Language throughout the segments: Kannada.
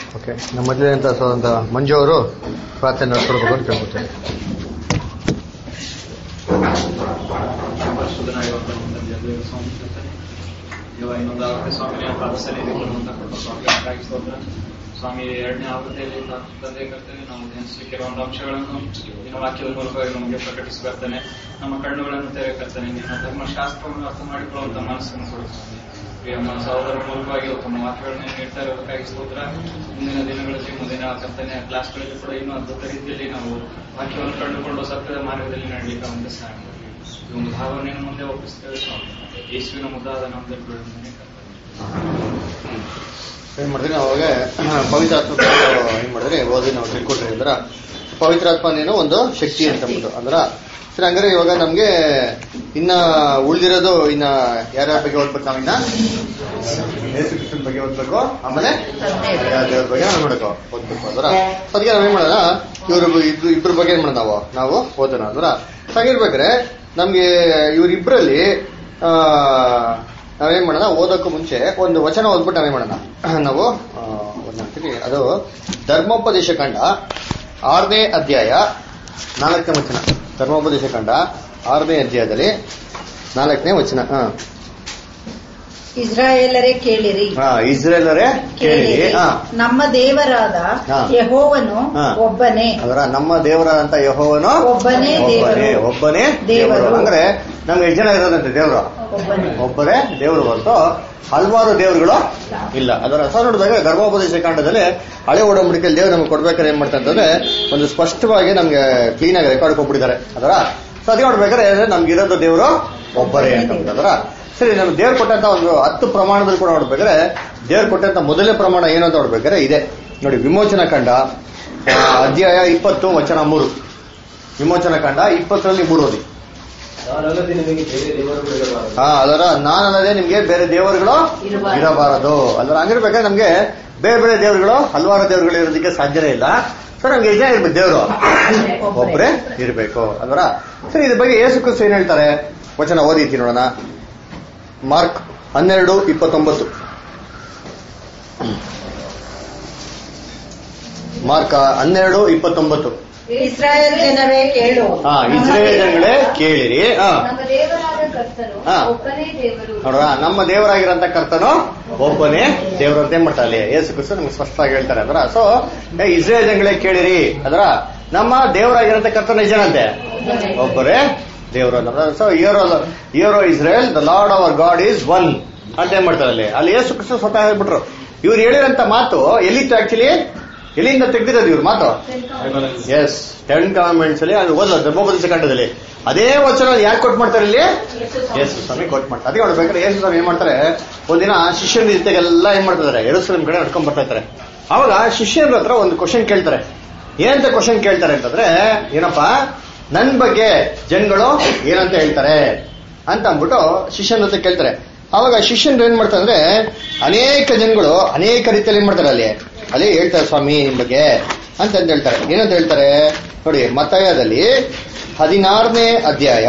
ಓಕೆ ನಮ್ಮ ಮದುವೆ ಅಂತ ಸೊ ಅಂತ ಮಂಜು ಅವರು ಪ್ರಾರ್ಥನೆ ನಡೆಸ್ಕೊಡ್ಬೇಕು ಅಂತ ಕೇಳ್ಕೊತಾರೆ ಇವಾಗ ಇನ್ನೊಂದು ಆವೃತ್ತಿ ಸ್ವಾಮಿ ಪಾದಸಲ್ಲಿ ಕೊಡುವಂತ ಕೊಟ್ಟು ಸ್ವಾಮಿ ಅದಕ್ಕಾಗಿ ಸ್ತೋತ್ರ ಸ್ವಾಮಿ ಎರಡನೇ ಆವೃತ್ತಿಯಲ್ಲಿ ತ- ತಂದೆ ಕರ್ತನೆ ನಾವು ಧ್ಯಾನಿಸಲಿಕ್ಕೆ ಕೆಲವೊಂದು ಅಂಶಗಳನ್ನು ನಿನ್ನ ವಾಕ್ಯದ ಮೂಲಕವಾಗಿ ನಮಗೆ ಪ್ರಕಟಿಸಬರ್ತೇನೆ ನಮ್ಮ ಕಣ್ಣುಗಳನ್ನು ತೆರೆಕರ್ತನೆ ನಿನ್ನ ಧರ್ಮಶಾಸ್ತ್ರವನ್ನು ಅರ್ಥ ಮಾಡಿಕೊಳ್ಳುವಂತ ಮನಸ್ಸನ್ನು ಕೊಡು ಸ್ವಾಮಿ ಪ್ರಿಯ ನಮ್ಮ ಸಹೋದರ ಮೂಲಕವಾಗಿ ತಮ್ಮ ವಾಕ್ಯಗಳನ್ನು ನೀಡ್ತಾ ಇರೋದಕ್ಕಾಗಿ ಸ್ತೋತ್ರ ಮುಂದಿನ ದಿನಗಳಲ್ಲಿ ಮುಂದಿನ ಕರ್ತನೆ ಕ್ಲಾಸ್ಗಳಲ್ಲಿ ಕೂಡ ಇನ್ನೂ ಅದ್ಭುತ ರೀತಿಯಲ್ಲಿ ನಾವು ವಾಕ್ಯವನ್ನು ಕಂಡುಕೊಂಡು ಸತ್ಯದ ಮಾರ್ಗದಲ್ಲಿ ನಡಲಿಕ್ಕೆ ಅವನಿಗೆ ಸಹಾಯ ಮಾಡಿ ಈ ಒಂದು ಭಾವನೆಯನ್ನು ಮುಂದೆ ಒಪ್ಪಿಸ್ತೇವೆ ಸ್ವಾಮಿ ಯೇಸುವಿನ ಮುದ್ದಾದ ನಾಮದಲ್ಲಿ ಬಿಡುವುದನ್ನೇ ಕರ್ತನೆ ಏನ್ ಮಾಡಿದ್ರಿ ಅವಾಗ ಪವಿತ್ರ ಆತ್ಮ ಏನ್ ಮಾಡಿದ್ರಿ ಓದಿ ನಾವು ತಿಳ್ಕೊಟ್ರಿ ಅಂದ್ರ ಪವಿತ್ರ ಆತ್ಮ ಏನೋ ಒಂದು ಶಕ್ತಿ ಅಂತ ಅಂದ್ಬಿಟ್ಟು ಅಂದ್ರ ಸರಿ ಹಂಗಾರೆ ಇವಾಗ ನಮ್ಗೆ ಇನ್ನ ಉಳಿದಿರೋದು ಇನ್ನ ಯಾರ್ಯಾರ ಬಗ್ಗೆ ಓದ್ಬೇಕು ನಾವಿನ್ನ ಯೇಸು ಕ್ರಿಸ್ತನ ಬಗ್ಗೆ ಓದ್ಬೇಕು ಆಮೇಲೆ ಯಾರ್ಯಾರ ದೇವ್ರ ಬಗ್ಗೆ ನಾವು ನೋಡಬೇಕು ಓದ್ಬೇಕು ಅಂದ್ರ ಅದಕ್ಕೆ ನಾವೇನ್ ಮಾಡೋಣ ಇವ್ರ ಇಬ್ರು ಇಬ್ರ ಬಗ್ಗೆ ಏನ್ ಮಾಡೋಣ ನಾವು ನಾವು ಓದೋಣ ಅಂದ್ರ ಹಾಗಿರ್ಬೇಕಾದ್ರೆ ನಮ್ಗೆ ಇವ್ರಿಬ್ರಲ್ಲಿ ಆ ನಾವೇನ್ ಮಾಡೋಣ ಓದೋಕ್ಕೂ ಮುಂಚೆ ಒಂದು ವಚನ ಓದ್ಬಿಟ್ಟು ನಾವೇನ್ ಮಾಡೋಣ ನಾವು ಆ, ಒಂದ್ ಮಾಡ್ತೀವಿ ಅದು ಧರ್ಮೋಪದೇಶ ಕಂಡ ಆರನೇ ಅಧ್ಯಾಯ ನಾಲ್ಕನೇ ವಚನ ಧರ್ಮೋಪದೇಶ ಕಂಡ ಆರನೇ ಅಧ್ಯಾಯದಲ್ಲಿ ನಾಲ್ಕನೇ ವಚನ ಹಾ ಇಸ್ರಾಯೇಲರೇ ಕೇಳಿರಿ ಹಾ ಇಸ್ರೇಲರೇ ಕೇಳಿ ಹಾ ನಮ್ಮ ದೇವರಾದ ಹಾ. ಯಹೋವನು ಹಾ. ಒಬ್ಬನೇ ಅದರ ನಮ್ಮ ದೇವರಾದಂತ ಯಹೋವನು ಒಬ್ಬನೇ ಒಬ್ಬನೇ ದೇವರು. ಒಬ್ಬನೇ ದೇವರು. ದೇವರು ಅಂದ್ರೆ ನಮ್ಗೆ ಎಷ್ಟು ಜನ ಇರೋದಂತೆ ದೇವರು ಒಬ್ಬನೇ ಒಬ್ಬರೇ ದೇವರು ಹೊರತು ಹಲವಾರು ದೇವರುಗಳು ಇಲ್ಲ ಅದರ ರಸ ನೋಡಿದಾಗ ಗರ್ಭೋಪದೇಶ ಕಾಂಡದಲ್ಲಿ ಹಳೆ ಒಡಂಬಡಿಕೆಯಲ್ಲಿ ದೇವರು ನಮ್ಗೆ ಕೊಡ್ಬೇಕಾದ್ರೆ ಏನ್ ಮಾಡ್ತಾರೆ ಅಂತಂದ್ರೆ ಒಂದು ಸ್ಪಷ್ಟವಾಗಿ ನಮ್ಗೆ ಕ್ಲೀನ್ ಆಗಿ ರೆಕಾರ್ಡ್ ಕೊಟ್ಬಿಟ್ಟಿದ್ದಾರೆ ಅದರ ಸೊ ಅದೇ ನೋಡ್ಬೇಕಾದ್ರೆ ನಮ್ಗೆ ಇರೋದು ದೇವರು ಒಬ್ಬರೇ ಅಂತ ಅದರ ಸರಿ ನಮ್ಗೆ ದೇವ್ರು ಕೊಟ್ಟಂತ ಒಂದು ಹತ್ತು ಪ್ರಮಾಣದಲ್ಲಿ ಕೂಡ ನೋಡ್ಬೇಕಾದ್ರೆ ದೇವ್ರು ಕೊಟ್ಟಂತ ಮೊದಲನೇ ಪ್ರಮಾಣ ಏನು ಅಂತ ನೋಡ್ಬೇಕಾದ್ರೆ ಇದೆ ನೋಡಿ ವಿಮೋಚನಾ ಕಂಡ ಆ, ಅಧ್ಯಾಯ ಇಪ್ಪತ್ತು ವಚನ ಮೂರು ವಿಮೋಚನಾ ಕಂಡ ಇಪ್ಪತ್ತರಲ್ಲಿ ಮೂರು ಓದಿ ನಾನಲ್ಲದೆ ನಿಮಗೆ ಬೇರೆ ದೇವರುಗಳು ಇರಬಾರದು ಹಾ ಅದರ ನಾನಲ್ಲದೆ ನಿಮ್ಗೆ ಬೇರೆ ದೇವರುಗಳು ಇರಬಾರದು. ಇರಬಾರದು ಅದರ ಹಂಗಿರ್ಬೇಕಾದ್ರೆ ನಮ್ಗೆ ಬೇರೆ ಬೇರೆ ದೇವರುಗಳು ಹಲವಾರು ದೇವರುಗಳು ಇರೋದಕ್ಕೆ ಸಾಧ್ಯನೇ ಇಲ್ಲ ಸೊ ನಮ್ಗೆ ಇದೇ ಇರ್ಬೇಕು ದೇವರು ಒಬ್ಬರೇ ಇರಬೇಕು ಅದರ ಸರಿ ಇದ್ರ ಬಗ್ಗೆ ಯೇಸು ಕ್ರಿಸ್ತು ಏನ್ ಹೇಳ್ತಾರೆ ವಚನ ಓದಿತಿ ನೋಡೋಣ ಮಾರ್ಕ್ ಹನ್ನೆರಡು ಇಪ್ಪತ್ತೊಂಬತ್ತು ಮಾರ್ಕ ಹನ್ನೆರಡು ಇಪ್ಪತ್ತೊಂಬತ್ತು ಇಸ್ರಾಯೇಲ್ ಜನರೇ ಕೇಳು ಹಾ ಇಸ್ರೇಲ್ ಜನಗಳೇ ಕೇಳಿರಿ ಹಾ ನಮ್ಮ ದೇವರಾದ ಕರ್ತನು ಹಾ. ಒಬ್ಬನೇ ದೇವರು ನೋಡ್ರ ನಮ್ಮ ದೇವರಾಗಿರಂತ ಕರ್ತನು ಒಬ್ಬನೇ ದೇವರು ಅಂತ ಏನ್ ಮಾಡ್ತಾರೆ ಅಲ್ಲಿ ಯೇಸು ಕ್ರಿಸ್ತು ನಮ್ಗೆ ಸ್ಪಷ್ಟವಾಗಿ ಹೇಳ್ತಾರೆ ಅದರ ಸೊ ಇಸ್ರೇಲ್ ಜನಗಳೇ ಕೇಳಿರಿ ಅದರ ನಮ್ಮ ದೇವರಾಗಿರಂತ ಕರ್ತನ ಜನಂತೆ ಒಬ್ಬರೇ ದೇವರು ಅಂತ so hear O hear O Israel the Lord our God is one ಅಂತ ಏನ್ ಮಾಡ್ತಾರೆ ಅಲ್ಲಿ ಅಲ್ಲಿ ಯೇಸು ಕ್ರಿಸ್ತು ಸ್ವತಃ ಹೇಳ್ಬಿಟ್ರು ಇವ್ರು ಹೇಳಿರಂತ ಮಾತು ಎಲ್ಲಿತ್ತು ಆಕ್ಚುಲಿ ಎಲ್ಲಿಂದ ತೆಗ್ದಿರೋದು ಇವ್ರ ಮಾತು ಎಸ್ ಟೆನ್ ಕಮೆಂಟ್ಸ್ ಅಲ್ಲಿ ಅದು ಓದಲ್ಲ ಧರ್ಮೋಪದೇಶ ಕಂಡದಲ್ಲಿ ಅದೇ ವಚನ ಯಾರು ಕೊಟ್ಟು ಮಾಡ್ತಾರೆ ಇಲ್ಲಿ ಯೇಸು ಸ್ವಾಮಿ ಕೊಟ್ಟು ಮಾಡ್ತಾರೆ ಅದಕ್ಕೆ ನೋಡ್ಬೇಕಾದ್ರೆ ಯೇಸು ಸ್ವಾಮಿ ಏನ್ ಮಾಡ್ತಾರೆ ಒಂದಿನ ಶಿಷ್ಯನ ಜೊತೆಗೆಲ್ಲ ಏನ್ ಮಾಡ್ತಿದ್ದಾರೆ ಎರೂಸಲೇಮ್ ಕಡೆ ನಡ್ಕೊಂಡ್ ಬರ್ತಾ ಇರ್ತಾರೆ ಅವಾಗ ಶಿಷ್ಯರ ಹತ್ರ ಒಂದು ಕ್ವಶನ್ ಕೇಳ್ತಾರೆ ಏನಂತ ಕ್ವಶನ್ ಕೇಳ್ತಾರೆ ಅಂತಂದ್ರೆ ಏನಪ್ಪಾ ನನ್ ಬಗ್ಗೆ ಜನಗಳು ಏನಂತ ಹೇಳ್ತಾರೆ ಅಂತ ಅಂದ್ಬಿಟ್ಟು ಶಿಷ್ಯನ ಜೊತೆ ಕೇಳ್ತಾರೆ ಅವಾಗ ಶಿಷ್ಯನ್ರು ಏನ್ ಮಾಡ್ತಾರೆ ಅಂದ್ರೆ ಅನೇಕ ಜನಗಳು ಅನೇಕ ರೀತಿಯಲ್ಲಿ ಏನ್ ಮಾಡ್ತಾರೆ ಅಲ್ಲಿ ಅಲ್ಲಿ ಹೇಳ್ತಾರೆ ಸ್ವಾಮಿ ನಿಮ್ ಬಗ್ಗೆ ಅಂತ ಅಂದ್ ಹೇಳ್ತಾರೆ ಏನಂತ ಹೇಳ್ತಾರೆ ನೋಡಿ ಮತಯದಲ್ಲಿ ಹದಿನಾರನೇ ಅಧ್ಯಾಯ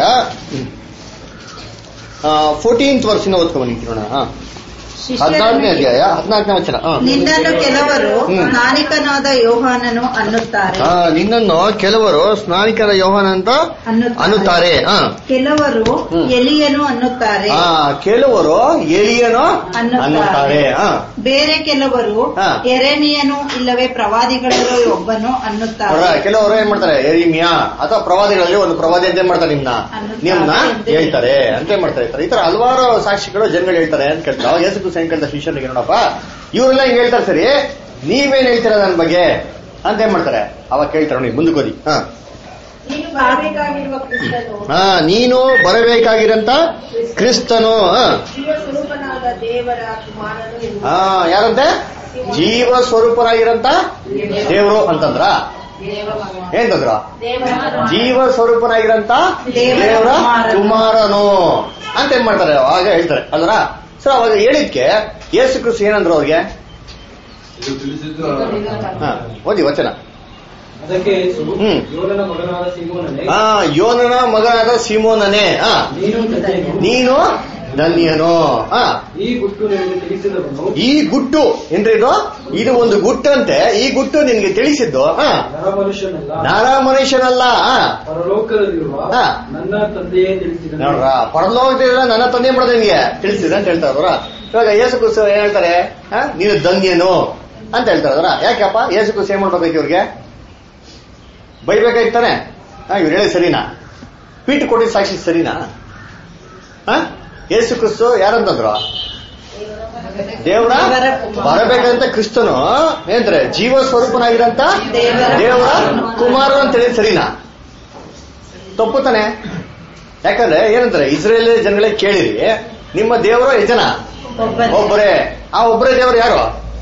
ಫೋರ್ಟೀನ್ತ್ ವರ್ಷನ ಓದ್ಕೊಂಡ್ ನೋಡೋಣ ಹಾ ಹದಿನಾರನೇ ಅಧ್ಯಾಯ ಹದಿನಾಲ್ಕನೇ ವಚನ ಹಾ. ನಿನ್ನನ್ನು ಕೆಲವರು ಹ್ಮ್. ಸ್ನಾನಿಕನಾದ ಯೋಹಾನನು ಅನ್ನುತ್ತಾರೆ ಹಾ, ನಿನ್ನನ್ನು ಕೆಲವರು ಸ್ನಾನಿಕರ ಯೋಹಾನ ಅಂತ ಅನ್ನುತ್ತಾರೆ ಹಾ ಕೆಲವರು ಹ್ಮ್. ಎಲಿಯನು ಅನ್ನುತ್ತಾರೆ ಆ, ಕೆಲವರು ಎಲಿಯನು ಅನ್ನುತ್ತಾರೆ. ಅನ್ನುತ್ತಾರೆ ಹಾ. ಬೇರೆ ಕೆಲವರು ಹಾ. ಎರೆಮಿಯನು ಇಲ್ಲವೇ ಪ್ರವಾದಿಗಳಲ್ಲಿ ಒಬ್ಬನು ನೋಡ್ರಾ, ಅನ್ನುತ್ತಾರೆ ಕೆಲವರು ಏನ್ ಮಾಡ್ತಾರೆ ಎರಿಮಿಯಾ ಅಥವಾ ಪ್ರವಾದಿಗಳಲ್ಲಿ ಒಂದು ಪ್ರವಾದಿ ಅಂತ ಏನ್ ಮಾಡ್ತಾರೆ ನಿಮ್ನ ಅನ್ನುತ್ತಾರೆ. ನಿಮ್ನ ಹೇಳ್ತಾರೆ ಅಂತ ಏನ್ ಮಾಡ್ತಾ ಇರ್ತಾರೆ ಈ ತರ ಹಲವಾರು ಸಾಕ್ಷಿಗಳು ಜನಗಳು ಹೇಳ್ತಾರೆ ಅಂತ ಕೇಳ್ತಾರೆ ಅವಾಗ ಯೇಸು ಕ್ರಿಸ್ತ ಏನ್ ಕೇಳ್ತಾರೆ ಶಿಷ್ಯನಿಗೆ ನೋಡಪ್ಪ ಇವರೆಲ್ಲ ಹಿಂಗ್ ಹೇಳ್ತಾರೆ ಸರಿ ನೀವೇನ್ ಹೇಳ್ತೀರಾ ನನ್ನ ಬಗ್ಗೆ ಅಂತ ಏನ್ ಮಾಡ್ತಾರೆ ಅವಾಗ ಕೇಳ್ತಾರೆ ನೋಡಿ ಮುಂದಕ್ಕೆ ಓದಿ ಹಾ ನೀನು ಬರಬೇಕಾಗಿರುವ ಕ್ರಿಸ್ತನು ಹಾ ನೀನು ಬರಬೇಕಾಗಿರಂತ ಕ್ರಿಸ್ತನು ಹಾ ಜೀವ ಸ್ವರೂಪನಾದ ದೇವರ ಕುಮಾರನು ಎಂದು ಹಾ ಯಾರಂತೆ ಜೀವ ಸ್ವರೂಪರಾಗಿರಂತ ದೇವರು ಅಂತಂದ್ರ ಏನ್ತಂದ್ರ ದೇವರ ಜೀವ ಸ್ವರೂಪನಾಗಿರಂತ ದೇವರ ದೇವರ ಕುಮಾರನು. ಕುಮಾರನು ಅಂತ ಏನ್ ಮಾಡ್ತಾರೆ ಅವಾಗ ಹೇಳ್ತಾರೆ ಅಲ್ರ ಸೊ ಅವಾಗ ಹೇಳಿದ್ಕೆ ಯೇಸು ಕ್ರಿಸ್ತು ಏನಂದ್ರು ಅವ್ರಿಗೆ ಇದು ತಿಳಿಸಿದ್ದು ಹಾ ಓದಿ ವಚನ ಅದಕ್ಕೆ ಯೇಸು ಹ್ಮ್. ಯೋನನ ಮಗನಾದ ಸಿಮೋನನೇ ಹಾ ಯೋನನ ಮಗನಾದ ಸಿಮೋನನೇ ಹಾ ನೀನು ತಂದೆನು ನೀನು ಧನ್ಯನು ಹಾ ಈ ಗುಟ್ಟು ನಿನಗೆ ತಿಳಿಸಿದವನು ಈ ಗುಟ್ಟು ಏನ್ರಿ ಇದು ಇದು ಒಂದು ಗುಟ್ಟಂತೆ ಈ ಗುಟ್ಟು ನಿನ್ಗೆ ತಿಳಿಸಿದ್ದು ಹಾ ನರ ಮನುಷ್ಯನಲ್ಲ ನಾರ ಮನುಷ್ಯನಲ್ಲ ಹಾ ಪರಲೋಕದಲ್ಲಿರುವ ಹಾ. ನನ್ನ ತಂದೆಯೇ ತಿಳಿಸಿದನು ನೋಡ್ರ ಪರಲೋಕದಿಂದ ನನ್ನ ತಂದೆ ಮಾಡೋದು ನಿನ್ಗೆ ತಿಳಿಸಿದ್ರೆ ಅಂತ ಹೇಳ್ತಾರೆ ಅವ್ರ ಇವಾಗ ಯೇಸು ಕ್ರಿಸ್ತು ಏನ್ ಹೇಳ್ತಾರೆ ಹಾ? ನೀನು ಧನ್ಯನು ಅಂತ ಹೇಳ್ತಾರೆ ಅವ್ರ ಯಾಕಪ್ಪ ಯೇಸು ಕ್ರಿಸ್ತು ಏನ್ ಮಾಡ್ಬೇಕಾಯ್ತು ಇವ್ರಿಗೆ ಬೈಬೇಕಾಯ್ತಾನೆ ಹಾ ಇವ್ರು ಹೇಳಿ ಸರಿನಾ ಪೀಠ ಕೊಟ್ಟಿದ್ ಸಾಕ್ಷಿ ಸರಿನಾ ಹಾ ಯೇಸು ಕ್ರಿಸ್ತು ಯಾರಂತಂದ್ರು ದೇವರ ಬರಬೇಕಂತ ಕ್ರಿಸ್ತನು ಏನಂತಾರೆ ಜೀವ ಸ್ವರೂಪನಾಗಿರಂತ ದೇವರ ಕುಮಾರನು ಅಂತ ಹೇಳಿ ಸರಿನಾ ತಪ್ಪು ತಾನೆ ಯಾಕಂದ್ರೆ ಏನಂತಾರೆ ಇಸ್ರೇಲ್ ಜನಗಳೇ ಕೇಳಿರಿ ನಿಮ್ಮ ದೇವರು ಎಷ್ಟು ಜನ ಒಬ್ಬನೇ. ಒಬ್ಬರೇ ಆ ಒಬ್ಬರೇ ದೇವರು ಯಾರು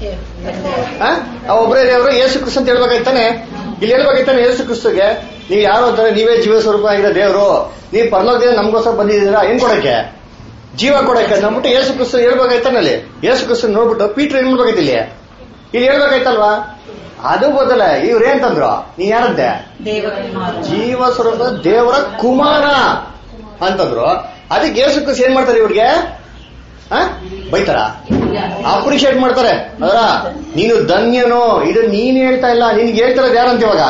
ಆ? ಆ ಒಬ್ಬರೇ ದೇವರು ಯೇಸು ಕ್ರಿಸ್ತ ಅಂತ ಹೇಳ್ಬೇಕಾಯ್ತಾನೆ ಇಲ್ಲಿ ಹೇಳ್ಬೇಕಾಯ್ತಾನೆ ಯೇಸು ಕ್ರಿಸ್ತಗೆ ನೀವು ಯಾರು ಅಂತಾರೆ ನೀವೇ ಜೀವ ಸ್ವರೂಪ ಆಗಿರೋ ದೇವರು ನೀವು ಪರಲೋಕದಿಂದ ನಮಗೋಸ್ಕರ ಬಂದಿದ್ದೀರಾ ಏನ್ ಕೊಡಕ್ಕೆ ಜೀವ ಕೊಡಕ್ಕೆ ಅಂದ್ಬಿಟ್ಟು ಯೇಸು ಕ್ರಿಸ್ತ ಹೇಳ್ಬೇಕಾಯ್ತಾನೆ ಅಲ್ಲಿ ಯೇಸು ಕ್ರಿಸ್ತ ನೋಡ್ಬಿಟ್ಟು ಪೀಟ್ರ್ ಏನ್ ಮಾಡ್ಬೇಕಾಯ್ತು ಇಲ್ಲಿ ಇಲ್ಲಿ ಹೇಳ್ಬೇಕಾಯ್ತಲ್ವಾ ಅದು ಬದಲ ಇವ್ರು ಏನ್ತಂದ್ರು ನೀ ಯಾರಂತೆ ದೇವಕುಮಾರ ಜೀವ ಸ್ವರೂಪ ದೇವರ ಕುಮಾರ ಅಂತಂದ್ರು ಅದಕ್ಕೆ ಯೇಸು ಕ್ರಿಸ್ತ ಏನ್ ಮಾಡ್ತಾರೆ ಇವ್ರಿಗೆ ಆ? ಬೈತಾರ ಅಪ್ರಿಶಿಯೇಟ್ ಮಾಡ್ತಾರೆ ಅದರ ನೀನು ಧನ್ಯನು ಇದು ನೀನ್ ಹೇಳ್ತಾ ಇಲ್ಲ ನಿನ್ಗೆ ಹೇಳ್ತಿರೋದು ಯಾರಂತ ಇವಾಗ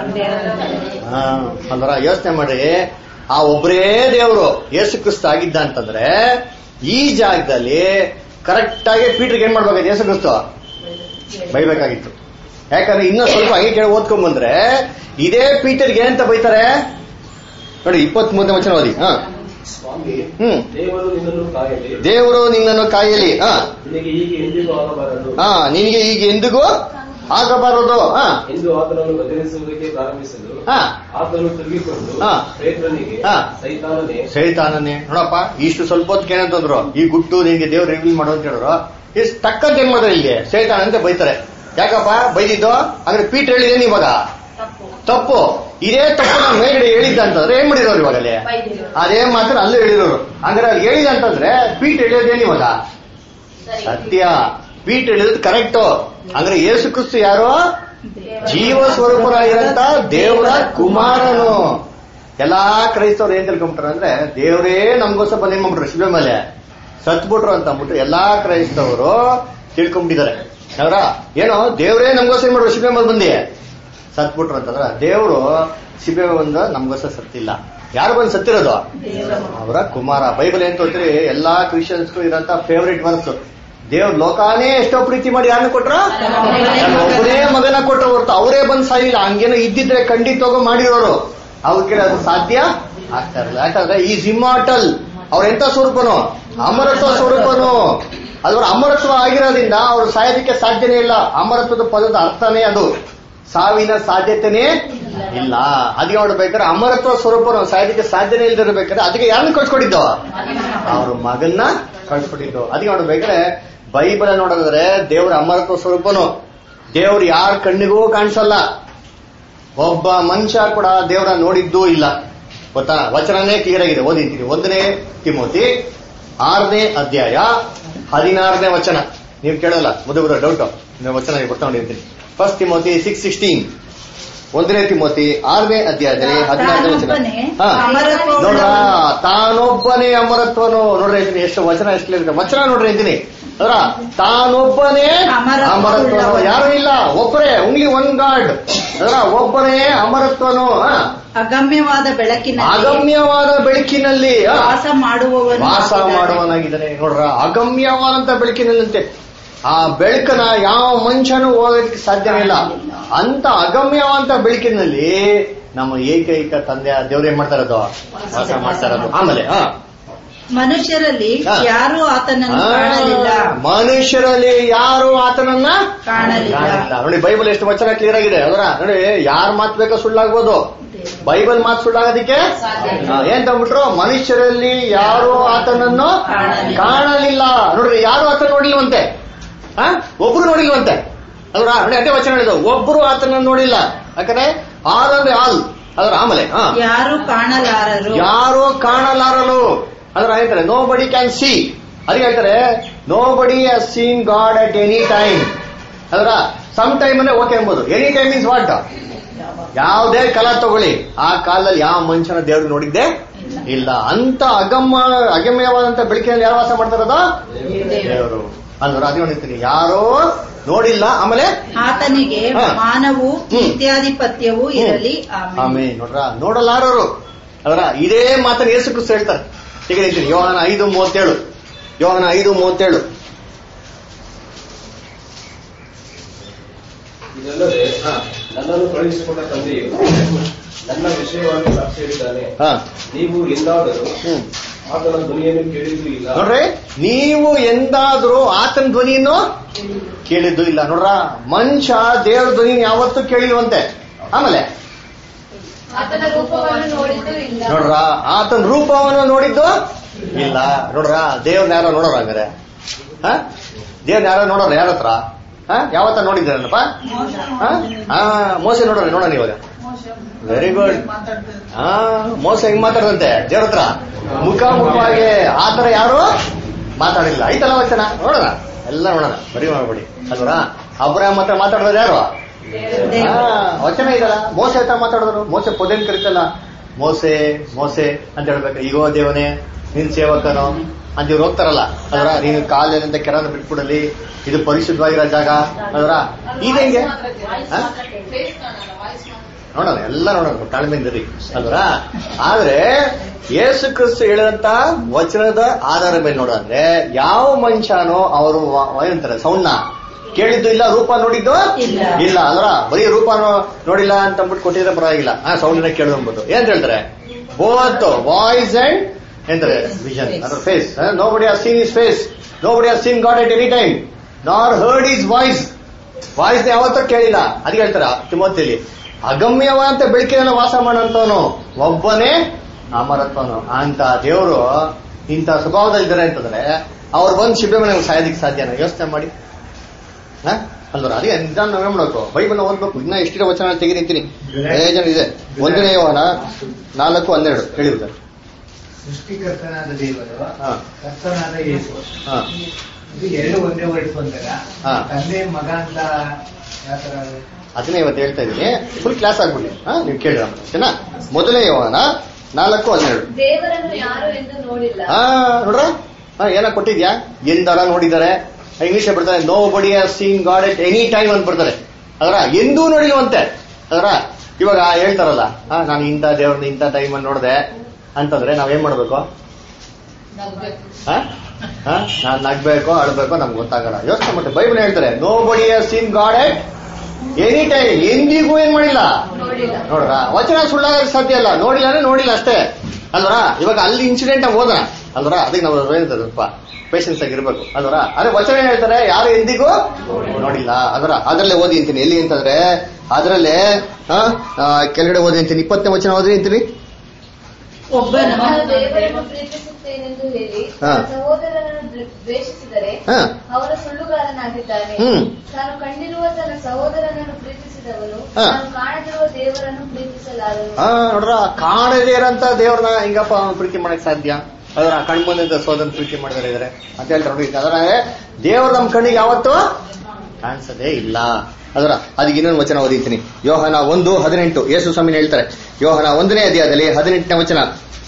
ಹಾ, ಅಂದ್ರ ಯೋಚನೆ ಮಾಡಿ ಆ ಒಬ್ಬರೇ ದೇವರು ಯೇಸು ಕ್ರಿಸ್ತ ಆಗಿದ್ದ ಅಂತಂದ್ರೆ ಈ ಜಾಗದಲ್ಲಿ ಕರೆಕ್ಟ್ ಆಗಿ ಪೀಟರ್ಗೆ ಏನ್ ಮಾಡ್ಬೇಕಾಗಿತ್ತು ಯೇಸು ಕ್ರಿಸ್ತ ಬೈಬೇಕಾಗಿತ್ತು ಯಾಕಂದ್ರೆ ಇನ್ನೂ ಸ್ವಲ್ಪ ಹಂಗೆ ಕೇಳಿ ಓದ್ಕೊಂಡ್ ಬಂದ್ರೆ ಇದೇ ಪೀಟರ್ಗೆ ಅಂತ ಬೈತಾರೆ ನೋಡಿ ಇಪ್ಪತ್ತ್ ಮೂರನೇ ವಚನ ಓದಿ ಹಾ ಸ್ವಾಮಿ ಹ್ಮ್ ದೇವರು ನಿನ್ನನ್ನು ಕಾಯಲಿ ದೇವರು ನಿನ್ನನ್ನು ಕಾಯಲಿ ಹಾ ನಿನಗೆ ಹೀಗೆ ಎಂದಿಗೂ ಆಗಬಾರದು ಹಾ ನಿನಗೆ ಈಗ ಎಂದಿಗೂ ಆಗಬಾರದು ಹಾ ಎಂದು ಆತನನ್ನು ಬದಲಿಸುವುದಕ್ಕೆ ಪ್ರಾರಂಭಿಸಲು ಹಾ ಆತನು ತಿರುಗಿಕೊಂಡು ಹಾ. ಪೇತ್ರನಿಗೆ ಹಾ. ಸೈತಾನನೇ ಸೈತಾನನೇ ನೋಡಪ್ಪ ಇಷ್ಟು ಸ್ವಲ್ಪ ಹೊತ್ತಿಗೆ ಏನಂತಂದ್ರು ಈ ಗುಟ್ಟು ನಿನ್ಗೆ ದೇವ್ರು ರಿವೀಲ್ ಮಾಡು ಅಂತ ಹೇಳಿದ್ರು ಇಷ್ಟು ತಕ್ಕಂತ ಏನ್ ಮಾಡಿದ್ರೆ ಇಲ್ಲಿ ಸೈತಾನ ಅಂತ ಬೈತಾರೆ ಯಾಕಪ್ಪ ಬೈದಿದ್ದು ಅಂದ್ರೆ ಪೀಟ್ ಹೇಳಿದೇನು ಇವಾಗ ತಪ್ಪು ಇದೇ ತಪ್ಪು ನಾನು ಮೇಲ್ಗಡೆ ಹೇಳಿದ್ದ ಅಂತಂದ್ರೆ ಏನ್ ಮಾಡಿರೋರು ಇವಾಗ ಅಲ್ಲಿ ಅದೇ ಮಾತ್ರ ಅಲ್ಲೂ ಹೇಳಿರೋರು ಅಂದ್ರೆ ಅಲ್ಲಿ ಹೇಳಿದ ಅಂತಂದ್ರೆ ಪೀಟ್ ಹೇಳಿಯೋದೇನು ಇವಾಗ ಸತ್ಯ ಪೀಟ್ ಹೇಳಿದ್ ಕರೆಕ್ಟ್ ಅಂದ್ರೆ ಯೇಸು ಕ್ರಿಸ್ತು ಯಾರು ಜೀವ ಸ್ವರೂಪರಾಗಿರಂತ ದೇವರ ಕುಮಾರನು ಎಲ್ಲಾ ಕ್ರೈಸ್ತವ್ರು ಏನ್ ತಿಳ್ಕೊಂಬಿಟ್ರು ಅಂದ್ರೆ ದೇವರೇ ನಮ್ಗೋಸ್ಕರ ಬಂದ್ ಏನ್ ಮಾಡ್ಬಿಟ್ರು ಶಿಲೆ ಮೇಲೆ ಸತ್ಬಿಟ್ರು ಅಂತ ಅಂದ್ಬಿಟ್ಟು ಎಲ್ಲಾ ಕ್ರೈಸ್ತವರು ತಿಳ್ಕೊಂಬಿಟ್ಟಿದ್ದಾರೆ ಅವರ ಏನೋ ದೇವರೇ ನಮ್ಗೋಸ್ಕರ ಏನ್ ಮಾಡ್ರು ಶಿಲೆ ಮೇಲೆ ಬಂದಿ ಸತ್ಬಿಟ್ರು ಅಂತಂದ್ರ ದೇವರು ಶಿಬೆ ಬಂದು ನಮ್ಗೋಸ್ಕರ ಸತ್ತಿಲ್ಲ ಯಾರು ಬಂದು ಸತ್ತಿರೋದು ಅವರ ಕುಮಾರ ಬೈಬಲ್ ಏನ್ ತೋರ್ತೀರಿ ಎಲ್ಲಾ ಕ್ರಿಶ್ಚಿಯನ್ಸ್ಗೂ ಇರೋಂತ ಫೇವರಿಟ್ ವರ್ಸ್ ದೇವ್ರ ಲೋಕಾನೇ ಎಷ್ಟೋ ಪ್ರೀತಿ ಮಾಡಿ ಯಾರನ್ನ ಕೊಟ್ರ ಒಬ್ಬನೇ ಮಗನ ಕೊಟ್ರು ಹೊರ್ತು ಅವರೇ ಬಂದ್ ಸಾಯಿಲ್ಲ ಹಂಗೇನೋ ಇದ್ದಿದ್ರೆ ಖಂಡಿತವಾಗೂ ಮಾಡಿರೋರು ಅವ್ರಿಗೆ ಅದು ಸಾಧ್ಯ ಆಗ್ತಾ ಇರಲಿಲ್ಲ ಯಾಕಂದ್ರೆ ಈ ಇಮಾಟಲ್ ಅವ್ರ ಎಂತ ಸ್ವರೂಪನು ಅಮರತ್ವ ಸ್ವರೂಪನು ಅದ್ರ ಅಮರತ್ವ ಆಗಿರೋದ್ರಿಂದ ಅವ್ರು ಸಾಯೋದಕ್ಕೆ ಸಾಧ್ಯನೇ ಇಲ್ಲ ಅಮರತ್ವದ ಪದದ ಅರ್ಥನೇ ಅದು ಸಾವಿನ ಸಾಧ್ಯತೆನೇ ಇಲ್ಲ ಅದಕ್ಕೆ ನೋಡ್ಬೇಕಾದ್ರೆ ಅಮರತ್ವ ಸ್ವರೂಪನು ಸಾಯೋದಕ್ಕೆ ಸಾಧ್ಯನೇ ಇಲ್ದಿರ್ಬೇಕಾದ್ರೆ ಅದಕ್ಕೆ ಯಾರನ್ನ ಕಳ್ಸ್ಕೊಟ್ಟಿದ್ದು ಅವ್ರ ಮಗನ್ನ ಕಳ್ಸ್ಕೊಟ್ಟಿದ್ದು ಅದಕ್ಕೆ ನೋಡ್ಬೇಕಾದ್ರೆ ಬೈಬಲ್ ನೋಡಿದ್ರೆ ದೇವರ ಅಮರತ್ವ ಸ್ವರೂಪನು ದೇವ್ರು ಯಾರ ಕಣ್ಣಿಗೂ ಕಾಣಿಸಲ್ಲ ಒಬ್ಬ ಮನುಷ್ಯ ಕೂಡ ದೇವರ ನೋಡಿದ್ದೂ ಇಲ್ಲ ಗೊತ್ತಾ ವಚನನೇ ಕ್ಲಿಯರ್ ಆಗಿದೆ ಓದಿದ್ದೀನಿ ಒಂದನೇ ತಿಮೋತಿ ಆರನೇ ಅಧ್ಯಾಯ ಹದಿನಾರನೇ ವಚನ ನೀವು ಕೇಳಲ್ಲ ಮುದ ಮುದ ಡೌಟ್ ವಚನ ನೀವು ಬರ್ತಾ ಹೊಂದಿರ್ತೀನಿ ಫಸ್ಟ್ ತಿಮೋತಿ ಸಿಕ್ಸ್ ಸಿಕ್ಸ್ಟೀನ್ ಒಂದನೇ ತಿಮೋತಿ ಆರನೇ ಅಧ್ಯಾಯದಲ್ಲಿ ಹದಿನಾರನೇ ವಚನ ತಾನೊಬ್ಬನೇ ಹಾ. ಅಮರತ್ವವುಳ್ಳವನು. ನೋಡ್ರಾ ತಾನೊಬ್ಬನೇ ಅಮರತ್ವನು ನೋಡ್ರಿ ಹೇಳ್ತೀನಿ ಎಷ್ಟು ವಚನ ಎಷ್ಟು ಇರುತ್ತೆ ವಚನ ನೋಡ್ರಿ ಹೇಳ್ತೀನಿ ಅದರ ತಾನೊಬ್ಬನೇ ಅಮರತ್ವ ಅಮರತ್ವನು ಉಳ್ಳವನು. ಯಾರು ಇಲ್ಲ ಒಬ್ಬರೇ ಓನ್ಲಿ ಒನ್ ಗಾಡ್ ಅದರ ಒಬ್ಬನೇ ಅಮರತ್ವನು ಹಾ. ಅಗಮ್ಯವಾದ ಬೆಳಕಿನಲ್ಲಿ ಅಗಮ್ಯವಾದ ಬೆಳಕಿನಲ್ಲಿ ಹಾ. ವಾಸ ಮಾಡುವವನು ವಾಸ ಆಗಿದ್ದಾನೆ. ಮಾಡುವನಾಗಿದ್ದಾನೆ ನೋಡ್ರ ಅಗಮ್ಯವಾದಂತ ಬೆಳಕಿನಲ್ಲಂತೆ ಆ ಬೆಳಕನ್ನ ಯಾವ ಮನುಷ್ಯನೂ ಹೋಗೋದಕ್ಕೆ ಸಾಧ್ಯನೇ ಇಲ್ಲ ಅಂತ ಅಗಮ್ಯವಾದಂತ ಬೆಳಕಿನಲ್ಲಿ ನಮ್ಮ ಏಕೈಕ ತಂದೆ ದೇವ್ರು ಏನ್ ಮಾಡ್ತಾ ಇರೋದು ವಾಸ ಮಾಡ್ತಾ ಇರೋದು ಆಮೇಲೆ ಹಾ ಮನುಷ್ಯರಲ್ಲಿ ಹಾ. ಯಾರೂ ಆತನನ್ನು ಕಾಣಲಿಲ್ಲ ಆ, ಮನುಷ್ಯರಲ್ಲಿ ಯಾರು ಆತನನ್ನ ಕಾಣಲಿಲ್ಲ. ಕಾಣಲಿಲ್ಲ. ನೋಡಿ ಬೈಬಲ್ ಎಷ್ಟು ವಚನ ಕ್ಲಿಯರ್ ಆಗಿದೆ ಅದರ ನೋಡಿ ಯಾರ ಮಾತು ಬೇಕೋ ಸುಳ್ಳಾಗ್ಬೋದು ಬೈಬಲ್ ಮಾತು ಸುಳ್ಳಾಗೋದಕ್ಕೆ ಆ, ಏನ್ ತಗೊಂಡ್ಬಿಟ್ರು ಮನುಷ್ಯರಲ್ಲಿ ಯಾರು ಆತನನ್ನು ಕಾಣಲಿಲ್ಲ. ಕಾಣಲಿಲ್ಲ ನೋಡ್ರಿ ಯಾರು ಆತನ ನೋಡಿಲ್ವಂತೆ ಆ ಒಬ್ರು ನೋಡಿಲ್ವಂತೆ ಅಲ್ರ ನೋಡಿ ಅದೇ ವಚನ ಹೇಳಿದ್ರು ಒಬ್ರು ಆತನ ನೋಡಿಲ್ಲ ಯಾಕಂದ್ರೆ ಆಲ್ ಅಂದ್ರೆ ಆಲ್ ಅದ್ರ ಆಮೇಲೆ ಹಾ ಯಾರು ಕಾಣಲಾರರು ಯಾರು ಕಾಣಲಾರರು ಅಂದ್ರೆ ಹೇಳ್ತಾರೆ ನೋ ಬಡಿ ಕ್ಯಾನ್ ಸಿ ಅದಕ್ಕೆ ಹೇಳ್ತಾರೆ nobody has seen God at any time ಅದರ ಸಮ್ ಟೈಮ್ ಅಂದ್ರೆ ಓಕೆ ಎಂಬುದು ಎನಿ ಟೈಮ್ ಮೀನ್ಸ್ ವಾಟ್ ಯಾವುದೇ ಕಾಲ ತಗೊಳ್ಳಿ ಆ ಕಾಲದಲ್ಲಿ ಯಾವ ಮನುಷ್ಯನ ದೇವ್ರು ನೋಡಿದ್ದೆ ಇಲ್ಲ ಅಂತ ಅಗಮ್ಯ ಅಗಮ್ಯವಾದಂತ ಬೆಳಕಿನಲ್ಲಿ ಯಾರು ವಾಸ ಮಾಡ್ತಾರದ ದೇವರು ಅಲ್ವರ ಅದೇ ಹೇಳ್ತೀನಿ ಯಾರೋ ನೋಡಿಲ್ಲ ಆಮೇಲೆ ಆತನಿಗೆ ಹಾ. ಮಾನವು ಹ್ಮ್. ನಿತ್ಯಾಧಿಪತ್ಯವೂ ಇರಲಿ ಆಮೇಲೆ ಆಮೇಲೆ ನೋಡ್ರ ನೋಡಲಾರರು ಅದರ ಇದೇ ಮಾತನ್ನು ಯೇಸು ಕ್ರಿಸ್ತ ಹೇಳ್ತಾರೆ ಈಗ ಹೇಳ್ತೀನಿ ಯೋಹನ ಐದು ಮೂವತ್ತೇಳು ಯೋಹನ ಐದು ಮೂವತ್ತೇಳು ಇದಲ್ಲದೆ ನನ್ನನ್ನು ಕಳುಹಿಸಿಕೊಂಡ ತಂದೆಯು ನನ್ನ ವಿಷಯವಾಗಿ ಸಾಕ್ಷಿ ಹೇಳಿದ್ದಾನೆ ಹಾ ನೀವು ಎಂದಾದರೂ ಹ್ಮ್ ಆತನ ಧ್ವನಿಯನ್ನು ಕೇಳಿದ್ದು ಇಲ್ಲ ನೋಡ್ರಿ ನೀವು ಎಂದಾದ್ರೂ ಆತನ ಧ್ವನಿಯನ್ನು ಕೇಳಿದ್ದು ಇಲ್ಲ ನೋಡ್ರ ಮನುಷ್ಯ ದೇವ್ರ ಧ್ವನಿ ಯಾವತ್ತೂ ಕೇಳಿಲ್ವಂತೆ ಆಮೇಲೆ ಆತನ ರೂಪವನ್ನು ನೋಡಿದ್ದು ಇಲ್ಲ ನೋಡ್ರ ಆತನ ರೂಪವನ್ನು ನೋಡಿದ್ದು ಇಲ್ಲ ನೋಡ್ರ ದೇವ್ರನ್ನ ಯಾರೋ ನೋಡೋರ ಹಂಗಾರೆ ಹ ದೇವ್ರನ್ನ ಯಾರೋ ನೋಡೋರ ಯಾರ ಹತ್ರ ಹ ಯಾವತ್ತ ನೋಡಿದ್ದೀರಲ್ಲಪ್ಪ ಹ? ಹಾ ಮೋಸ ನೋಡೋಣ ನೋಡೋಣ ಇವಾಗ ವೆರಿ ಗುಡ್ ಹಾ ಮೋಸ ಹೆಂಗ್ ಮಾತಾಡದಂತೆ ದೇವ್ರ ಹತ್ರ ಮುಖಾಮುಖವಾಗಿ ಆತರ ಯಾರು ಮಾತಾಡಿಲ್ಲ ಐತಲ್ಲ ವಚನ ನೋಡೋಣ ಎಲ್ಲ ನೋಡೋಣ ಬರೀ ಮಾಡ್ಬೇಡಿ ಅಲ್ವರಾ ಅಬ್ರಾಹಂ ಹತ್ರ ಮಾತಾಡೋದು ಯಾರು ಹಾ, ವಚನ ಇದಲ್ಲ ಮೋಸ ಹತ್ರ ಮಾತಾಡಿದ್ರು ಮೋಸ ಪೊದೆನ್ ಕರಿತಲ್ಲ ಮೋಸೆ ಮೋಸೆ ಅಂತ ಹೇಳ್ಬೇಕು ಈಗೋ ದೇವನೇ ನಿನ್ ಸೇವಕನು ಅಂತ ಇವ್ರು ಹೋಗ್ತಾರಲ್ಲ ಅದರ ನೀನು ಕಾಲಿನಿಂದ ಕೆರನ್ನು ಬಿಟ್ಬಿಡಲಿ ಇದು ಪರಿಶುದ್ಧವಾಗಿರೋ ಜಾಗ ಅದರ ಇದಂಗೆ ಹಾ? ನೋಡೋಣ ಎಲ್ಲ ನೋಡೋಣ ತಾಳ್ಮೆಯಿಂದರಿ ಅಲ್ವರ ಆದ್ರೆ ಯೇಸು ಕ್ರಿಸ್ತು ಹೇಳಿದಂತ ವಚನದ ಆಧಾರ ಮೇಲೆ ನೋಡಂದ್ರೆ ಯಾವ ಮನುಷ್ಯನೋ ಅವರು ಏನಂತಾರೆ ಸೌಂಡ್ನ ಕೇಳಿದ್ದು ಇಲ್ಲ ರೂಪ ನೋಡಿದ್ದು ಇಲ್ಲ. ಇಲ್ಲ ಅಲ್ರ ಬರೀ ರೂಪ ನೋ- ನೋಡಿಲ್ಲ ಅಂತ ಅಂದ್ಬಿಟ್ಟು ಕೊಟ್ಟಿದ್ರೆ ಪರವಾಗಿಲ್ಲ ಆ ಸೌಂಡಿನ ಕೇಳಿದು ಅಂದ್ಬಿಟ್ಟು ಏನ್ ಹೇಳ್ತಾರೆ ಬೋತ್ ವಾಯ್ಸ್ ಅಂಡ್ ಎಂತಾರೆ ವಿಷನ್ ಅದ್ರ face nobody or seen is face nobody or seen God at any time nor heard his voice voice ಯಾವತ್ತೂ ಕೇಳಿಲ್ಲ ಅದಕ್ಕೆ ಹೇಳ್ತಾರ ತಿಮೋತಿಯಲ್ಲಿ ಅಗಮ್ಯವಾದಂತ ಬೆಳಕಿನ ವಾಸ ಮಾಡೋಂಥವನು ಒಬ್ಬನೇ ಅಮರತ್ವನು ಅಂತ ದೇವರು ಇಂಥ ಸ್ವಭಾವದಲ್ಲಿದ್ದಾರೆ ಅಂತಂದ್ರೆ ಅವ್ರು ಬಂದು ಶಿಬಿರ ಮನೆ ಸಾಯೋದಕ್ಕೆ ಸಾಧ್ಯನಾ ಯೋಚನೆ ಮಾಡಿ ಹ? ಅಲ್ವರ ಅದೇ ನಿಧಾನ ನಾವೇ ಮಾಡ್ಬೇಕು ಬೈಬಲ್ ಓದ್ಬೇಕು ಇನ್ನ ಎಷ್ಟಿರೋ ವಚನ ತೆಗಿತೀನಿ ಪ್ರಯೋಜನ ಇದೆ ಒಂದನೇ ಯೋಹನ ನಾಲ್ಕು ಹನ್ನೆರಡು ಹೇಳಿದ್ರು ಸೃಷ್ಟಿಕರ್ತನಾದ ದೇವರು ಹಾ. ಕರ್ತನಾದ ಯೇಸು ಹಾ ಇದು ಎರಡು ಒಂದೇ ವರ್ಡ್ ಬಂದಾಗ ಹಾ. ತಂದೆ ಮಗ ಅಂತ ಯಾವ ತರ ಅದು? ಅದನ್ನೇ ಇವತ್ತು ಹೇಳ್ತಾ ಇದ್ದೀನಿ ಫುಲ್ ಕ್ಲಾಸ್ ಆಗ್ಬಿಡಿ ಹಾ ನೀವು ಕೇಳಿ ಓಕೆನಾ ಮೊದಲನೇ ಯೋಹನ ನಾಲ್ಕು ಹನ್ನೆರಡು ದೇವರನ್ನು ಯಾರು ಎಂದು ನೋಡಿಲ್ಲ ಹಾ ನೋಡ್ರ ಹಾ ಏನ ಕೊಟ್ಟಿದ್ಯಾ ಎಂದರ ನೋಡಿದ್ದಾರೆ ಇಂಗ್ಲಿಷ್ ಬರ್ತಾರೆ nobody seen God at any time ಅಂತ ಬರ್ತಾರೆ ಅದರ ಎಂದೂ ನೋಡಿಲ್ವಂತೆ ಅದರ ಇವಾಗ ಹೇಳ್ತಾರಲ್ಲ ಹಾ ನಾನು ಇಂಥ ದೇವ್ರನ್ನ ಇಂಥ ಟೈಮಲ್ಲಿ ನೋಡಿದೆ ಅಂತಂದ್ರೆ ನಾವೇನ್ ಮಾಡ್ಬೇಕು ಹಾ ಹಾ ನಾನ್ ನಗ್ಬೇಕು ಅಳ್ಬೇಕು ನಮ್ಗೆ ಗೊತ್ತಾಗಲ್ಲ ಯೋಚನೆ ಮಾಡಿ ಬೈಬಲ್ ಹೇಳ್ತಾರೆ nobody seen God at any time ಎಂದಿಗೂ ಏನ್ ಮಾಡಿಲ್ಲ ನೋಡಿಲ್ಲ ನೋಡ್ರ ವಚನ ಸುಳ್ಳಾಗಕ್ಕೆ ಸಾಧ್ಯ ಇಲ್ಲ ನೋಡಿಲ್ಲ ಅಂದ್ರೆ ನೋಡಿಲ್ಲ ಅಷ್ಟೇ ಅಲ್ವರ ಇವಾಗ ಅಲ್ಲಿ ಇನ್ಸಿಡೆಂಟ್ ಹೋದ ಅಲ್ವರ ಅದಕ್ಕೆ ನಾವು ಹೇಳಿದ್ರೆ ಸ್ವಲ್ಪ ಪೇಷನ್ಸ್ ಆಗಿರ್ಬೇಕು ಅಲ್ವರ ಅದೇ ವಚನ ಏನ್ ಹೇಳ್ತಾರೆ ಯಾರು ಎಂದಿಗೂ ನೋಡಿಲ್ಲ ಅದರ ಅದರಲ್ಲೇ ಓದಿ ಅಂತೀನಿ ಎಲ್ಲಿ ಅಂತಂದ್ರೆ ಅದರಲ್ಲೇ ಆ, ಆ, ಕೆಳಗಡೆ ಓದಿ ಅಂತೀನಿ ಇಪ್ಪತ್ತನೇ ವಚನ ಓದಿ ಅಂತೀನಿ ಒಬ್ಬನು ನಾನು ದೇವರನ್ನು ಪ್ರೀತಿಸುತ್ತೇನೆಂದು ಹೇಳಿ ಹಾ. ತನ್ನ ಸಹೋದರನನ್ನು ದ್ವ- ದ್ವೇಷಿಸಿದರೆ ಹಾ ಅವನು ಸುಳ್ಳುಗಾರನಾಗಿದ್ದಾನೆ ಹ್ಮ್. ತಾನು ಕಂಡಿರುವ ತನ್ನ ಸಹೋದರನನ್ನು ಪ್ರೀತಿಸಿದವನು ಹಾ. ತಾನು ಕಾಣದಿರುವ ದೇವರನ್ನು ಪ್ರೀತಿಸಲಾರನು ಆ, ನೋಡ್ರ ಕಾಣದೇ ಇರೋಂತ ದೇವ್ರನ್ನ ಹಿಂಗಪ್ಪ ಅವ್ನು ಪ್ರೀತಿ ಮಾಡಕ್ ಸಾಧ್ಯ ಅದರ ಕಣ್ಮುಂದಿಂದ ಸೋದನ್ ಪ್ರೀತಿ ಮಾಡಿದಾರೆ ಇದಾರೆ ಅಂತ ಹೇಳ್ತಾರೆ ನೋಡಿ ಅದರ ದೇವ್ರ ನಮ್ ಕಣ್ಣಿಗೆ ಯಾವತ್ತೂ ಕಾಣಿಸದೇ ಇಲ್ಲ ಅದರ ಅದಕ್ಕೆ ಇನ್ನೊಂದು ವಚನ ಓದಿತೀನಿ ಯೋಹನ ಒಂದು ಹದಿನೆಂಟು ಯೇಸು ಸ್ವಾಮಿನ ಹೇಳ್ತಾರೆ ಯೋಹನ ಒಂದನೇ ಅಧ್ಯಾಯದಲ್ಲಿ ಹದಿನೆಂಟನೇ ವಚನ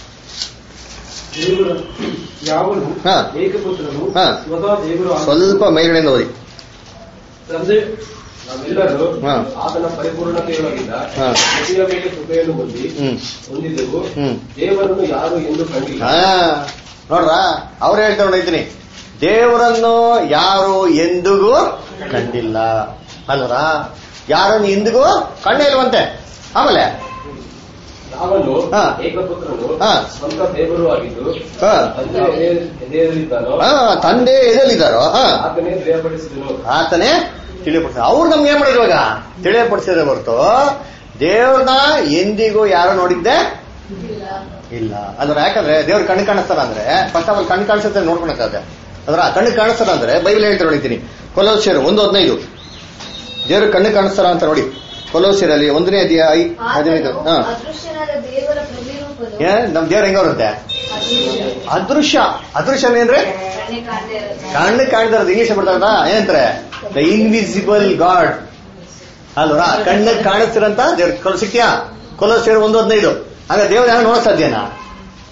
ದೇವರ ಯಾವನು ಹಾ. ಏಕಪುತ್ರನು ಹಾ. ಸ್ವತಃ ದೇವರು ಆದ ಸ್ವಲ್ಪ ಮೇಲ್ಗಡೆಯಿಂದ ಓದಿ ತಂದೆ ನಾವೆಲ್ಲರೂ ಹಾ. ಆತನ ಪರಿಪೂರ್ಣತೆಯೊಳಗಿಂದ ಹಾ. ಕೃಪೆಯ ಮೇಲೆ ಕೃಪೆಯನ್ನು ಹೊಂದಿ ಹ್ಮ್ ಹೊಂದಿದ್ದೆವು ಹ್ಮ್ ದೇವರನ್ನು ಯಾರು ಎಂದು ಕಂಡಿಲ್ಲ ಹಾ ನೋಡ್ರ ಅವ್ರು ಹೇಳ್ತಾರೆ ನೋಡಿದ್ದೀನಿ ದೇವರನ್ನು ಯಾರು ಎಂದಿಗೂ ಕಂಡಿಲ್ಲ ಅಲ್ವರ ಯಾರನ್ನು ಎಂದಿಗೂ ಕಂಡೇ ಇಲ್ವಂತೆ ಆಮೇಲೆ ನಾವನು ಹಾ. ಏಕಪುತ್ರನು ಹಾ. ಸ್ವಂತ ದೇವರು ಆಗಿದ್ದು ಹಾ. ತಂದೆ ಎದೆ- ಎದೆಯಲ್ಲಿದ್ದಾನೋ ಆ, ತಂದೆ ಎದಲ್ಲಿದ್ದಾರೋ ಆ, ಆತನೇ ದೃಢಪಡಿಸಿದನು ಆತನೇ ತಿಳಿಯಪಡಿಸ ಅವ್ರು ನಮ್ಗೆ ಏನ್ ಮಾಡಿದ್ರು ಇವಾಗ ತಿಳಿಯಪಡಿಸಿದ್ರೆ ಹೊರತು ದೇವ್ರನ್ನ ಎಂದಿಗೂ ಯಾರು ನೋಡಿದ್ದೆ ಇಲ್ಲ ಅದ್ರ ಯಾಕಂದ್ರೆ ದೇವ್ರ ಕಣ್ಣು ಕಾಣಿಸ್ತಾರ ಅಂದ್ರೆ ಫಸ್ಟ್ ಆಫ್ ಆಲ್ ಕಣ್ಣು ಕಾಣಿಸುತ್ತೆ ನೋಡ್ಕೊಳಕ್ಕಾಗ ಅದ್ರ ಕಣ್ಣು ಕಾಣಿಸ್ತಾರ ಅಂದ್ರೆ ಬೈಬಲ್ ಹೇಳ್ತಾರೆ ನೋಡಿದ್ದೀನಿ ಕೊಲೋಸಿಯರು ಒಂದು ಹದಿನೈದು ದೇವ್ರ ಕಣ್ಣು ಕಾಣಿಸ್ತಾರ ಅಂತ ನೋಡಿ ಕೊಲೋಸಿಯರಲ್ಲಿ ಒಂದನೇ ಅಧ್ಯಾಯ ಐ- ಹದಿನೈದು ಆತನು ಹಾ ಅದೃಶ್ಯನಾದ ದೇವರ ಪ್ರತಿರೂಪನು ಏ ನಮ್ ದೇವ್ರ ಹೆಂಗ ಬರುತ್ತೆ ಅದೃಶ್ಯ. ಅದೃಶ್ಯ ಅದೃಶ್ಯ ಏನ್ರಿ ಕಣ್ಣಿಗೆ ಕಾಣದೇ ಇರೋದು. ಕಣ್ಣು ಕಾಣ್ತಾರ ಇಂಗ್ಲಿಷ್ ಬರ್ತಾರ ಏನಂತಾರೆ ದ ಇನ್ವಿಸಿಬಲ್ ಗಾಡ್ ಅಲ್ವರ ಕಣ್ಣಿಗೆ ಕಾಣಿಸ್ತಿರಂತ ದೇವ್ರ ಕೊಲ್ ಸಿಕ್ತಿಯಾ ಕೊಲೋಸಿಯರ್ ಒಂದು ಹದಿನೈದು ಆಗ ದೇವ್ರ ಯಾರು ನೋಡಕ್ ಸಾಧ್ಯನಾ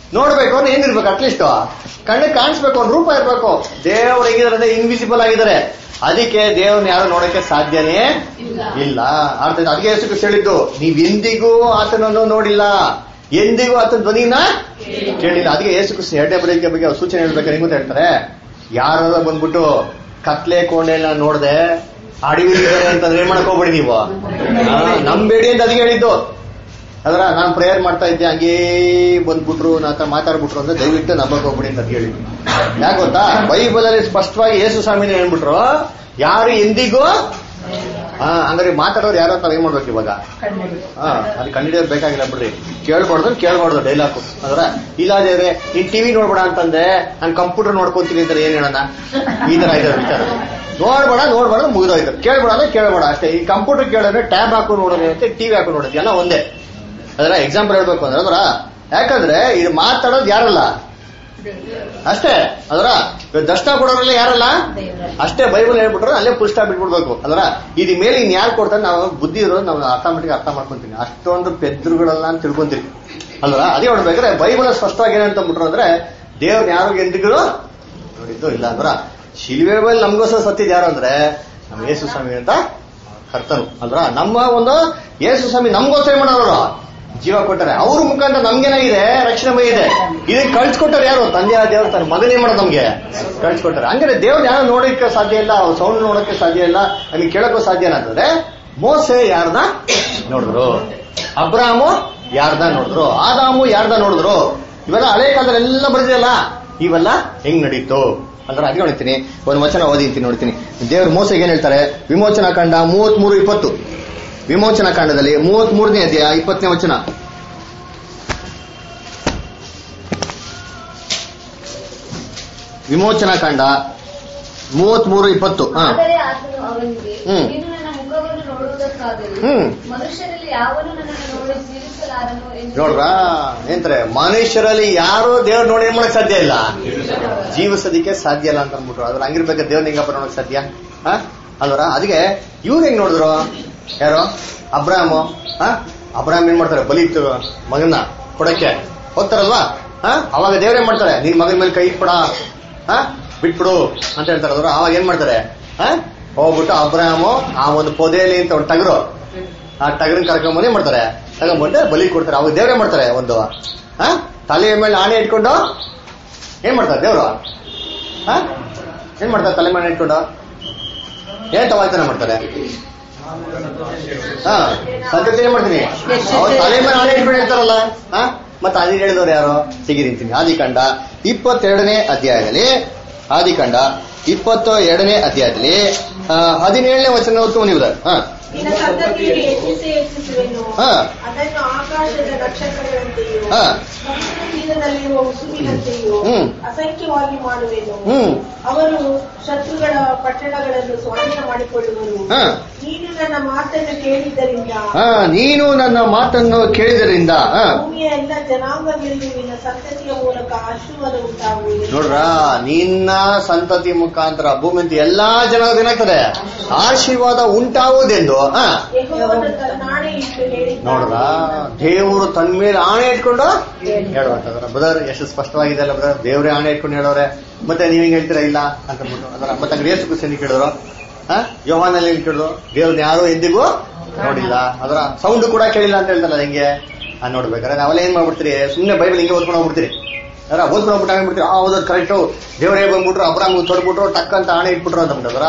ನೋಡ್ಬೇಕು ಅಂದ್ರೆ ಏನಿರ್ಬೇಕು ಅಟ್ಲೀಸ್ಟ್ ಕಣ್ಣು ಕಾಣಿಸ್ಬೇಕು ಒಂದು ರೂಪ ಇರ್ಬೇಕು ದೇವ್ರು ಹೇಗಿದ್ರೆ ಇನ್ವಿಸಿಬಲ್ ಆಗಿದ್ದಾರೆ ಅದಕ್ಕೆ ದೇವ್ರನ್ನ ಯಾರು ನೋಡಕ್ಕೆ ಸಾಧ್ಯನೇ ಇಲ್ಲ ಅರ್ಥ ಆಯ್ತಾ? ಅದಕ್ಕೆ ಯೇಸು ಕ್ರಿಸ್ತ ಹೇಳಿದ್ದು ನೀವ್ ಎಂದಿಗೂ ಆತನನ್ನು ನೋಡಿಲ್ಲ ಎಂದಿಗೂ ಆತನ ಧ್ವನಿನ ಕೇಳಿಲ್ಲ ಅದಕ್ಕೆ ಯೇಸು ಕ್ರಿಸ್ತ ಎರಡನೇ ಬರೀಕೆ ಬಗ್ಗೆ ಅವ್ರು ಸೂಚನೆ ಹೇಳ್ಬೇಕಾದ್ರೆ ಹೆಂಗ್ ಅಂತ ಹೇಳ್ತಾರೆ ಯಾರು ಬಂದ್ಬಿಟ್ಟು ಕತ್ಲೆ ಕೋಣೆಲ್ಲ ನೋಡ್ದೆ ಅಡವಿಲಿದ್ದಾರೆ ಅಂತಂದ್ರೆ ಏನ್ ಮಾಡಕ್ ಹೋಗ್ಬೇಡಿ ನೀವು ಆ, ನಂಬೇಡಿ ಅಂತ ಅದಕ್ಕೆ ಹೇಳಿದ್ದು ಅದರ ನಾನು ಪ್ರೇಯರ್ ಮಾಡ್ತಾ ಇದ್ದೆ ಹಂಗೇ ಬಂದ್ಬಿಟ್ರು ನಾ ಹತ್ರ ಮಾತಾಡ್ಬಿಟ್ರು ಅಂದ್ರೆ ದಯವಿಟ್ಟು ನಂಬಕ್ ಹೋಗ್ಬಿಡಿ ಅಂತ ಹೇಳಿ ಯಾಕೆ ಗೊತ್ತಾ ಬೈಬಲ್ ಅಲ್ಲಿ ಸ್ಪಷ್ಟವಾಗಿ ಯೇಸು ಸ್ವಾಮಿನ ಹೇಳ್ಬಿಟ್ರು ಯಾರು ಎಂದಿಗೂ ಹಾ ಹಂಗಾರೆ ಮಾತಾಡೋರು ಯಾರೋ ತಾವ್ ಏನ್ ಮಾಡ್ಬೇಕು ಇವಾಗ ಹಾ ಅದು ಕಂಡಿಡಿಯೋದು ಬೇಕಾಗಿಲ್ಲ ಬಿಡ್ರಿ ಕೇಳ್ಬಾರ್ದು ಕೇಳ್ಬಾರ್ದು ಡೈಲಾಗು ಅದರ ಇಲ್ಲಾದ್ರೆ ನೀನ್ ಟಿವಿ ನೋಡ್ಬೇಡ ಅಂತಂದೆ ನಾನು ಕಂಪ್ಯೂಟರ್ ನೋಡ್ಕೊಂತೀನಿ ಅಂತ ಏನ್ ಹೇಳೋಣ ಈ ತರ ಇದೆ ವಿಚಾರ ನೋಡ್ಬೇಡ ನೋಡ್ಬೇಡ ಮುಗಿದೋಯ್ತು ಕೇಳ್ಬೇಡ ಅಂದ್ರೆ ಕೇಳ್ಬೇಡ ಅಷ್ಟೇ ಈ ಕಂಪ್ಯೂಟರ್ ಕೇಳಿದ್ರೆ ಟ್ಯಾಬ್ ಹಾಕು ನೋಡೋದು ಅಂತ ಟಿವಿ ಹಾಕು ನೋಡೋದು ಎಲ್ಲ ಒಂದೇ ಅದರ ಎಕ್ಸಾಂಪಲ್ ಹೇಳ್ಬೇಕು ಅಂದ್ರೆ ಅದರ ಯಾಕಂದ್ರೆ ಇದು ಮಾತಾಡೋದು ಯಾರಲ್ಲ ಅಷ್ಟೇ ಅದರ ದಷ್ಟ ಕೊಡೋರೆಲ್ಲ ಯಾರಲ್ಲ ಅಷ್ಟೇ ಬೈಬಲ್ ಹೇಳ್ಬಿಟ್ರೆ ಅಲ್ಲೇ ಫುಲ್ ಸ್ಟಾಪ್ ಬಿಟ್ಬಿಡ್ಬೇಕು ಅದರ ಇದು ಮೇಲೆ ಇನ್ ಯಾರು ಕೊಡ್ತಾರೆ ನಾವು ಬುದ್ಧಿ ಇರೋದು ನಾವು ಆಟೋಮೆಟಿಕ್ ಅರ್ಥ ಮಾಡ್ಕೊಂತೀನಿ ಅಷ್ಟೊಂದು ಪೆದ್ರುಗಳೆಲ್ಲ ಅಂತ ತಿಳ್ಕೊಂತೀವಿ ಅಲ್ವಾ ಅದೇ ನೋಡ್ಬೇಕಾದ್ರೆ ಬೈಬಲ್ ಸ್ಪಷ್ಟವಾಗಿ ಏನಂತ ಬಿಟ್ರು ಅಂದ್ರೆ ದೇವ್ರ ಯಾರು ಎಂದಿಗೂ ನೋಡಿದ್ದು ಇಲ್ಲ ಅಂದ್ರ ಶಿಲ್ವೆ ಮೇಲೆ ನಮ್ಗೋಸ್ಕರ ಸತ್ತಿದ್ ಯಾರು ಅಂದ್ರೆ ನಮ್ಮ ಯೇಸು ಸ್ವಾಮಿ ಅಂತ ಕರ್ತನು ಅಲ್ರ ನಮ್ಮ ಒಂದು ಯೇಸು ಸ್ವಾಮಿ ನಮ್ಗೋಸ್ಕರ ಏನ್ ಮಾಡೋರು ಜೀವ ಕೊಟ್ಟರೆ ಅವ್ರ ಮುಖಾಂತರ ನಮ್ಗೇನಾಗಿದೆ ರಕ್ಷಣೆ ಇದೆ ಇದಕ್ಕೆ ಕಳ್ಸಿಕೊಟ್ಟರೆ ಯಾರು ತಂದೆ ದೇವ್ರು ತನ್ನ ಮಗನೇ ಮಾಡೋದು ನಮ್ಗೆ ಕಳ್ಸಿಕೊಟ್ಟಾರೆ ಹಂಗಾರೆ ದೇವ್ರು ಯಾರು ನೋಡೋಕೆ ಸಾಧ್ಯ ಇಲ್ಲ ಅವ್ರ ಸೌಂಡ್ ನೋಡೋಕೆ ಸಾಧ್ಯ ಇಲ್ಲ ನಮಗೆ ಕೇಳಕ್ಕೂ ಸಾಧ್ಯ ಇಲ್ಲ ಅಂತಂದ್ರೆ ಮೋಸೆ ಯಾರ್ದ ನೋಡಿದ್ರು ಅಬ್ರಾಮು ಯಾರ್ದ ನೋಡಿದ್ರು ಆದಾಮು ಯಾರ್ದ ನೋಡಿದ್ರು ಇವೆಲ್ಲ ಹಳೆ ಕಾಲದಲ್ಲೆಲ್ಲ ಬರ್ದಿದಲ್ಲ ಇವೆಲ್ಲ ಹೆಂಗ್ ನಡೀತು ಅಂದ್ರೆ ಅದೇ ನೋಡ್ತೀನಿ ಒಂದು ವಚನ ಓದಿಂತೀನಿ ನೋಡ್ತೀನಿ ದೇವ್ರ ಮೋಸೆಗೆ ಏನ್ ಹೇಳ್ತಾರೆ ವಿಮೋಚನಾ ಕಾಂಡ ಮೂವತ್ತ್ ಮೂರು ಇಪ್ಪತ್ತು ವಿಮೋಚನಾ ಕಾಂಡದಲ್ಲಿ ಮೂವತ್ತ್ ಮೂರನೇ ಅಧ್ಯಾಯ ಇಪ್ಪತ್ತನೇ ವಚನ ವಿಮೋಚನಾ ಕಾಂಡ ಮೂವತ್ತ್ ಮೂರು ಇಪ್ಪತ್ತು ಹಾ ಆದರೆ ಆತನು ಅವನಿಗೆ ಹ್ಮ್. ನೀನು ನನ್ನ ಮುಖವನ್ನು ನೋಡುವುದಕ್ಕಾಗಲಿ ಹ್ಮ್. ಮನುಷ್ಯರಲ್ಲಿ ಯಾವನು ನನ್ನನ್ನು ನೋಡಿ ಜೀವಿಸಲಾರನು ಎಂದು ನೋಡ್ರಾ ಏನಂತಾರೆ ಮನುಷ್ಯರಲ್ಲಿ ಯಾರು ದೇವ್ರು ನೋಡಿ ಏನ್ ಮಾಡಕ್ ಸಾಧ್ಯ ಇಲ್ಲ ಜೀವಿಸೋದಿಕ್ಕೆ ಸಾಧ್ಯ ಇಲ್ಲ ಅಂತ ಅಂದ್ಬಿಟ್ರು ಅದ್ರ ಹಂಗಿರ್ಬೇಕು ದೇವ್ರ ಹೆಂಗಪ್ಪ ನೋಡಕ್ ಸಾಧ್ಯ ಹಾ ಅಲ್ವರ ಅದಕ್ಕೆ ಇವ್ರು ಹೆಂಗ್ ನೋಡಿದ್ರು ಯಾರು ಅಬ್ರಾಮು ಹಾ ಅಬ್ರಾಮ್ ಏನ್ ಮಾಡ್ತಾರೆ ಬಲಿ ಇತ್ತು ಮಗನ್ನ ಕೊಡಕ್ಕೆ ಹೋಗ್ತಾರಲ್ವಾ ಹಾ ಅವಾಗ ದೇವ್ರ ಏನ್ ಮಾಡ್ತಾರೆ ನಿನ್ ಮಗನ ಮೇಲೆ ಕೈ ಇಟ್ಬಿಡ ಹಾ ಬಿಟ್ಬಿಡು ಅಂತ ಹೇಳ್ತಾರೆ ಅದ್ರ ಅವಾಗ ಏನ್ ಮಾಡ್ತಾರೆ ಹಾ ಹೋಗ್ಬಿಟ್ಟು ಅಬ್ರಾಮು ಆ ಒಂದು ಪೊದೆಯಲ್ಲಿ ಅಂತ ಒಂದು ಟಗರು ಆ ಟಗರನ್ ಕರ್ಕೊಂಬಂದು ಏನ್ ಮಾಡ್ತಾರೆ ತಗೊಂಡ್ಬಂದು ಬಲಿ ಕೊಡ್ತಾರೆ ಅವಾಗ ದೇವ್ರೇ ಮಾಡ್ತಾರೆ ಒಂದು ಹಾ ತಲೆಯ ಮೇಲೆ ಆಣೆ ಇಟ್ಕೊಂಡು ಏನ್ ಮಾಡ್ತಾರೆ ದೇವ್ರು ಹಾ ಏನ್ ಮಾಡ್ತಾರೆ ತಲೆ ಮೇಲೆ ಇಟ್ಕೊಂಡು ಏನ್ ತವಾಯ್ತನ ಮಾಡ್ತಾರೆ ಹಾ ಸಂತತಿ ಏನ್ ಮಾಡ್ತೀನಿ ಅವ್ರ ತಲೆ ಮೇಲೆ ಆಣೆ ಇಟ್ಬಿಟ್ಟು ಹೇಳ್ತಾರಲ್ಲ ಹಾ ಮತ್ತೆ ಅದೇ ಹೇಳಿದವ್ರು ಯಾರು ಸಿಗಿರಿಂತೀನಿ ಆದಿಕಾಂಡ ಇಪ್ಪತ್ತೆರಡನೇ ಅಧ್ಯಾಯದಲ್ಲಿ ಆದಿಕಾಂಡ ಇಪ್ಪತ್ತ ಎರಡನೇ ಅಧ್ಯಾಯದಲ್ಲಿ ಆ, ಹದಿನೇಳನೇ ವಚನ ಹೊತ್ತು ನೀವು ಹಾ ನಿನ್ನ ಸಂತತಿಯನ್ನು ಹೆಚ್ಚಿಸಿ ಹೆಚ್ಚಿಸುವೆನು ಹಾ. ಅದನ್ನು ಆಕಾಶದ ನಕ್ಷತ್ರಗಳಂತೆಯೂ ಹಾ. ಸಮುದ್ರ ತೀರದಲ್ಲಿರುವ ಉಸುಬಿನಂತೆಯೂ ಹ್ಮ್. ಅಸಂಖ್ಯವಾಗಿ ಮಾಡುವೆನು ಹ್ಮ್ ಅವರು ಶತ್ರುಗಳ ಪಟ್ಟಣಗಳನ್ನು ಸ್ವಾಧೀನ ಮಾಡಿಕೊಳ್ಳುವರು ಹಾ. ನೀನು ನನ್ನ ಮಾತನ್ನು ಕೇಳಿದ್ದರಿಂದ ಹಾ ನೀನು ನನ್ನ ಮಾತನ್ನು ಕೇಳಿದರಿಂದ ಹಾ ಭೂಮಿಯ ಎಲ್ಲ ಜನಾಂಗಗಳಿಗೂ ನಿನ್ನ ಸಂತತಿಯ ಮೂಲಕ ಆಶೀರ್ವಾದ ಉಂಟಾಗುವುದು ನೋಡ್ರ ನಿನ್ನ ಸಂತತಿ ಮುಖಾಂತರ ಭೂಮಿ ಅಂತ ಎಲ್ಲಾ ಜನ ಏನಾಗ್ತದೆ ಆಶೀರ್ವಾದ ಉಂಟಾಗುವುದೆಂದು ಹಾ ಯೆಹೋವನು ತನ್ನ ನಾಣೆ ಇಟ್ಟು ಹೇಳಿದ್ದಾನೆ. ನೋಡ್ರ ದೇವರು ತನ್ನ ಮೇಲೆ ಆಣೆ ಇಟ್ಕೊಂಡು ಹೇಳುವಂತದ್ರ ಬ್ರದರ್ ಎಷ್ಟು ಸ್ಪಷ್ಟವಾಗಿದೆ ಅಲ್ಲ ಬ್ರದರ್ ದೇವರೇ ಆಣೆ ಇಟ್ಕೊಂಡು ಹೇಳೋರೆ ಮತ್ತೆ ನೀವ್ ಹಿಂಗ್ ಹೇಳ್ತೀರಾ ಇಲ್ಲ ಅಂತ ಅಂದ್ಬಿಟ್ಟು ಅದರ ಮತ್ತೆ ಹಂಗ್ರೆ ಯೇಸು ಕ್ರಿಸ್ತನಿಗೆ ಕೇಳಿದ್ರು ಹಾ ಯೋಹಾನಲ್ಲಿ ಏನ್ ಕೇಳಿದ್ರು ದೇವ್ರನ್ನ ಯಾರು ಎಂದಿಗೂ ನೋಡಿಲ್ಲ ಅದರ ಸೌಂಡ್ ಕೂಡ ಕೇಳಿಲ್ಲ ಅಂತ ಹೇಳ್ತಾರಲ್ಲ ಹೆಂಗೆ ಆ ನೋಡ್ಬೇಕಾದ್ರೆ ನಾವೆಲ್ಲ ಏನ್ ಮಾಡ್ಬಿಡ್ತೀರಿ ಸುಮ್ನೆ ಬೈಬಲ್ ಹಿಂಗೆ ಓದ್ಕೊಂಡು ಹೋಗ್ಬಿಡ್ತೀರಿ ಅದರ ಓದ್ಕೊಂಡು ಹೋಗ್ಬಿಟ್ಟು ಆಗ್ಬಿಡ್ತೀರಿ ಆ ಓದೋದು ಕರೆಕ್ಟು ದೇವರೇ ಬಂದ್ಬಿಟ್ರು ಅಬ್ರಾಮ್ ತೊಡ್ಬಿಟ್ರು ಟಕ್ ಅಂತ ಆಣೆ ಇಟ್ಬಿಟ್ರು ಅಂತ ಅಂದ್ಬಿಟ್ಟದ್ರ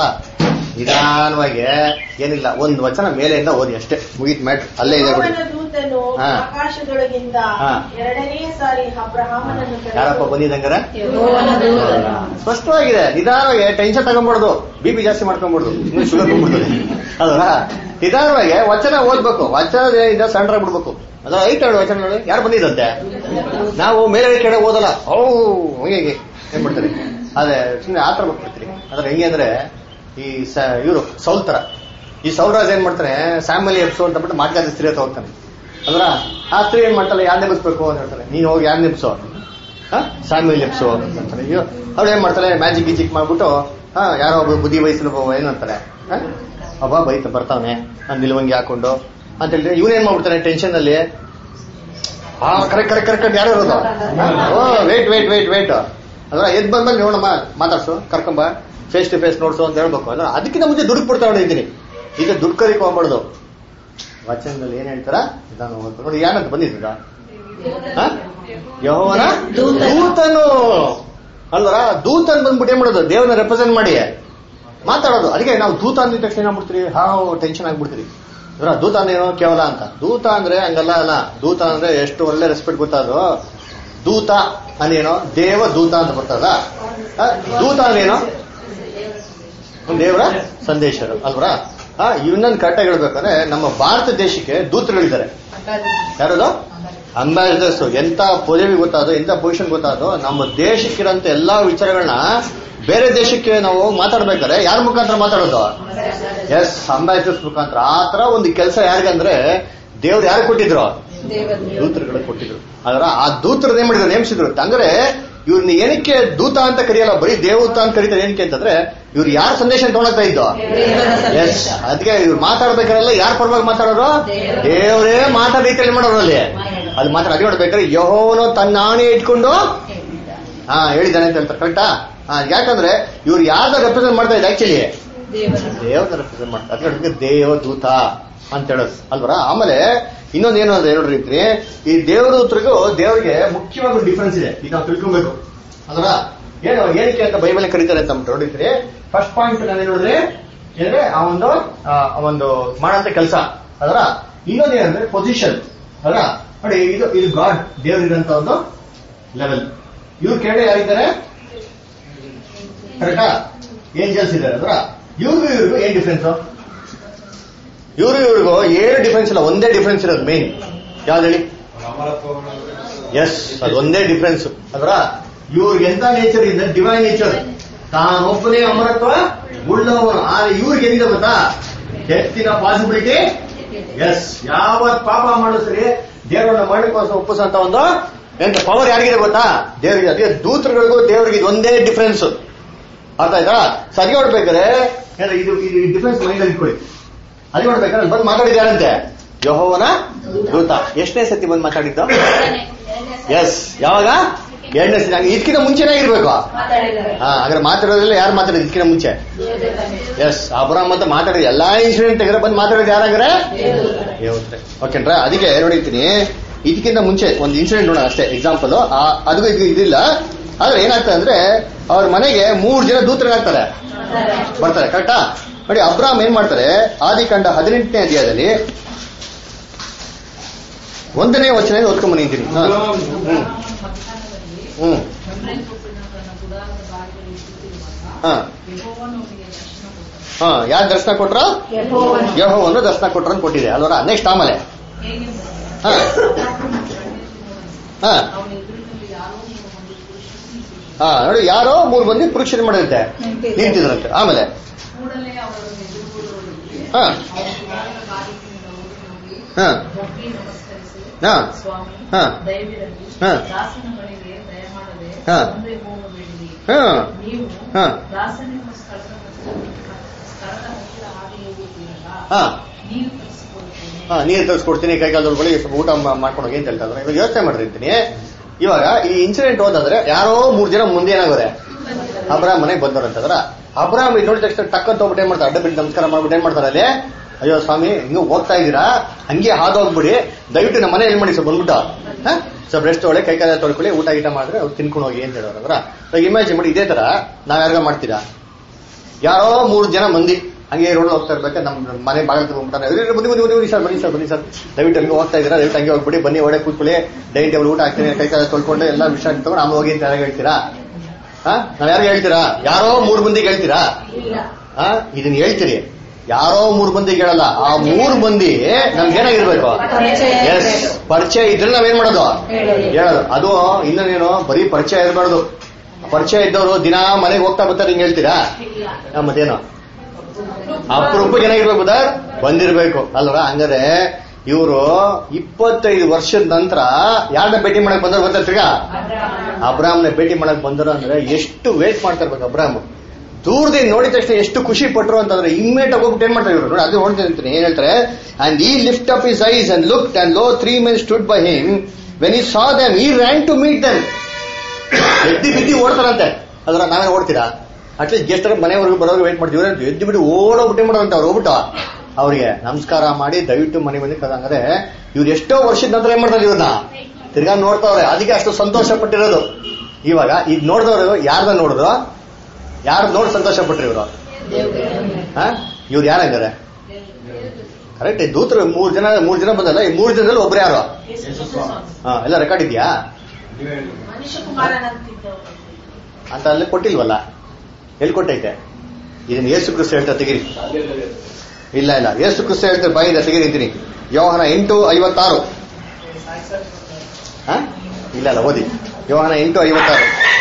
ನಿಧಾನವಾಗಿ ಏನಿಲ್ಲ ಒಂದ್ ವಚನ ಮೇಲೆಯಿಂದ ಓದಿ ಅಷ್ಟೇ ಮುಗೀತ್ ಮ್ಯಾಟ್ರ್ ಅಲ್ಲೇ ಇದೆ ಬಿಡಿ ಯೆಹೋವನ ದೂತನು ಹಾ. ಆಕಾಶದೊಳಗಿಂದ ಹಾ. ಎರಡನೇ ಸಾರಿ ಅಬ್ರಹಾಮನನ್ನು ಯಾರಪ್ಪ ಕರೆದು, ಬಂದಿದ್ದಂಗಾರೆ ಯೆಹೋವನ ದೂತನು. ಸ್ಪಷ್ಟವಾಗಿದೆ ನಿಧಾನವಾಗಿ ಟೆನ್ಷನ್ ತಗೊಂಡ್ಬಿಡ್ದು ಬಿ ಪಿ ಜಾಸ್ತಿ ಮಾಡ್ಕೊಂಡ್ಬಿಡ್ದು ಇನ್ನು ಶುಗರ್ ಬಂದ್ಬಿಡ್ತದೆ ಅಲ್ವಾ ನಿಧಾನವಾಗಿ ವಚನ ಓದ್ಬೇಕು ವಚನ ಏನಿದೆ ಸಣ್ಣ ಬಿಡ್ಬೇಕು ಅದ ಐಟ್ ಎರಡು ವಚನಗಳು ಯಾರು ಬಂದಿದಂತೆ ನಾವು ಮೇಲೆ ಕೆಡೆ ಓದಲ್ಲ ಓ ಹಂಗೆ ಹಂಗೆ ಏನ್ ಮಾಡ್ತಾರೆ ಅದೇ ಸುಮ್ಮನೆ ಆತರ ಬಿಟ್ಬಿಡ್ತೀರಿ ಅದ್ರ ಹೆಂಗೆ ಅಂದ್ರೆ ಈ ಸ ಇವರು ಸೌಲ್ ತರ ಈ ಸೌರಾಜ್ ಏನ್ ಮಾಡ್ತಾನೆ ಸ್ಯಾಮಲಿ ಎಪ್ಸು ಅಂತ ಬಿಟ್ಟು ಮಾಟ್ಗಾದ ಸ್ತ್ರೀ ಹತ್ರ ಹೋಗ್ತಾನೆ ಅದ್ರ ಆ ಸ್ತ್ರೀ ಏನ್ ಮಾಡ್ತಾಳೆ ಯಾರು ನೆಬಿಸ್ಬೇಕು ಅಂತ ಹೇಳ್ತಾನೆ ನೀನ್ ಹೋಗಿ ಯಾರು ನೆಬ್ಸೋ ಸ್ಯಾಮ್ಯುಲ್ ಎಪ್ಸು ಅಂತಾರೆ ಅಯ್ಯೋ ಅವ್ಳು ಏನ್ ಮಾಡ್ತಾಳೆ ಮ್ಯಾಜಿಕ್ ಗೀಜಿಕ್ ಮಾಡ್ಬಿಟ್ಟು ಹಾ ಯಾರೋ ಒಬ್ಬ ಬುದ್ಧಿ ವಯಸ್ಸಿನ ಒಬ್ಬ ಏನಂತಾರೆ ಹ? ಒಬ್ಬ ಬೈತ ಬರ್ತಾವನೆ ನಾನು ನಿಲುವಂಗಿ ಹಾಕೊಂಡು ಅಂತ ಹೇಳಿದ್ರೆ ಇವನೇನ್ ಮಾಡ್ಬಿಡ್ತಾನೆ ಟೆನ್ಷನ್ ಅಲ್ಲಿ ಹಾ ಕರೆಕ್ಟ್ ಕರೆಕ್ಟ್ ಕರೆಕ್ಟ್ ಯಾರು ಇರೋದು oh wait wait wait wait ಅದ್ರ ಎದ್ ಬಂದ್ಮೇಲೆ ನೋಡಮ್ಮ ಮಾತಾಡ್ಸು ಕರ್ಕೊಂಬ ಫೇಸ್ ಟು ಫೇಸ್ ನೋಡ್ಸು ಅಂತ ಹೇಳ್ಬೇಕು ಅಂದ್ರೆ ಅದಕ್ಕಿಂತ ಮುಂಚೆ ದುಡ್ಡು ಕೊಡ್ತಾ ಇದ್ದೀನಿ ಈಗ ದುಡ್ಡು ಕಲಿಕ್ ಹೋಗ್ಬಾರ್ದು ವಚನದಲ್ಲಿ ಏನ್ ಹೇಳ್ತಾರ ಇದನ್ನು ಓದ್ಬೇಕು. ನೋಡಿ ಯಾರಂತ ಬಂದಿದ್ದೀರಾ ಯಹೋವನ ದೂತನು. ದೂತನು ಅಲ್ವರ ದೂತನ್ ಬಂದ್ಬಿಟ್ಟು ಏನ್ ಮಾಡೋದು ದೇವನ ರೆಪ್ರೆಸೆಂಟ್ ಮಾಡಿ ಮಾತಾಡೋದು ಅದಕ್ಕೆ ನಾವು ದೂತ ಅಂದಿದ ತಕ್ಷಣ ಏನಾಗ್ಬಿಡ್ತೀರಿ ಹಾವು ಟೆನ್ಷನ್ ಆಗ್ಬಿಡ್ತೀರಿ ಅಂದ್ರೆ ದೂತ ಅಂದ್ರೆ ಏನೋ ಕೇವಲ ಅಂತ ದೂತ ಅಂದ್ರೆ ಹಂಗಲ್ಲ ಅಲ್ಲ ದೂತ ಅಂದ್ರೆ ಎಷ್ಟು ಒಳ್ಳೆ ರೆಸ್ಪೆಕ್ಟ್ ಗೊತ್ತಾದ್ರು ದೂತ ಅಂದ್ರೇನೋ ದೇವ ದೂತ ಅಂತ ಬರ್ತದ ಆ, ದೂತ ಅಂದ್ರೇನೋ ದೇವರ ಸಂದೇಶರು ಅಲ್ವರ ಆ ಇವನ್ನೊಂದು ಕರೆಕ್ಟಾಗಿ ಹೇಳ್ಬೇಕಂದ್ರೆ ನಮ್ಮ ಭಾರತ ದೇಶಕ್ಕೆ ದೂತರುಗಳಿದ್ದಾರೆ ಯಾರದು ಅಂಬಾಸಿಡರ್ಸ್ ಎಂತ ಪದವಿ ಗೊತ್ತಾದೋ ಎಂತ ಪೊಸಿಷನ್ ಗೊತ್ತಾದೋ ನಮ್ಮ ದೇಶಕ್ಕಿರಂತ ಎಲ್ಲಾ ವಿಚಾರಗಳನ್ನ ಬೇರೆ ದೇಶಕ್ಕೆ ನಾವು ಮಾತಾಡ್ಬೇಕಾದ್ರೆ ಯಾರ ಮುಖಾಂತರ ಮಾತಾಡೋದು ಎಸ್ ಅಂಬಾಸಿಡರ್ಸ್ ಮುಖಾಂತರ ಆ ತರ ಒಂದು ಕೆಲಸ ಯಾರಿಗಂದ್ರೆ ದೇವ್ರು ಯಾರು ಕೊಟ್ಟಿದ್ರು ದೂತರುಗಳು ಕೊಟ್ಟಿದ್ರು ಅದರ ಆ ದೂತರನ್ನ ಏನ್ ಮಾಡಿದ್ರು ನೇಮಿಸಿದ್ರು ಅಂದ್ರೆ ಇವ್ರನ್ನ ಏನಕ್ಕೆ ದೂತ ಅಂತ ಕರೆಯಲ್ಲ ಬರೀ ದೇವದೂತ ಅಂತ ಕರೀತಾರೆ ಏನಕ್ಕೆ ಅಂತಂದ್ರೆ ಇವ್ರು ಯಾರ ಸಂದೇಶ ತಗೊಳಕ್ತಾ ಇದ್ದೋ ಎಸ್ ಅದಕ್ಕೆ ಇವ್ರು ಮಾತಾಡ್ಬೇಕಾರೆಲ್ಲ ಯಾರ ಪರವಾಗಿ ಮಾತಾಡೋರು ದೇವರೇ ಮಾತಾಡ ರೀತಿಯಲ್ಲಿ ಮಾಡೋರು ಅಲ್ಲಿ ಅದು ಮಾತ್ರ ಅದೇ ನೋಡ್ಬೇಕಾದ್ರೆ ಯಹೋವನು ತನ್ನ ಆಣೆ ಇಟ್ಕೊಂಡು ಹಾ ಹೇಳಿದ್ದಾನೆ ಅಂತ ಹೇಳ್ತಾರೆ ಕರೆಕ್ಟಾ ಹಾ ಯಾಕಂದ್ರೆ ಇವ್ರು ಯಾರ್ದ ರೆಪ್ರೆಸೆಂಟ್ ಮಾಡ್ತಾ ಇದ್ದಾರೆ ಆಕ್ಚುಲಿ ದೇವರ ರೆಪ್ರೆಸೆಂಟ್ ಮಾಡ್ತಾರೆ ಅದಕ್ಕೆ ದೇವದೂತ ಅಂತ ಹೇಳೋದು ಅಲ್ವರ ಆಮೇಲೆ ಇನ್ನೊಂದು ಏನು ಅಂದ್ರೆ ನೋಡ್ರಿ ಇದ್ರಿ, ಈ ದೇವದೂತರಿಗೂ ದೇವರಿಗೆ ಮುಖ್ಯವಾಗಿ ಒಂದು ಡಿಫ್ರೆನ್ಸ್ ಇದೆ ಈಗ ನಾವು ತಿಳ್ಕೊಬೇಕು ಅಲ್ವರ ಏನು ಏನಕ್ಕೆ ಅಂತ ಬೈಬಲ್ ಕರೀತಾರೆ ಅಂತ ಅಂದ್ಬಿಟ್ಟು ನೋಡಿದ್ರಿ ಫಸ್ಟ್ ಪಾಯಿಂಟ್ ನಾನು ನೋಡಿದ್ರೆ ಏನಂದ್ರೆ ಆ ಒಂದು ಆ ಆ ಒಂದು ಮಾಡಂತ ಕೆಲಸ ಅದರ ಇನ್ನೊಂದು ಏನಂದ್ರೆ ಪೊಸಿಷನ್ ಅದರ ನೋಡಿ ಇದು ಇದು ಗಾಡ್ ದೇವರಿರಂತ ಒಂದು ಲೆವೆಲ್ ಇವ್ರು ಕೆಳಗೆ ಯಾರಿದ್ದಾರೆ ಕರೆಕ್ಟಾ ಏಂಜಲ್ಸ್ ಇದ್ದಾರೆ ಅದರ ಇವ್ರಿಗೂ ಇವ್ರಿಗೂ ಏನ್ ಡಿಫ್ರೆನ್ಸ್ ಇವ್ರು ಇವ್ರಿಗೂ ಏನು ಡಿಫ್ರೆನ್ಸ್ ಇಲ್ಲ ಒಂದೇ ಡಿಫ್ರೆನ್ಸ್ ಇರೋದು ಮೇನ್ ಯಾವ್ದು ಹೇಳಿ ಎಸ್ ಅದು ಒಂದೇ ಡಿಫ್ರೆನ್ಸ್ ಅದರ ಇವ್ರಿಗೆ ಎಂತ ನೇಚರ್ ಇದೆ ಡಿವೈನ್ ನೇಚರ್ ತಾನೊಬ್ಬನೇ ಅಮರತ್ವ ಉಳ್ಳವನು ಆದ್ರೆ ಇವ್ರಿಗೆ ಏನಿದೆ ಗೊತ್ತಾ ಡೆತ್ತಿನ ಪಾಸಿಬಿಲಿಟಿ ಎಸ್ ಯಾವತ್ ಪಾಪ ಮಾಡಿಸ್ರಿ ದೇವರನ್ನ ಮಾಡಲಿಕ್ಕೋಸ್ಕರ ಒಪ್ಪಿಸಂತ ಒಂದು ಎಂತ ಪವರ್ ಯಾರಿಗಿದೆ ಗೊತ್ತಾ ದೇವರಿಗೆ ಅದೇ ದೂತರುಗಳಿಗೂ ದೇವರಿಗೆ ಇದು ಒಂದೇ ಡಿಫ್ರೆನ್ಸ್ ಅರ್ಥ ಆಯ್ತಾ ಸರಿ ನೋಡ್ಬೇಕಾದ್ರೆ ಏನ್ರಿ ಇದು ಇದು ಡಿಫ್ರೆನ್ಸ್ ಮೈಂಡ್ ಅಲ್ಲಿ ಇಟ್ಕೊಳ್ಳಿ ಅಲ್ಲಿ ನೋಡ್ಬೇಕಾದ್ರೆ ಅಲ್ಲಿ ಬಂದು ಮಾತಾಡಿದ್ದಾರಂತೆ ಯಹೋವನ ದೂತ ಎಷ್ಟನೇ ಸತಿ ಬಂದು ಮಾತಾಡಿದ್ದು ಎಸ್ ಯಾವಾಗ ಎರಡನೇ ಸತಿ ಹಂಗೆ ಇದಕ್ಕಿಂತ ಮುಂಚೆನೇ ಇರ್ಬೇಕು ಹಾ ಹಾಗಾದ್ರೆ ಮಾತಾಡೋದ್ರಲ್ಲಿ ಯಾರು ಮಾತಾಡಿದ್ರು ಇದಕ್ಕಿಂತ ಮುಂಚೆ ಎಸ್ ಅಬ್ರಾಮ್ ಅಂತ ಮಾತಾಡಿದ ಎಲ್ಲಾ ಇನ್ಸಿಡೆಂಟ್ ತೆಗೆದ್ರೆ ಬಂದು ಮಾತಾಡಿದ ಯಾರಾಗ್ರೆ ದೇವತೆ ಓಕೆನ್ರಾ ಅದಕ್ಕೆ ನೋಡಿರ್ತೀನಿ ಇದಕ್ಕಿಂತ ಮುಂಚೆ ಒಂದು ಇನ್ಸಿಡೆಂಟ್ ನೋಡೋಣ ಅಷ್ಟೇ ಎಕ್ಸಾಂಪಲ್ ಅದಕ್ಕೂ ಇದು ಇದಿಲ್ಲ ಆದ್ರೆ ಏನಾಗ್ತದೆ ಅಂದ್ರೆ ಅವ್ರ ಮನೆಗೆ ಮೂರು ಜನ ದೂತರಾಗ್ತಾರೆ ಬರ್ತಾರೆ ಕರೆಕ್ಟಾ ನೋಡಿ ಅಬ್ರಾಮ್ ಏನ್ ಮಾಡ್ತಾರೆ ಆದಿಕಾಂಡ ಹದಿನೆಂಟನೇ ಅಧ್ಯಾಯದಲ್ಲಿ ಒಂದನೇ ವಚನ ಓದ್ಕೊಂಡ್ ಬಂದಿದ್ದೀನಿ ಹಾ. ಹ್ಮ್ ಹ್ಮ್ ಹಾ ಹಾ ಯಾರು ದರ್ಶನ ಕೊಟ್ರ ಯಹೋವನ್ನು ದರ್ಶನ ಕೊಟ್ರ ಅಂತ ಕೊಟ್ಟಿದೆ ಅಲ್ವರ ನೆಕ್ಸ್ಟ್ ಆಮೇಲೆ ಹಾ ಹಾ ಹಾ ನೋಡಿ ಯಾರೋ ಮೂರು ಮಂದಿ ಪರೀಕ್ಷೆ ಮಾಡಿರುತ್ತೆ ನಿಂತಿದ್ರಂತೆ ಆಮೇಲೆ ಹಾ ಹಾ ಹಾ ಹಾ ಹಾ ಹಾ ಹಾ ಹಾ ಹಾ ಹಾ ನೀರು ತರಿಸ್ಕೊಡ್ತೀನಿ ಕೈ ಕಾಲು ತೊಳ್ಕೊಳ್ಳಿ ಸ್ವಲ್ಪ ಊಟ ಮಾ- ಮಾಡ್ಕೊಂಡು ಹೋಗಿ ಅಂತ ಹೇಳ್ತಾರೆ ಇವಾಗ ಯೋಚನೆ ಮಾಡಿರ್ತೀನಿ ಇವಾಗ ಈ ಇನ್ಸಿಡೆಂಟ್ ಹೋದಂದ್ರೆ ಯಾರೋ ಮೂರ್ ಜನ ಮುಂದೆ ಏನಾಗೋರೆ ಅಬ್ರಾಮ್ ಮನೆಗೆ ಬಂದವ್ರು ಅಂತಂದ್ರ ಅಬ್ರಾಮ್ ಇದು ನೋಡಿದ ತಕ್ಷಣ ಟಕ್ ಅಂತ ಹೋಗ್ಬಿಟ್ಟು ಏನ್ ಮಾಡ್ತಾರೆ ಅಡ್ಡ ಬಿಟ್ಟು ನಮಸ್ಕಾರ ಮಾಡ್ಬಿಟ್ಟು ಏನ್ ಮಾಡ್ತಾರೆ ಅಲ್ಲಿ ಅಯ್ಯೋ ಸ್ವಾಮಿ ಹಿಂಗ ಹೋಗ್ತಾ ಇದ್ದೀರಾ ಹಂಗೆ ಹಾದೋಗ್ಬಿಡಿ ದಯವಿಟ್ಟು ನಮ್ಮ ಮನೆ ಏನ್ ಮಾಡಿ ಸ್ವಲ್ಪ ಬಂದ್ಬಿಟ್ಟು ಹಾ ಸ್ವಲ್ಪ ರೆಸ್ಟ್ ತೊಗೊಳ್ಳಿ ಕೈ ಕಾಲ ತೊಳ್ಕೊಳ್ಳಿ ಊಟ ಗೀಟ ಮಾಡಿದ್ರೆ ಅವ್ರು ತಿನ್ಕೊಂಡು ಹೋಗಿ ಅಂತ ಹೇಳೋರು ಅಂದ್ರ ಇವಾಗ ಇಮ್ಯಾಜಿನ್ ಮಾಡಿ ಇದೇ ತರ ನಾವ್ ಯಾರಿಗ ಮಾಡ್ತೀರಾ ಯಾರೋ ಮೂರು ಜನ ಮಂದಿ ಹಂಗೆ ರೋಡ್ ಹೋಗ್ತಾ ಇರ್ಬೇಕು ನಮ್ಮ ಮನೆ ಬಾಗಿಲು ತಗೊಂಡ್ಬಿಟ್ಟಾರೆ ಬನ್ನಿ ಬನ್ನಿ ಬನ್ನಿ ಬನ್ನಿ ಸರ್ ಬನ್ನಿ ಸರ್ ಬನ್ನಿ ಸರ್ ದಯವಿಟ್ಟು ಹಂಗೆ ಹೋಗ್ತಾ ಇದ್ದೀರಾ ದಯವಿಟ್ಟು ಹಂಗೆ ಹೋಗ್ಬಿಡಿ ಬನ್ನಿ ಒಳ್ಳೆ ಕೂತ್ಕೊಳ್ಳಿ ಡೈನಿಂಗ್ ಟೇಬಲ್ ಊಟ ಹಾಕ್ತೀನಿ ಕೈ ಕಾಲ ತೊಳ್ಕೊಂಡು ಎಲ್ಲ ವಿಷಯ ತಗೊಂಡು ಆಮೇಲೆ ಹೋಗಿ ಅಂತ ಯಾರಿಗೆ ಹೇಳ್ತೀರಾ ಹಾ ನಾವ್ ಯಾರಿಗೆ ಹೇಳ್ತೀರಾ ಯಾರೋ ಮೂರು ಮಂದಿಗೆ ಹೇಳ್ತೀರಾ ಹಾ ಇದನ್ನ ಹೇಳ್ತೀರಿ ಯಾರೋ ಮೂರು ಮಂದಿಗೆ ಹೇಳಲ್ಲ ಆ ಮೂರು ಮಂದಿ ನಮ್ಗೆ ಏನಾಗಿರ್ಬೇಕು ಪರಿಚಯ ಎಸ್ ಇರ್ಬೇಕು. ಪರಿಚಯ ಇದ್ರೆ ನಾವೇನ್ ಮಾಡೋದು ಹೇಳೋದು. ಹೇಳೋದು ಅದು ಇನ್ನೊಂದೇನು ಬರೀ ಪರಿಚಯ ಇರಬಾರ್ದು ಪರಿಚಯ ಇದ್ದವರು ದಿನಾ ಮನೆಗೆ ಹೋಗ್ತಾ ಬರ್ತಾರೆ ಹಿಂಗ್ ಹೇಳ್ತೀರಾ ಆ, ಮತ್ತೇನು ಅಪರೂಪ ಜನ ಇರ್ಬೇಕು ಬದರ್ ಬಂದಿರ್ಬೇಕು ಅಲ್ವಾ ಹಂಗಾರೆ ಇವರು ಇಪ್ಪತ್ತೈದು ವರ್ಷದ ನಂತರ ಯಾರನ್ನ ಭೇಟಿ ಮಾಡಕ್ ಬಂದವ್ರು ಗೊತ್ತಾ ತಿರ್ಗಾ ಅಬ್ರಾಮ್ನ ಭೇಟಿ ಮಾಡಕ್ ಬಂದರು ಅಂದ್ರೆ ಎಷ್ಟು ವೇಟ್ ಮಾಡ್ತಾ ಇರ್ಬೇಕು ಅಬ್ರಾಮ್ ದೂರದಿಂದ ನೋಡಿದ ತಕ್ಷಣ ಎಷ್ಟು ಖುಷಿ ಪಟ್ರು ಅಂತಂದ್ರೆ ಇಮ್ಮಿಡಿಯೇಟ್ ಹೋಗ್ಬಿಟ್ಟು ಏನ್ ಮಾಡ್ತಾರೆ ಇವರು ನೋಡಿ ಅದು ನೋಡ್ತಾ ಇರ್ತೀನಿ ಏನ್ ಹೇಳ್ತಾರೆ and he lift up his eyes and look and lo three men stood by him when he saw them he ran to meet them ಎದ್ದಿ ಬಿದ್ದಿ ಓಡ್ತಾರಂತೆ ಅದ್ರ ನಾವೇ ಓಡ್ತೀರಾ ಅಟ್ಲೀಸ್ಟ್ ಗೆಸ್ಟರ್ ಮನೆವರೆಗೂ ಬರೋರು ವೇಟ್ ಮಾಡ್ತೀವಿ ಇವ್ರೇನು ಎದ್ದು ಬಿಟ್ಟು ಓಡೋಗ್ಬಿಟ್ಟೆ ಮಾಡೋದಂತೆ ಅವ್ರು ಹೋಗ್ಬಿಟ್ಟು ಅವ್ರಿಗೆ ನಮಸ್ಕಾರ ಮಾಡಿ ದಯವಿಟ್ಟು ಮನೆ ಬಂದು ಕದಂದ್ರೆ ಇವ್ರು ಎಷ್ಟೋ ವರ್ಷದ ನಂತರ ಏನ್ ಮಾಡ್ತಾರೆ ಇವ್ರನ್ನ ತಿರ್ಗಾ ನೋಡ್ತಾವ್ರೆ ಅದಕ್ಕೆ ಅಷ್ಟು ಸಂತೋಷ ಪಟ್ಟಿರೋದು ಇವಾಗ ಈಗ ನೋಡಿದವರು ಯಾರ್ದ ನೋಡಿದ್ರು ಯಾರು ನೋಡಿ ಸಂತೋಷ ಪಟ್ರಿ ಇವರು ಇವ್ರು ಯಾರಂಗಾರೆ ಕರೆಕ್ಟ್ ದೂತರು ಮೂರ್ ಜನ ಮೂರ್ ಜನ ಬಂದಲ್ಲ ಈ ಮೂರ್ ಜನದಲ್ಲಿ ಒಬ್ರು ಯಾರು ಹಾ ಎಲ್ಲ ರೆಕಾರ್ಡ್ ಇದೆಯಾ ಮನುಷ್ಯ ಕುಮಾರನಂತಿದ್ದವರು ಅಂತ ಅಲ್ಲಿ ಕೊಟ್ಟಿಲ್ವಲ್ಲ ಎಲ್ಲಿ ಕೊಟ್ಟೈತೆ ಇದನ್ನ ಯೇಸು ಕ್ರಿಸ್ತ ಹೇಳ್ತಾರೆ ತೆಗಿರಿ ಇಲ್ಲ ಇಲ್ಲ ಯೇಸು ಕ್ರಿಸ್ತ ಹೇಳ್ತಾರೆ ಬಾಯಿಂದ ತೆಗಿರಿ ಅಂತೀನಿ ಯೋಹನ ಎಂಟು ಐವತ್ತಾರು ಹಾ? ಇಲ್ಲ ಇಲ್ಲ ಓದಿ ಯೋಹನ ಎಂಟು ಐವತ್ತಾರು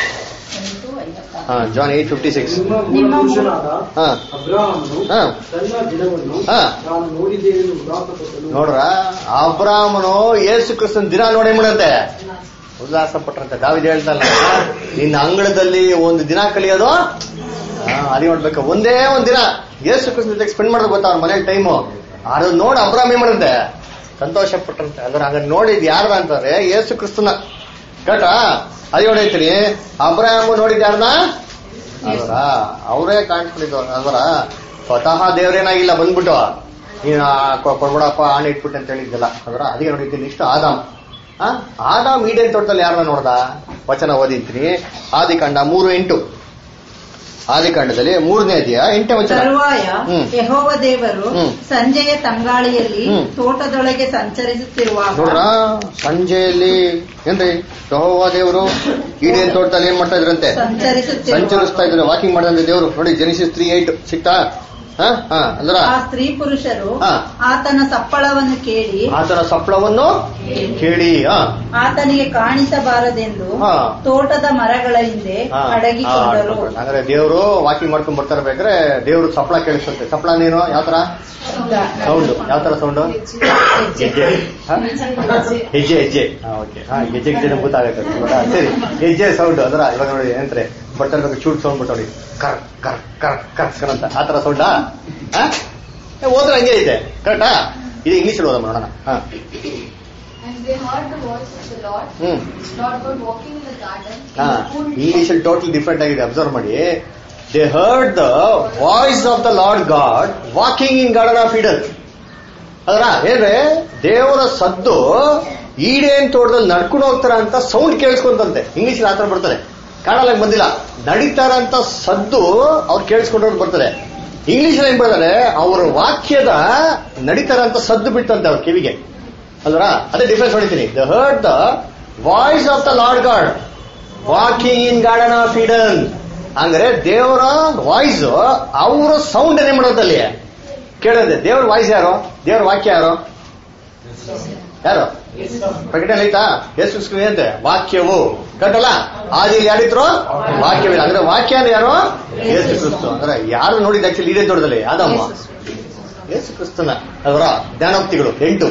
ಹಾ ಜಾನ್ ಏಟ್ ಫಿಫ್ಟಿ ಸಿಕ್ಸ್ ನಿಮ್ಮ ಪುರುಷನಾದ ಹಾ ಅಬ್ರಾಹಮನು ಹಾ ತನ್ನ ದಿನವನ್ನು ಹಾ. ನಾನು ನೋಡಿದ್ದೇನೆ ಉಲ್ಲಾಸಪಟ್ಟನು ನೋಡ್ರ ಅಬ್ರಾಹ್ಮನು ಯೇಸು ಕ್ರಿಸ್ತನ ದಿನ ನೋಡಿ ಮಾಡಂತೆ ಉಲ್ಲಾಸ ಪಟ್ರಂತೆ ದಾವಿದ ಹೇಳ್ತಲ್ಲ ನಿನ್ನ ಅಂಗಳದಲ್ಲಿ ಒಂದು ದಿನ ಕಲಿಯೋದು ಆ, ಅದೇ ನೋಡ್ಬೇಕು ಒಂದೇ ಒಂದ್ ದಿನ ಯೇಸು ಕ್ರಿಸ್ತನ ಜೊತೆಗೆ ಸ್ಪೆಂಡ್ ಮಾಡೋದು ಗೊತ್ತಾ ಅವ್ರ ಮನೇಲಿ ಟೈಮು ಅದು ನೋಡಿ ಅಬ್ರಾಹ್ಮ ಏನ್ ಮಾಡಂತೆ ಸಂತೋಷ ಪಟ್ರಂತೆ ಅದ್ರ ಹಂಗ ನೋಡಿದ್ ಯಾರ್ದ ಅಂತಾರೆ ಯೇಸು ಕ್ರಿಸ್ತನ ಕರೆಕ್ಟಾ ಅದೇ ಹೊಡೈತೀನಿ ಅಬ್ರಾಹ್ಮ ನೋಡಿದ್ ಯಾರ್ದ ಅದರ ಅವರೇ ಕಾಣಿಸ್ಕೊಂಡಿದ್ದು ಅದರ ಸ್ವತಃ ದೇವ್ರೇನಾಗಿಲ್ಲ ಬಂದ್ಬಿಟ್ಟು ನೀನು ಆ ಕೊ- ಕೊಡ್ಬಿಡಪ್ಪ ಆಣೆ ಇಟ್ಬಿಟ್ಟೆ ಅಂತ ಹೇಳಿದ್ದಲ್ಲ ಅದರ ಅದಕ್ಕೆ ನೋಡಿದ್ದೀನಿ ಇಷ್ಟು ಆದಾಮ್ ಆ? ಆದಾಮ್ ಈಡೇನ್ ತೋಟದಲ್ಲಿ ಯಾರನ್ನ ನೋಡ್ದ ವಚನ ಓದಿದ್ದೀನಿ ಆದಿಕಾಂಡ ಮೂರು ಎಂಟು ಆದಿಕಾಂಡದಲ್ಲಿ ಮೂರನೇ ಅಧ್ಯಾಯ ಎಂಟನೇ ವಚನ ತರುವಾಯ ಹ್ಮ್. ಯಹೋವ ದೇವರು ಹ್ಮ್. ಸಂಜೆಯ ತಂಗಾಳಿಯಲ್ಲಿ ಹ್ಮ್. ತೋಟದೊಳಗೆ ಸಂಚರಿಸುತ್ತಿರುವಾಗ ನೋಡ್ರ ಸಂಜೆಯಲ್ಲಿ ಏನ್ರಿ ಯೆಹೋವ ದೇವರು ಈಡೇನ್ ತೋಟದಲ್ಲಿ ಏನ್ ಮಾಡ್ತಾ ಇದ್ರಂತೆ ಸಂಚರಿಸುತ್ತಿರುವ ಸಂಚರಿಸ್ತಾ ಇದ್ರೆ ವಾಕಿಂಗ್ ಮಾಡಿದ್ರೆ ದೇವರು ನೋಡಿ ಜನಿಸಿಸ್ ತ್ರೀ ಏಟ್ ಸಿಕ್ತಾ ಹಾ ಹಾ ಅಂದ್ರ ಆ ಸ್ತ್ರೀ ಪುರುಷರು ಹಾ. ಆತನ ಸಪ್ಪಳವನ್ನು ಕೇಳಿ ಆತನ ಸಪ್ಪಳವನ್ನು ಕೇಳಿ ಹಾ ಆತನಿಗೆ ಕಾಣಿಸಬಾರದೆಂದು ಹಾ. ತೋಟದ ಮರಗಳ ಹಿಂದೆ ಹಾ, ಅಡಗಿಕೊಂಡರು ಹಾ, ಅಂದ್ರೆ ದೇವರು ವಾಕಿಂಗ್ ಮಾಡ್ಕೊಂಡ್ ಬರ್ತಾ ಇರ್ಬೇಕಾದ್ರೆ ದೇವ್ರು ಸಪ್ಪಳ ಕೇಳಿಸುತ್ತೆ ಸಪ್ಪಳ ನೀನು ಯಾವ ತರ ಸೌಂಡ್ ಯಾವ ತರ ಸೌಂಡ್ ಹೆಜ್ಜೆ ಹಾ? ಹೆಜ್ಜೆ ಹೆಜ್ಜೆ ಓಕೆ ಹಾ ಹೆಜ್ಜೆ ಹೆಜ್ಜೆ ಗೊತ್ತಾಗುತ್ತೆ ಇವಾಗ ಸರಿ ಹೆಜ್ಜೆ ಸೌಂಡ್ ಅದರ ಇವಾಗ ನೋಡಿ ಏನಂದ್ರೆ ಬರ್ತಾ ಇರ್ಬೇಕು ಚೂಟ್ ಸೌಂಡ್ ಬಿಟ್ಟು ನೋಡಿ ಕರ್ ಕರ್ ಕರ್ ಕರ್ ಅಂತ ಆ ತರ ಸೌಂಡಾ ಹೋದ್ರೆ ಹಂಗೆ ಐತೆ ಕರೆಕ್ಟಾ ಇದು ಇಂಗ್ಲಿಷ್ ಓದ ನೋಡೋಣ ಹಾ And they heard the voice of the Lord, hmm Lord God walking in the garden. ಹಾ in the cool ಇಂಗ್ಲಿಷ್ ಅಲ್ಲಿ ಟೋಟಲ್ ಡಿಫ್ರೆಂಟ್ ಆಗಿದೆ ಅಬ್ಸರ್ವ್ ಮಾಡಿ they heard the voice of the Lord God walking in garden of Eden ಅದರ ಏನ್ರೆ ದೇವರ ಸದ್ದು ಈಡೇನ್ ತೋಟದಲ್ಲಿ ನಡ್ಕೊಂಡು ಹೋಗ್ತಾರ ಅಂತ ಸೌಂಡ್ ಕೇಳಿಸ್ಕೊಂತಂತೆ ಇಂಗ್ಲಿಷ್ ಆತರ ಬರ್ತದೆ ಕನ್ನಡ ಬಂದಿಲ್ಲ ನಡೀತಾರಂತ ಸದ್ದು ಅವ್ರು ಕೇಳಿಸ್ಕೊಂಡವ್ರು ಬರ್ತದೆ ಇಂಗ್ಲಿಷ್ ಏನ್ ಬರ್ತಾರೆ ಅವರ ವಾಕ್ಯದ ನಡೀತಾರಂತ ಸದ್ದು ಬಿಟ್ಟಂತೆ ಅವ್ರ ಕಿವಿಗೆ ಅಲ್ವರ ಅದೇ ಡಿಫ್ರೆನ್ಸ್ ಹೊಡಿತೀನಿ the heard the voice of the Lord God walking in garden of Eden ಅಂದ್ರೆ ದೇವರ ವಾಯ್ಸ್ ಅವರ ಸೌಂಡ್ ಏನೇ ಮಾಡೋದಲ್ಲಿ ಕೇಳೋದೆ ದೇವ್ರ ವಾಯ್ಸ್ ಯಾರು ದೇವ್ರ ವಾಕ್ಯ ಯಾರು ಯಾರು ಪ್ರಕಟಣೆ ಆಯ್ತಾ ಯೇಸು ಅಂತೆ ವಾಕ್ಯವು ಕಟ್ಟಲ್ಲ ಆದಿಯಲ್ಲಿ ಯಾರಿದ್ರು ವಾಕ್ಯವಿಲ್ಲ ಅಂದ್ರೆ ವಾಕ್ಯ ಅಂದ್ರೆ ಯಾರು ಯೇಸು ಕ್ರಿಸ್ತು ಅಂದ್ರೆ ಯಾರು ನೋಡಿದ ಆಕ್ಚುಲಿ ಇದೇ ದೊಡ್ಡದಲ್ಲಿ ಯಾದಮ್ಮ ಯೇಸು ಕ್ರಿಸ್ತನ ಅವರ ಜ್ಞಾನೋಕ್ತಿಗಳು ಎಂಟು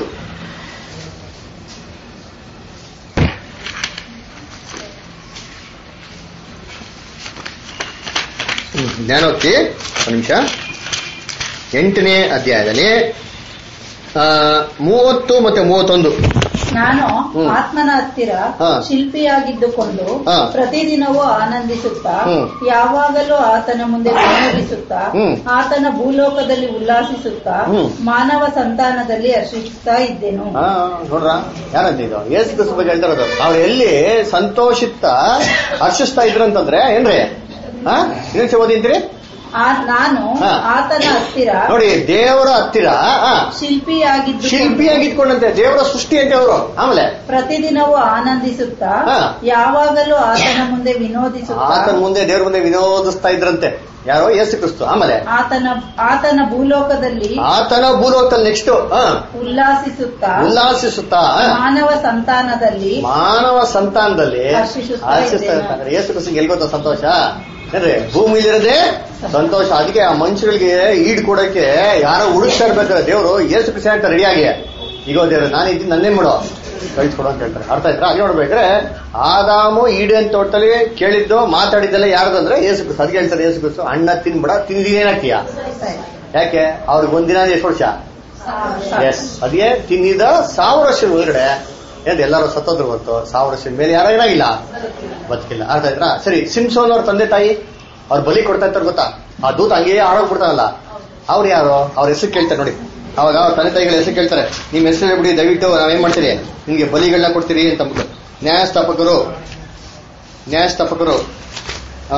ಹ್ಮ್, ಜ್ಞಾನೋಕ್ತಿ ಒಂದು ನಿಮಿಷ ಎಂಟನೇ ಅಧ್ಯಾಯದಲ್ಲಿ ಆ, ಮೂವತ್ತು ಮತ್ತೆ ಮೂವತ್ತೊಂದು ನಾನು ಹ್ಮ್. ಆತ್ಮನ ಹತ್ತಿರ ಹಾ. ಶಿಲ್ಪಿಯಾಗಿದ್ದುಕೊಂಡು ಹಾ. ಪ್ರತಿದಿನವೂ ಆನಂದಿಸುತ್ತಾ ಹ್ಮ್. ಯಾವಾಗಲೂ ಆತನ ಮುಂದೆ ವಿನೋದಿಸುತ್ತಾ ಹ್ಮ್. ಆತನ ಭೂಲೋಕದಲ್ಲಿ ಉಲ್ಲಾಸಿಸುತ್ತಾ ಹ್ಮ್. ಮಾನವ ಸಂತಾನದಲ್ಲಿ ಹರ್ಷಿಸುತ್ತಾ ಇದ್ದೆನು ಹಾ ನೋಡ್ರ ಯಾರಂತ ಇದು ಯೇಸು ಕ್ರಿಸ್ತ ಬಗ್ಗೆ ಹೇಳ್ತಾ ಇರೋದು ಅವ್ರು ಎಲ್ಲಿ ಸಂತೋಷಿತ ಹರ್ಷಿಸ್ತಾ ಇದ್ರಂತಂದ್ರೆ ಏನ್ರಿ ಹಾ ಇನ್ನೊಂದ್ಸಲ ಓದಿಂತೀರಿ ಆ- ನಾನು ಹಾ. ಆತನ ಹತ್ತಿರ ನೋಡಿ ದೇವರ ಹತ್ತಿರ ಹಾ, ಶಿಲ್ಪಿಯಾಗಿದ್ದು ಶಿಲ್ಪಿಯಾಗಿ ಇಟ್ಕೊಂಡಂತೆ ದೇವರ ಸೃಷ್ಟಿ ಅಂತೆ ಅವರು ಆಮೇಲೆ ಪ್ರತಿದಿನವೂ ಆನಂದಿಸುತ್ತಾ ಹಾ. ಯಾವಾಗಲೂ ಆತನ ಮುಂದೆ ವಿನೋದಿಸುತ್ತಾ ಆತನ ಮುಂದೆ ದೇವ್ರ ಮುಂದೆ ವಿನೋದಿಸ್ತಾ ಇದ್ರಂತೆ ಯಾರೋ ಯೇಸು ಕ್ರಿಸ್ತು ಆಮೇಲೆ ಆತನ ಆತನ ಭೂಲೋಕದಲ್ಲಿ ಆತನ ಭೂಲೋಕದಲ್ಲಿ ನೆಕ್ಸ್ಟ್ ಉಲ್ಲಾಸಿಸುತ್ತಾ ಉಲ್ಲಾಸಿಸುತ್ತಾ ಹಾ, ಮಾನವ ಸಂತಾನದಲ್ಲಿ ಮಾನವ ಸಂತಾನದಲ್ಲಿ ಹರ್ಷಿಸುತ್ತಾ ಹರ್ಷಿಸ್ತಾ ಇದ್ದೇನೆ. ಇರ್ತಾರೆ ಯೇಸು ಕ್ರಿಸ್ತು ಎಲ್ಲಿ ಗೊತ್ತಾ ಸಂತೋಷ ಏನ್ರಿ ಭೂಮಿಲಿರದೆ ಸಂತೋಷ ಅದಕ್ಕೆ ಆ ಮನುಷ್ಯರಿಗೆ ಈಡ್ ಕೊಡಕ್ಕೆ ಯಾರೋ ಹುಡುಕ್ತಾ ಇರ್ಬೇಕಾದ್ರೆ ದೇವರು ಯೇಸು ಕ್ರಿಸ್ತ ಹೇಳ್ತಾರೆ ರೆಡಿಯಾಗಿ ಈಗ ದೇವ್ರು ನಾನು ಇದ್ದೀನಿ ನನ್ನೇನ್ ಮಾಡು ಕಳಿಸ್ಕೊಡು ಅಂತ ಹೇಳ್ತಾರೆ ಅರ್ಥ ಆಯ್ತಾ ಹಾಗೆ ನೋಡ್ಬೇಕ್ರೆ ಆದಾಮು ಈಡೇನ್ ತೋಟದಲ್ಲಿ ಕೇಳಿದ್ದು ಮಾತಾಡಿದ್ದೆಲ್ಲ ಯಾರ್ದಂದ್ರೆ ಯೇಸು ಕ್ರಿಸ್ತು ಅದಕ್ಕೆ ಹೇಳ್ತಾರೆ ಯೇಸು ಕ್ರಿಸ್ತು ಅಣ್ಣ ತಿನ್ಬಿಡ ತಿಂದಿ ಏನಾಗ್ತೀಯ ಯಾಕೆ ಅವ್ರಿಗೆ ಒಂದಿನ ಎಷ್ಟು ವರ್ಷ ಎಸ್ ಅದೇ ತಿನ್ನಿದ ಸಾವಿರ ವರ್ಷದ ಒಳಗಡೆ ಏನ್ ಎಲ್ಲರೂ ಸತ್ತೋದ್ರು ಹೊತ್ತು ಸಾವಿರ ವರ್ಷದ ಮೇಲೆ ಯಾರು ಏನಾಗಿಲ್ಲ ಬದುಕಿಲ್ಲ ಅರ್ಥ ಆಯ್ತಾ ಸರಿ ಸಿಮ್ಸೋನ್ ಅವ್ರ ತಂದೆ ತಾಯಿ ಅವ್ರ ಬಲಿ ಕೊಡ್ತಾ ಇರ್ತಾರೆ ಗೊತ್ತಾ ಆ ದೂತ ಹಂಗೇ ಆಡೋಗ್ಬಿಡ್ತಾರಲ್ಲ ಅವ್ರು ಯಾರು ಅವ್ರ ಹೆಸರು ಕೇಳ್ತಾರೆ ನೋಡಿ ಅವಾಗ ಅವ್ರ ತಂದೆ ತಾಯಿಗಳ ಹೆಸರು ಕೇಳ್ತಾರೆ ನಿಮ್ ಹೆಸರು ಹೇಳ್ಬಿಡಿ ದಯವಿಟ್ಟು ನಾವೇನ್ ಮಾಡ್ತೀರಿ ನಿಮ್ಗೆ ಬಲಿಗಳನ್ನ ಕೊಡ್ತೀರಿ ಅಂತ ಅಂದ್ಬಿಟ್ಟು ನ್ಯಾಯಸ್ಥಾಪಕರು ನ್ಯಾಯಸ್ಥಾಪಕರು ಆ,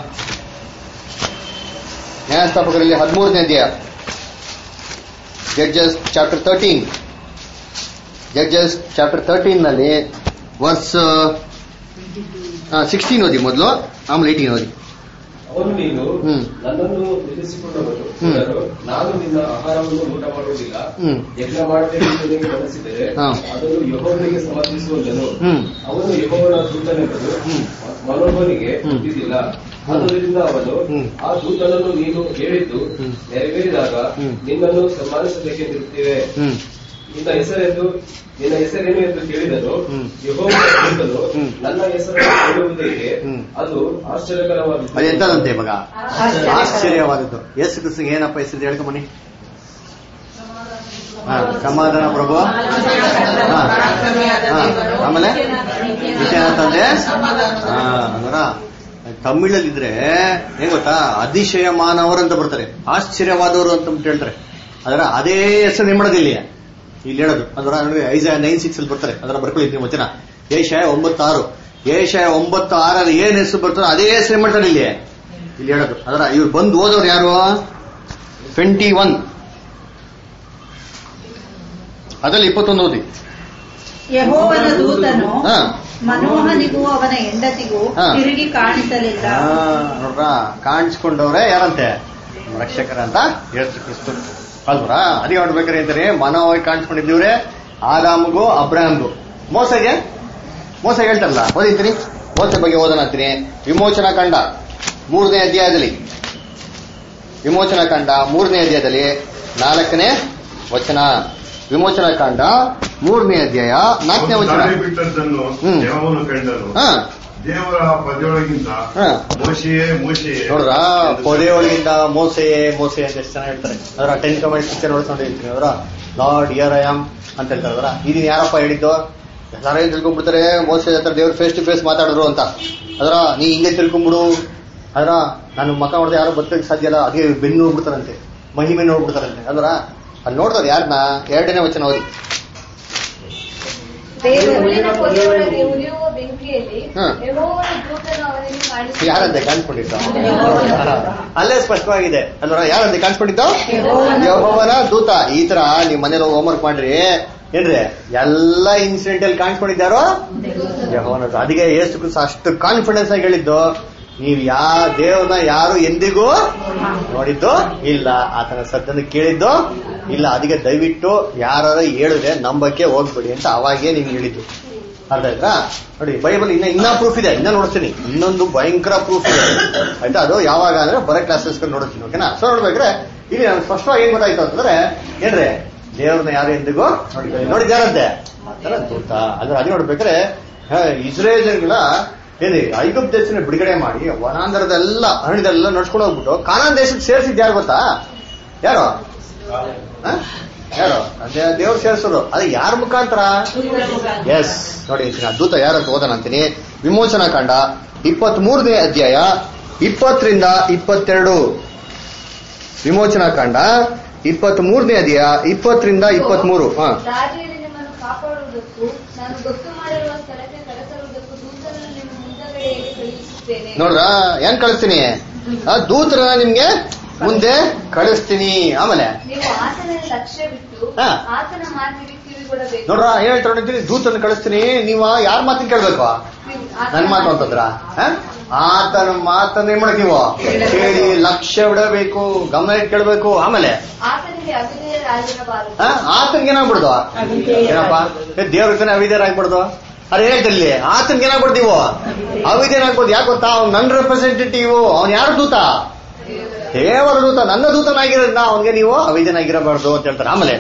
ನ್ಯಾಯಸ್ಥಾಪಕರಲ್ಲಿ ಹದಿಮೂರನೇ ಅಧ್ಯಾಯ Judges chapter thirteen Judges chapter thirteen ನಲ್ಲಿ ವರ್ಸ್ ಸಿಕ್ಸ್ಟೀನ್ ಓದಿ ಮೊದಲು ಆಮೇಲೆ ಏಯ್ಟೀನ್ ಓದಿ ಅವನು ನೀನು ಹ್ಮ್. ನನ್ನನ್ನು ನಿಲ್ಲಿಸಿಕೊಂಡವನು ಹ್ಮ್. ಇವರು, ನಾನು ನಿನ್ನ ಆಹಾರವನ್ನು ಊಟ ಮಾಡುವುದಿಲ್ಲ ಹ್ಮ್. ಯಜ್ಞ ಮಾಡಬೇಕು ಎಂದು ನಿನಗೆ ಮನಸ್ಸಿದರೆ ಹಾ. ಅದನ್ನು ಯಹೋವನಿಗೆ ಸಮರ್ಪಿಸುವುದನ್ನು ಹ್ಮ್. ಅವನು ಯಹೋವನ ದೂತನೆಂಬುದು ಹ್ಮ್. ಮನೋಹನಿಗೆ ಹ್ಮ್. ತಿಳಿದಿಲ್ಲ ಹ್ಮ್. ಆದ್ದರಿಂದ ಅವನು ಹ್ಮ್. ಆ ದೂತನನ್ನು ನೀನು ಹೇಳಿದ್ದು ಹ್ಮ್. ನೆರವೇರಿದಾಗ ಹ್ಮ್. ನಿನ್ನನ್ನು ಸನ್ಮಾನಿಸಬೇಕೆಂದಿರುತ್ತೇವೆ ಹ್ಮ್ ನಿನ್ನ ಹೆಸರೆಂದು ನಿನ್ನ ಹೆಸರೇನು ಎಂದು ಕೇಳಿದನು ಹ್ಮ್. ಯೆಹೋವನ ದೂತನು ಹ್ಮ್. ನನ್ನ ಹೆಸರನ್ನು ಹೇಳುವುದೇಕೆ ಹ್ಮ್. ಅದು ಆಶ್ಚರ್ಯಕರವಾದ ಅದು ಎಂತದಂತೆ ಇವಾಗ ಆಶ್ಚರ್ಯವಾದದ್ದು ಯೇಸು ಕ್ರಿಸ್ತಿಗೆ ಏನಪ್ಪ ಹೆಸರು ಹೇಳ್ಕೊಂಬನ್ನಿ ಹಾ ಸಮಾಧಾನ ಪ್ರಭು ಹಾ ಹಾ ಆಮೇಲೆ ವಿಷಯ ತಂದೆ ಹಾ ಅಂದ್ರ ತಮಿಳಲ್ಲಿದ್ರೆ ಏನ್ ಗೊತ್ತಾ ಅತಿಶಯ ಮಾನವರು ಅಂತ ಬರ್ತಾರೆ ಆಶ್ಚರ್ಯವಾದವರು ಅಂತ ಅಂದ್ಬಿಟ್ಟು ಹೇಳ್ತಾರೆ ಅದರ ಅದೇ ಹೆಸರು ಏನ್ ಮಾಡೋದು ಇಲ್ಲಿ ಇಲ್ಲಿ ಹೇಳೋದು ಅದರ ಐಸ ನೈನ್ ಸಿಕ್ಸ್ ಅಲ್ಲಿ ಬರ್ತಾರೆ ಅದರ ಬರ್ಕೊಳ್ಳಿ ವಚನ ಏಷಾಯ ಒಂಬತ್ತಾರು ಏಷಾಯ ಒಂಬತ್ತು ಆರಲ್ಲಿ ಏನ್ ಹೆಸರು ಬರ್ತಾರೋ ಅದೇ ಹೆಸರು ಏನ್ ಮಾಡ್ತಾರೆ ಇಲ್ಲಿ ಇಲ್ಲಿ ಹೇಳೋದು ಅದರ ಇವ್ರು ಬಂದು ಓದೋರು ಯಾರು ಟ್ವೆಂಟಿ ಒನ್ ಅದ್ರಲ್ಲಿ ಇಪ್ಪತ್ತೊಂದು ಓದಿ ಯಹೋವನ ದೂತನು ಹಾ ಮನೋಹನಿಗೂ ಅವನ ಹೆಂಡತಿಗೂ ಹಾ. ತಿರುಗಿ ಕಾಣಿಸಲಿಲ್ಲ ಆ, ನೋಡ್ರಾ ಕಾಣಿಸ್ಕೊಂಡವ್ರೆ ಯಾರಂತೆ ರಕ್ಷಕರ ಅಂತ ಯೇಸು ಕ್ರಿಸ್ತು ಅಲ್ವರಾ ಅದೇ ನೋಡ್ಬೇಕಾರೆ ಅಂತಾರೆ ಮನೋವಾಗಿ ಕಾಣಿಸ್ಕೊಂಡಿದ್ದೀವ್ರೆ ಆದಾಮ್ಗೂ ಅಬ್ರಾಹ್ಮ್ಗೂ ಮೋಸಗೆ ಮೋಸ ಹೇಳ್ತಾರಲ್ಲ ಓದಿರ್ತೀನಿ ಮೋಸ ಬಗ್ಗೆ ಓದೋಣ ಅಂತೀನಿ ವಿಮೋಚನಾ ಕಂಡ ಮೂರನೇ ಅಧ್ಯಾಯದಲ್ಲಿ ವಿಮೋಚನಾ ಕಂಡ ಮೂರನೇ ಅಧ್ಯಾಯದಲ್ಲಿ ನಾಲ್ಕನೇ ವಚನ ವಿಮೋಚನಾ ಕಾಂಡ ಮೂರನೇ ಅಧ್ಯಾಯ ನಾಲ್ಕನೇ ವಚನ ದಾರಿ ಬಿಟ್ಟದ್ದನ್ನು ಹ್ಮ್. ದೇವನು ಕಂಡನು ಹಾ ದೇವರ ಪದೆಯೊಳಗಿಂತ ಹಾ ಮೋಶೆಯೇ ಮೋಶೆಯೇ ನೋಡ್ರ ಪೊದೆಯೊಳಗಿಂದ ಮೋಸೆ ಮೋಸೆ ಅಂತ ಎಷ್ಟು ಜನ ಹೇಳ್ತಾರೆ ಅದರ ಟೆನ್ ಕಮೆಂಟ್ಸ್ ಪಿಕ್ಚರ್ ನೋಡ್ಕೊಂಡಿರ್ತೀನಿ ಅದರ ಲಾರ್ಡ್ ಇಯರ್ ಐ ಆಮ್ ಅಂತ ಹೇಳ್ತಾರೆ ಅದರ ಇದನ್ನ ಯಾರಪ್ಪ ಹೇಳಿದ್ದು ಎಲ್ಲಾರು ಏನ್ ತಿಳ್ಕೊಂಡ್ಬಿಡ್ತಾರೆ ಮೋಸೆ ಹತ್ರ ದೇವ್ರು ಫೇಸ್ ಟು ಫೇಸ್ ಮಾತಾಡಿದ್ರು ಅಂತ ಅದರ ನೀ ಹಿಂಗೆ ತಿಳ್ಕೊಂಬಿಡು ಅದರ ನಾನು ಮಕ್ಕ ನೋಡಿದ್ರೆ ಯಾರು ಬದುಕಕ್ಕೆ ಸಾಧ್ಯ ಇಲ್ಲ ಅದೇ ಬೆನ್ನು ನೋಡ್ಬಿಡ್ತಾರಂತೆ ಮಹಿಮೆ ನೋಡ್ಬಿಡ್ತಾರಂತೆ ಅದರ ಅಲ್ಲಿ ನೋಡಿದ್ರೆ ಯಾರನ್ನ ಎರಡನೇ ವಚನ ಓದಿ ದೇವರಿನ ಪೊದೆಯೊಳಗೆ ಉರಿಯುವ ಬೆಂಕಿಯಲ್ಲಿ ಹಾ. ಯೆಹೋವನ ದೂತನು ಅವನಿಗೆ ಕಾಣಿಸಿದನು. ಯಾರಂತೆ ಕಾಣಿಸ್ಕೊಂಡಿದ್ದು ಅಲ್ಲೇ ಸ್ಪಷ್ಟವಾಗಿದೆ ಅಲ್ವರ ಯಾರಂತೆ ಕಾಣಿಸ್ಕೊಂಡಿದ್ದು ಯಹೋವನ ದೂತ ಈ ತರ ನೀವು ಮನೇಲಿ ಹೋಮ್ವರ್ಕ್ ಮಾಡ್ರಿ ಏನ್ರಿ ಎಲ್ಲ ಇನ್ಸಿಡೆಂಟ್ ಅಲ್ಲಿ ಕಾಣಿಸ್ಕೊಂಡಿದ್ದಾರೋ ಯಹೋವನ ದೂತ. ಅದಕ್ಕೆ ಏಸು ಕ್ರಿಸ್ತ ಅಷ್ಟು ಕಾನ್ಫಿಡೆನ್ಸ್ ಆಗಿ ಹೇಳಿದ್ದು ನೀವು ಯಾ ದೇವನ ಯಾರು ಎಂದಿಗೂ ನೋಡಿದ್ದು ಇಲ್ಲ ಆತನ ಸದ್ದನ್ನು ಕೇಳಿದ್ದು ಇಲ್ಲ ಅದಕ್ಕೆ ದಯವಿಟ್ಟು ಯಾರು ಹೇಳಿದ್ರೆ ನಂಬಕ್ಕೆ ಹೋಗ್ಬೇಡಿ ಅಂತ ಅವಾಗೇ ನಿಮ್ಗೆ ಹೇಳಿದ್ದು ಅರ್ಥ ಆಯ್ತಾ ನೋಡಿ ಬೈಬಲ್ ಇನ್ನ ಇನ್ನ ಪ್ರೂಫ್ ಇದೆ ಇನ್ನ ನೋಡ್ತೀನಿ ಇನ್ನೊಂದು ಭಯಂಕರ ಪ್ರೂಫ್ ಇದೆ ಆಯ್ತಾ ಅದು ಯಾವಾಗ ಅಂದ್ರೆ ಬರೋ ಕ್ಲಾಸಸ್ ನೋಡ್ತೀನಿ ಓಕೆನಾ ಸೊ ನೋಡ್ಬೇಕ್ರೆ ಇಲ್ಲಿ ನಮ್ಗೆ ಸ್ಪಷ್ಟವಾಗಿ ಏನ್ ಗೊತ್ತಾಯ್ತು ಅಂತಂದ್ರೆ ಏನ್ರಿ ದೇವ್ರನ್ನ ಯಾರು ಎಂದಿಗೂ ನೋಡಿ ನೋಡಿದ್ಯಾರಂತೆ ಆತರ ದೂತ ಅಂದ್ರೆ ಅದು ನೋಡ್ಬೇಕ್ರೆ ಹ, ಇಸ್ರೇಲ್ ಜನಗಳ ಏನಿ ಐಗುಪ್ತ ದೇಶನ ಬಿಡುಗಡೆ ಮಾಡಿ ವನಾಂತರದೆಲ್ಲ ಅರಣ್ಯದೆಲ್ಲ ನಡ್ಸ್ಕೊಂಡು ಹೋಗ್ಬಿಟ್ಟು ಕಾನಾನ್ ದೇಶಕ್ಕೆ ಸೇರಿಸಿದ್ ಯಾರು ಗೊತ್ತಾ ಯಾರು ಹ? ಯಾರು ಅದೇ ದೇವ್ರು ಸೇರಿಸೋದು ಅದು ಯಾರ ಮುಖಾಂತರ ಎಸ್ ನೋಡಿ ಅಂತೀನಿ ಅದ್ಭುತ ಯಾರು ಅಂತ ಓದೋಣ ಅಂತೀನಿ ವಿಮೋಚನಾ ಕಾಂಡ ಇಪ್ಪತ್ತ್ ಮೂರನೇ ಅಧ್ಯಾಯ ಇಪ್ಪತ್ತರಿಂದ ಇಪ್ಪತ್ತೆರಡು ವಿಮೋಚನಾ ಕಾಂಡ ಇಪ್ಪತ್ತ್ ಮೂರನೇ ಅಧ್ಯಾಯ ಇಪ್ಪತ್ತರಿಂದ ಇಪ್ಪತ್ಮೂರು ಹಾ ದಾರಿಯಲ್ಲಿ ನಿಮ್ಮನ್ನು ಕಾಪಾಡುವುದಕ್ಕೂ ನಾನು ಗೊತ್ತು ಮಾಡಿರುವ ಸ್ಥಳಕ್ಕೆ ಕರೆತರುವುದಕ್ಕೂ ದೂತನನ್ನು ನಿಮ್ಮ ಮುಂದಗಡೆಯಲ್ಲಿ ಕಳುಹಿಸುತ್ತೇನೆ ನೋಡ್ರ ಹೆಂಗ್ ಕಳಿಸ್ತೀನಿ ಆ ದೂತರನ್ನ ನಿಮ್ಗೆ ಮುಂದೆ ಕಳಿಸ್ತೀನಿ ಆಮೇಲೆ ನೀವು ಆತನ ಲಕ್ಷ್ಯ ಬಿಟ್ಟು ಹಾ. ಆತನ ಮಾತಿಗೆ ಕಿವಿಗೊಡಬೇಕು ನೋಡ್ರ ಏನ್ ಹೇಳ್ತಾ ಹೊರಟಿದ್ದೀನಿ ದೂತನ ಕಳಿಸ್ತೀನಿ ನೀವು ಯಾರ ಮಾತಿನ ಕೇಳ್ಬೇಕು ನೀವು ಆತನ ನನ್ ಮಾತು ಅಂತಂದ್ರ ಹ? ಆತನ ಮಾತನ್ನ ಏನ್ ಮಾಡಕ್ ನೀವು ಕೇಳಿ ಲಕ್ಷ್ಯ ಬಿಡಬೇಕು ಗಮನ ಇಟ್ಟು ಕೇಳ್ಬೇಕು ಆಮೇಲೆ ಆತನಿಗೆ ಅವಿಧೇಯರಾಗಿರಬಾರದು ಹ? ಆತನ್ಗೆ ಏನಾಗ್ಬಿಡ್ದು ಏನಪ್ಪ ಏ, ದೇವ್ರ ತಾನೆ ಅವಿದ್ಯರಾಗ್ಬಿಡ್ದು ಅದೇ ಹೇಳ್ತಿರ್ಲಿ ಆತನ್ಗೆ ಏನಾಗ್ಬಿಡ್ದು ನೀವು ಅವಿದ್ಯನಾಗ್ಬೋದು ಯಾಕೆ ಗೊತ್ತಾ ಅವ್ನು ನನ್ನ ರೆಪ್ರೆಸೆಂಟೇಟಿವ್ ಅವ್ನು ಯಾರು ದೂತ ದೇವರ ದೂತ ನನ್ನ ದೂತನಾಗಿರೋದ್ನ ಅವನಿಗೆ ನೀವು ಅವಿದ್ಯನಾಗಿರಬಾರ್ದು ಅಂತ ಹೇಳ್ತಾರೆ ಆಮೇಲೆ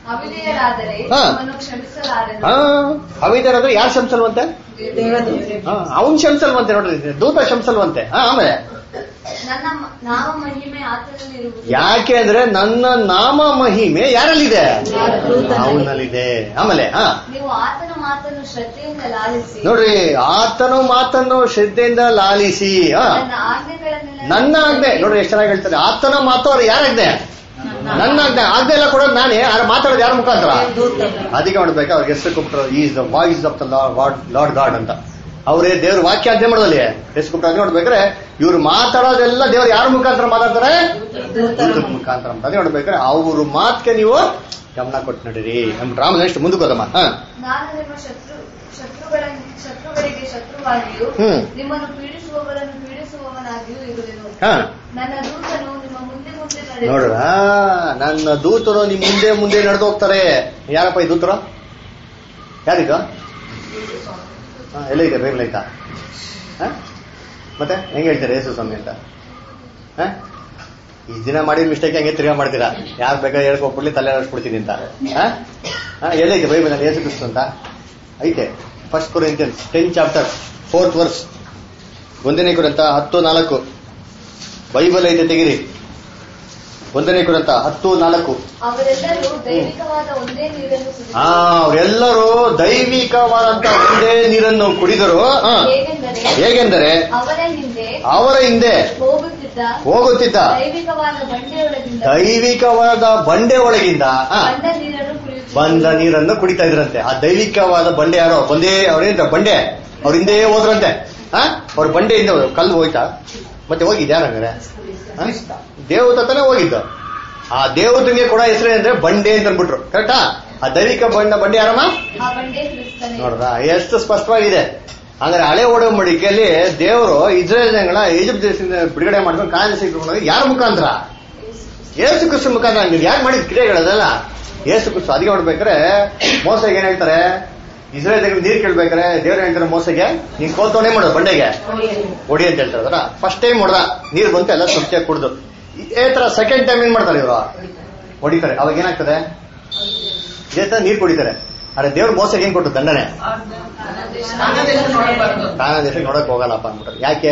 ಅವಿಧೇಯರಾದರೆ ಹಾ. ನಿಮ್ಮನ್ನು ಕ್ಷಮಿಸಲಾರೆನು ಹಾ ಅವಿದಾರಂದ್ರೆ ಯಾರು ಶಂಸಲ್ವಂತೆ ದೇವದೂತರು ಹಾ, ಅವ್ನ್ ಶಂಸಲ್ವಂತೆ ನೋಡ್ರಿ ದೂತ ಶಂಸಲ್ವಂತೆ ಹಾ ಆಮೇಲೆ ನನ್ನ ಮ- ನಾಮ ಮಹಿಮೆ ಆತನಲ್ಲಿರುವುದು ಯಾಕೆ ಅಂದ್ರೆ ನನ್ನ ನಾಮ ಮಹಿಮೆ ಯಾರಲ್ಲಿದೆ ದೂತನಲ್ಲಿ. ಅವನಲ್ಲಿದೆ ಆಮೇಲೆ ಹಾ ನೀವು ಆತನ ಮಾತನ್ನು ಶ್ರದ್ಧೆಯಿಂದ ಲಾಲಿಸಿ ನೋಡ್ರಿ ಆತನು ಮಾತನ್ನು ಶ್ರದ್ಧೆಯಿಂದ ಲಾಲಿಸಿ ಹಾ ನನ್ನ ಆಜ್ಞೆಗಳನ್ನೆಲ್ಲ ನನ್ನ ಆಜ್ಞೆ ನೋಡ್ರಿ ಎಷ್ಟು ಚೆನ್ನಾಗಿ ಹೇಳ್ತಾರೆ ಆತನ ಮಾತು ಅವ್ರು ಯಾರಾಜ್ಞೆ ನನ್ನ ಆಜ್ಞೆ ಆಜ್ಞೆ ಎಲ್ಲ ಕೊಡೋದು ನಾನೇ ಆದ್ರೆ ಮಾತಾಡೋದು ಯಾರ ಮುಖಾಂತರ ಅದಕ್ಕೆ ಮಾಡ್ಬೇಕು ಅವ್ರಿಗೆ ಹೆಸರು ಕೊಟ್ಟರು is the voice of the Lord Lord God ಅಂತ ಅವರೇ ದೇವ್ರ ವಾಕ್ಯ ಆಜ್ಞೆ ಮಾಡೋದಲ್ಲಿ ಹೆಸರು ಕೊಟ್ಟು ಅದೇ ನೋಡ್ಬೇಕಾದ್ರೆ ಇವ್ರು ಮಾತಾಡೋದೆಲ್ಲ ದೇವ್ರು ಯಾರ ಮುಖಾಂತರ ಮಾತಾಡ್ತಾರೆ ದೂತರ ಮುಖಾಂತರ ಅಂತ ಅದೇ ನೋಡ್ಬೇಕಾದ್ರೆ ಅವ್ರ ಮಾತ್ಗೆ ನೀವು ಗಮನ ಕೊಟ್ಟು ನಡೀರಿ ನಮ್ ರಾಮ ನೆಕ್ಸ್ಟ್ ಮುಂದಕ್ಕೆ ಹೋದಮ್ಮ ಹಾ ನಾನು ನಿಮ್ಮ ಶತ್ರು ಶತ್ರುಗಳ ಶತ್ರುಗಳಿಗೆ ಶತ್ರುವಾಗಿಯೂ ಹ್ಮ್. ನಿಮ್ಮನ್ನು ಪೀಡಿಸುವವರನ್ನು ಪೀಡಿಸುವವನಾಗಿಯೂ ಇರುವೆನು ಹಾ ನನ್ನ ದೂತನು ನಿಮ್ಮ ಮುಂದೆ ಮುಂದೆ ನಡೆದು ನೋಡ್ರ ನನ್ನ ದೂತರು ನಿಮ್ ಮುಂದೆ ಮುಂದೆ ನಡೆದು ಹೋಗ್ತಾರೆ ಯಾರಪ್ಪ ಈ ದೂತರು ಯಾರಿದು ಹಾ, ಎಲ್ಲ ಇದೆ ಬೈಬಲ್ ಆಯ್ತಾ ಹಾ? ಮತ್ತೆ ಹೆಂಗ್ ಹೇಳ್ತಾರೆ ಯೇಸು ಸ್ವಾಮಿ ಅಂತ ಹಾ? ಈ ದಿನ ಮಾಡಿದ ಮಿಸ್ಟೇಕ್ ಹಂಗೆ ತಿರ್ಗಾ ಮಾಡ್ತೀರಾ ಯಾರು ಬೇಕಾದ್ರೆ ಹೇಳ್ಕೊಟ್ಬಿಡ್ಲಿ ತಲೆ ಆಡಿಸ್ಬಿಡ್ತೀನಿ ಅಂತ ಹಾ? ಹಾ, ಎಲ್ಲೈತೆ ಬೈಬಲ್ ಅಲ್ಲಿ ಯೇಸು ಕ್ರಿಸ್ತು ಅಂತ ಐತೆ first Corinthians ten chapter fourth verse ಒಂದನೇ ಕುರಿತ ಹತ್ತು ನಾಲ್ಕು ಬೈಬಲ್ ಐತೆ ತೆಗಿರಿ ಒಂದನೇ ಕುರಿತ ಹತ್ತು ನಾಲ್ಕು ಅವರೆಲ್ಲರೂ ದೈವಿಕವಾದ ಒಂದೇ ನೀರನ್ನು ಆ ಕುಡಿದರು ಅವರೆಲ್ಲರೂ ದೈವಿಕವಾದಂತ ಒಂದೇ ನೀರನ್ನು ಕುಡಿದರು ಆ, ಹೇಗೆಂದರೆ ಹೇಗೆಂದರೆ ಅವರ ಹಿಂದೆ ಅವರ ಹಿಂದೆ ಹೋಗುತ್ತಿದ್ದ ಹೋಗುತ್ತಿದ್ದ ದೈವಿಕವಾದ ಬಂಡೆಯೊಳಗಿಂದ ದೈವಿಕವಾದ ಬಂಡೆ ಒಳಗಿಂದ ಆ, ಬಂದ ನೀರನ್ನು ಕುಡಿಯುತ್ತಿದ್ದರು ಬಂದ ನೀರನ್ನು ಕುಡಿತಾ ಇದ್ರಂತೆ ಆ ದೈವಿಕವಾದ ಬಂಡೆ ಯಾರೋ ಬಂದೇ ಅವ್ರೇಂತ ಬಂಡೆ ಅವ್ರ ಹಿಂದೆ ಹೋದ್ರಂತೆ ಆ ಅವ್ರ ಬಂಡೆಯಿಂದ ಕಲ್ಲು ಹೋಯ್ತಾ ಮತ್ತೆ ಹೋಗಿದ್ ಯಾರಂಗಾರೆ ದೇವತಾನೆ ಹೋಗಿದ್ದು ಆ ದೇವತೆಗೆ ಕೂಡ ಹೆಸರು ಅಂದ್ರೆ ಬಂಡೆ ಅಂತ ಅಂದ್ಬಿಟ್ರು ಕರೆಕ್ಟಾ ಆ ದೈವಿಕ ಬಣ್ಣ ಬಂಡೆ ಯಾರಮ್ಮ ಆ ಬಂಡೆ ಕ್ರಿಸ್ತನೇ ನೋಡ್ದ ಎಷ್ಟು ಸ್ಪಷ್ಟವಾಗಿದೆ ಅಂದ್ರೆ ಹಳೆ ಒಡಂಬಡಿಕೆಯಲ್ಲಿ ದೇವರು ಇಸ್ರೇಲ್ ಜನಗಳ ಈಜಿಪ್ಟ್ ದೇಶದಿಂದ ಬಿಡುಗಡೆ ಮಾಡ್ಕೊಂಡು ಕಾಂಗ್ರೆಸ್ ಇಟ್ಕೊಂಡು ಯಾರ ಮುಖಾಂತರ ಏಸು ಕ್ರಿಸ್ತು ಮುಖಾಂತರ ನೀವು ಯಾರು ಮಾಡಿದ ಕ್ರಿಯೆಗಳದಲ್ಲ ಏಸು ಕ್ರಿಸ್ತು ಅದಕ್ಕೆ ನೋಡ್ಬೇಕಾರೆ ಮೋಸಗೆ ಏನ್ ಹೇಳ್ತಾರೆ ಇಸ್ರೇಲ್ ಜನಗಳು ನೀರು ಕೇಳ್ಬೇಕಾರೆ ದೇವ್ರು ಹೇಳ್ತಾರೆ ಮೋಸಗೆ ನೀನ್ ಕೋಲ್ತವನೇ ಮಾಡೋದು ಬಂಡೆಗೆ ಹೊಡಿ ಅಂತ ಹೇಳ್ತಾರೆ ಅದರ ಫಸ್ಟ್ ಟೈಮ್ ಹೊಡೆದ ನೀರು ಬಂತು ಎಲ್ಲ ಸ್ವಚ್ಛ ಕುಡ್ದು ಇದೇ ತರ ಸೆಕೆಂಡ್ ಟೈಮ್ ಏನ್ ಮಾಡ್ತಾರೆ ಇವರು ಹೊಡಿತಾರೆ ಅವಾಗ ಏನಾಗ್ತದೆ ಇದೇ ತರ ನೀರು ಕುಡಿತಾರೆ ಆದ್ರೆ ದೇವ್ರ ಮೋಸಗೆ ಏನ್ ಕೊಟ್ಟು ದಂಡನೆ ಕಾರಣ ದೇಶಕ್ಕೆ ನೋಡಕ್ ಹೋಗಲ್ಲಪ್ಪ ಅಂದ್ಬಿಟ್ರೆ ಯಾಕೆ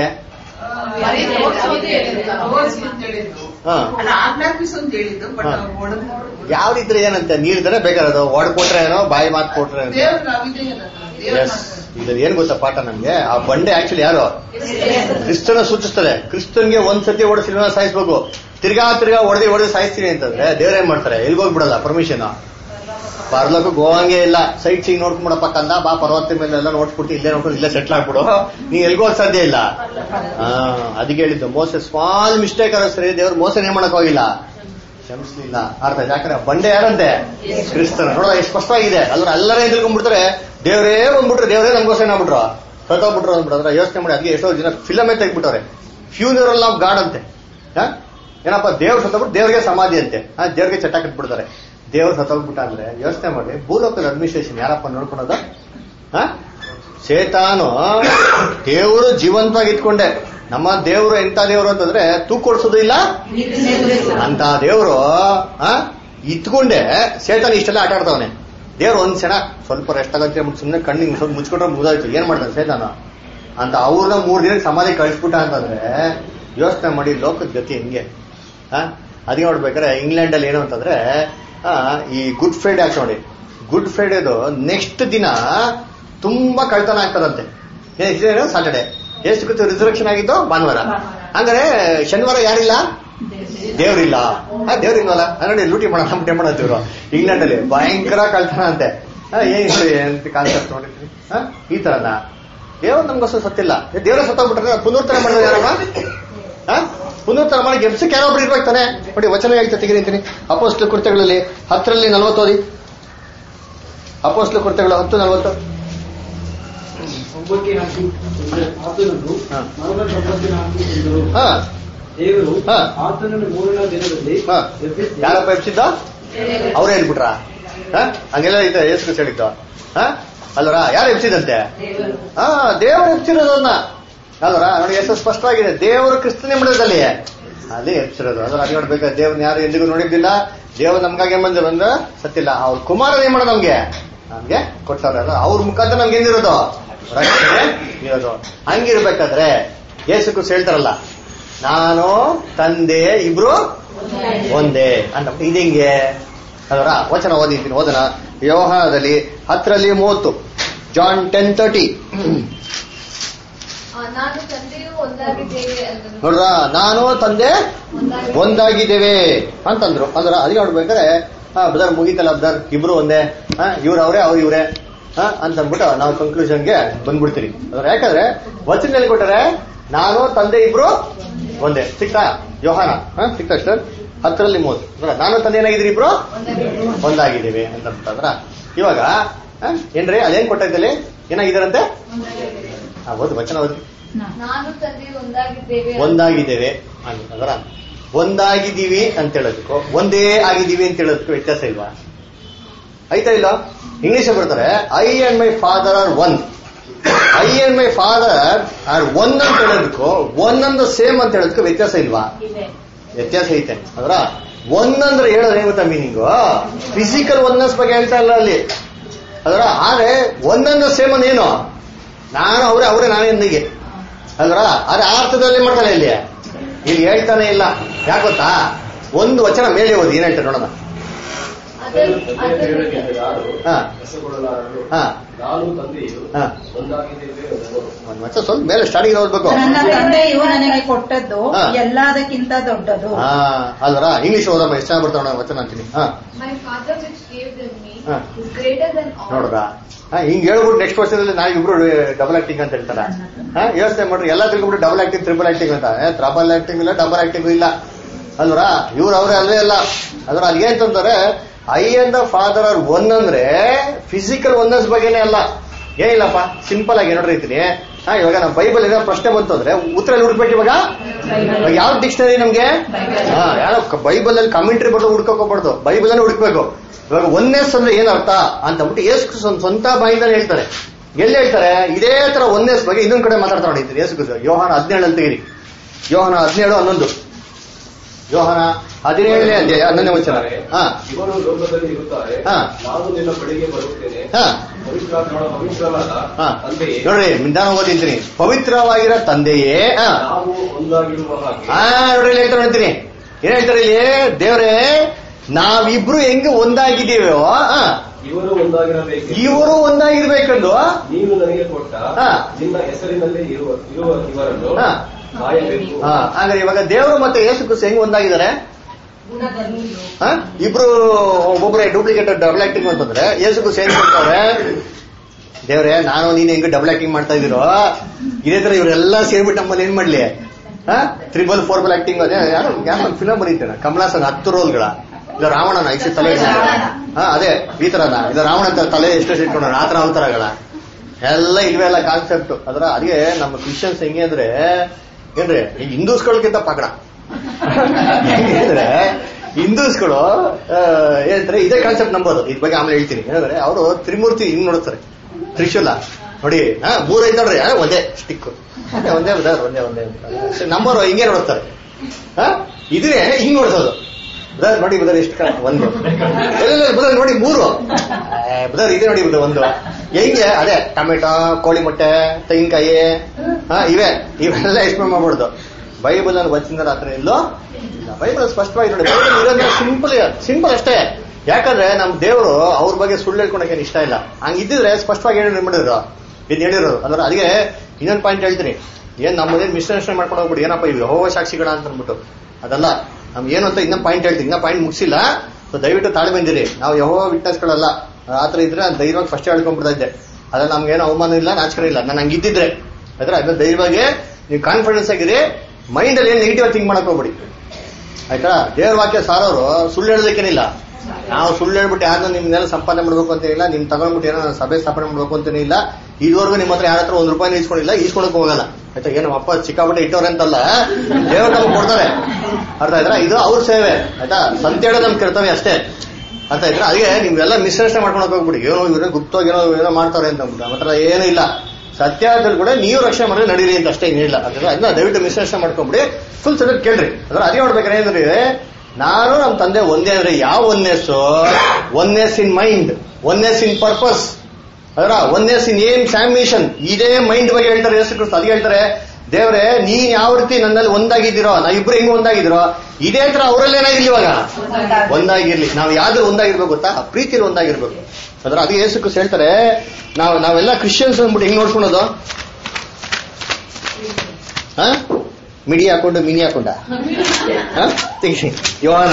ಹಾ ಹೇಳಿದ್ದು ಬಟ್ ಹಾ. ಹೊಡೆದು ಯಾವ ರೀತಿ ಏನಂತೆ ನೀರಿದ್ರೆ ಬೇಕಾರದು ಒಡ್ ಕೊಟ್ರೆ ಏನೋ ಬಾಯಿ ಮಾತು ಕೊಟ್ರೆ ಏನೋ ದೇವ್ರ ಅವಿಧೇಯನ ದೇವ್ರ ಎಸ್ ಇದು ಏನ್ ಗೊತ್ತಾ ಪಾಠ ನಮ್ಗೆ ಆ ಬಂಡೆ ಆಕ್ಚುಲಿ ಯಾರು ಕ್ರಿಸ್ತನ ಸೂಚಿಸ್ತದೆ ಕ್ರಿಸ್ತನ್ಗೆ ಒಂದ್ಸತಿ ಓಡಿಸಿಲ್ವ ಸಾಯಿಸ್ಬೇಕು ತಿರ್ಗಾ ತಿರ್ಗಾ ಹೊಡೆದಿ ಹೊಡೆದಿ ಸಾಯಿಸ್ತೀನಿ ಅಂತಂದ್ರೆ ದೇವ್ರ ಏನ್ ಮಾಡ್ತಾರೆ ಎಲ್ಗೋಗ್ಬಿಡಲ್ಲ ಪರ್ಮಿಷನ್ ಪರ್ಲಕ್ಕೂ ಗೋವಂಗೆ ಇಲ್ಲ ಸೈಟ್ ಸೀನ್ ನೋಡ್ಕೊಂಬಿಡಪ್ಪ ಕಂದ ಬಾ ಪರ್ವತ ಮೇಲೆ ಎಲ್ಲ ನೋಡ್ಬಿಟ್ಟು ಇಲ್ಲೇ ನೋಡ್ಕೊಂಡು ಇಲ್ಲೇ ಸೆಟ್ಲ್ ಆಗ್ಬಿಡು ನೀ ಎಲ್ಗೋಗ್ ಸಾಧ್ಯ ಇಲ್ಲ ಆ, ಅದಕ್ಕೆ ಹೇಳಿದ್ದು ಮೋಸ ಸ್ಮಾಲ್ ಮಿಸ್ಟೇಕ್ ಆದ್ರೆ ಸರಿ ದೇವ್ರು ಮೋಸನೇ ಮಾಡಕ್ ಹೋಗಿಲ್ಲ ಕ್ಷಮಿಸ್ಲಿಲ್ಲ ಅರ್ಥ ಆಯ್ತಾ? ಯಾಕಂದ್ರೆ ಬಂಡೆ ಯಾರಂತೆ ಕ್ರಿಸ್ತನ ನೋಡ ಎಷ್ಟು ಸ್ಪಷ್ಟವಾಗಿದೆ ಅಲ್ರ ಎಲ್ಲರೇ ತಿಳ್ಕೊಂಡ್ಬಿಡ್ತಾರೆ ದೇವರೇ ಬಂದ್ಬಿಟ್ರೆ ದೇವರೇ ನಮ್ಗೋಸ್ಕರ ಆಗ್ಬಿಟ್ರು ಸತ್ತೋಗ್ಬಿಟ್ರು ಅಂದ್ಬಿಟ್ರೆ ಯೋಚನೆ ಮಾಡಿ ಅದಕ್ಕೆ ಎಷ್ಟೋ ಜನ ಫಿಲಮೇ ತೆಗ್ಬಿಟ್ಟವ್ರೆ ಫ್ಯೂನರಲ್ ಆಫ್ ಗಾಡ್ ಅಂತೆ ಹ? ಏನಪ್ಪ ದೇವ್ರು ಸತ್ತೋಗ್ಬಿಟ್ಟು ದೇವ್ರಿಗೆ ಸಮಾಧಿ ಅಂತೆ ಹಾ ದೇವ್ರಿಗೆ ಚಟ ಕಟ್ಬಿಡ್ತಾರೆ ದೇವ್ರು ಸತ್ತೋಗ್ಬಿಟ್ಟ ಅಂದ್ರೆ ಯೋಚನೆ ಮಾಡಿ ಭೂಲೋಕದ ಅಡ್ಮಿನಿಸ್ಟ್ರೇಷನ್ ಯಾರಪ್ಪ ನೋಡ್ಕೊಳೋದು ಹ ಸೇತಾನು ದೇವರು ಜೀವಂತವಾಗಿ ಇಟ್ಕೊಂಡೆ ನಮ್ಮ ದೇವರು ಎಂತ ದೇವರು ಅಂತಂದ್ರೆ ತೂಕೊಡ್ಸೋದು ಇಲ್ಲ ಅಂತ ದೇವರು ಆ ಇತ್ಕೊಂಡೆ ಸೇತಾನ ಇಷ್ಟೆಲ್ಲ ಆಟ ಆಡ್ತಾವನೆ ದೇವ್ರು ಒಂದ್ ಕ್ಷಣ ಸ್ವಲ್ಪ ರೆಸ್ಟ್ ಆಗತ್ತೆ ಸುಮ್ಮನೆ ಕಣ್ಣಿಗೆ ಸ್ವಲ್ಪ ಮುಚ್ಕೊಂಡ್ರೆ ಮುಗಿದೋಯ್ತು ಏನ್ ಮಾಡ್ತಾನೆ ಸೇತಾನ ಅಂತ ಅವ್ರನ್ನ ಮೂರ್ ದಿನಕ್ಕೆ ಸಮಾಧಿ ಕಳಿಸ್ಬಿಟ್ಟ ಅಂತಂದ್ರೆ ಯೋಚನೆ ಮಾಡಿ ಲೋಕದ ಗತಿ ಹೆಂಗೆ ಆ ಅದಕ್ಕೆ ನೋಡ್ಬೇಕಾದ್ರೆ ಇಂಗ್ಲೆಂಡ್ ಅಲ್ಲಿ ಏನು ಅಂತಂದ್ರೆ ಆ, ಈ ಗುಡ್ ಫ್ರೈಡೆ ಆಚೆ ನೋಡಿ ಗುಡ್ ಫ್ರೈಡೇದು ನೆಕ್ಸ್ಟ್ ದಿನ ತುಂಬಾ ಕಳ್ತನ ಆಗ್ತದಂತೆ ಏನು ಸಾಟರ್ಡೆ ಎಷ್ಟು ಗೊತ್ತು ರಿಸರ್ವೇಕ್ಷನ್ ಆಗಿದ್ದು ಭಾನುವಾರ ಹಂಗಾರೆ ಶನಿವಾರ ಯಾರಿಲ್ಲ ದೇವ್ರಿಲ್ಲ ಆ, ದೇವ್ರಿಲ್ವಲ್ಲ ಹಂಗಾರೆ ಲೂಟಿ ಮಾಡೋಣ ಮುಟ್ಟೆ ಮಾಡೋದು ಇಂಗ್ಲೆಂಡ್ ಅಲ್ಲಿ ಭಯಂಕರ ಕಳ್ತನ ಅಂತೆ ಆ, ಏನ್ ಇದು ಎಂತ ಕಾನ್ಸೆಪ್ಟ್ ನೋಡಿದ್ರಿ ಆ, ಈ ತರನ ದೇವ್ರು ನಮ್ಗೋಸ್ಕರ ಸತ್ತಿಲ್ಲ ದೇವ್ರ ಸತ್ತೋಗ್ಬಿಟ್ರೆ ಪುನರ್ತನ ಮಾಡಿದ್ರೆ ಯಾರಮ್ಮ ಆ? ಪುನರ್ತನ ಮಾಡಿ ಗೆಲ್ಸಕ್ಕೆ ಯಾರೊಬ್ರು ಇರ್ಬೇಕು ತಾನೆ ನೋಡಿ ವಚನ ಹೇಳ್ತಾ ತೆಗಿರಿತೀನಿ ಅಪೋಸ್ಲ ಕೃತ್ಯಗಳಲ್ಲಿ ಹತ್ತರಲ್ಲಿ ನಲವತ್ತೋದಿ ಅಪೋಸ್ಲ ಕೃತ್ಯಗಳು ಹತ್ತು ನಲವತ್ತು ಒಬ್ಬಕ್ಕೆ ಹಾಕಿ ಅಂದ್ರೆ ಆತನನ್ನು ಹಾ. ಮರಣ ಸಂಪತ್ತಿನ ಹಾಕಿ ಕೊಂದರು. ಹಾ ದೇವರು ಹಾ. ಆತನನ್ನು ಮೂರನೇ ದಿನದಲ್ಲಿ ಹಾ. ಎಬ್ಬಿಸಿ ಯಾರಪ್ಪ ಎಬ್ಸಿದ್ದ ಅವ್ರೇ ಹೇಳ್ಬಿಟ್ರ ಹಂಗೆಲ್ಲ ಐತೆ ಯೇಸು ಕ್ರಿಸ್ತ ಹೇಳಿದ್ದು ಹಾ ಅಲ್ವರ ಯಾರು ಎಬ್ಸಿದಂತೆ ಹಾ ದೇವರು ಎಬ್ಸಿರೋದನ್ನ ಅಲ್ವರ ನೋಡಿ ಎಷ್ಟು ಸ್ಪಷ್ಟವಾಗಿದೆ ದೇವರು ಕ್ರಿಸ್ತನೇ ಮಾಡಿದಲ್ಲಿ ಅಲ್ಲಿ ಎಬ್ಸಿರೋದು ಅದ್ರ ಅದು ನೋಡ್ಬೇಕು ದೇವ್ರನ್ನ ಯಾರು ಎಂದಿಗೂ ನೋಡಿದ್ದಿಲ್ಲ ದೇವರು ನಮ್ಗಾಗಿ ಏನ್ ಬಂದಿರೋ ಅಂದ್ರೆ ಸತ್ತಿಲ್ಲ ಅವ್ರ ಕುಮಾರನ ಏನ್ ಮಾಡೋದು ನಮ್ಗೆ ನಮ್ಗೆ ಕೊಟ್ಟವ್ರೆ ಅಲ್ಲ ಅವ್ರ ಮುಖಾಂತರ ನಮ್ಗೆ ಏನಿರೋದು ರಕ್ಷಣೆ ಇರೋದು ಹಂಗಿರ್ಬೇಕಾದ್ರೆ ಯೇಸು ಕ್ರಿಸ್ತ ಹೇಳ್ತಾರಲ್ಲ ನಾನು ತಂದೆ ಇಬ್ರು ಒಂದೇ ಅಂತ ಇದು ಹಿಂಗೆ ಅದರ ವಚನ ಓದಿದ್ದೀನಿ ಓದನ ವ್ಯವಹಾರದಲ್ಲಿ ಹತ್ತರಲ್ಲಿ ಮೂವತ್ತು ಜಾನ್ ಟೆನ್ ತರ್ಟಿ ಆ, ನಾನು ತಂದೆಯು ಒಂದಾಗಿದ್ದೇವೆ ಅಂದನು ನೋಡ್ರ ನಾನು ತಂದೆ ಒಂದಾಗಿದ್ದೇವೆ ಅಂತಂದ್ರು ಅಂದ್ರ ಅದಕ್ಕೆ ನೋಡ್ಬೇಕಾದ್ರೆ ಹಾ ಬ್ರದರ್ ಮುಗೀತಲ್ಲ ಬ್ರದರ್ ಇಬ್ರು ಒಂದೇ ಹಾ ಇವ್ರು ಅವ್ರೆ ಅವ್ರು ಇವ್ರೆ ಹಾ ಅಂತ ಅಂದ್ಬಿಟ್ಟು ನಾವು ಕನ್ಕ್ಲೂಷನ್ಗೆ ಬಂದ್ಬಿಡ್ತೀರಿ ಅದ್ರ ಯಾಕಂದ್ರೆ ವಚನದಲ್ಲಿ ಕೊಟ್ಟರೆ ನಾನು ತಂದೆ ಇಬ್ರು ಒಂದೇ ಸಿಕ್ತಾ ಯೋಹಾನ ಹಾ ಸಿಕ್ತಾ ಸರ್ ಹತ್ತರಲ್ಲಿ ಮೂವತ್ತು ಅಂದ್ರ ನಾನು ತಂದೆ ಏನಾಗಿದ್ರಿ ಇಬ್ರು ಒಂದಾಗಿದ್ದೇವೆ ಅಂತ ಅಂತಂದ್ರ ಇವಾಗ ಹಾ, ಏನ್ರಿ ಅದೇನ್ ಕೊಟ್ಟಿದ್ದಲ್ಲಿ ಏನಾಗಿದಾರಂತೆ ಹಾ ಓದು ವಚನ ಓದಿ ನಾನು ತಂದೆಯು ಒಂದಾಗಿದ್ದೇವೆ ಒಂದಾಗಿದ್ದೇವೆ ಅಂತಂದ್ರ ಒಂದಾಗಿದ್ದೀವಿ ಅಂತ ಹೇಳೋದಕ್ಕೂ ಒಂದೇ ಆಗಿದ್ದೀವಿ ಅಂತ ಹೇಳೋದಕ್ಕೂ ವ್ಯತ್ಯಾಸ ಇಲ್ವಾ ಆಯ್ತಾ ಇಲ್ಲ ಇಂಗ್ಲಿಷ್ ಬರ್ತಾರೆ I and my father are one I and my father are one ಅಂತ ಹೇಳೋದಕ್ಕೂ ಒನ್ ಅಂಡ್ ಸೇಮ್ ಅಂತ ಹೇಳೋದಕ್ಕೂ ವ್ಯತ್ಯಾಸ ಇಲ್ವಾ ವ್ಯತ್ಯಾಸ ಐತೆ ಅದರ ಒನ್ ಅಂದ್ರೆ ಹೇಳೋದು ಏನು ಗೊತ್ತಾ ಮೀನಿಂಗು ಫಿಸಿಕಲ್ ಒನ್ನಸ್ ಬಗ್ಗೆ ಹೇಳ್ತಾ ಇಲ್ಲ ಅಲ್ಲಿ ಅದರ ಆದ್ರೆ ಒಂದೊಂದು ಸೇಮ್ ಏನು ನಾನು ಅವರೇ ಅವರೇ ನಾನೇ ಎಂದಿಗೆ ಅಲ್ರ ಅದೇ ಆ ಅರ್ಥದಲ್ಲಿ ಮಾಡ್ತಾನೆ ಇಲ್ಲಿ ಇಲ್ಲಿ ಹೇಳ್ತಾನೆ ಇಲ್ಲ ಯಾಕೆ ಗೊತ್ತಾ ಒಂದು ವಚನ ಮೇಲೆ ಓದಿ ಏನ್ ಹೇಳ್ತಾರೆ ನೋಡೋಣ ಅದನ್ನು ಅದನ್ನು ಯಾರು ಹಾ ಹೆಸರುಗೊಳ್ಳಲಾರರು ಹಾ ನಾನು ತಂದೆಯು ಹಾ ಒಂದಾಗಿದ್ದೇವೆ ಎಂದನು. ಒಂದ್ ವಚನ ಸ್ವಲ್ಪ ಮೇಲೆ ಸ್ಟಾರ್ಟಿಂಗ್ ಓದ್ಬೇಕು ನನ್ನ ತಂದೆಯು ನನಗೆ ಕೊಟ್ಟದ್ದು ಹಾ. ಎಲ್ಲದಕ್ಕಿಂತ ದೊಡ್ಡದು ಹಾ ಅಲ್ರ ಇಂಗ್ಲಿಷ್ ಓದಮ್ಮ ಎಷ್ಟು ಚೆನ್ನಾಗಿ ಬರ್ತಾವ ವಚನ ಅಂತೀನಿ ಹಾ My father which gave them me ಹಾ. is greater than all. ನೋಡ್ರ ಹಾ ಹಿಂಗ್ ಹೇಳ್ಬಿಟ್ಟು ನೆಕ್ಸ್ಟ್ ವರ್ಷದಲ್ಲಿ ನಾವು ಇಬ್ರು ಡಬಲ್ ಆಕ್ಟಿಂಗ್ ಅಂತ ಹೇಳ್ತಾರ ಹಾ ಯೋಚನೆ ಮಾಡ್ರಿ ಎಲ್ಲ ತಿಳ್ಕೊಬಿಟ್ಟು ಡಬಲ್ ಆಕ್ಟಿಂಗ್ ಟ್ರಿಬಲ್ ಆಕ್ಟಿಂಗ್ ಅಂತ ಟ್ರಬಲ್ ಆಕ್ಟಿಂಗ್ ಇಲ್ಲ ಡಬಲ್ ಆಕ್ಟಿಂಗ್ ಇಲ್ಲ ಅಲ್ವರ ಇವ್ರು ಅವ್ರೆ ಅಲ್ವೇ ಅಲ್ಲ ಅದ್ರ ಅಲ್ಲಿ ಅಂತಂದ್ರೆ I and the father are one ಅಂದ್ರೆ ಫಿಸಿಕಲ್ ಒನ್ನಸ್ ಬಗ್ಗೆನೇ ಅಲ್ಲ ಏನಿಲ್ಲಪ್ಪ ಸಿಂಪಲ್ ಆಗಿ ನೋಡ್ರಿ ಇದ್ದೀನಿ ಹಾ ಇವಾಗ ನಮ್ಮ ಬೈಬಲ್ ಏನೋ ಪ್ರಶ್ನೆ ಬಂತು ಅಂದ್ರೆ ಉತ್ತರ ಎಲ್ಲಿ ಹುಡುಕ್ಬೇಕು ಇವಾಗ ಇವಾಗ ಯಾವ ಡಿಕ್ಷನರಿ ನಮ್ಗೆ ಹಾ ಯಾರೋ ಬೈಬಲ್ ಅಲ್ಲಿ ಕಮೆಂಟ್ರಿ ಬರೋದು ಹುಡ್ಕೋಕೋಬಾರ್ದು ಬೈಬಲ್ ಅಲ್ಲಿ ಹುಡುಕ್ಬೇಕು ಇವಾಗ ಒನ್ನೆಸ್ ಅಂದ್ರೆ ಏನ್ ಅರ್ಥ ಅಂತ ಅಂದ್ಬಿಟ್ಟು ಯೇಸು ಕ್ರಿಸ್ತ ಒಂದ್ ಸ್ವಂತ ಬಾಯಿಂದಾನೆ ಹೇಳ್ತಾರೆ ಎಲ್ಲಿ ಹೇಳ್ತಾರೆ ಇದೇ ತರ ಒನ್ನೆಸ್ ಬಗ್ಗೆ ಇನ್ನೊಂದ್ ಕಡೆ ಮಾತಾಡ್ತಾ ನೋಡಿದ್ದೀನಿ ಯೇಸು ಕ್ರಿಸ್ತ ಯೋಹಾನ ಹದಿನೇಳಲ್ಲಿ ತೆಗಿರಿ ಯೋಹಾನ ಹದಿನೇಳು ಹನ್ನೊಂದು ಯೋಹಾನ ಹದಿನೇಳನೇ ಅಧ್ಯಾಯ ಹನ್ನೊಂದನೇ ವಚನ ಹಾ ಇವರು ಲೋಕದಲ್ಲಿ ಇರುತ್ತಾರೆ ಹಾ. ನಾನು ನಿನ್ನ ಬಳಿಗೆ ಬರುತ್ತೇನೆ ಹಾ ಪವಿತ್ರಾತ್ಮನ ಪವಿತ್ರವಾದ ಹಾ ತಂದೆಯೇ ನೋಡ್ರಿ ನಿಧಾನ ಓದಿದ್ದೀನಿ ಪವಿತ್ರವಾಗಿರೋ ತಂದೆಯೇ ಹಾ ನಾವು ಒಂದಾಗಿರುವ ಹಾಗೆ ಹಾ ನೋಡ್ರಿ ಇಲ್ಲಿ ಹೇಳ್ತಾರೆ ನೋಡ್ತೀನಿ ಏನ್ ಹೇಳ್ತಾರೆ ಇಲ್ಲಿ ದೇವ್ರೇ ನಾವಿಬ್ರು ಹೆಂಗ್ ಒಂದಾಗಿದ್ದೀವೋ ಹಾ ಇವರು ಒಂದಾಗಿರಬೇಕು ಇವರು ಒಂದಾಗಿರ್ಬೇಕಂದು ನೀನು ನನಗೆ ಕೊಟ್ಟ ಹಾ. ನಿನ್ನ ಹೆಸರಿನಲ್ಲಿ ಇರುವ ಇರುವ ಇವರನ್ನು ಹಾ. ಕಾಯಬೇಕು ಹಾ ಹಾಗಾದ್ರೆ ಇವಾಗ ದೇವರು ಮತ್ತೆ ಯೇಸು ಕ್ರಿಸ್ತ ಹೆಂಗ್ ಒಂದಾಗಿದ್ದಾರೆ ಹಾ ಇಬ್ರು ಒಬ್ಬೊಬ್ರೆ ಡೂಪ್ಲಿಕೇಟ್ ಡಬಲ್ ಆಕ್ಟಿಂಗ್ ಅಂತಂದ್ರೆ ಯೇಸು ಕ್ರಿಸ್ತ ಏನ್ ಮಾಡ್ತಾರೆ ದೇವ್ರೆ ನಾನು ನೀನು ಹೆಂಗ್ ಡಬಲ್ ಆಕ್ಟಿಂಗ್ ಮಾಡ್ತಾ ಇದೀರೋ ಇದೇ ತರ ಇವರೆಲ್ಲ ಸೇರ್ಬಿಟ್ಟು ನಮ್ಮಲ್ಲಿ ಏನ್ ಮಾಡ್ಲಿ ಹಾ ತ್ರಿಬಲ್ ಫೋರ್ಬಲ್ ಆಕ್ಟಿಂಗ್ ಅದೇ ಯಾರು ಯಾರು ಫಿಲಂ ಬರೀತೇನೆ ಕಮಲಾಸನ್ ಹತ್ತು ರೋಲ್ಗಳ ಇಲ್ಲ ರಾವಣನ ಇಷ್ಟು ತಲೆ ಇಟ್ಕೊಂಡು. ಹಾ ಅದೇ ಈ ತರನ ಇಲ್ಲ ರಾವಣ ತ- ತಲೆ ಎಷ್ಟು ಇಟ್ಕೊಂಡ ಆ ತರ ಅವತಾರಗಳ ಎಲ್ಲ ಇಲ್ವೇ ಎಲ್ಲ ಕಾನ್ಸೆಪ್ಟ್ ಅದ್ರ ಅದೇ ನಮ್ಮ ಕ್ರಿಶ್ಚಿಯನ್ಸ್ ಹೆಂಗೆ ಅಂದ್ರೆ ಏನ್ರಿ ಈ ಹಿಂದೂಸ್ಗಳಕ್ಕಿಂತ ಪಗಡ ಹೆಂಗಂದ್ರೆ ಹಿಂದೂಸ್ಗಳು ಆ, ಏನಂತಾರೆ ಇದೇ ಕಾನ್ಸೆಪ್ಟ್ ನಂಬೋದು ಇದ್ ಬಗ್ಗೆ ಆಮೇಲೆ ಹೇಳ್ತೀನಿ ಏನಂದ್ರೆ ಅವರು ತ್ರಿಮೂರ್ತಿ ಹಿಂಗ್ ನೋಡ್ತಾರೆ ತ್ರಿಶೂಲ ನೋಡಿ ಹಾ ಮೂರ್ ಐತ್ ನೋಡ್ರಿ ಹಾ, ಒಂದೇ ಸ್ಟಿಕ್ ಒಂದೇ ಒಂದೇ ಬ್ರದರ್ ಒಂದೇ ಒಂದೇ ಅಂತ ನಂಬರ್ ಹಿಂಗೆ ನೋಡ್ತಾರೆ ಹಾ ಇದೇ ಹಿಂಗ್ ನೋಡ್ಸೋದು ಬ್ರದರ್ ನೋಡಿ ಬ್ರದರ್ ಎಷ್ಟು ಕ- ಒಂದು ಬ್ರದರ್ ನೋಡಿ ಮೂರು ಬ್ರದರ್ ಇದೆ ನೋಡಿ ಬ್ರದರ್ ಒಂದು ಹೆಂಗೆ ಅದೇ ಟೊಮೆಟೊ ಕೋಳಿ ಮೊಟ್ಟೆ ತೆಂಗಿನಕಾಯಿ ಹಾ ಇವೆ ಇವೆಲ್ಲ ಎಕ್ಸ್ಪ್ಲೇನ್ ಮಾಡ್ಬಿಡುದು ಬೈಬಲ್ ಅಲ್ಲಿ ವಚನದಲ್ಲಿ ಆತರ ಇಲ್ಲೋ ಇಲ್ಲ ಬೈಬಲ್ ಸ್ಪಷ್ಟವಾಗಿ ನೋಡಿ ಬೈಬಲ್ ಇರೋದು ಸಿಂಪಲ್ ಸಿಂಪಲ್ ಅಷ್ಟೇ ಯಾಕಂದ್ರೆ ನಮ್ ದೇವರು ಅವ್ರ ಬಗ್ಗೆ ಸುಳ್ಳು ಹೇಳ್ಕೊಳಕ್ಕೆ ಇಷ್ಟ ಇಲ್ಲ ಹಂಗ್ ಇದ್ದಿದ್ರೆ ಸ್ಪಷ್ಟವಾಗಿ ಹೇಳಿ ಮಾಡಿದ್ರು ಇದ್ ಹೇಳಿರೋದು ಅಂದ್ರೆ ಅದಕ್ಕೆ ಇನ್ನೊಂದು ಪಾಯಿಂಟ್ ಹೇಳ್ತೀನಿ ಏನ್ ನಮ್ಮದೇನ್ ಮಿಸ್ಅಂಡರ್ಸ್ಟ್ಯಾಂಡ್ ಮಾಡ್ಕೊಂಡು ಹೋಗ್ಬಿಡಿ ಏನಪ್ಪ ಇವು ಹೋಗೋ ಸಾಕ್ಷಿಗಳ ಅಂತ ಅಂದ್ಬಿಟ್ಟು ಅದಲ್ಲ ನಮ್ಗೆ ಏನು ಅಂತ ಇನ್ನೊಂದು ಪಾಯಿಂಟ್ ಹೇಳ್ತೀನಿ ಇನ್ನೂ ಪಾಯಿಂಟ್ ಮುಗಿಸಿಲ್ಲ ಸೊ ದಯವಿಟ್ಟು ತಾಳ್ಮೆ ಬಂದಿರಿ ನಾವು ಯಹೋ ವಿಟ್ನೆಸ್ಗಳಲ್ಲ ಆತರ ಇದ್ರೆ ನಾನು ಧೈರ್ಯವಾಗಿ ಫಸ್ಟ್ ಹೇಳ್ಕೊಂಡ್ಬಿಡ್ತಾ ಇದ್ದೆ ಅದ್ರಲ್ಲಿ ನಮ್ಗೇನು ಅವಮಾನ ಇಲ್ಲ ನಾಚಿಕೆ ಇಲ್ಲ ನಾನು ಹಂಗಿದ್ದಿದ್ರೆ ಆದ್ರೆ ಅದನ್ನ ಧೈರ್ಯವಾಗಿ ನೀವು ಕಾನ್ಫಿಡೆನ್ಸ್ ಆಗಿರಿ ಮೈಂಡ್ ಅಲ್ಲಿ ಏನು ನೆಗೆಟಿವ್ ಥಿಂಕ್ ಮಾಡಕ್ ಹೋಗ್ಬಿಡಿ ಆಯ್ತಾ ದೇವ್ರ ವಾಕ್ಯ ಸಾರೋರು ಸುಳ್ಳು ಹೇಳೋದಕ್ಕೇನಿಲ್ಲ ನಾವು ಸುಳ್ಳು ಹೇಳ್ಬಿಟ್ಟು ಯಾರನ್ನ ನಿಮ್ನೆಲ್ಲ ಸಂಪಾದನೆ ಮಾಡ್ಬೇಕು ಅಂತ ಇಲ್ಲ ನಿಮ್ ತಗೊಂಡ್ಬಿಟ್ಟು ಏನೋ ಸಭೆ ಸ್ಥಾಪನೆ ಮಾಡ್ಬೇಕು ಅಂತಾನೆ ಇಲ್ಲ ಇದುವರೆಗೂ ನಿಮ್ಮ ಹತ್ರ ಯಾರ ಹತ್ರ ಒಂದ್ ರೂಪಾಯಿ ಇಸ್ಕೊಂಡಿಲ್ಲ ಈಸ್ಕೊಳಕ್ ಹೋಗಲ್ಲ ಆಯ್ತಾ ಏನು ಅಪ್ಪ ಚಿಕ್ಕಾಪಟ್ಟೆ ಇಟ್ಟವ್ರೆ ಅಂತಲ್ಲ ದೇವ್ರು ನಮ್ಗೆ ಕೊಡ್ತಾರೆ ಅರ್ಥ ಆಯ್ತಾ ಇದು ಅವ್ರ ಸೇವೆ ಆಯ್ತಾ ಸಂತ ಹೇಳೋದು ನಮ್ ಕರ್ತವ್ಯ ಅಷ್ಟೇ ಅರ್ಥ ಆಯ್ತಾ ಅದಕ್ಕೆ ನೀವೆಲ್ಲ ಮಿಸ್ಅಂಡರ್ಸ್ಟ್ಯಾಂಡ್ ಮಾಡ್ಕೊಳಕ್ ಹೋಗ್ಬಿಡಿ ಏನೋ ಇವ್ರೆ ಗುಪ್ತವಾಗಿ ಏನೋ ಏನೋ ಮಾಡ್ತಾರೆ ಅಂತ ಅಂದ್ಬಿಟ್ಟು ನಮ್ಮ ಹತ್ರ ಏನೂ ಇಲ್ಲ ಸತ್ಯದಲ್ಲಿ ಕೂಡ ನೀವು ರಕ್ಷಣೆ ಮಾಡಿದ್ರೆ ನಡೀರಿ ಅಂತ ಅಷ್ಟೇ ಏನಿಲ್ಲ ಅದ್ರ ಅದನ್ನ ದಯವಿಟ್ಟು ಮಿಸ್ಅಂಡರ್ಸ್ಟ್ಯಾಂಡ್ ಮಾಡ್ಕೊಂಬಿಡಿ ಫುಲ್ ಸಬ್ಜೆಕ್ಟ್ ಕೇಳ್ರಿ ಅದ್ರ ಅದೇ ನೋಡ್ಬೇಕಾದ್ರೆ ಏನಂದ್ರೆ ನಾನು ನಮ್ಮ ತಂದೆ ಒಂದೇ ಅಂದ್ರೆ ಯಾವ oneness oneness in mind oneness in purpose ಅದರ ಒನ್ನೆಸ್ ಇನ್ ಏಮ್ ಸ್ಯಾಮಿಷನ್ ಇದೇ ಮೈಂಡ್ ಬಗ್ಗೆ ಹೇಳ್ತಾರೆ ಯೇಸು ಕ್ರಿಸ್ತ ಅದಕ್ಕೆ ಹೇಳ್ತಾರೆ ದೇವ್ರೆ ನೀನ್ ಯಾವ ರೀತಿ ನನ್ನಲ್ಲಿ ಒಂದಾಗಿದ್ದೀರೋ ನಾವಿಬ್ರು ಹೆಂಗ್ ಒಂದಾಗಿದ್ದೀರೋ ಇದೇ ತರ ಅವರಲ್ಲಿ ಏನಾಗಿರ್ಲಿ ಇವಾಗ ಒಂದಾಗಿರ್ಲಿ ನಾವು ಯಾವ್ದು ಒಂದಾಗಿರ್ಬೇಕು ಗೊತ್ತಾ ಪ್ರೀತಿಯಲ್ಲಿ ಒಂದಾಗಿರ್ಬೇಕು ಅದ್ರ ಅದು ಯೇಸು ಕ್ರಿಸ್ತ ಹೇಳ್ತಾರೆ ನಾವು ನಾವೆಲ್ಲ ಕ್ರಿಶ್ಚಿಯನ್ಸ್ ಅಂದ್ಬಿಟ್ಟು ಹೆಂಗ್ ನೋಡ್ಕೊಳೋದು ಹಾ ಮಿಡಿ ಹಾಕೊಂಡು ಮಿನಿ ಹಾಕೊಂಡ ಹಾ? ತೆಗಿ. ಯೋಹಾನ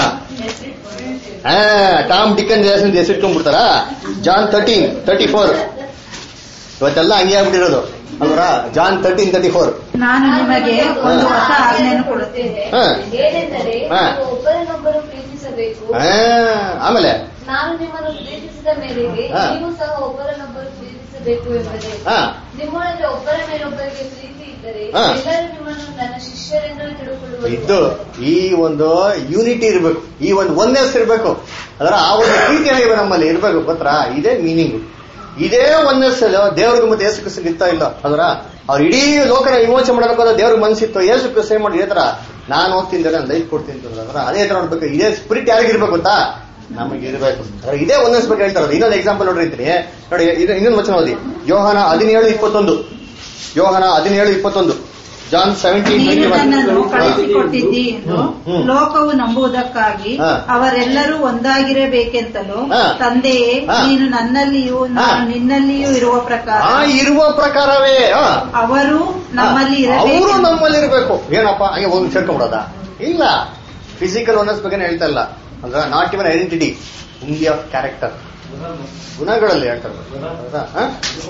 ಹಾ ಟಾಮ್ ಡಿಕನ್ ಜಾಸ್ತಿ ಹೆಸರಿಟ್ಕೊಂಡ್ಬಿಡ್ತಾರ ಜಾನ್ ತರ್ಟೀನ್ ತರ್ಟಿ ಫೋರ್ ಇವತ್ತೆಲ್ಲ ಹಂಗೆ ಆಗ್ಬಿಟ್ಟಿರೋದು ಅಲ್ವರ ಜಾನ್ ತರ್ಟೀನ್ ತರ್ಟಿ ಫೋರ್ ನಾನು ನಿಮಗೆ ಒಂದು ಹೊಸ ಆಜ್ಞೆಯನ್ನು ಕೊಡುತ್ತೇನೆ ಹಾ. ಏನೆಂದರೆ ಹಾ. ನೀವು ಒಬ್ಬರನ್ನೊಬ್ಬರು ಪ್ರೀತಿಸಬೇಕು ಆಮೇಲೆ ನಾನು ನಿಮ್ಮನ್ನು ಪ್ರೀತಿಸಿದ ಮೇರೆಗೆ ಹಾ. ನೀವು ಸಹ ಒಬ್ಬರನ್ನೊಬ್ಬರು ಪ್ರೀತಿಸಬೇಕು ಎಂಬುದೇ ಹಾ ನಿಮ್ಮೊಳಗೆ ಒಬ್ಬರ ಮೇಲೊಬ್ಬರಿಗೆ ಪ್ರೀತಿ ಇದ್ದರೆ ಹಾ. ಎಲ್ಲರೂ ನಿಮ್ಮನ್ನು ನನ್ನ ಶಿಷ್ಯರೆಂದು ತಿಳುಕೊಳ್ಳುವರು ಇದ್ದು ಈ ಒಂದು ಯೂನಿಟಿ ಇರಬೇಕು ಈ ಒಂದು ಒಂದೆಸ್ ಇರಬೇಕು ಅದರ ಆ ಒಂದು ಪ್ರೀತಿ ಏನಾಗಿದೆ ನಮ್ಮಲ್ಲಿ ಇರಬೇಕು ಗೊತ್ತಾ ಇದೇ ಮೀನಿಂಗ್ ಇದೇ ಒಂದೆಸ್ ದೇವ್ರಿಗೆ ಮತ್ತೆ ಯೇಸು ಕ್ರಿಸ್ತನ್ ಇತ್ತ ಇಲ್ಲ ಅದರ ಅವ್ರು ಇಡೀ ಲೋಕನ ವಿಮೋಚನೆ ಮಾಡಬೇಕು ಅಂತ ದೇವ್ರಿಗೆ ಮನ್ಸಿತ್ತು ಯೇಸು ಕ್ರಿಸ್ತ ಏನ್ ಮಾಡಿ ಇದೇ ತರ ನಾನು ಹೋಗ್ತೀನಿ ನಾನು ಲೈಫ್ ಕೊಡ್ತೀನಿ ಅಂತಂದ್ರೆ ಅದೇ ತರ ನೋಡ್ಬೇಕು ಇದೇ ಸ್ಪಿರಿಟ್ ಯಾರಿಗಿರ್ಬೇಕು ಗೊತ್ತಾ ನಮಗೆ ಇರಬೇಕು ಅದ್ರ ಇದೇ ಒಂದೊಂದು ಬಗ್ಗೆ ಹೇಳ್ತಾರೆ ಇನ್ನೊಂದು ಎಕ್ಸಾಂಪಲ್ ನೋಡ್ರಿ ಅಂತೀನಿ ನೋಡಿ ಇದು ಇನ್ನೊಂದು ವಚನ ಓದಿ ಯೋಹಾನ ಹದಿನೇಳು ಇಪ್ಪತ್ತೊಂದು ಯೋಹಾನ ಹದಿನೇಳು ಇಪ್ಪತ್ತೊಂದು ಜಾನ್ ಸೆವೆಂಟೀನ್ ನೀನು ಟ್ವೆಂಟಿ ನನ್ನನ್ನು ಒನ್ ಕಳಿಸಿಕೊಟ್ಟಿದ್ದಿ ಎಂದು ಹ್ಮ್, ಹ್ಮ್. ಲೋಕವು ನಂಬುವುದಕ್ಕಾಗಿ ಹಾ. ಅವರೆಲ್ಲರೂ ಒಂದಾಗಿರಬೇಕೆಂತಲೂ ಹಾ. ತಂದೆಯೇ ಹಾ. ನೀನು ನನ್ನಲ್ಲಿಯೂ ನಾನು ಹಾ. ನಿನ್ನಲ್ಲಿಯೂ ಇರುವ ಪ್ರಕಾರ ಆ ಇರುವ ಪ್ರಕಾರವೇ ಆ. ಅವರು ನಮ್ಮಲ್ಲಿ ಅವರು ಇರಬೇಕು ನಮ್ಮಲ್ಲಿ ಇರಬೇಕು ಏನಪ್ಪ ಹಂಗೆ ಒಂದು ಸೇರ್ಕೊಂಡ್ಬಿಡೋದ ಇಲ್ಲ ಫಿಸಿಕಲ್ ಓನರ್ಸ್ ಬಗ್ಗೆ ಹೇಳ್ತಾ ಇಲ್ಲ ಅಂದ್ರೆ ನಾಟ್ ಇವನ್ ಐಡೆಂಟಿಟಿ ಇಂಡಿ ಆಫ್ ಕ್ಯಾರೆಕ್ಟರ್ ಗುಣಗಳಲ್ಲಿ ಹೇಳ್ತಾರೆ ಹೌದಾ? ಆ?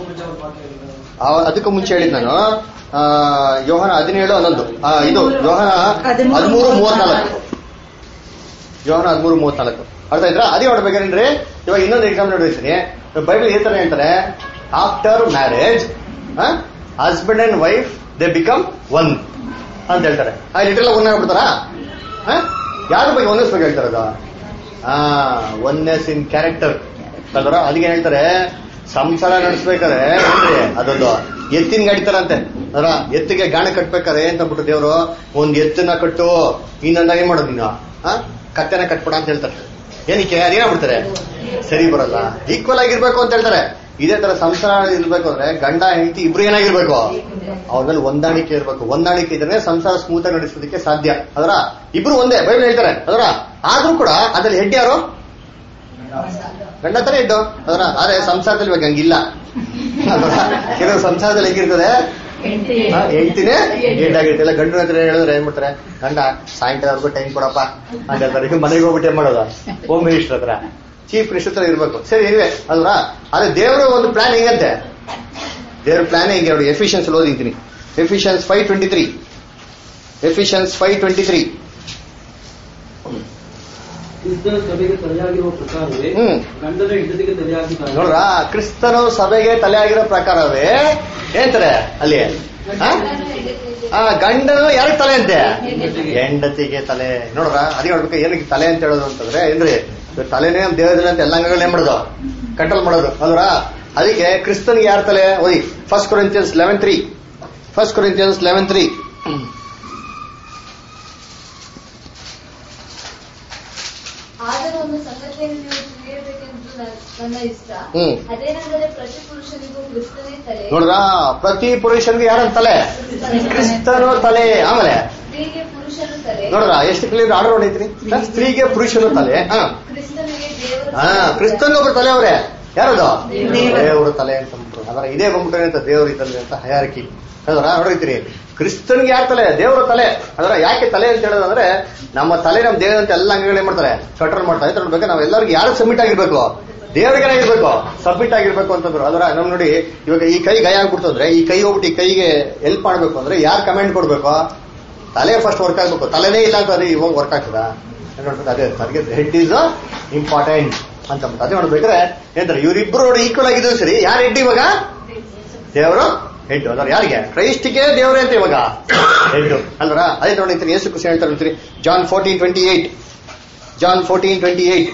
ಆ- ಅದಕ್ಕೂ ಮುಂಚೆ ಹೇಳಿದ್ ನಾನು ಆ, ಯೋಹನ ಹದಿನೇಳು ಹನ್ನೊಂದು ಆ, ಇದು ಯೋಹನ ಹದಿಮೂರು ಹದಿಮೂರು ಮೂವತ್ನಾಲ್ಕು ಯೋಹನ ಹದಿಮೂರು ಮೂವತ್ನಾಲ್ಕು ಅರ್ಥ ಇದ್ರ ಅದೇ ನೋಡ್ಬೇಕೇನ್ರಿ ಇವಾಗ ಇನ್ನೊಂದು ಎಕ್ಸಾಮ್ ನೋಡಿರ್ತೀನಿ ಬೈಬಲ್ ಈ ತರ ಹೇಳ್ತಾರೆ after marriage husband and wife they become one ಅಂತ ಹೇಳ್ತಾರೆ ಆ ಲಿಟಲ್ ಒನ್ ಆಗ್ಬಿಡ್ತಾರ ಯಾರ ಬಗ್ಗೆ ಒಂದಸ್ ಬಗ್ಗೆ ಹೇಳ್ತಾರದು ಆ ಒನ್ನೆಸ್ ಇನ್ ಕ್ಯಾರೆಕ್ಟರ್ ಅಲ್ವರ ಅದಕ್ಕೆ ಏನ್ ಹೇಳ್ತಾರೆ ಸಂಸಾರ ನಡೆಸ್ಬೇಕಾದ್ರೆ ಏನ್ರಿ ಅದೊಂದು ಎತ್ತಿನ ಗಾಡಿ ತರ ಅಂತೆ ಅದರ ಎತ್ತಿಗೆ ಗಾಣ ಕಟ್ಬೇಕಾದ್ರೆ ಅಂತ ಬಿಟ್ಟು ದೇವರು ಒಂದ್ ಎತ್ತನ್ನ ಕಟ್ಟು ಇನ್ನೊಂದಾಗ ಏನ್ ಮಾಡೋದು ನೀನು ಆ ಕತ್ತೆನ ಕಟ್ಬಿಡ ಅಂತ ಹೇಳ್ತಾರೆ ಏನಕ್ಕೆ ಅದೇನಾಗ್ಬಿಡ್ತಾರೆ ಸರಿ ಬರಲ್ಲ ಈಕ್ವಲ್ ಆಗಿರ್ಬೇಕು ಅಂತ ಹೇಳ್ತಾರೆ ಇದೇ ತರ ಸಂಸಾರ ಇರ್ಬೇಕು ಅಂದ್ರೆ ಗಂಡ ಹೆಂಡತಿ ಇಬ್ರು ಏನಾಗಿರ್ಬೇಕು ಅವ್ರ ಮೇಲೆ ಹೊಂದಾಣಿಕೆ ಇರ್ಬೇಕು ಹೊಂದಾಣಿಕೆ ಇದ್ರೆ ಸಂಸಾರ ಸ್ಮೂತ್ ಆಗಿ ನಡೆಸೋದಕ್ಕೆ ಸಾಧ್ಯ ಅದರ ಇಬ್ರು ಒಂದೇ ಬೈಬಲ್ ಹೇಳ್ತಾರೆ ಅದರ ಆದ್ರೂ ಕೂಡ ಅದ್ರಲ್ಲಿ ಹೆಡ್ ಯಾರು ಗಂಡ ತರ ಹೆಡ್ಡು ಅದರ ಆದ್ರೆ ಸಂಸಾರದಲ್ಲಿ ಇವಾಗ ಹಂಗಿಲ್ಲ ಅದರ ಕೆಲವು ಸಂಸಾರದಲ್ಲಿ ಹೆಂಗಿರ್ತದೆ ಹಾ, ಹೆಂಡ್ತಿನೇ ಹೆಡ್ ಆಗಿರ್ತಿಲ್ಲ ಗಂಡು ಹತ್ರ ಹೇಳಿದ್ರೆ ಏನ್ ಮಾಡ್ತಾರೆ ಗಂಡ ಸಾಯಂಕಾಲವರೆಗೂ ಟೈಮ್ ಕೊಡಪ್ಪ ಅಂತ ಹೇಳ್ತಾರೆ ಈಗ ಮನೆಗೆ ಹೋಗ್ಬಿಟ್ಟು ಏನ್ ಮಾಡೋದು ಹೋಮ್ ಮಿನಿಸ್ಟರ್ ಹತ್ರ ಚೀಫ್ ಮಿನಿಸ್ಟರ್ ಹತ್ರ ಇರ್ಬೇಕು ಸರಿ ಇವೆ ಅಲ್ವಾ ಆದ್ರೆ ದೇವರ ಒಂದು ಪ್ಲಾನ್ ಹೆಂಗಂತೆ ದೇವ್ರ ಪ್ಲಾನ್ ಹೆಂಗೆ ನೋಡಿ ಎಫಿಷಿಯನ್ಸ್ ಓದಿದ್ದೀನಿ Ephesians five twenty three Ephesians five twenty three ಕ್ರಿಸ್ತ ಸಭೆಗೆ ತಲೆಯಾಗಿರುವ ಪ್ರಕಾರವೇ ಹ್ಮ್. ಗಂಡನ ಹೆಂಡತಿಗೆ ತಲೆಯಾಗಿದ್ದಾನೆ ನೋಡ್ರ ಕ್ರಿಸ್ತನು ಸಭೆಗೆ ತಲೆ ಆಗಿರೋ ಪ್ರಕಾರವೇ ಏನಂತಾರೆ ಅಲ್ಲಿ ಆ? ಆ ಗಂಡನು ಯಾರಿಗೆ ತಲೆ ಅಂತೆ ಹೆಂಡತಿಗೆ ತಲೆ ನೋಡ್ರ ಅದೇ ನೋಡ್ಬೇಕು ಏನಕ್ಕೆ ತಲೆ ಅಂತ ಹೇಳೋದು ಅಂತಂದ್ರೆ ಏನ್ರಿ ಇವಾಗ ತಲೆನೇ ನಮ್ಮ ದೇಹದಲ್ಲಿ ಅಂತ ಎಲ್ಲ ಅಂಗಗಳನ್ನ ಏನ್ ಮಾಡೋದು ಕಂಟ್ರೋಲ್ ಮಾಡೋದು ಅಲ್ವರ ಅದಕ್ಕೆ ಕ್ರಿಸ್ತನ್ಗೆ ಯಾರ ತಲೆ ಓದಿ first Corinthians eleven three first Corinthians eleven three ಆದರೂ ಒಂದು ಸಂಗತಿಯನ್ನು ನೀವು ತಿಳಿಯಬೇಕೆಂದು ನ- ನನ್ನ ಇಷ್ಟ ಹ್ಮ್. ಅದೇನೆಂದರೆ ಪ್ರತಿ ಪುರುಷನಿಗೂ ಕ್ರಿಸ್ತನೇ ತಲೆ ನೋಡ್ರ ಪ್ರತಿ ಪುರುಷನ್ಗೆ ಯಾರ ತಲೆ ಕ್ರಿಸ್ತನು ತಲೆ ಆಮೇಲೆ ಸ್ತ್ರೀಗೆ ಪುರುಷನು ತಲೆ ನೋಡ್ರ ಎಷ್ಟು ಕ್ಲಿಯರ್ ಆರ್ಡರ್ ಹೊಡೈತ್ರಿ ಸ್ತ್ರೀಗೆ ಪುರುಷನು ತಲೆ ಹಾ ಕ್ರಿಸ್ತನಿಗೆ ದೇವರು ಹಾ ಕ್ರಿಸ್ತನ್ ಒಬ್ರು ತಲೆ ಅವ್ರೆ ಯಾರದು ದೇವರು. ದೇವರು ತಲೆ ಅಂತ ಅಂದ್ಬಿಟ್ರು ಅದರ ಇದೇ ಬಂದ್ಬಿಟ್ರೆ ಅಂತ ದೇವ್ರ ತಲೆ ಅಂತ ಹಯಾರಿಕಿ ಅದರ ನೋಡಿರ್ತೀರಿ ಕ್ರಿಸ್ತನ್ಗೆ ಯಾರ ತಲೆ ದೇವರ ತಲೆ ಅದರ ಯಾಕೆ ತಲೆ ಅಂತ ಹೇಳೋದಂದ್ರೆ ನಮ್ಮ ತಲೆ ನಮ್ಮ ದೇಹದಂತ ಎಲ್ಲ ಅಂಗಗಳು ಏನ್ ಮಾಡ್ತಾರೆ ಕಂಟ್ರೋಲ್ ಮಾಡ್ತಾರೆ ಅಂತ ನೋಡ್ಬೇಕು ನಾವ್ ಎಲ್ಲರಿಗೂ ಯಾರು ಸಬ್ಮಿಟ್ ಆಗಿರ್ಬೇಕು ದೇವರಿಗೆ ಆಗಿರ್ಬೇಕು ಸಬ್ಮಿಟ್ ಆಗಿರ್ಬೇಕು ಅಂತಂದ್ರು ಅದರ ನಮ್ ನೋಡಿ ಇವಾಗ ಈ ಕೈ ಗಾಯ ಆಗ್ಬಿಡ್ತು ಅಂದ್ರೆ ಈ ಕೈ ಹೋಗ್ಬಿಟ್ಟು ಈ ಕೈಗೆ ಹೆಲ್ಪ್ ಮಾಡ್ಬೇಕು ಅಂದ್ರೆ ಯಾರು ಕಮೆಂಟ್ ಕೊಡ್ಬೇಕು ತಲೆ ಫಸ್ಟ್ ವರ್ಕ್ ಆಗ್ಬೇಕು ತಲೆನೇ ಇಲ್ಲ ಅಂತ ಅದೇ ಇವಾಗ ವರ್ಕ್ ಆಗ್ತದ ನೋಡ್ಬೇಕು ಅದೇ ಅದಕ್ಕೆ ಹೆಡ್ ಈಸ್ ಇಂಪಾರ್ಟೆಂಟ್ ಅಂತ ಅಂದ್ಬಿಟ್ಟು ಅದೇ ನೋಡ್ಬೇಕಾದ್ರೆ ಏನಂತಾರೆ ಇವರಿಬ್ರು ನೋಡಿ ಈಕ್ವಲ್ ಆಗಿದ್ರು ಸರಿ ಯಾರು ಹೆಡ್ ಇವಾಗ ದೇವರು ಹೆಡ್ ಅಲ್ವ ಯಾರಿಗೆ ಕ್ರೈಸ್ಟಿಗೆ ದೇವರೇ ಅಂತ ಇವಾಗ ಹೆಡ್ ಅಲ್ವರ ಅದೇ ನೋಡಿರ್ತೀನಿ ಯೇಸು ಖುಷಿ ಹೇಳ್ತಾರೆ ಅಂತೀರಿ John fourteen twenty eight John fourteen twenty eight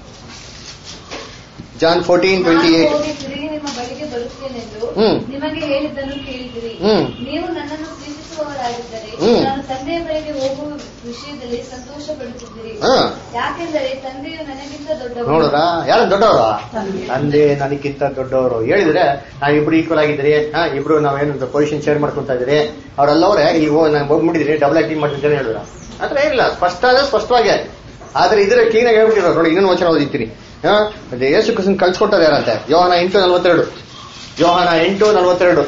John fourteen twenty ನಾನು ಏಟ್ ಹೋಗಿ ತಿರುಗಿ ನಿಮ್ಮ ಬಳಿಗೆ ಬರುತ್ತೇನೆಂದು ಹ್ಮ್. ನಿಮಗೆ ಹೇಳಿದ್ದನ್ನು ಕೇಳಿದಿರಿ ಹ್ಮ್. ನೀವು ನನ್ನನ್ನು ಪ್ರೀತಿಸುವವರಾಗಿದ್ದರೆ ಹ್ಮ್. ನಾನು ತಂದೆಯ ಬಳಿಗೆ ಹೋಗು ವಿಷಯದಲ್ಲಿ ಸಂತೋಷ ಪಡುತ್ತಿದ್ದೀರಿ ಹಾ. ಯಾಕೆಂದರೆ ತಂದೆಯು ನನಗಿಂತ ದೊಡ್ಡವರು ನೋಡ್ರ ಯಾರು ದೊಡ್ಡವರು ತಂದೆ ನನಗಿಂತ ದೊಡ್ಡವರು ಹೇಳಿದ್ರೆ ನಾವ್ ಇಬ್ರು ಈಕ್ವಲ್ ಆಗಿದ್ರಿ ಹಾ ಇಬ್ರು ನಾವೇನು ಪೊಸಿಷನ್ ಶೇರ್ ಮಾಡ್ಕೊಂತ ಇದ್ರಿ ಅವ್ರೆಲ್ಲವ್ರೆ ಈಗ ನಾನು ಹೋಗ್ಬಿಟ್ಟಿದ್ರಿ ಡಬಲ್ ಆಕ್ಟಿಂಗ್ ಮಾಡ್ತಿದ್ದೇನೆ ಹೇಳಿದ್ರ ಆತರ ಏನಿಲ್ಲ ಸ್ಪಷ್ಟ ಆದ್ರೆ ಸ್ಪಷ್ಟವಾಗಿ ಆದ್ರೆ ಇದ್ರೆ ಕ್ಲೀನ್ ಆಗಿ ಹೇಳ್ಬಿಟ್ಟಿರೋ ನೋಡಿ ಇನ್ನೊಂದು ವಚನ ಓದಿರ್ತೀನಿ ಹಾ ಅದೇ ಯೇಸು ಕೃಷ್ಣ ಕಳ್ಸಿಕೊಟ್ಟದ ಯಾರಂತೆ ಯೋಹನ ಎಂಟು ನಲ್ವತ್ತೆರಡು ಯೋಹನ ಎಂಟು ನಲ್ವತ್ತೆರಡು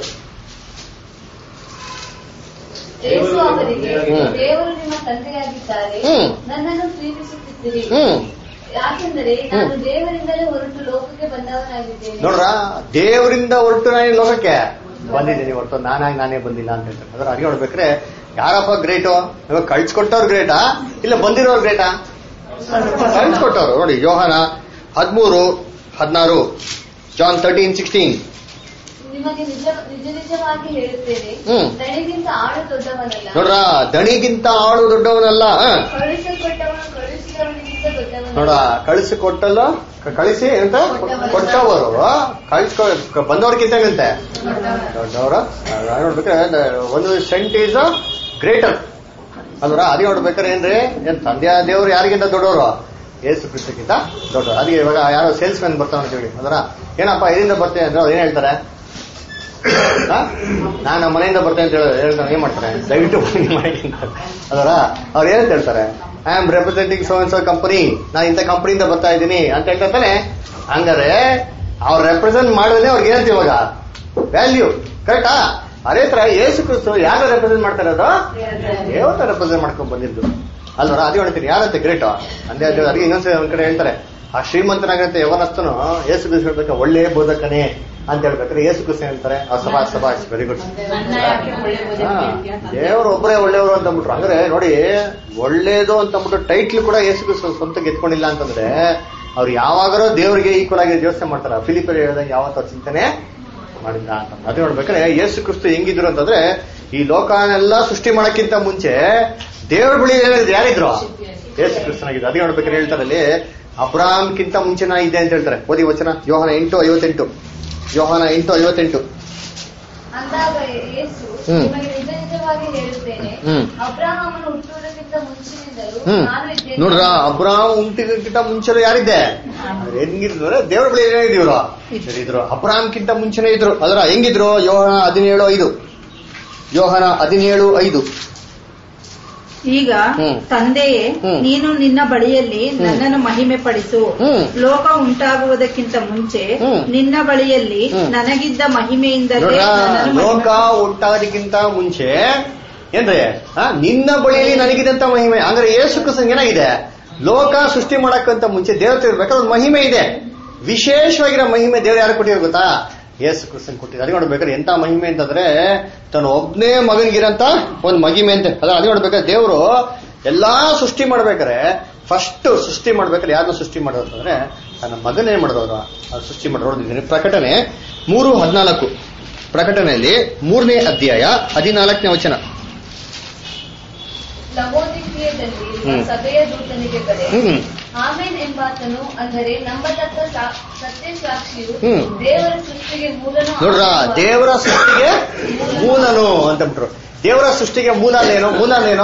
ಯೇಸು ಅವರಿಗೆ ಹ್ಮ್. ದೇವರು ನಿಮ್ಮ ತಂದೆಯಾಗಿದ್ದಾರೆ ಹ್ಮ್. ನನ್ನನ್ನು ಪ್ರೀತಿಸುತ್ತಿದ್ದೀರಿ ಹ್ಮ್ ಯಾಕೆಂದರೆ ನಾನು ಹ್ಮ್. ದೇವರಿಂದಲೇ ಹೊರಟು ಲೋಕಕ್ಕೆ ಬಂದವನಾಗಿದ್ದೇನೆ ನೋಡ್ರ ದೇವರಿಂದ ಹೊರಟು ನಾನು ಈ ಲೋಕಕ್ಕೆ ಬಂದಿದ್ದೀನಿ ಹೊರತು ನಾನಾಗಿ ನಾನೇ ಬಂದಿಲ್ಲ ಅಂತ ಹೇಳ್ತಾರೆ ಅದ್ರ ಅಡಿಗೆ ನೋಡ್ಬೇಕ್ರೆ ಯಾರಪ್ಪ ಗ್ರೇಟು ಇವಾಗ ಕಳ್ಸಿಕೊಟ್ಟವ್ರು ಗ್ರೇಟಾ ಇಲ್ಲ ಬಂದಿರೋರು ಗ್ರೇಟಾ ಕಳ್ಸಿಕೊಟ್ಟವ್ರು ನೋಡಿ ಯೋಹಾನ ಹದಿಮೂರು ಹದಿನಾರು ಜಾನ್ ತರ್ಟೀನ್ ಸಿಕ್ಸ್ಟೀನ್ ನಿಮಗೆ ನಿಜ ನಿಜ ನಿಜವಾಗಿ ಹೇಳುತ್ತೇನೆ ಹ್ಮ್. ದಣಿಗಿಂತ ಆಳು ದೊಡ್ಡವನಲ್ಲ ನೋಡ್ರ ದಣಿಗಿಂತ ಆಳು ದೊಡ್ಡವನಲ್ಲ ಹ. ಕಳುಹಿಸಲ್ಪಟ್ಟವನು ಕಳುಹಿಸಿದವನಿಗಿಂತ ದೊಡ್ಡವನಲ್ಲ ನೋಡ ಕಳಿಸಿಕೊಟ್ಟಲ್ಲ ಕ- ಕಳಿಸಿ ಅಂತ ಕೊಟ್ಟವರು ಕಳಿಸ್ಕೊ ಬಂದವ್ರಿಗಿಂತ ಏನಂತೆ ದೊಡ್ಡವರು ನೋಡ್ಬೇಕಾದ್ರೆ ಒಂದು ಸೆಂಟ್ ಈಸ್ ಗ್ರೇಟರ್ ಅಲ್ವರ ಅದೇ ನೋಡ್ಬೇಕಾದ್ರೆ ಏನ್ರಿ ಏನ್ ತಂದೆಯ ದೇವ್ರು ಯಾರಿಗಿಂತ ದೊಡ್ಡವರು ಏಸು ಕ್ರಿಸ್ತಕ್ಕಿಂತ ದೊಡ್ಡವರು ಅದಕ್ಕೆ ಇವಾಗ ಯಾರೋ ಸೇಲ್ಸ್ ಮ್ಯಾನ್ ಬರ್ತಾವ ಅಂತ ಹೇಳಿ ಅದರ ಏನಪ್ಪ ಇದರಿಂದ ಬರ್ತೇನೆ ಅಂದ್ರೆ ಅವ್ರು ಏನ್ ಹೇಳ್ತಾರೆ ಆ? ನಾನು ನಮ್ಮ ಮನೆಯಿಂದ ಬರ್ತೇನೆ ಅಂತ ಹೇಳಿ ಹೇಳ್ತಾರೆ ಏನ್ ಮಾಡ್ತಾರೆ ದಯವಿಟ್ಟು ಬನ್ನಿ ಮಾಡಿ ಅಂತ ಅದರ ಅವ್ರು ಏನಂತ ಹೇಳ್ತಾರೆ I am representing so and so company ನಾನು ಇಂಥ ಕಂಪನಿಯಿಂದ ಬರ್ತಾ ಇದ್ದೀನಿ ಅಂತ ಹೇಳ್ತಾರೆ ಹಂಗಾರೆ ಅವ್ರು ರೆಪ್ರೆಸೆಂಟ್ ಮಾಡಿದ್ರೆ ಅವ್ರಿಗೆ ಏನಂತ ಇವಾಗ ವ್ಯಾಲ್ಯೂ ಕರೆಕ್ಟಾ ಅದೇ ತರ ಯೇಸು ಕ್ರಿಸ್ತು ಯಾರು ರೆಪ್ರೆಸೆಂಟ್ ಮಾಡ್ತಾ ಇರೋದು ದೇವತ ರೆಪ್ರೆಸೆಂಟ್ ಮಾಡ್ಕೊಂಡ್ ಬಂದಿದ್ದು ಅಲ್ವರ ಅದೇ ಹೇಳ್ತೀನಿ ಯಾರಂತೆ ಗ್ರೇಟ್ ಅಂದೇ ಅದೇ ಅದಕ್ಕೆ ಇನ್ನೊಂದ್ಸರಿ ಒಂದ್ ಕಡೆ ಹೇಳ್ತಾರೆ ಆ ಶ್ರೀಮಂತನಾಗಂತ ಯವನಸ್ತನು ಯೇಸು ಕ್ರಿಸ್ತು ಹೇಳ್ಬೇಕು ಒಳ್ಳೆ ಬೋಧಕನೇ ಅಂತ ಹೇಳ್ಬೇಕಾದ್ರೆ ಯೇಸು ಕ್ರಿಸ್ತು ಹೇಳ್ತಾರೆ ಆ ಸಭಾ ಸಭಾ ವೆರಿ ಗುಡ್ ದೇವರು ಒಬ್ಬರೇ ಒಳ್ಳೆಯವರು ಅಂತ ಅಂದ್ಬಿಟ್ರು ಅಂದ್ರೆ ನೋಡಿ ಒಳ್ಳೇದು ಅಂತ ಅಂದ್ಬಿಟ್ಟು ಟೈಟ್ಲ್ ಕೂಡ ಯೇಸು ಕ್ರಿಸ್ತು ಸ್ವಂತ ಗೆದ್ಕೊಂಡಿಲ್ಲ ಅಂತಂದ್ರೆ ಅವ್ರು ಯಾವಾಗಾರೋ ದೇವರಿಗೆ ಈಕ್ವಲ್ ಆಗಿ ಯೋಚನೆ ಮಾಡ್ತಾರ ಫಿಲಿಪರ್ ಹೇಳಿದಂಗೆ ಯಾವತ್ತೂ ಚಿಂತನೆ ಮಾಡಿಲ್ಲ ಅಂತ ಅದೇ ನೋಡ್ಬೇಕಾದ್ರೆ ಯೇಸು ಕ್ರಿಸ್ತು ಹೆಂಗಿದ್ರು ಅಂತಂದ್ರೆ ಈ ಲೋಕನೆಲ್ಲ ಸೃಷ್ಟಿ ಮಾಡಕ್ಕಿಂತ ಮುಂಚೆ ದೇವ್ರ ಬಳಿ ಏನಿದ್ರು ಯಾರಿದ್ರು ಯೇಸು ಕ್ರಿಸ್ತನಾಗಿದ್ದು ಅದೇ ನೋಡ್ಬೇಕಾದ್ರೆ ಹೇಳ್ತಾರೆ ಅಲ್ಲಿ ಅಬ್ರಾಮ್ಗಿಂತ ಮುಂಚೆ ನಾ ಇದ್ದೆ ಅಂತ ಹೇಳ್ತಾರೆ ಓದಿ ವಚನ ಯೋಹನ ಎಂಟು ಐವತ್ತೆಂಟು ಯೋಹನ ಎಂಟು ಐವತ್ತೆಂಟು ಅಂದಾಗ ಯೇಸು ಹ್ಮ್. ನಿಮಗೆ ನಿಜ ನಿಜವಾಗಿ ಹೇಳುತ್ತೇನೆ ಹ್ಮ್. ಅಬ್ರಹಾಮನು ಹುಟ್ಟುವುದಕ್ಕಿಂತ ಮುಂಚಿನಿಂದಲೂ ಹ್ಮ್ ನಾನು ಇದ್ದೇನೆ ನೋಡ್ರ ಅಬ್ರಾಮ್ ಉಂಟಿಗಿಂತ ಮುಂಚೆ ಯಾರಿದ್ದೆ ಹೆಂಗಿದ್ರು ದೇವ್ರ ಬಳಿ ಏನಿದ್ರು ಇದ್ರು ಅಬ್ರಾಮ್ಗಿಂತ ಮುಂಚೆನೆ ಇದ್ರು ಅದರ ಹೆಂಗಿದ್ರು ಯೋಹನ ಹದಿನೇಳು ಐದು ಯೋಹನ ಹದಿನೇಳು ಐದು ಈಗ ಹ್ಮ್. ತಂದೆಯೇ ಹ್ಮ್. ನೀನು ನಿನ್ನ ಬಳಿಯಲ್ಲಿ ನನ್ನನ್ನು ಮಹಿಮೆ ಪಡಿಸು ಹ್ಮ್. ಲೋಕ ಉಂಟಾಗುವುದಕ್ಕಿಂತ ಮುಂಚೆ ಹ್ಮ್. ನಿನ್ನ ಬಳಿಯಲ್ಲಿ ಹ್ಮ್. ನನಗಿದ್ದ ಮಹಿಮೆಯಿಂದಲೇ ನೋಡ್ರ ನನ್ನನ್ನು ಮಹಿಮೆ ಲೋಕ ಉಂಟಾದಕ್ಕಿಂತ ಮುಂಚೆ ಏನ್ರಿ ಆ, ನಿನ್ನ ಬಳಿಯಲ್ಲಿ ನನಗಿದಂತ ಮಹಿಮೆ ಅಂದ್ರೆ ಏಸು ಕ್ರಿಸ್ತನ್ ಏನಾಗಿದೆ ಲೋಕ ಸೃಷ್ಟಿ ಮಾಡಕ್ಕಂತ ಮುಂಚೆ ದೇವತೆ ಇರ್ಬೇಕಾದ್ರೆ ಒಂದು ಮಹಿಮೆ ಇದೆ ವಿಶೇಷವಾಗಿರೋ ಮಹಿಮೆ ದೇವ್ರು ಯಾರು ಕೊಟ್ಟಿರೋ ಗೊತ್ತಾ ಯೇಸು ಕ್ರಿಸ್ತನ್ ಕೊಟ್ಟಿದ್ದಾರೆ ಅದೇ ನೋಡ್ಬೇಕಾದ್ರೆ ಎಂತ ಮಹಿಮೆ ಅಂತಂದ್ರೆ ತನ್ನ ಒಬ್ನೇ ಮಗನಿಗಿರಂತ ಒಂದು ಮಹಿಮೆ ಅಂತ ಅದ ಅದೇ ನೋಡ್ಬೇಕಾದ್ರೆ ದೇವರು ಎಲ್ಲಾ ಸೃಷ್ಟಿ ಮಾಡ್ಬೇಕಾದ್ರೆ ಫಸ್ಟ್ ಸೃಷ್ಟಿ ಮಾಡ್ಬೇಕಾದ್ರೆ ಯಾರನ್ನ ಸೃಷ್ಟಿ ಮಾಡೋದು ಅಂತಂದ್ರೆ ತನ್ನ ಮಗನೇ ಮಾಡಿದವರು ಅದು ಸೃಷ್ಟಿ ಮಾಡಿ ನೋಡಿದ್ದೀನಿ ಪ್ರಕಟಣೆ ಮೂರು ಹದಿನಾಲ್ಕು ಪ್ರಕಟಣೆಯಲ್ಲಿ ಮೂರನೇ ಅಧ್ಯಾಯ ಹದಿನಾಲ್ಕನೇ ವಚನ ಲವೋದಿಕೀಯದಲ್ಲಿ ಹ್ಮ್. ಸಭೆಯ ದೂತನಿಗೆ ಬರೆ ಹ್ಮ್ ಆಮೇನ್ ಎಂಬಾತನು ಅಂದರೆ ನಂಬತಕ್ಕ ಸಾ- ಸತ್ಯ ಸಾಕ್ಷಿಯು ಹ್ಮ್. ದೇವರ ಸೃಷ್ಟಿಗೆ ಮೂಲನು ನೋಡ್ರ ಆಗಿರುವ- ದೇವರ ಸೃಷ್ಟಿಗೆ ಮೂಲನು ಅಂತ ಬಿಟ್ರು ದೇವರ ಸೃಷ್ಟಿಗೆ ಮೂಲ ಏನು ಮೂಲ ಏನು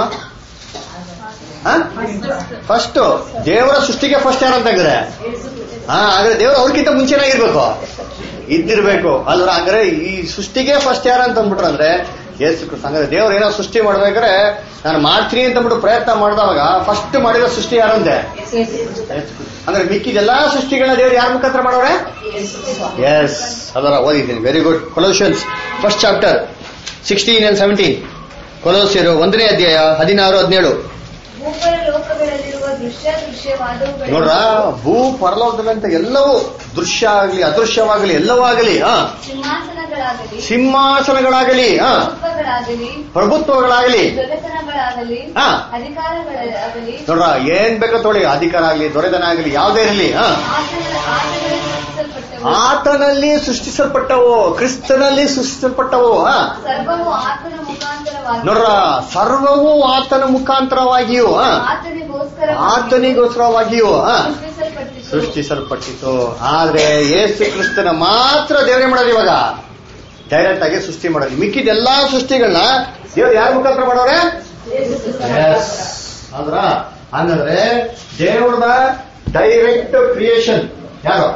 ಫಸ್ಟ್ ದೇವರ ಸೃಷ್ಟಿಗೆ ಫಸ್ಟ್ ಯಾರಂತ ಹಂಗಾರೆ ಹಾ ಹಾಗಾದ್ರೆ ದೇವರು ಅವ್ರಿಗಿಂತ ಮುಂಚೆನೇ ಇರ್ಬೇಕು ಇದ್ದಿರ್ಬೇಕು ಅಲ್ರ ಹಂಗಾರೆ ಈ ಸೃಷ್ಟಿಗೆ ಫಸ್ಟ್ ಯಾರು ಅಂತ ಅಂದ್ಬಿಟ್ರು ಅಂದ್ರೆ ಯೇಸು ಕ್ರಿಸ್ತ ಹಂಗಾರೆ ದೇವ್ರು ಏನೋ ಸೃಷ್ಟಿ ಮಾಡ್ಬೇಕಾದ್ರೆ ನಾನು ಮಾಡ್ತೀನಿ ಅಂತ ಅಂದ್ಬಿಟ್ಟು ಪ್ರಯತ್ನ ಮಾಡಿದವಾಗ ಫಸ್ಟ್ ಮಾಡಿರೋ ಸೃಷ್ಟಿ ಯಾರಂತೆ ಯೇಸು ಕ್ರಿಸ್ತ. ಅಂದ್ರೆ ಮಿಕ್ಕಿದೆಲ್ಲಾ ಸೃಷ್ಟಿಗಳನ್ನ ದೇವ್ರು ಯಾರ ಮುಖಾಂತರ ಮಾಡೋರೆ ಎಸ್ ಅದರ ಓದಿದ್ದೀನಿ very good Colossians first chapter sixteen and seventeen ಕೊಲೋಸಿಯರು ಒಂದನೇ ಅಧ್ಯಾಯ ಹದಿನಾರು ಹದಿನೇಳು ಭೂಪರ ಲೋಕಗಳಲ್ಲಿರುವ ದೃಶ್ಯ ದೃಶ್ಯವಾದವುಗಳು ನೋಡ್ರ ಭೂ ಪರಲೋಕದಲ್ಲಂತ ಎಲ್ಲವೂ ದೃಶ್ಯ ಆಗಲಿ ಅದೃಶ್ಯವಾಗಲಿ ಎಲ್ಲವೂ ಆಗಲಿ ಹಾ ಸಿಂಹಾಸನಗಳಾಗಲಿ ಸಿಂಹಾಸನಗಳಾಗಲಿ ಹಾ ಪ್ರಭುತ್ವಗಳಾಗಲಿ ಪ್ರಭುತ್ವಗಳಾಗಲಿ ದೊರೆತನಗಳಾಗಲಿ ಹಾ. ಅಧಿಕಾರಗಳಾಗಲಿ ನೋಡ್ರ ಏನ್ ಬೇಕೋ ತೊಳಿ ಅಧಿಕಾರ ಆಗಲಿ ದೊರೆತನ ಆಗಲಿ ಯಾವುದೇ ಇರಲಿ ಹಾ ಆತನ- ಆತನಲ್ಲಿ ಸೃಷ್ಟಿಸಲ್ಪಟ್ಟವು ಆತನಲ್ಲಿ ಸೃಷ್ಟಿಸಲ್ಪಟ್ಟವು ಕ್ರಿಸ್ತನಲ್ಲಿ ಸೃಷ್ಟಿಸಲ್ಪಟ್ಟವು ಹಾ ಸರ್ವವು ಆತನ ಮುಖಾಂತರವಾಗಿ ನೋಡ್ರ ಸರ್ವವು ಆತನ ಮುಖಾಂತರವಾಗಿಯೂ ಹಾ ಆತನಿಗೋಸ್ಕರ ಆತನಿಗೋಸ್ಕರವಾಗಿಯೂ ಹಾ ಸೃಷ್ಟಿಸಲ್ಪಟ್ಟಿತು ಸೃಷ್ಟಿಸಲ್ಪಟ್ಟಿತು ಆದ್ರೆ ಯೇಸು ಕ್ರಿಸ್ತನ ಮಾತ್ರ ದೇವರೇ ಮಾಡೋದು ಇವಾಗ ಡೈರೆಕ್ಟ್ ಆಗಿ ಸೃಷ್ಟಿ ಮಾಡೋದು ಮಿಕ್ಕಿದ ಎಲ್ಲಾ ಸೃಷ್ಟಿಗಳನ್ನ ದೇವ್ರು ಯಾರ ಮುಖಾಂತರ ಮಾಡೋರೆ ಅಂದ್ರ ಹಂಗಂದ್ರೆ ದೇವ್ರದ ಡೈರೆಕ್ಟ್ ಕ್ರಿಯೇಷನ್ ಯಾರು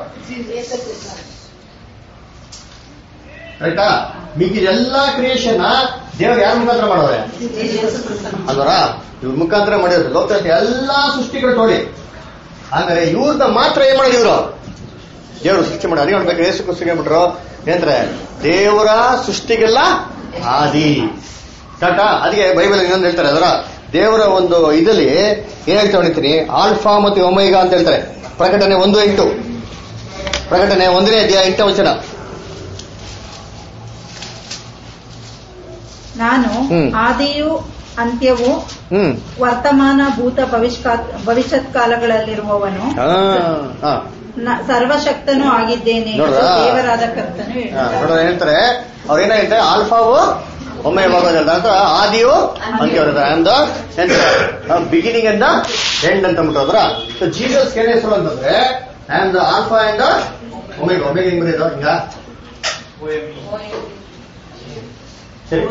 ರೈಟಾ ಮಿಕ್ಕಿದೆಲ್ಲಾ ಕ್ರಿಯೇಷನ್ ದೇವ್ರು ಯಾರ ಮುಖಾಂತರ ಮಾಡೋರೆ ಅಲ್ವರ ಇವ್ರ ಮುಖಾಂತರ ಮಾಡಿರೋದು ಲೋಕದ ಎಲ್ಲಾ ಸೃಷ್ಟಿಗಳು ನೋಡಿ ಹಂಗಾರೆ ಇವ್ರದ ಮಾತ್ರ ಏನ್ ಮಾಡಿದ್ರು ಇವ್ರು ದೇವರು ಸೃಷ್ಟಿ ಮಾಡಿ ಅದೇ ನೋಡ್ಬೇಕು ಏಸು ಕುಸ್ತಿಗೆ ಬಿಟ್ರು ಏನಂದ್ರೆ ದೇವರ ಸೃಷ್ಟಿಗೆಲ್ಲ ಆದಿ ಟಾಟಾ ಅದಕ್ಕೆ ಬೈಬಲ್ ಇನ್ನೊಂದು ಹೇಳ್ತಾರೆ ಅದರ ದೇವರ ಒಂದು ಇದರಲ್ಲಿ ಏನ್ ಹೇಳ್ತಾ ಹೊಡಿತೀನಿ ಆಲ್ಫಾ ಮತ್ತು ಒಮೈಗಾ ಅಂತ ಹೇಳ್ತಾರೆ ಪ್ರಕಟಣೆ ಒಂದು ಎಂಟು ಪ್ರಕಟಣೆ ಒಂದನೇ ಅಧ್ಯಾಯ ಎಂಟನೇ ವಚನ ನಾನು ಹ್ಮ್. ಆದಿಯು ಅಂತ್ಯವು ಹ್ಮ್ ವರ್ತಮಾನ ಭೂತ ಭವಿಷ್ಕಾತ್ ಭವಿಷ್ಯತ್ ಕಾಲಗಳಲ್ಲಿರುವವನು ಹಾ ಹಾ ನ- ಸರ್ವಶಕ್ತನೂ ಆಗಿದ್ದೇನೆ ಎಂದು ನೋಡ್ರಾ? ದೇವರಾದ ಕರ್ತನು ಹಾ, ಹೇಳಿದ್ದಾನೆ. ನೋಡೋಣ ಹೇಳ್ತಾರೆ ಅವ್ರು ಏನಾಗಿರ್ತಾರೆ ಆಲ್ಫಾವು ಒಮ್ಮೆ ಹೋಗೋದಿಲ್ಲ ಅಂತ ಆದಿಯು ಅಂತ ಹೇಳ್ತಾರೆ ಅಂದ ಬಿಗಿನಿಂಗ್ ಅಂದ ಎಂಡ್ ಅಂತ ಅಂದ್ಬಿಟ್ಟು ಸೊ ಜೀಸಸ್ ಏನ್ ಹೆಸರು ಅಂತಂದ್ರೆ am the alpha and omega omega ಹೆಂಗ್ ಬರೀದು ಹಿಂಗ ಸರಿ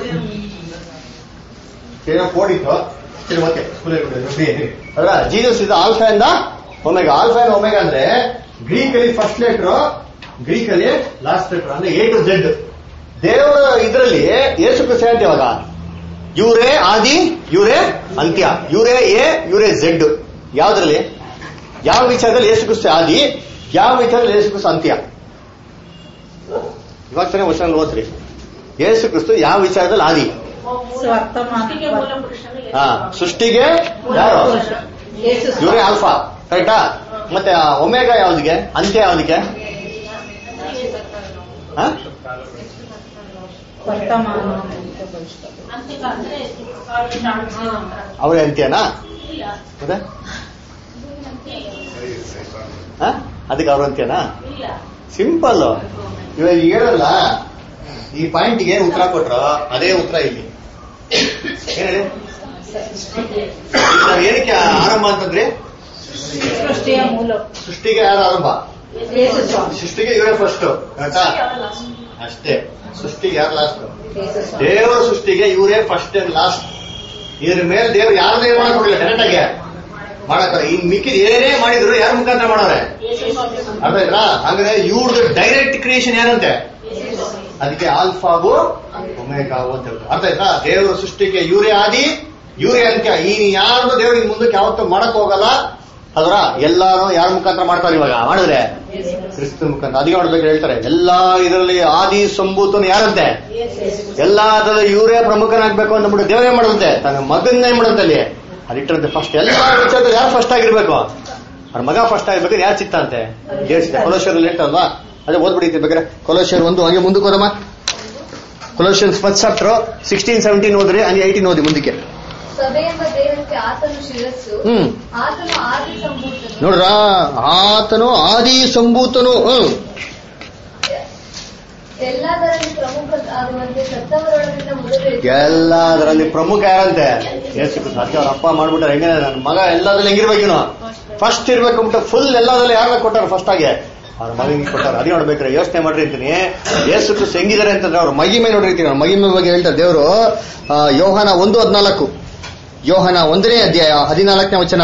ಏನೋ ಕೋಡ್ ಇತ್ತು ಸರಿ ಮತ್ತೆ ಸ್ಕೂಲಲ್ಲಿ ಅದ್ರ ಜೀಸಸ್ ಇದು ಆಲ್ಫಾ ಇಂದ ಒಮೆಗ ಆಲ್ಫಾ ಅಂಡ್ ಒಮೆಗ ಅಂದ್ರೆ ಗ್ರೀಕ್ ಅಲ್ಲಿ ಫಸ್ಟ್ ಲೆಟರ್ ಗ್ರೀಕ್ ಅಲ್ಲಿ ಲಾಸ್ಟ್ ಲೆಟರ್ ಅಂದ್ರೆ ಎ ಟು ಝೆಡ್ ದೇವರ ಇದರಲ್ಲಿ ಯೇಸು ಕ್ರಿಸ್ತ ಅಂತ ಇವಾಗ ಇವರೇ ಆದಿ ಇವರೇ ಅಂತ್ಯ ಇವರೇ ಎ ಇವರೇ ಝೆಡ್ ಯಾವ್ದ್ರಲ್ಲಿ ಯಾವ ವಿಚಾರದಲ್ಲಿ ಯೇಸು ಕ್ರಿಸ್ತ ಆದಿ ಯಾವ ವಿಚಾರದಲ್ಲಿ ಯೇಸು ಕ್ರಿಸ್ತ ಅಂತ್ಯ ಇವಾಗ ತಾನೇ ವಚನ ಓದ್ರಿ ಯೇಸು ಕ್ರಿಸ್ತು ಯಾವ ವಿಚಾರದಲ್ಲಿ ಆದಿ ವರ್ತಮಾನ ಹಾ ಸೃಷ್ಟಿಗೆ ಯಾರು ಯೇಸು ಇವರೇ ಆಲ್ಫಾ ಕರೆಕ್ಟಾ ಮತ್ತೆ ಆ ಒಮೆಗ ಯಾವ್ದಿಗೆ ಅಂತ್ಯ ಯಾವ್ದಿಗೆ ಹಾ? ವರ್ತಮಾನ ಭೂತ ಭವಿಷ್ಯತ್. ಅವರೇ ಅಂತ್ಯನಾ ಮತ್ತೆ ಹಾ? ಅದಕ್ಕೆ ಅವ್ರ ಅಂತ್ಯನಾ ಸಿಂಪಲ್ ಇವಾಗ ಹೇಳಲ್ಲ ಈ ಪಾಯಿಂಟ್ಗೆ ಏನ್ ಉತ್ತರ ಕೊಟ್ರು ಅದೇ ಉತ್ತರ ಇಲ್ಲಿ ಏನ್ ಹೇಳಿ ನಾವು ಏನಕ್ಕೆ ಆರಂಭ ಅಂತಂದ್ರೆ ಸೃಷ್ಟಿಯ ಮೂಲ ಸೃಷ್ಟಿಗೆ ಯಾರು ಆರಂಭ ಯೇಸು ಸ್ವಾಮಿ ಸೃಷ್ಟಿಗೆ ಇವರೇ ಫಸ್ಟ್ ಕರೆಕ್ಟಾ ಅಷ್ಟೇ ಸೃಷ್ಟಿಗೆ ಯಾರು ಲಾಸ್ಟ್ ಯೇಸು ಸ್ವಾಮಿ ದೇವರ ಸೃಷ್ಟಿಗೆ ಇವರೇ ಫಸ್ಟ್ ಅಂಡ್ ಲಾಸ್ಟ್ ಇದ್ರ ಮೇಲೆ ದೇವ್ರು ಯಾರದೇ ಮಾಡಕ್ ಕೊಡಲಿಲ್ಲ ಡೈರೆಕ್ಟ್ ಆಗಿ ಮಾಡಕ್ಕಾರ ಇನ್ ಮಿಕ್ಕಿದ ಏನೇ ಮಾಡಿದ್ರು ಯಾರ ಮುಖಾಂತರ ಮಾಡೋರೆ ಅರ್ಥ ಆಯ್ತಾ ಹಾಗಾದ್ರೆ ಇವ್ರದ್ದು ಡೈರೆಕ್ಟ್ ಕ್ರಿಯೇಷನ್ ಯಾರಂತೆ ಅದಕ್ಕೆ ಆಲ್ಫಾವು ಒಮೆಗಾವು ಅಂತ ಹೇಳ್ತಾರೆ ಅರ್ಥ ಆಯ್ತಾ ದೇವರ ಸೃಷ್ಟಿಗೆ ಇವರೇ ಆದಿ ಇವರೇ ಅಂತ್ಯ ಈ ಯಾರ್ದು ದೇವ್ರಿಗೆ ಮುಂದಕ್ಕೆ ಯಾವತ್ತೂ ಮಾಡಕ್ ಹೋಗಲ್ಲ ಅದರ ಎಲ್ಲಾರು ಯಾರ ಮುಖಾಂತರ ಮಾಡ್ತಾರೆ ಇವಾಗ ಮಾಡಿದ್ರೆ ಕ್ರಿಸ್ತ ಮುಖಾಂತರ ಅದಕ್ಕೆ ನೋಡ್ಬೇಕು ಹೇಳ್ತಾರೆ ಎಲ್ಲಾ ಇದರಲ್ಲಿ ಆದಿ ಸಂಭೂತನು ಯಾರಂತೆ ಎಲ್ಲಾದ್ರಲ್ಲಿ ಇವರೇ ಪ್ರಮುಖನಾಗ್ಬೇಕು ಅಂದ್ಬಿಟ್ಟು ದೇವರೇ ಮಾಡುತ್ತೆ ತನ್ನ ಮಗನ್ನೇ ಮಾಡುತ್ತೆ ಅಲ್ಲಿ ಅದಿಟ್ಟರಂತೆ ಫಸ್ಟ್ ಎಲ್ಲಾ ವಿಚಾರದಲ್ಲಿ ಯಾರು ಫಸ್ಟ್ ಆಗಿರ್ಬೇಕು ಅವ್ರ ಮಗ ಫಸ್ಟ್ ಆಗ್ಬೇಕಾದ್ರೆ ಯಾರು ಚಿತ್ತ ಅಂತೆ ದೇವ್ರ ಚಿತ್ತ ಕೊಲೋಶಿಯರಲ್ಲಿ ಹೇಳ್ತಾರಲ್ವಾ ಅದೇ ಓದ್ಬಿಡಿ ಬೇಕಾದ್ರೆ ಕೊಲೋಶಿಯರ್ ಒಂದು ಹಂಗೆ ಮುಂದಕ್ಕೆ ಹೋದಮ್ಮ Colossians first chapter sixteen seventeen ಓದ್ರಿ ಹಂಗೆ ಏಯ್ಟೀನ್ ಓದಿ ಮುಂದಕ್ಕೆ ಸಭೆ ಎಂಬ ದೇಹಕ್ಕೆ ಆತನು ಶಿರಸ್ಸು ಹ್ಮ್ ಆತನು ಆದಿ ಸಂಭೂತನು ನೋಡ್ರ ಆತನು ಆದಿ ಸಂಭೂತನು ಹ್ಮ್ ಎಲ್ಲದರಲ್ಲಿ ಪ್ರಮುಖ ಆಗುವಂತೆ ಸತ್ತವರೊಳಗಿಂದ ಮೊದಲು ಎಲ್ಲದರಲ್ಲಿ ಪ್ರಮುಖ ಯಾರಂತೆ ಯೇಸು ಕ್ರಿಸ್ತ ಅದಕ್ಕೆ ಅವ್ರ ಅಪ್ಪ ಮಾಡ್ಬಿಟ್ಟಾರೆ ಹೆಂಗೆ ನನ್ನ ಮಗ ಎಲ್ಲದ್ರಲ್ಲಿ ಹೆಂಗಿರ್ಬೇಕಿನ ಫಸ್ಟ್ ಇರ್ಬೇಕು ಅಂದ್ಬಿಟ್ಟು ಫುಲ್ ಎಲ್ಲದ್ರಲ್ಲಿ ಯಾರನ್ನ ಕೊಟ್ಟಾರ ಫಸ್ಟ್ ಆಗಿ ಅವ್ರ ಮಗನಿಗೆ ಕೊಟ್ಟಾರ ಅದೇ ನೋಡ್ಬೇಕ್ರೆ ಯೋಚನೆ ಮಾಡ್ರಿ ಅಂತೀನಿ ಯೇಸು ಕ್ರಿಸ್ತ ಹೆಂಗಿದ್ದಾರೆ ಅಂತಂದ್ರೆ ಅವ್ರ ಮಗಿಮೆ ನೋಡಿರ್ತೀನಿ ಅವ್ರ ಮಗಿಮೆ ಬಗ್ಗೆ ಹೇಳ್ತಾರೆ ದೇವರು ಯೋಹನ ಒಂದು ಹದಿನಾಲ್ಕು ಯೋಹನ ಒಂದನೇ ಅಧ್ಯಾಯ ಹದಿನಾಲ್ಕನೇ ವಚನ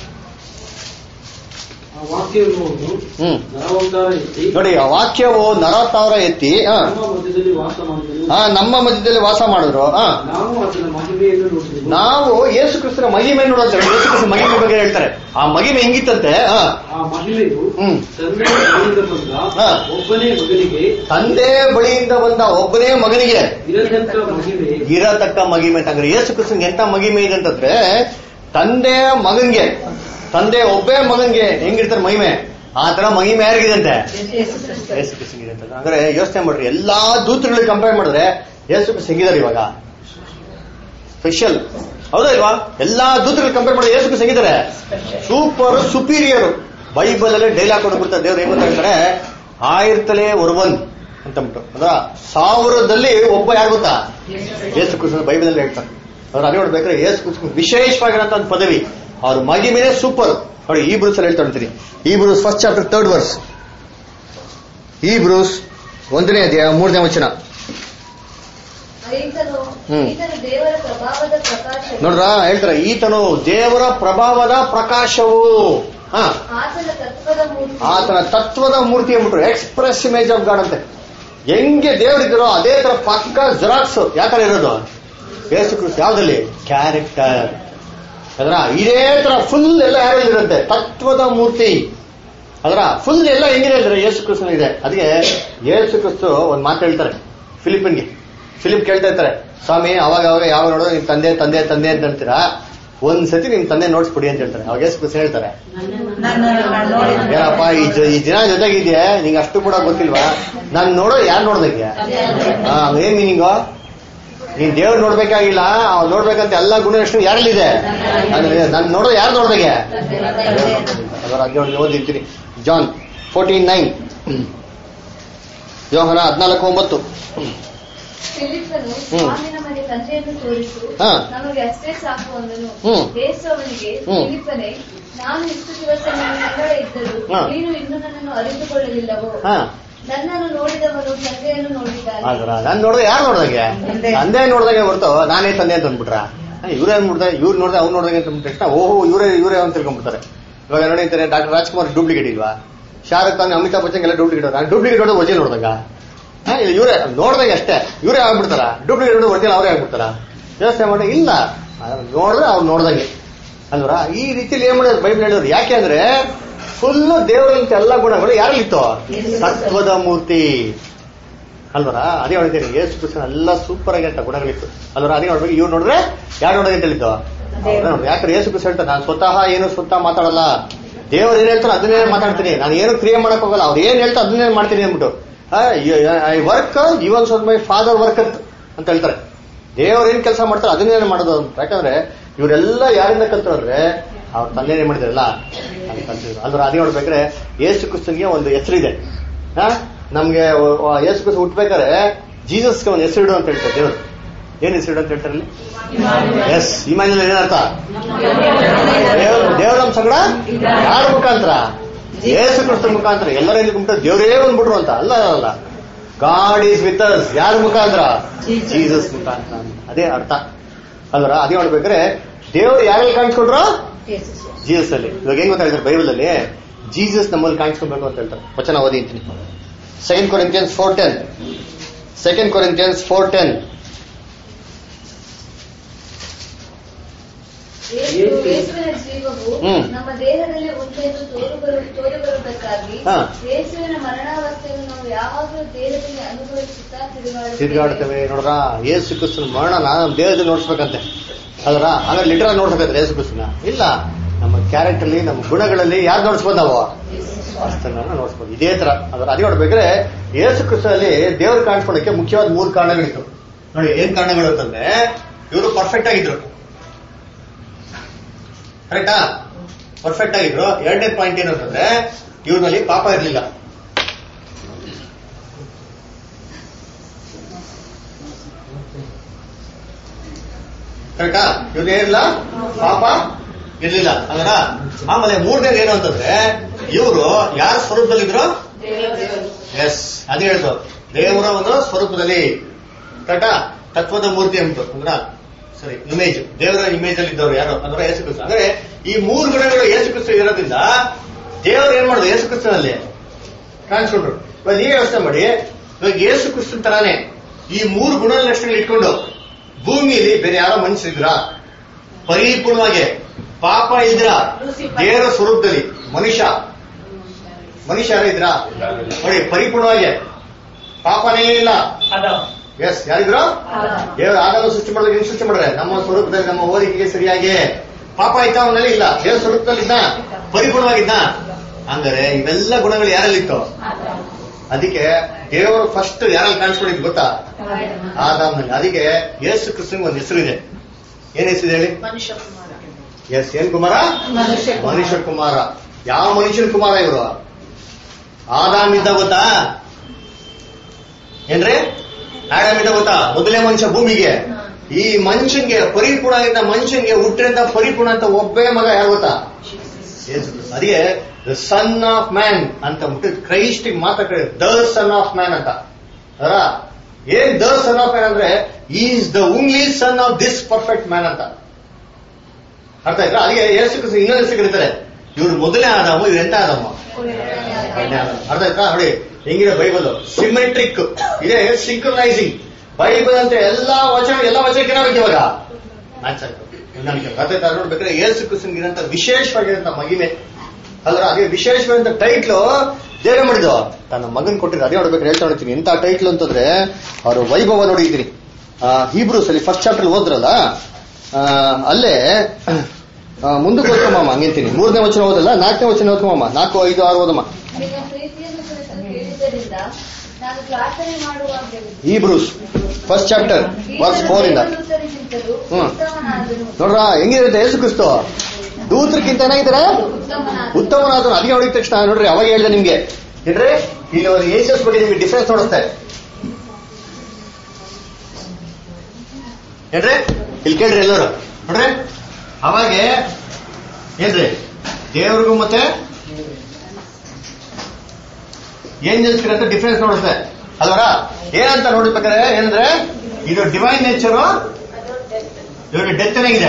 ಆ ವಾಕ್ಯವನ್ನು ಹ್ಮ್ ನರವತಾರ ಎತ್ತಿ ನೋಡಿ ಆ ವಾಕ್ಯವು ನರತಾವರ ಎತ್ತಿ ಆ, ನಮ್ಮ ಮಧ್ಯದಲ್ಲಿ ವಾಸ ಮಾಡಿದನು ಆ, ನಮ್ಮ ಮಧ್ಯದಲ್ಲಿ ವಾಸ ಮಾಡಿದ್ರು ಆ ನಾವು ಆತನ ಮಹಿಮೆಯನ್ನು ನೋಡಿದೆವು ನಾವು ಯೇಸು ಕ್ರಿಸ್ತನ ಮಹಿಮೆ ನೋಡೋದು ಯೇಸು ಕ್ರಿಸ್ತ ಮಹಿಮೆ ಬಗ್ಗೆ ಹೇಳ್ತಾರೆ ಆ ಮಹಿಮೆ ಹೆಂಗಿತ್ತಂತೆ ಆ, ಆ ಮಹಿಮೆಯು ಹ್ಮ್ ತಂದೆ ಬಳಿಯಿಂದ ಬಂದ ಹಾ. ಒಬ್ಬನೇ ಮಗನಿಗೆ ತಂದೆ ಬಳಿಯಿಂದ ಬಂದ ಒಬ್ಬನೇ ಮಗನಿಗೆ ಇರತಕ್ಕ ಮಹಿಮೆ ಇರತಕ್ಕ ಮಹಿಮೆ ಅಂತಂದ್ರೆ ಯೇಸು ಕ್ರಿಸ್ತನ್ಗೆ ಎಂತ ಮಹಿಮೆ ಇದೆ ಅಂತಂದ್ರೆ ತಂದೆ ಮಗನ್ಗೆ ತಂದೆ ಒಬ್ಬೇ ಮಗನ್ಗೆ ಹೆಂಗಿರ್ತಾರೆ ಮಹಿಮೆ ಆ ತರ ಮಹಿಮೆ ಯಾರಿಗಿದಂತೆ ಯೇಸು ಕ್ರಿಸ್ತ ಯೇಸು ಕ್ರಿಸ್ತನ್ಗೆ ಅಂತ ಅಂದ್ರೆ ಯೋಚನೆ ಮಾಡ್ರಿ ಎಲ್ಲಾ ದೂತರುಗಳಿಗೆ ಕಂಪೇರ್ ಮಾಡಿದ್ರೆ ಯೇಸು ಕ್ರಿಸ್ತ ಹೆಂಗಿದಾರೆ ಇವಾಗ ಸ್ಪೆಷಲ್ ಹೌದಾ ಇಲ್ವಾ ಎಲ್ಲಾ ದೂತರುಗಳಿಗೆ ಕಂಪೇರ್ ಮಾಡಿದ್ರೆ ಯೇಸು ಕ್ರಿಸ್ತ ಹೆಂಗಿದ್ದಾರೆ ಸೂಪರ್ ಸುಪೀರಿಯರ್ ಬೈಬಲ್ ಅಲ್ಲಿ ಡೈಲಾಗ್ ಕೊಡ್ಬಿಡ್ತಾರೆ ದೇವ್ರು ಏನ್ ಅಂತ ಹೇಳ್ತಾರೆ ಆಯಿರ್ತಲೇ ಒರ್ವನ್ ಅಂತಂದ್ಬಿಟ್ಟು ಅಂದ್ರ ಸಾವಿರದಲ್ಲಿ ಒಬ್ಬ ಯಾರು ಗೊತ್ತಾ ಯೇಸು ಕ್ರಿಸ್ತನ ಬೈಬಲ್ ಅಲ್ಲಿ ಹೇಳ್ತಾರೆ ಅವ್ರು ಅದೇ ನೋಡ್ಬೇಕಾದ್ರೆ ಯೇಸು ಕ್ರಿಸ್ತ ವಿಶೇಷವಾಗಿರೋಂಥ ಒಂದು ಪದವಿ ಅವ್ರ ಮಗಿಮೇಲೆ ಸೂಪರ್ ನೋಡಿ ಈ ಬ್ರೂಸ್ ಅಲ್ಲಿ ಹೇಳ್ತಾ ಇರ್ತೀನಿ Hebrews first chapter third verse Hebrews ಒಂದನೇ ಅಧ್ಯಾಯ ಮೂರನೇ ವಚನ ಐದನು ಹ್ಮ್. ಈತನು ದೇವರ ಪ್ರಭಾವದ ಪ್ರಕಾಶ ನೋಡ್ರ ಹೇಳ್ತಾರೆ ಈತನು ದೇವರ ಪ್ರಭಾವದ ಪ್ರಕಾಶವು ಹಾ ಆತನ ತತ್ವದ ಮೂರ್ತಿ ಆತನ ತತ್ವದ ಮೂರ್ತಿ ಅಂದ್ಬಿಟ್ರು ಎಕ್ಸ್ಪ್ರೆಸ್ ಇಮೇಜ್ ಆಫ್ ಗಾಡ್ ಅಂತೆ ಹೆಂಗೆ ದೇವರಿದ್ರು ಅದೇ ತರ ಪಕ್ಕ ಜೆರಾಕ್ಸ್ ಯಾವ ತರ ಇರೋದು ಯೇಸು ಕ್ರಿಸ್ತ ಯಾವ್ದಲ್ಲಿ ಕ್ಯಾರೆಕ್ಟರ್ ಅದರ ಇದೇ ತರ ಫುಲ್ ಎಲ್ಲ ಯಾರಲ್ಲಿರುತ್ತೆ ತತ್ವದ ಮೂರ್ತಿ ಅದರ ಫುಲ್ ಎಲ್ಲ ಹೆಂಗಿದೆ ಅಂದ್ರೆ ಯೇಸು ಕ್ರಿಸ್ತನ ಇದೆ ಅದಕ್ಕೆ ಯೇಸು ಕ್ರಿಸ್ತು ಒಂದ್ ಮಾತು ಹೇಳ್ತಾರೆ ಫಿಲಿಪಿನ್ಗೆ ಫಿಲಿಪ್ ಕೇಳ್ತಾ ಇರ್ತಾರೆ ಸ್ವಾಮಿ ಅವಾಗ ಅವಾಗ ಯಾವ ನೋಡೋ ನಿಮ್ ತಂದೆ ತಂದೆ ತಂದೆ ಅಂತ ಹೇಳ್ತೀರಾ ಒಂದ್ ಸತಿ ನಿಮ್ ತಂದೆ ನೋಡ್ಸ್ಬಿಡಿ ಅಂತ ಹೇಳ್ತಾರೆ ಅವಾಗ ಯೇಸು ಕ್ರಿಸ್ತ ಹೇಳ್ತಾರೆ ಏನಪ್ಪ ಈ ಜ- ಈ ದಿನ ಜೊತೆಗಿದ್ಯಾ ನಿಂಗೆ ಅಷ್ಟು ಕೂಡ ಗೊತ್ತಿಲ್ವಾ ನಾನ್ ನೋಡೋ ಯಾರು ನೋಡ್ದಂಗೆ ಹಾ ಏನ್ ಮೀನಿಂಗು ನೀನ್ ದೇವ್ರು ನೋಡ್ಬೇಕಾಗಿಲ್ಲ ಅವ್ನು ನೋಡ್ಬೇಕಂತ ಎಲ್ಲ ಗುಣ ಎಷ್ಟು ಯಾರಲ್ಲಿದೆ ನಾನು ನೋಡೋದು ಯಾರು ನೋಡ್ದಂಗೆ ಅದರ ಅದ್ರಲ್ಲಿ ಓದಿರ್ತೀನಿ ಜಾನ್ ಫೋರ್ಟೀನ್ ನೈನ್ ಯೋಹನ ಹದಿನಾಲ್ಕು ಒಂಬತ್ತು ಫಿಲಿಪ್ಪನು ಹ್ಮ್. ಸ್ವಾಮಿ ನಮಗೆ ತಂದೆಯನ್ನು ತೋರಿಸು ಹಾ. ನಮಗೆ ಅಷ್ಟೇ ಸಾಕು ಅಂದನು ಹ್ಮ್. ಯೇಸು ಅವನಿಗೆ ಹ್ಮ್. ಫಿಲಿಪ್ಪನೇ ನಾನು ಇಷ್ಟು ದಿವಸ ನಿನ್ನ ನಡುವೆ ಇದ್ದರೂ ಹಾ. ನೀನು ಇನ್ನೂ ನನ್ನನ್ನು ಅರಿತುಕೊಳ್ಳಲಿಲ್ಲವೋ ಹಾ ನನ್ನನ್ನು ನೋಡಿದವನು ತಂದೆಯನ್ನು ನೋಡಿದ್ದಾನೆ ಆದ್ರ ನಾನ್ ನೋಡಿದ್ರೆ ಯಾರು ನೋಡ್ದಂಗೆ ತಂದೆ ನೋಡ್ದಂಗೆ ಹೊರ್ತು ನಾನೇ ತಂದೆ ಅಂತ ಅಂದ್ಬಿಟ್ರ ಇವ್ರೇ ಅಂದ್ಬಿಡ್ತಾರೆ ಇವ್ರು ನೋಡ್ದೆ ಅವ್ರು ನೋಡ್ದಂಗೆ ಅಂತ ಅಂದ್ಬಿಟ್ಟ ತಕ್ಷಣ ಓಹೋ ಇವರೇ ಇವರೇ ಅಂತ ತಿಳ್ಕೊಂಡ್ಬಿಡ್ತಾರೆ ಇವಾಗ ನೋಡಿ ಅಂತಾರೆ ಡಾಕ್ಟರ್ ರಾಜ್ಕುಮಾರ್ ಡೂಪ್ಲಿಕೇಟ್ ಇಲ್ವಾ ಶಾರುಖ್ ಖಾನ್ ಅಮಿತಾಬ್ ಬಚ್ಚನ್ ಎಲ್ಲ ಡೂಪ್ಲಿಕೇಟ್ ನಾನು ಡೂಪ್ಲಿಕೇಟ್ ನೋಡೋದು ಒಜೆ ನೋಡ್ದಂಗ ಹಾ, ಇಲ್ಲ ಇವರೇ ನೋಡ್ದಂಗೆ ಅಷ್ಟೇ ಇವರೇ ಆಗ್ಬಿಡ್ತಾರ ಡೂಪ್ಲಿಕೇಟ್ ನೋಡೋದು ಒರಿಜಿನಲ್ ಅವರೇ ಆಗ್ಬಿಡ್ತಾರ ಯೋಚನೆ ಮಾಡಿ ಇಲ್ಲ ಅದ್ ನೋಡಿದ್ರೆ ಅವ್ರು ನೋಡ್ದಂಗೆ ಅಲ್ವರ ಈ ರೀತಿಲಿ ಏನ್ ಮಾಡಿದ್ರು ಬೈಬಲ್ ಹೇಳಿದ್ರು ಯಾಕೆ ಅಂದ್ರೆ ಫುಲ್ ದೇವರಂತ ಎಲ್ಲ ಗುಣಗಳು ಯಾರಲ್ಲಿತ್ತು ತತ್ವದ ಮೂರ್ತಿ ಅಲ್ವರ ಅದೇ ಹೇಳಿದ್ದೇನೆ ಯೇಸು ಕೃಷ್ಣ ಎಲ್ಲ ಸೂಪರ್ ಆಗಿ ಅಂತ ಗುಣಗಳಿತ್ತು ಅಲ್ವರ ಅದೇ ನೋಡ್ಬೇಕು ಇವ್ರು ನೋಡಿದ್ರೆ ಯಾರು ನೋಡೋದು ಅಂತ ಹೇಳಿದ್ದು ಅವ್ರೇ ನೋಡ್ಬೇಕು. ಯಾಕಂದ್ರೆ ಯೇಸು ಕೃಷ್ಣ ಹೇಳ್ತಾರೆ ನಾನು ಸ್ವತಃ ಏನು ಸ್ವತಃ ಮಾತಾಡಲ್ಲ ದೇವ್ರು ಏನ್ ಹೇಳ್ತಾರೆ ಅದನ್ನೇ ಮಾತಾಡ್ತೀನಿ ನಾನು ಏನು ಕ್ರಿಯೆ ಮಾಡಕ್ ಹೋಗಲ್ಲ ಅವ್ರು ಏನ್ ಹೇಳ್ತಾರೆ ಅದನ್ನೇ ಮಾಡ್ತೀನಿ ಅಂದ್ಬಿಟ್ಟು I work even so my father work ಅಂತ ಹೇಳ್ತಾರೆ ದೇವ್ರು ಏನ್ ಕೆಲಸ ಮಾಡ್ತಾರೆ ಅದನ್ನೇ ಮಾಡೋದು ಅಂತ ಯಾಕಂದ್ರೆ ಇವರೆಲ್ಲ ಯಾರಿಂದ ಕಲ್ತರು ಅಂದ್ರೆ ಅವ್ರ ತಂದೆ ಏನ್ ಮಾಡಿದಾರಲ್ಲ ಅದು ಕಲ್ತಿದ್ರು ಅಲ್ವರ ಅದೇ ನೋಡ್ಬೇಕ್ರೆ ಯೇಸು ಕ್ರಿಸ್ತನ್ಗೆ ಒಂದು ಹೆಸರಿದೆ ಹಾ ನಮ್ಗೆ ಒ- ಒ- ಯೇಸು ಕ್ರಿಸ್ತ ಹುಟ್ಬೇಕಾದ್ರೆ ಜೀಸಸ್ಗೆ ಒಂದು ಹೆಸರಿಡು ಅಂತ ಹೇಳ್ತಾರೆ ದೇವರು ಏನ್ ಹೆಸರಿಡು ಅಂತ ಹೇಳ್ತಾರೆ ಅಲ್ಲಿ ಎಸ್ ಇಮಾನ್ಯಲ್ ಏನರ್ಥ ದೇವ್ರ ದೇವ್ರ ನಮ್ ಸಂಗಡ ಯಾರ ಮುಖಾಂತರ ಯೇಸು ಕ್ರಿಸ್ತ ಮುಖಾಂತರ ಎಲ್ಲರ ಇಲ್ಲಿ ಗುಂಪು ದೇವರೇ ಬಂದ್ಬಿಟ್ರು ಅಂತ ಅಲ್ಲ ಅಲ್ಲ ಗಾಡ್ ಈಸ್ ವಿತ್ ಅಸ್ ಯಾರ ಮುಖಾಂತರ ಜೀಸಸ್ ಮುಖಾಂತರ ಅದೇ ಅರ್ಥ ಅಲ್ವರ ಅದೇ ನೋಡ್ಬೇಕಾದ್ರೆ ದೇವ್ರು ಯಾರಲ್ಲಿ ಕಾಣಿಸ್ಕೊಂಡ್ರು ಜೀಸಸ್ ಅಲ್ಲಿ ಇವಾಗ ಹೆಂಗ್ ಗೊತ್ತಾ ಹೇಳ್ತಾರೆ ಬೈಬಲ್ ಅಲ್ಲಿ ಜೀಸಸ್ ನಮ್ಮಲ್ಲಿ ಕಾಣಿಸ್ಕೊಬೇಕು ಅಂತ ಹೇಳ್ತಾರೆ ವಚನ ಓದಿ ಅಂತೀನಿ second Corinthians four ten second Corinthians four ten ಯೇಸು- ಯೇಸುವಿನ ಜೀವವು ಹ್ಮ್. ನಮ್ಮ ದೇಹದಲ್ಲಿ ಉಂಟೆಂದು ತೋರುಬರು ತೋರಿಬರುವುದಕ್ಕಾಗಿ ಹಾ. ಯೇಸುವಿನ ಮರಣಾವಸ್ಥೆಯನ್ನು ನಾವು ಯಾವಾಗಲೂ ದೇಹದಲ್ಲಿ ಅನುಭವಿಸುತ್ತಾ ತಿರುಗಾಡುತ್ತೇವೆ ತಿರುಗಾಡ್ತೇವೆ ನೋಡ್ರ ಯೇಸು ಕ್ರಿಸ್ತನ ಮರಣನ ನಮ್ಮ ದೇಹದಲ್ಲಿ ನೋಡ್ಸ್ಬೇಕಂತೆ ಅದರ ಹಂಗಾರೆ ಲಿಟರ್ ನೋಡ್ಬೇಕಾದ್ರೆ ಯೇಸು ಕ್ರಿಸ್ತನ ಇಲ್ಲ ನಮ್ಮ ಕ್ಯಾರೆಕ್ಟರ್ ಅಲ್ಲಿ ನಮ್ಮ ಗುಣಗಳಲ್ಲಿ ಯಾರು ನೋಡಿಸ್ಬೋದು ನಾವು ವಾಸ್ತವಗಳನ್ನ ನೋಡಿಸ್ಬೋದು ಇದೇ ತರ ಅದರ ಅದೇ ನೋಡ್ಬೇಕಾದ್ರೆ ಯೇಸು ಕ್ರಿಸ್ತನಲ್ಲಿ ದೇವರು ಕಾಣಿಸ್ಕೊಳ್ಳಕ್ಕೆ ಮುಖ್ಯವಾದ ಮೂರು ಕಾರಣಗಳಿತ್ತು ನೋಡಿ ಏನ್ ಕಾರಣಗಳು ಅಂತಂದ್ರೆ ಇವರು ಪರ್ಫೆಕ್ಟ್ ಆಗಿದ್ರು ಕರೆಕ್ಟಾ ಪರ್ಫೆಕ್ಟ್ ಆಗಿದ್ರು ಎರಡನೇ ಪಾಯಿಂಟ್ ಏನು ಅಂತಂದ್ರೆ ಇವ್ರಲ್ಲಿ ಪಾಪ ಇರಲಿಲ್ಲ ಕರೆಕ್ಟಾ ಇವ್ರು ಏನಿಲ್ಲ ಪಾಪ ಇರ್ಲಿಲ್ಲ ಅಂದ್ರ ಆಮೇಲೆ ಮೂರನೇದು ಏನು ಅಂತಂದ್ರೆ ಇವರು ಯಾರ ಸ್ವರೂಪದಲ್ಲಿದ್ರು ಎಸ್ ಅದೇ ಹೇಳ್ತು ದೇವರ ಒಂದು ಸ್ವರೂಪದಲ್ಲಿ ಕರೆಕ್ಟಾ ತತ್ವದ ಮೂರ್ತಿ ಅಂತು ಅಂದ್ರ ಸರಿ ಇಮೇಜ್ ದೇವರ ಇಮೇಜ್ ಅಲ್ಲಿ ಇದ್ದವ್ರು ಯಾರು ಅಂದ್ರೆ ಯೇಸು ಕ್ರಿಸ್ತ ಅಂದ್ರೆ ಈ ಮೂರು ಗುಣಗಳು ಯೇಸು ಕ್ರಿಸ್ತ ಇರೋದ್ರಿಂದ ದೇವರು ಏನ್ ಮಾಡುದು ಯೇಸು ಕ್ರಿಸ್ತನಲ್ಲಿ ಕಾಣಿಸ್ಕೊಂಡ್ರು ಇವಾಗ ನೀವೇ ಯೋಚನೆ ಮಾಡಿ ಇವಾಗ ಯೇಸು ಕ್ರಿಸ್ತನ್ ತರಾನೇ ಈ ಮೂರು ಗುಣ ಲಕ್ಷಣಗಳು ಇಟ್ಕೊಂಡು ಭೂಮಿಯಲ್ಲಿ ಬೇರೆ ಯಾರೋ ಮನುಷ್ಯರಿದ್ರ ಪರಿಪೂರ್ಣವಾಗಿ ಪಾಪ ಇದ್ರ ದೇವರ ಸ್ವರೂಪದಲ್ಲಿ ಮನುಷ್ಯ ಮನುಷ್ಯ ಯಾರು ಇದ್ರ ನೋಡಿ ಪರಿಪೂರ್ಣವಾಗಿ ಪಾಪನೇ ಇಲ್ಲ ಎಸ್ ಯಾರಿದ್ರು ದೇವರು ಆದಾಮ ಸೃಷ್ಟಿ ಮಾಡಿದಾಗ ಹೆಂಗ್ ಸೃಷ್ಟಿ ಮಾಡಿದ್ರೆ ನಮ್ಮ ಸ್ವರೂಪದಲ್ಲಿ ನಮ್ಮ ಹೋಲಿಕೆಗೆ ಸರಿಯಾಗಿ ಪಾಪ ಆಯ್ತಾ ಅವನಲ್ಲಿ ಇಲ್ಲ ದೇವರ ಸ್ವರೂಪದಲ್ಲಿ ಇದ್ದ ಪರಿಪೂರ್ಣವಾಗಿದ್ದ ಅಂದರೆ ಇವೆಲ್ಲ ಗುಣಗಳು ಯಾರಲ್ಲಿತ್ತು ಅದಕ್ಕೆ ದೇವರು ಫಸ್ಟ್ ಯಾರಲ್ಲಿ ಕಾಣಿಸ್ಕೊಂಡಿದ್ ಗೊತ್ತಾ ಆದಾಮ್ನಲ್ಲಿ ಅದಕ್ಕೆ ಯೇಸು ಕ್ರಿಸ್ತನ್ಗೆ ಒಂದು ಹೆಸರಿದೆ ಏನ್ ಹೆಸರು ಹೇಳಿ ಎಸ್ ಏನ್ ಕುಮಾರ ಮನುಷ್ಯ ಕುಮಾರ ಯಾವ ಮನುಷ್ಯನ ಕುಮಾರ ಇವರು ಆದಾಮ್ ಇದ್ದ ಗೊತ್ತಾ ಏನ್ರಿ ಆಡಮ್ ಇದ್ದ ಗೊತ್ತಾ ಮೊದಲೇ ಮನುಷ್ಯ ಭೂಮಿಗೆ ಈ ಮನುಷ್ಯನ್ಗೆ ಪರಿಪೂರ್ಣ ಆಗಿದ್ದ ಮನುಷ್ಯನ್ಗೆ ಹುಟ್ಟಿದಂತ ಪರಿಪೂರ್ಣ ಅಂತ ಒಬ್ಬೇ ಮಗ ಯಾರು ಗೊತ್ತಾ ಯೇಸು ಕ್ರಿಸ್ತ. ಅದಕ್ಕೆ ದ ಸನ್ ಆಫ್ ಮ್ಯಾನ್ ಅಂತ ಬಿಟ್ಟು ಕ್ರೈಸ್ಟ್ ಮಾತಾಡ ದ ಸನ್ ಆಫ್ ಮ್ಯಾನ್ ಅಂತ ಅದರ ಏನ್ ದ ಸನ್ ಆಫ್ ಮ್ಯಾನ್ ಅಂದ್ರೆ is the only son of this perfect man ಅಂತ ಅರ್ಥ ಆಯ್ತಾ ಅದಕ್ಕೆ ಯೇಸು ಕ್ರಿಸ್ತ ಇನ್ನೊಂದು ಹೆಸರು ಕರೀತಾರೆ ಇವ್ರು ಮೊದಲನೇ ಆದಾಮು ಇವ್ರು ಎಂತ ಆದಾಮು ಎರಡನೇ ಆದಾಮು. ಅರ್ಥ ಆಯ್ತಾ ನೋಡಿ ಹೆಂಗಿದೆ ಬೈಬಲ್ ಸಿಮೆಟ್ರಿಕ್ ಇದೆ ಸಿಂಕ್ರನೈಸಿಂಗ್ ಬೈಬಲ್ ಅಂತ ಎಲ್ಲಾ ವಚನ ಎಲ್ಲಾ ವಚನಕ್ಕೆ ಏನಾಗುತ್ತೆ ಇವಾಗ ಮ್ಯಾಚ್ ಆಗ್ತದೆ ನನಗೆ ಅರ್ಥ ಆಯ್ತಾ ನೋಡ್ಬೇಕಾದ್ರೆ ಯೇಸು ಕ್ರಿಸ್ತನ್ಗಿರಂತ ವಿಶೇಷವಾಗಿರಂತ ಮಹಿಮೆ ಅದ್ರ ಅದೇ ವಿಶೇಷವಾದಂತ ಟೈಟ್ಲು ದೇವರೇ ಮಾಡಿದ್ದು ತನ್ನ ಮಗನ್ ಕೊಟ್ಟಿದ್ದು ಅದೇ ನೋಡ್ಬೇಕು ಹೇಳ್ತಾ ನೋಡ್ತೀನಿ ಎಂತ ಟೈಟ್ಲು ಅಂತಂದ್ರೆ ಅವ್ರ ವೈಭವ ನೋಡಿದ್ದೀನಿ ಹೀಬ್ರೂಸ್ ಅಲ್ಲಿ ಫಸ್ಟ್ ಚಾಪ್ಟರ್ ಓದ್ರಲ್ಲ ಆ, ಅಲ್ಲೇ ಆ, ಮುಂದಕ್ಕೆ ಓದ್ಕೊಂಬಮ್ಮ ಹಂಗಂತೀನಿ ಮೂರನೇ ವಚನ ಓದಲ್ಲ ನಾಲ್ಕನೇ ವಚನ ಓದ್ಕೊಂಬಮ್ಮ ನಾಲ್ಕು ಐದು ಆರು ಓದಮ್ಮ ನಿನ್ನ ಪ್ರೀತಿಯನ್ನು ಕುರಿತು ಕೇಳಿದ್ದರಿಂದ ನಾನು ಪ್ರಾರ್ಥನೆ ಮಾಡುವಾಗ Hebrews first chapter verse four ಇಂದ ದೇವದೂತರಿಗಿಂತಲೂ ಹ್ಮ್. ಉತ್ತಮನಾದನು ನೋಡ್ರ ಹೆಂಗಿರುತ್ತೆ ಯೇಸು ಕ್ರಿಸ್ತು ದೂತರಿಗಿಂತ ಏನಾಗಿದ್ದಾರೆ ಉತ್ತಮನಾದನು ಉತ್ತಮನಾದನು ಅದಕ್ಕೆ ನೋಡಿದ ತಕ್ಷಣ ನೋಡ್ರಿ ಅವಾಗ ಹೇಳಿದೆ ನಿಮ್ಗೆ ಏನ್ರಿ ಇಲ್ಲಿ ಒಂದು ಯೇಸಸ್ ಬಗ್ಗೆ ನಿಮ್ಗೆ ಡಿಫ್ರೆನ್ಸ್ ನೋಡುತ್ತೆ ಏನ್ರಿ ಇಲ್ಲಿ ಕೇಳ್ರಿ ಎಲ್ಲರೂ ನೋಡ್ರಿ ಅವಾಗೆ ಏನ್ರಿ ದೇವ್ರಿಗೂ ಮತ್ತೆ ಏಂಜಲ್ಸ್ ಅಂತ ಡಿಫ್ರೆನ್ಸ್ ನೋಡುತ್ತೆ ಅಲ್ವರ ಏನಂತ ನೋಡ್ಬೇಕಾದ್ರೆ ಏನಂದ್ರೆ ಇದು ಡಿವೈನ್ ನೇಚರು ಇವ್ರಿಗೆ ಡೆತ್ ಏನಾಗಿದೆ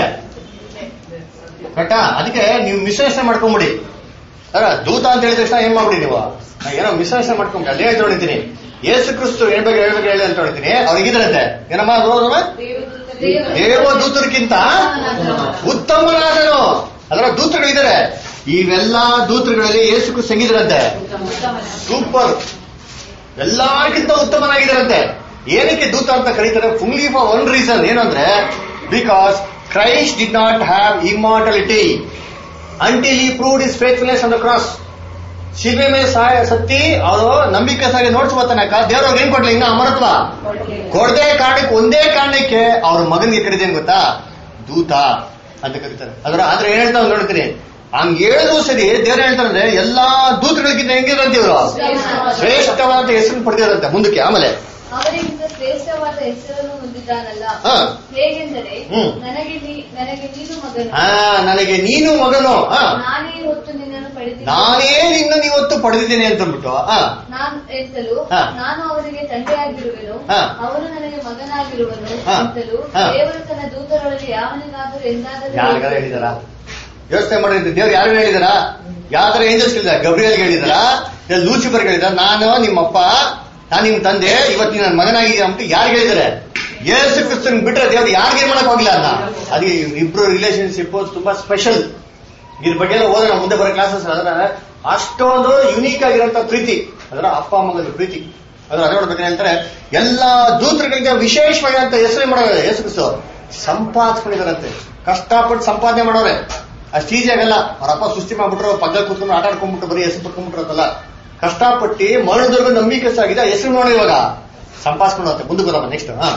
ಕರೆಕ್ಟಾ ಅದಕ್ಕೆ ನೀವು ಮಿಶ್ಲೇಷಣೆ ಮಾಡ್ಕೊಂಬಿಡಿ ಅಲ್ಲ ದೂತ ಅಂತ ಹೇಳಿದ ತಕ್ಷಣ ಏನ್ ಮಾಡ್ಬಿಡಿ ನೀವು ನಾ ಏನೋ ಮಿಶ್ಲೇಷಣೆ ಮಾಡ್ಕೊಂಬಿಡಿ ಅದೇ ಅಂತ ನೋಡಿದ್ದೀನಿ ಯೇಸು ಕ್ರಿಸ್ತು ಹೇಳ್ಬೇಕು ಹೇಳ್ಬೇಕು ಹೇಳಿ ಅಂತ ನೋಡಿದ್ದೀನಿ ಅವ್ರಿಗೆ ಇದ್ರಂತೆ ಏನಮ್ಮ ಓದೋದಮ್ಮ? ದೇವದೂತರಿಗಿಂತ ಉತ್ತಮನಾದನು ಅದರ ದೂತರುಗಳಿದ್ದಾರೆ ಇವೆಲ್ಲಾ ದೂತರುಗಳಲ್ಲಿ ಯೇಸು ಕ್ರಿಸ್ತು ಹೆಂಗಿದ್ರಂತೆ ಸೂಪರ್ ಎಲ್ಲರಿಗಿಂತ ಉತ್ತಮನಾಗಿದ್ದಾರಂತೆ ಏನಕ್ಕೆ ದೂತ ಅಂತ ಕರೀತಾರೆ ಫುಲ್ಲಿ ಫಾರ್ ಒನ್ ರೀಸನ್ ಏನಂದ್ರೆ because Christ did not have immortality until he proved his faithfulness on the cross ಶಿಲ್ವೆ ಮೇಲೆ ಸಹಾಯ ಸತ್ತಿ ಅವರು ನಂಬಿಕೆ ಸಾಗಿ ನೋಡ್ಸುವ ತನಕ ದೇವ್ರವ್ರಿಗೆ ಏನ್ ಕೊಡ್ಲಿ ಇನ್ನ ಅಮರತ್ವ ಕೊಡದೆ ಕಾರಣಕ್ಕೆ ಒಂದೇ ಕಾರಣಕ್ಕೆ ಅವ್ರ ಮಗನಿಗೆ ಕರೀದೇನ್ ಗೊತ್ತಾ ದೂತ ಅಂತ ಕರೀತಾರೆ ಅದರ ಆದ್ರೆ ಏನ್ ಹೇಳ್ತಾವ್ ನೋಡ್ತೀನಿ ಹಂಗ್ ಹೇಳಿದ್ರು ಸರಿ ದೇವ್ರ ಹೇಳ್ತಾರಂದ್ರೆ ಎಲ್ಲಾ ದೂತಗಳಿಗಿಂತ ಹೆಂಗಿರಂತೆ ಇವರು ಶ್ರೇಷ್ಠವಾದ ಹೆಸರು ಪಡೆದಿರಂತೆ ಮುಂದಕ್ಕೆ ಆಮೇಲೆ ಅವರಿಗಿಂತ ಶ್ರೇಷ್ಠವಾದ ಹೆಸರನ್ನು ಹೊಂದಿದ್ದಾನಲ್ಲ ಹಾ. ಹೇಗೆಂದರೆ ಹ್ಮ್. ನನಗೆ ನೀ- ನನಗೆ ನೀನು ಮಗನು ಆ ನನಗೆ ನೀನು ಮಗನು ಆ, ನಾನೇ ಹೊತ್ತು ನಿನ್ನನ್ನು ಪಡೆದಿದ್ದೇನೆ ನಾನೇ ನಿನ್ನ ಇವತ್ತು ಪಡೆದಿದ್ದೇನೆ ಅಂತ ಅಂದ್ಬಿಟ್ಟು ಆ, ನಾನು ಎಂತಲೂ ಹಾ. ನಾನು ಅವರಿಗೆ ತಂದೆಯಾಗಿರುವೆನು ಹಾ. ಅವನು ನನಗೆ ಮಗನಾಗಿರುವನು ಹಾ. ಎಂತಲೂ ಹಾ. ದೇವರು ತನ್ನ ದೂತರೊಳಗೆ ಯಾವನಿಗಾದರೂ ಎಂದಾದರೂ ಯಾರಿಗಾರ ಹೇಳಿದಾರ ಯೋಚನೆ ಮಾಡಿದ್ರೆ ದೇವ್ರು ಯಾರು ಹೇಳಿದಾರ ಯಾವ್ದಾರ ಏಂಜಲ್ಸ್ ಹೇಳಿದಾರ ಗಬ್ರಿಯಲ್ ಹೇಳಿದಾರ ಲೂಸಿಫರ್ ಹೇಳಿದಾರ ನಾನು ನಿಮ್ಮಪ್ಪ ನಾನು ನಿಮ್ ತಂದೆ ಇವತ್ತು ನೀನ್ ನನ್ನ ಮಗನಾಗಿದೆ ಅಂತ ಯಾರು ಹೇಳಿದಾರೆ ಯೇಸು ಕ್ರಿಸ್ತನ್ ಬಿಟ್ರೆ ದೇವ್ರು ಯಾರಿಗೆ ಮಾಡಕ್ ಹೋಗಿಲ್ಲ ಅನ್ನ ಅದಕ್ಕೆ ಇಬ್ರು ರಿಲೇಶನ್ಶಿಪ್ ತುಂಬಾ ಸ್ಪೆಷಲ್ ಇದ್ರ ಬಗ್ಗೆ ಎಲ್ಲ ಓದೋಣ ಮುಂದೆ ಬರೋ ಕ್ಲಾಸಸ್ ಅದರ ಅಷ್ಟೊಂದು ಯುನೀಕ್ ಆಗಿರೋಂಥ ಪ್ರೀತಿ ಅದರ ಅಪ್ಪ ಮಗನ ಪ್ರೀತಿ ಅದ್ರ ಅದೇ ನೋಡ್ಬೇಕು ಹೇಳ್ತಾರೆ ಎಲ್ಲಾ ದೂತರುಗಳಿಗೆ ವಿಶೇಷವಾಗಿರಂತ ಹೆಸರು ಮಾಡೋರೆ ಯೇಸು ಕ್ರಿಸ್ತು ಸಂಪಾದಿಸ್ಕೊಂಡಿದಾರಂತೆ ಕಷ್ಟಪಟ್ಟು ಸಂಪಾದನೆ ಮಾಡೋರೆ ಅಷ್ಟು ಈಸಿ ಆಗಲ್ಲ ಅವ್ರ ಅಪ್ಪ ಸೃಷ್ಟಿ ಮಾಡ್ಬಿಟ್ರು ಪಕ್ಕ ಕೂತ್ಕೊಂಡು ಆಟ ಆಡ್ಕೊಂಡ್ಬಿಟ್ಟು ಬರೀ ಹೆಸರು ಪಟ್ಕೊಂಡ್ಬಿಟ್ರಲ್ಲ ಕಷ್ಟಪಟ್ಟು ಮರಣದವರೆಗೂ ನಂಬಿಕೆ ಸಾಗಿದೆ ಹೆಸರು ನೋಡಿ ಇವಾಗ ಸಂಪಾದಿಸ್ಕೊಂಡು ಹೋಗುತ್ತೆ ಮುಂದಕ್ಕೆ ಬರೋಣ ನೆಕ್ಸ್ಟ್ ಹಾ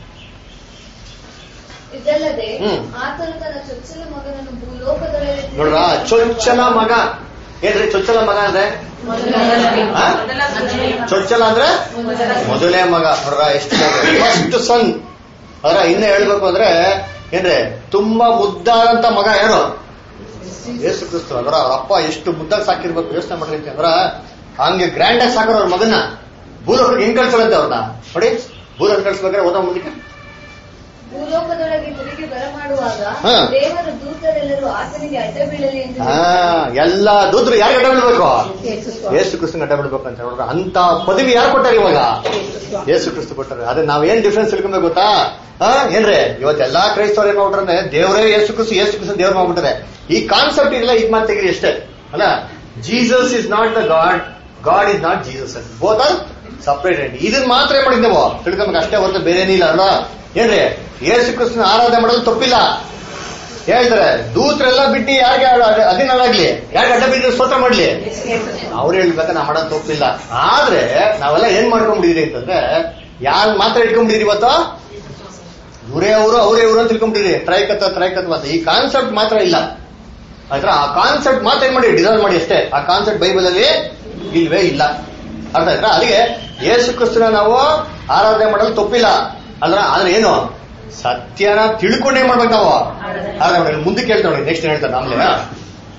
ಇದಲ್ಲದೆ ಹ್ಮ್. ಆತನು ತನ್ನ ಚೊಚ್ಚಲ ಮಗನನ್ನು ಭೂಲೋಕದೊಳಗೆ ನೋಡ್ರ ಚೊಚ್ಚಲ ಮಗ ಏನ್ರಿ ಚೊಚ್ಚಲ ಮಗ ಅಂದ್ರೆ ಹಾ? ಚೊಚ್ಚಲ ಅಂದ್ರೆ ಮೊದಲೇ ಮಗ ನೋಡ್ರ ಎಷ್ಟು ಫಸ್ಟ್ ಸನ್ ಅದ್ರ ಇನ್ನ ಹೇಳ್ಬೇಕು ಅಂದ್ರೆ ಏನ್ರಿ ತುಂಬಾ ಮುದ್ದಾದಂತ ಮಗ ಯಾರು ಯೇಸು ಕ್ರಿಸ್ತು ಅದರ ಅವ್ರ ಅಪ್ಪ ಎಷ್ಟು ಮುದ್ದಾಗಿ ಸಾಕಿರ್ಬೇಕು ಯೋಚನೆ ಮಾಡ್ರಿ ಅಂದ್ರ ಹಂಗೆ ಗ್ರ್ಯಾಂಡ್ ಆಗಿ ಸಾಕೋರು ಅವ್ರ ಮಗನ ಭೂಲೋಕಕ್ಕೆ ಹೆಂಗ್ ಕಳ್ಸೋರಂತೆ ಅವ್ರನ್ನ ನೋಡಿ ಭೂಲೋಕ ಕಳ್ಸ್ಬೇಕಾದ್ರೆ ಓದೋ ಮುಂದಕ್ಕೆ ಭೂಲೋಕದೊಳಗೆ ತಿರುಗಿ ಬರಮಾಡುವಾಗ ಹಾ. ದೇವರ ದೂತರೆಲ್ಲರೂ ಆತನಿಗೆ ಅಡ್ಡ ಬೀಳಲಿ ಎಂದು ಹಾ ಎಲ್ಲಾ ದೂತರು ಯಾರು ಗಡ್ಡ ಬಿಡ್ಬೇಕು ಯೇಸು ಕ್ರಿಸ್ತು ಗಡ್ಡ ಬಿಡ್ಬೇಕು ಅಂತ ನೋಡ್ರ ಅಂತ ಪದವಿ ಯಾರು ಕೊಟ್ಟಾರ ಇವಾಗ ಯೇಸು ಕ್ರಿಸ್ತು ಕೊಟ್ಟಾರೆ ಅದೇ ನಾವ್ ಏನ್ ಡಿಫ್ರೆನ್ಸ್ ತಿಳ್ಕೊಬೇಕು ಗೊತ್ತಾ ಹಾ ಏನ್ರಿ ಇವತ್ತೆಲ್ಲಾ ಕ್ರೈಸ್ತವ್ರು ಏನ್ ಮಾಡ್ಬಿಟ್ರೆ ದೇವರೇ ಯೇಸು ಕ್ರಿಸ್ತು ಯೇಸು ಕ್ರಿಸ್ತು ದೇವ್ರು ಮಾಡ್ಬಿಟ್ಟಾರೆ ಈ ಕಾನ್ಸೆಪ್ಟ್ ಇಲ್ಲ ಈಗ ಮಾತು ತೆಗೀರಿ ಅಷ್ಟೇ ಅಲ್ಲ Jesus is not the God God is not Jesus ಅಂತ ಬೋತ್ ಆರ್ ಸಪರೇಟ್ ಇದನ್ನ ಮಾತ್ರ ಏನ್ ಮಾಡಿದ್ದೇವೋ ತಿಳ್ಕೊಬೇಕು ಅಷ್ಟೇ ಹೊರತು ಬೇರೆ ಏನಿಲ್ಲ ಅಲ್ವಾ ಏನ್ರಿ ಯೇಸು ಕ್ರಿಸ್ತನ ಆರಾಧನೆ ಮಾಡೋದು ತಪ್ಪಿಲ್ಲ ಹೇಳ್ತಾರೆ ದೂತರೆಲ್ಲ ಬಿಟ್ಟು ಯಾರಿಗೆ ಅದಿನಾಗ್ಲಿ ಯಾರಿಗೆ ಅಡ್ಡ ಬಿದ್ದು ಸ್ತೋತ್ರ ಮಾಡ್ಲಿ ಅವ್ರು ಹೇಳ್ಬೇಕಾ ನಾ ಮಾಡೋದು ತಪ್ಪಿಲ್ಲ ಆದ್ರೆ ನಾವೆಲ್ಲ ಏನ್ ಮಾಡ್ಕೊಂಡ್ಬಿಟ್ಟಿದ್ರಿ ಅಂತಂದ್ರೆ ಯಾರು ಮಾತ್ರ ಇಟ್ಕೊಂಡ್ಬಿಟ್ಟಿದ್ರಿ ಇವತ್ತು ಇವರೇ ಅವರು ಅವರೇ ಇವರು ಅಂತ ತಿಳ್ಕೊಂಡ್ಬಿಟ್ಟಿದ್ರಿ ತ್ರೈಕತ್ವ ತ್ರೈಕತ್ವ ಅಂತ ಈ ಕಾನ್ಸೆಪ್ಟ್ ಮಾತ್ರ ಇಲ್ಲ ಆಯ್ತಾ ಆ ಕಾನ್ಸೆಪ್ಟ್ ಮಾತ್ರ ಏನ್ ಮಾಡಿ ಡಿಸೈನ್ ಮಾಡಿ ಅಷ್ಟೇ ಆ ಕಾನ್ಸೆಪ್ಟ್ ಬೈಬಲ್ ಅಲ್ಲಿ ಇಲ್ವೇ ಇಲ್ಲ ಅರ್ಥ ಆಯ್ತಾ ಅದಕ್ಕೆ ಯೇಸು ಕ್ರಿಸ್ತನ ನಾವು ಆರಾಧನೆ ಮಾಡಲು ತಪ್ಪಿಲ್ಲ ಅದ್ರ ಆದ್ರೆ ಏನು ಸತ್ಯನ ತಿಳ್ಕೊಂಡೇ ಮಾಡ್ಬೇಕು ನಾವು ಆರಾಧನೆ ಮಾಡಿ ಮುಂದಕ್ಕೆ ಹೇಳ್ತಾ ನೋಡಿ ನೆಕ್ಸ್ಟ್ ಹೇಳ್ತಾರೆ ಆಮೇಲೆ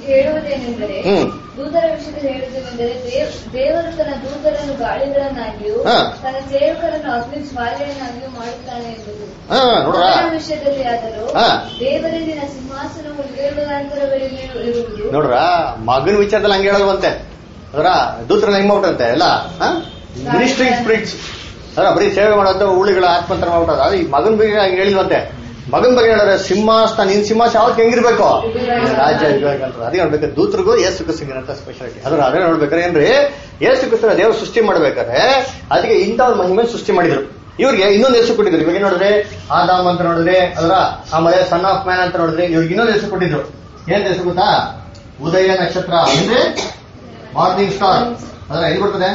ಹೇಳುವುದೇನೆಂದರೆ ಹ್ಮ್. ದೂತರ ವಿಷಯದಲ್ಲಿ ಹೇಳುವುದೇನೆಂದರೆ ದೇವ್- ದೇವರು ತನ್ನ ದೂತರನ್ನು ಗಾಳಿಗಳನ್ನಾಗಿಯೂ ಹಾ. ತನ್ನ ಸೇವಕರನ್ನು ಅಗ್ನಿ ಜ್ವಾಲೆಯನ್ನಾಗಿಯೂ ಮಾಡುತ್ತಾನೆ ಎಂಬುದು ಹಾ ನೋಡ್ರ ಮಗನ ವಿಷಯದಲ್ಲಿ ಆದರೂ ಹಾ. ದೇವರಿನ ಸಿಂಹಾಸನವು ಯುಗಯುಗಾಂತರಗಳಲ್ಲಿ ಇರುವುದು ನೋಡ್ರ ಮಗನ ವಿಚಾರದಲ್ಲಿ ಹಂಗೆ ಹೇಳಲ್ವಂತೆ ಅದರ ದೂತರಲ್ಲಿ ಹೆಂಗ್ ಮಾಡ್ಬಿಟ್ಟಂತೆ ಎಲ್ಲ ಮಿನಿಸ್ಟ್ರಿಂಗ್ ಸ್ಪಿರಿಟ್ಸ್ ಅದರ ಬರೀ ಸೇವೆ ಮಾಡೋದು ಉಳಿಗಳ ಆತ್ಮಂತರ ಮಾಡ್ಬಿಟ್ಟದ ಅದು ಈ ಮಗನ ಬಗ್ಗೆ ಹಂಗೆ ಹೇಳಿಲ್ವಂತೆ ಮಗನ ಬಗ್ಗೆ ಹೇಳಿದ್ರೆ ಸಿಂಹಾಸನ ನಿನ್ ಸಿಂಹಾಸನ ಯಾವತ್ತು ಹೆಂಗಿರ್ಬೇಕು ರಾಜ್ಯ ಇರ್ಬೇಕಂತ ಅದೇ ನೋಡ್ಬೇಕು ದೂತರಿಗೂ ಏಸು ಕ್ರಿಸ್ತಂಗಿರಂತ ಸ್ಪೆಷಾಲಿಟಿ ಅದ್ರ ಅದೇ ನೋಡ್ಬೇಕಾದ್ರೆ ಏನ್ರಿ ಏಸು ಕ್ರಿಸ್ತನ ದೇವರು ಸೃಷ್ಟಿ ಮಾಡ್ಬೇಕಾದ್ರೆ ಅದಕ್ಕೆ ಇಂಥ ಒಂದು ಮಹಿಮೆ ಸೃಷ್ಟಿ ಮಾಡಿದ್ರು ಇವ್ರಿಗೆ ಇನ್ನೊಂದು ಹೆಸರು ಕೊಟ್ಟಿದ್ರು ಇವಾಗ ಏನ್ ನೋಡಿದ್ರೆ ಆದಾಮ್ ಅಂತ ನೋಡಿದ್ರೆ ಅದರ ಆಮೇಲೆ ಸನ್ ಆಫ್ ಮ್ಯಾನ್ ಅಂತ ನೋಡಿದ್ರೆ ಇವ್ರಿಗೆ ಇನ್ನೊಂದು ಹೆಸರು ಕೊಟ್ಟಿದ್ರು ಏನ್ ಹೆಸರು ಗೊತ್ತಾ ಉದಯ ನಕ್ಷತ್ರ ಅಂದ್ರೆ ಮಾರ್ನಿಂಗ್ ಸ್ಟಾರ್ ಅದರ ಎಲ್ಲಿ ಬರ್ತದೆ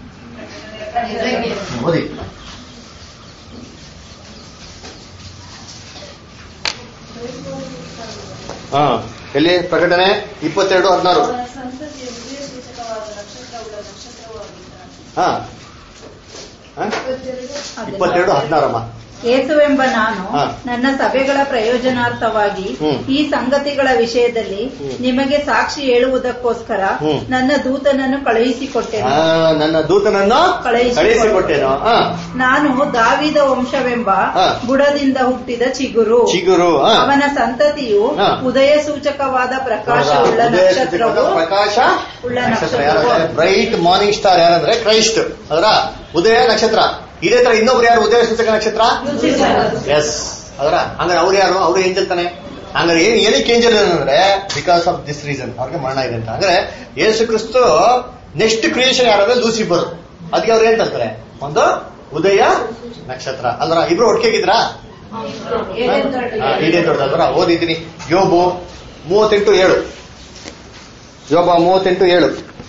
ಓದಿ ಹಾ ಎಲ್ಲಿ ಪ್ರಕಟಣೆ ಇಪ್ಪತ್ತೆರಡು ಹದಿನಾರು ಅವನ ಸಂತತಿಯ ಉದಯ ಸೂಚಕವಾದ ನಕ್ಷತ್ರವುಳ್ಳ ನಕ್ಷತ್ರವೂ ಆಗಿದ್ದಾನೆ ಹಾ ಹಾ? ಇಪ್ಪತ್ತೆರಡು ಹದಿನಾರಮ್ಮ ಯೇಸುವೆಂಬ ನಾನು ಹಾ. ನನ್ನ ಸಭೆಗಳ ಪ್ರಯೋಜನಾರ್ಥವಾಗಿ ಹ್ಮ್. ಈ ಸಂಗತಿಗಳ ವಿಷಯದಲ್ಲಿ ಹ್ಮ್. ನಿಮಗೆ ಸಾಕ್ಷಿ ಹೇಳುವುದಕ್ಕೋಸ್ಕರ ಹ್ಮ್. ನನ್ನ ದೂತನನ್ನು ಕಳುಹಿಸಿಕೊಟ್ಟೆನು ಆ, ನನ್ನ ದೂತನನ್ನು ಕಳುಹಿಸಿಕೊಟ್ಟೆ. ಕಳಿಸಿಕೊಟ್ಟೇನು ಹಾ ನಾನು ದಾವಿದ ವಂಶವೆಂಬ ಹಾ. ಬುಡದಿಂದ ಹುಟ್ಟಿದ ಚಿಗುರು ಚಿಗುರು ಹಾ. ಅವನ ಸಂತತಿಯು ಹಾ. ಉದಯ ಸೂಚಕವಾದ ಪ್ರಕಾಶವುಳ್ಳ ಉದಯ ನಕ್ಷತ್ರವು ಸೂಚಕವಾದ ಪ್ರಕಾಶ ಉಳ್ಳ ನಕ್ಷತ್ರ ನಕ್ಷತ್ರವು ಬ್ರೈಟ್ ಮಾರ್ನಿಂಗ್ ಸ್ಟಾರ್ ಯಾರಂದ್ರೆ ಕ್ರೈಸ್ಟ್ ಅದರ ಉದಯ ನಕ್ಷತ್ರ ಇದೇ ತರ ಇನ್ನೊಬ್ರು ಯಾರು ಉದಯ ಸೂಚಕ ನಕ್ಷತ್ರ ಎಸ್ ಅದರ ಹಂಗಾರೆ ಅವ್ರು ಯಾರು ಅವ್ರು ಏಂಜಲ್ ತಾನೆ ಹಂಗಾರೆ ಏನ್ ಏನಕ್ಕೆ ಏಂಜಲ್ ಅಂದ್ರೆ ಬಿಕಾಸ್ ಆಫ್ ದಿಸ್ ರೀಸನ್ ಅವ್ರಿಗೆ ಮರಣ ಇದೆ ಅಂತ ಅಂದ್ರೆ ಯೇಸು ಕ್ರಿಸ್ತು ನೆಕ್ಸ್ಟ್ ಕ್ರಿಯೇಷನ್ ಯಾರಾದ್ರೆ ಲೂಸಿಫರ್ ಅದಕ್ಕೆ ಅವ್ರು ಏನ್ ತಂತಾರೆ ಒಂದು ಉದಯ ನಕ್ಷತ್ರ ಅಲ್ರ ಇಬ್ರು ಒಟ್ಟಿಗೆಗಿದ್ರಾ ಇದೇ ದೊಡ್ಡದಲ್ವರ ಓದಿದ್ದೀನಿ ಯೋಬು ಮೂವತ್ತೆಂಟು ಏಳು ಯೋಬ ಮೂವತ್ತೆಂಟು ಏಳು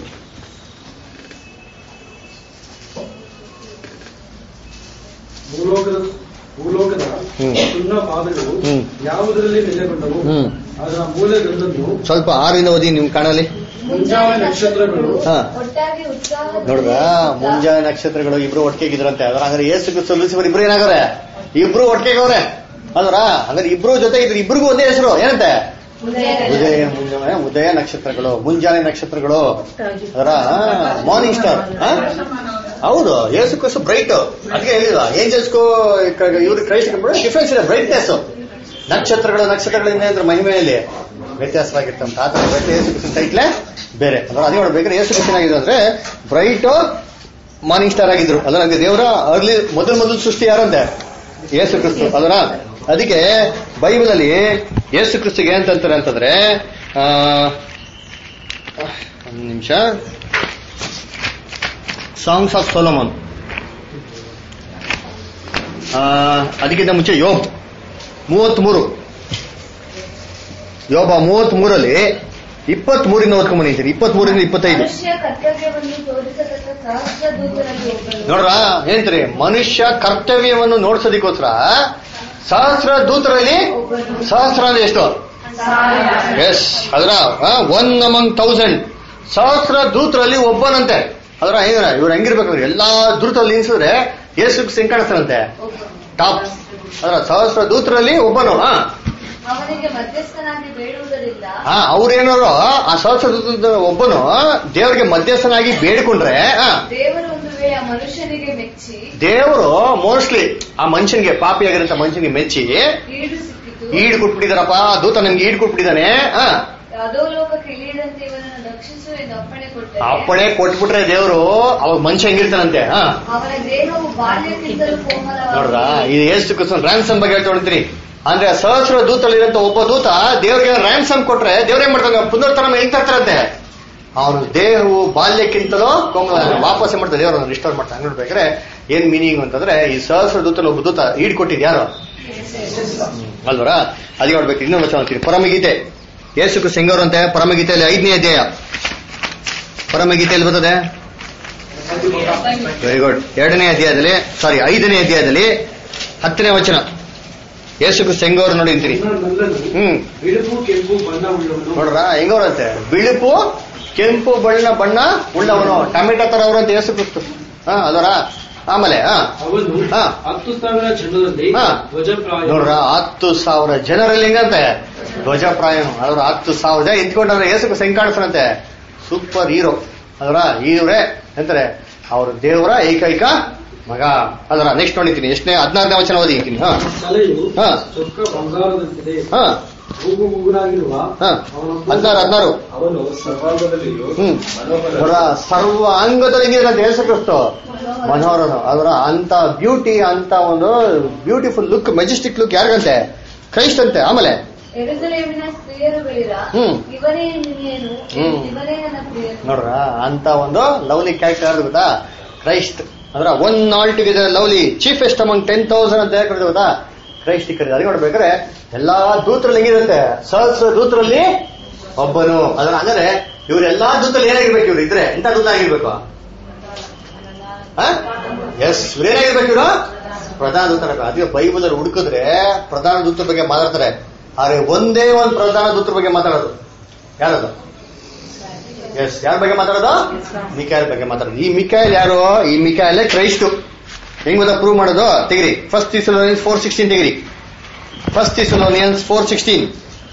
ಭೂಲೋಕದ ಭೂಲೋಕದ ಹ್ಮ್. ಸುಣ್ಣ ಪಾದಗಳು ಹ್ಮ್. ಯಾವುದರಲ್ಲಿ ನೆಲೆಗೊಂಡವು ಹ್ಮ್. ಅದರ ಮೂಲೆಗಲ್ಲನ್ನು ಸ್ವಲ್ಪ ಆರಿಂದ ಓದಿ ನಿಮ್ ಕಾಣಲಿ ಮುಂಜಾನೆ ನಕ್ಷತ್ರಗಳು ಹಾ. ಒಟ್ಟಾಗಿ ಉತ್ಸಾಹ ನೋಡ್ರ ಮುಂಜಾನೆ ನಕ್ಷತ್ರಗಳು ಇಬ್ರು ಒಟ್ಟಿಗೆಗಿದ್ರಂತೆ ಅದ್ರ ಹಂಗಾರೆ ಏಸು ಕ್ರಿಸ್ತು ಲೂಸಿಫರ್ ಇಬ್ರು ಏನಾಗವ್ರೆ ಇಬ್ರು ಒಟ್ಟಿಗೆಗವ್ರೆ ಅಲ್ವರ ಹಂಗಾರೆ ಇಬ್ರು ಜೊತೆ ಇದ್ರು ಇಬ್ರಿಗೂ ಒಂದೇ ಹೆಸರು ಏನಂತೆ ಉದಯ ಮುಂಜಾನೆ ಉದಯ ನಕ್ಷತ್ರಗಳು ಮುಂಜಾನೆ ನಕ್ಷತ್ರಗಳು ಅದರ ಮಾರ್ನಿಂಗ್ ಸ್ಟಾರ್ ಹೌದು ಏಸು ಕ್ರಿಸ್ತು ಬ್ರೈಟ್ ಅದಕ್ಕೆ ಹೇಳಿಲ್ಲ ಏಂಜಲ್ಸ್ಗೂ ಇವ್ರ ಕ್ರೈಸ್ಟ್ ಡಿಫ್ರೆನ್ಸ್ ಇದೆ ಬ್ರೈಟ್ನೆಸ್ ನಕ್ಷತ್ರಗಳು ನಕ್ಷತ್ರಗಳಿಂದ ಅಂದ್ರೆ ಮಹಿಮೆಯಲ್ಲಿ ವ್ಯತ್ಯಾಸವಾಗಿರ್ತಂತ ಆತರ ಬ್ರೈಟ್ ಏಸು ಕ್ರಿಸ್ತನ ಟೈಟ್ಲೆ ಬೇರೆ ಅಂದ್ರೆ ಅದೇ ನೋಡ್ಬೇಕಾದ್ರೆ ಏಸು ಕ್ರಿಸ್ತನಾಗಿದೆ ಅಂದ್ರೆ ಬ್ರೈಟ್ ಮಾರ್ನಿಂಗ್ ಸ್ಟಾರ್ ಆಗಿದ್ರು ಅದರ ಹಂಗೆ ದೇವರ ಅರ್ಲಿ ಮೊದಲು ಮೊದಲು ಸೃಷ್ಟಿ ಯಾರಂತೆ ಯೇಸು ಕ್ರಿಸ್ತು ಅದರ ಅದಕ್ಕೆ ಬೈಬಲ್ ಅಲ್ಲಿ ಯೇಸು ಕ್ರಿಸ್ತಿಗೆ ಏನಂತಾರೆ ಅಂತಂದ್ರೆ ಆ, ಒಂದು ನಿಮಿಷ ಸಾಂಗ್ಸ್ ಆಫ್ ಸೋಲಮನ್ ಅದಕ್ಕಿಂತ ಮುಂಚೆ ಯೋಬ್ ಮೂವತ್ಮೂರು ಯೋಬ ಮೂವತ್ತ್ ಮೂರಲ್ಲಿ ಇಪ್ಪತ್ತ್ ಮೂರಿಂದ ಓದ್ಕೊಂಡ್ ಬಂದಿದ್ದೀನಿ ಇಪ್ಪತ್ತ್ ಮೂರಿಂದ ಇಪ್ಪತ್ತೈದು ಮನುಷ್ಯ ಕರ್ತವ್ಯವನ್ನು ತೋರಿಸತಕ್ಕ ಸಹಸ್ರ ದೂತರಲ್ಲಿ ಒಬ್ಬನು ನೋಡ್ರ ಹೇಳ್ತೀರಿ ಮನುಷ್ಯ ಕರ್ತವ್ಯವನ್ನು ನೋಡ್ಸೋದಕ್ಕೋಸ್ಕರ ಸಹಸ್ರ ದೂತರಲ್ಲಿ ಸಹಸ್ರ ಅಂದ್ರೆ ಎಷ್ಟು ಎಸ್ ಅದರ ಒನ್ ಅಮಂಗ್ ತೌಸಂಡ್ ಸಹಸ್ರ ದೂತರಲ್ಲಿ ಒಬ್ಬನಂತೆ ಅದರ ಏನ ಇವ್ರು ಹೆಂಗಿರ್ಬೇಕಂದ್ರೆ ಎಲ್ಲಾ ದೂತರಲ್ಲಿ ನಿಲ್ಸಿದ್ರೆ ಯೇಸು ಸಿಂಗ್ ಕಾಣಿಸ್ತಾನಂತೆ ಟಾಪ್ ಅದರ ಸಹಸ್ರ ದೂತರಲ್ಲಿ ಒಬ್ಬನು ಹಾ ಅವನಿಗೆ ಮಧ್ಯಸ್ಥನಾಗಿ ಬೇಡುವುದರಿಂದ ಹಾ ಅವ್ರೇನಾರು ಆ ಸಹಸ್ರ ದೂತದ ಒಬ್ಬನು ದೇವರಿಗೆ ಮಧ್ಯಸ್ಥನಾಗಿ ಬೇಡಿಕೊಂಡ್ರೆ ಹಾ ದೇವರು ಒಂದು ವೇಳೆ ಆ ಮನುಷ್ಯನಿಗೆ ಮೆಚ್ಚಿ ದೇವರು ಮೋಸ್ಟ್ಲಿ ಆ ಮನುಷ್ಯನಿಗೆ ಪಾಪಿಯಾಗಿರಂತ ಮನುಷ್ಯನಿಗೆ ಮೆಚ್ಚಿ ಈಡು ಸಿಕ್ಕಿತು ಈಡ್ ಕೊಟ್ಬಿಟ್ಟಿದಾರಪ್ಪ ದೂತ ನಿಮ್ಗೆ ಈಡ್ ಕೊಟ್ಬಿಟ್ಟಿದ್ದಾನೆ ಆ, ಅಧೋಲೋಕಕ್ಕೆ ಇಳಿಯದಂತೆ ಇವನನ್ನು ರಕ್ಷಿಸು ಎಂದು ಅಪ್ಪಣೆ ಕೊಟ್ಟರೆ ಅಪ್ಪಣೆ ಕೊಟ್ಬಿಟ್ರೆ ದೇವರು ಅವಾಗ ಮನುಷ್ಯ ಹೆಂಗಿರ್ತಾನಂತೆ ಹಾ ಅವನ ದೇಹವು ಬಾಲ್ಯಕ್ಕಿಂತಲೂ ನೋಡ್ರ ಕೋಮಲವಾಗಿದೆ ಇದು ಎಷ್ಟು ಕ್ವಶನ್ ರ್ಯಾನ್ಸಮ್ ಬಗ್ಗೆ ಹೇಳ್ತಾ ಅಂದ್ರೆ ಸಹಸ್ರ ದೂತಲ್ಲಿರಂತ ಒಬ್ಬ ದೂತ ದೇವರಿಗೆ ರ್ಯಾನ್ಸಮ್ ಕೊಟ್ರೆ ದೇವ್ರೇನ್ ಮಾಡ್ತಾನೆ ಪುನರ್ತನ ಹೆಂಗ್ ತರ್ತಾರಂತೆ ಅವನು ದೇಹವು ಬಾಲ್ಯಕ್ಕಿಂತಲೂ ಕೋಮಲ ವಾಪಸ್ ಏನ್ ಮಾಡ್ತಾರೆ ದೇವರು ರಿಸ್ಟೋರ್ ಮಾಡ್ತಾನೆ ಹಂಗ್ ನೋಡ್ಬೇಕಾದ್ರೆ ಏನ್ ಮೀನಿಂಗ್ ಅಂತಂದ್ರೆ ಈ ಸಹಸ್ರ ದೂತಲ್ಲಿ ಒಬ್ಬ ದೂತ ಈಡ್ ಕೊಟ್ಟಿದ್ ಯಾರು ಅಲ್ವರ ಅದೇ ನೋಡ್ಬೇಕು ಇನ್ನೊಂದು ವಚನ ಅಂತೀನಿ ಪರಮಗೀತೆ ಯೇಸು ಸಿಂಗರ್ ಅಂತೆ ಪರಮಗೀತೆಯಲ್ಲಿ ಐದನೇ ಅಧ್ಯಾಯ ಪರಮಗೀತೆಯಲ್ಲಿ ಬರ್ತದೆ ವೆರಿ ಗುಡ್ ಎರಡನೇ ಅಧ್ಯಾಯದಲ್ಲಿ ಸಾರಿ ಐದನೇ ಅಧ್ಯಾಯದಲ್ಲಿ ಹತ್ತನೇ ವಚನ ಯೇಸು ಸೆಂಗವ್ರು ನೋಡಿ ಅಂತೀರಿ ನಲ್ಲನು ಹ್ಮ್ ಬಿಳುಪು ಕೆಂಪು ಬಣ್ಣವುಳ್ಳವನು ನೋಡ್ರ ಹೆಂಗವ್ರಂತೆ ಬಿಳುಪು ಕೆಂಪು ಬಣ್ಣ ಬಣ್ಣ ಉಳ್ಳವನು ಟೊಮೆಟೊ ತರ ಅವ್ರಂತ ಯೇಸು ಕ್ರಿಸ್ತು ಹಾ ಅದರ ಆಮೇಲೆ ಹಾ ಅವನು ಹಾ. ಹತ್ತು ಸಾವಿರ ಜನರಲ್ಲಿ ಹಾ. ಧ್ವಜಪ್ರಾಯ ನೋಡ್ರ ಹತ್ತು ಸಾವಿರ ಜನರಲ್ಲಿ ಹೆಂಗಂತೆ ಧ್ವಜಪ್ರಾಯ ಅವ್ರ ಹತ್ತು ಸಾವಿರ ಜನ ಎತ್ಕೊಂಡ್ರೆ ಏಸಕ್ಕೆ ಸಂಗ್ ಕಾಣಿಸ್ತಾನಂತೆ ಸೂಪರ್ ಹೀರೋ ಅದರ ಇವ್ರೆ ಅಂತಾರೆ ಅವ್ರ ದೇವರ ಏಕೈಕ ಮಗ ಅದರ ನೆಕ್ಸ್ಟ್ ನೋಡಿದ್ದೀನಿ ಎಷ್ಟನೇ ಹದಿನಾರನೇ ವಚನ ಓದಿದ್ದೀನಿ ಹಾ ತಲೆಯು ಹಾ. ಚೊಕ್ಕ ಬಂಗಾರದಂತಿದೆ ಹಾ ಮೂಗು ಮೂಗುರಾಗಿರುವ ಹಾ ಅವನ ಹದಿನಾರು ಹದಿನಾರು ಅವನು ಸರ್ವಾಂಗದಲ್ಲಿಯೂ ಹ್ಮ್ ಮನೋಹರ ಅವರ ಸರ್ವ ಅಂಗದಲ್ಲಿ ಯೇಸು ಕ್ರಿಸ್ತು ಮನೋಹರನು ಅವರ ಅಂತ ಬ್ಯೂಟಿ ಅಂತ ಒಂದು ಬ್ಯೂಟಿಫುಲ್ ಲುಕ್ ಮೆಜೆಸ್ಟಿಕ್ ಲುಕ್ ಯಾರಿಗಂತೆ ಕ್ರೈಸ್ಟ್ ಅಂತೆ ಆಮೇಲೆ ಎರುಸಲೇಮಿನ ಸ್ತ್ರೀಯರುಗಳಿರ ಹ್ಮ್. ಇವನೇ ನಿನ್ನೇನು ಹ್ಮ್. ಇವನೇ ನನ್ನ ಪ್ರಿಯನು ನೋಡ್ರ ಅಂತ ಒಂದು ಲವ್ಲಿ ಕ್ಯಾರೆಕ್ಟರ್ ಯಾರು ಗೊತ್ತಾ ಕ್ರೈಸ್ಟ್ ಅಂದ್ರ one all together lovely chiefest among ten thousand ಅಂತ ಯಾಕೆ ಕರೀತಾರೆ ಗೊತ್ತಾ ಕ್ರೈಸ್ಟ್ ಕರೀತಾರೆ ಅದಕ್ಕೆ ನೋಡ್ಬೇಕಾದ್ರೆ ಎಲ್ಲಾ ದೂತರಲ್ಲಿ ಹೆಂಗಿರುತ್ತೆ ಸಹಸ್ರ ದೂತರಲ್ಲಿ ಒಬ್ಬನು ಅದರ ಅಂದ್ರೆ ಇವ್ರೆಲ್ಲಾ ದೂತರಲ್ಲಿ ಏನಾಗಿರ್ಬೇಕು ಇವ್ರು ಇದ್ರೆ ಎಂತ ದೂತ ಆಗಿರ್ಬೇಕು ಎಸ್ ಇವ್ರೇನಾಗಿರ್ಬೇಕು ಇವರು ಪ್ರಧಾನ ದೂತರ ಅದಕ್ಕೆ ಬೈಬಲ್ ಅಲ್ಲಿ ಹುಡುಕಿದ್ರೆ ಪ್ರಧಾನ ದೂತರ ಬಗ್ಗೆ ಮಾತಾಡ್ತಾರೆ ಆದ್ರೆ ಒಂದೇ ಒಂದು ಪ್ರಧಾನ ದೂತರ ಬಗ್ಗೆ ಮಾತಾಡೋದು ಯಾರದು ಎಸ್ ಯಾರ ಬಗ್ಗೆ ಮಾತಾಡೋದು ಮಿಕಾಯಲ್ ಬಗ್ಗೆ ಮಾತಾಡೋದು ಈ ಮಿಕಾಯಲ್ ಯಾರು ಈ ಮಿಕಾಯಲ್ ಕ್ರೈಸ್ಟು ಹೆಂಗ್ ಗೊತ್ತಾ ಪ್ರೂವ್ ಮಾಡೋದು ತೆಗಿರಿ ಫಸ್ಟ್ ಇಸಲೋನಿಯನ್ಸ್ ಫೋರ್ ಸಿಕ್ಸ್ಟೀನ್ ತೆಗಿರಿ ಫಸ್ಟ್ ಇಸಲೋನಿಯನ್ಸ್ ಫೋರ್ ಸಿಕ್ಸ್ಟೀನ್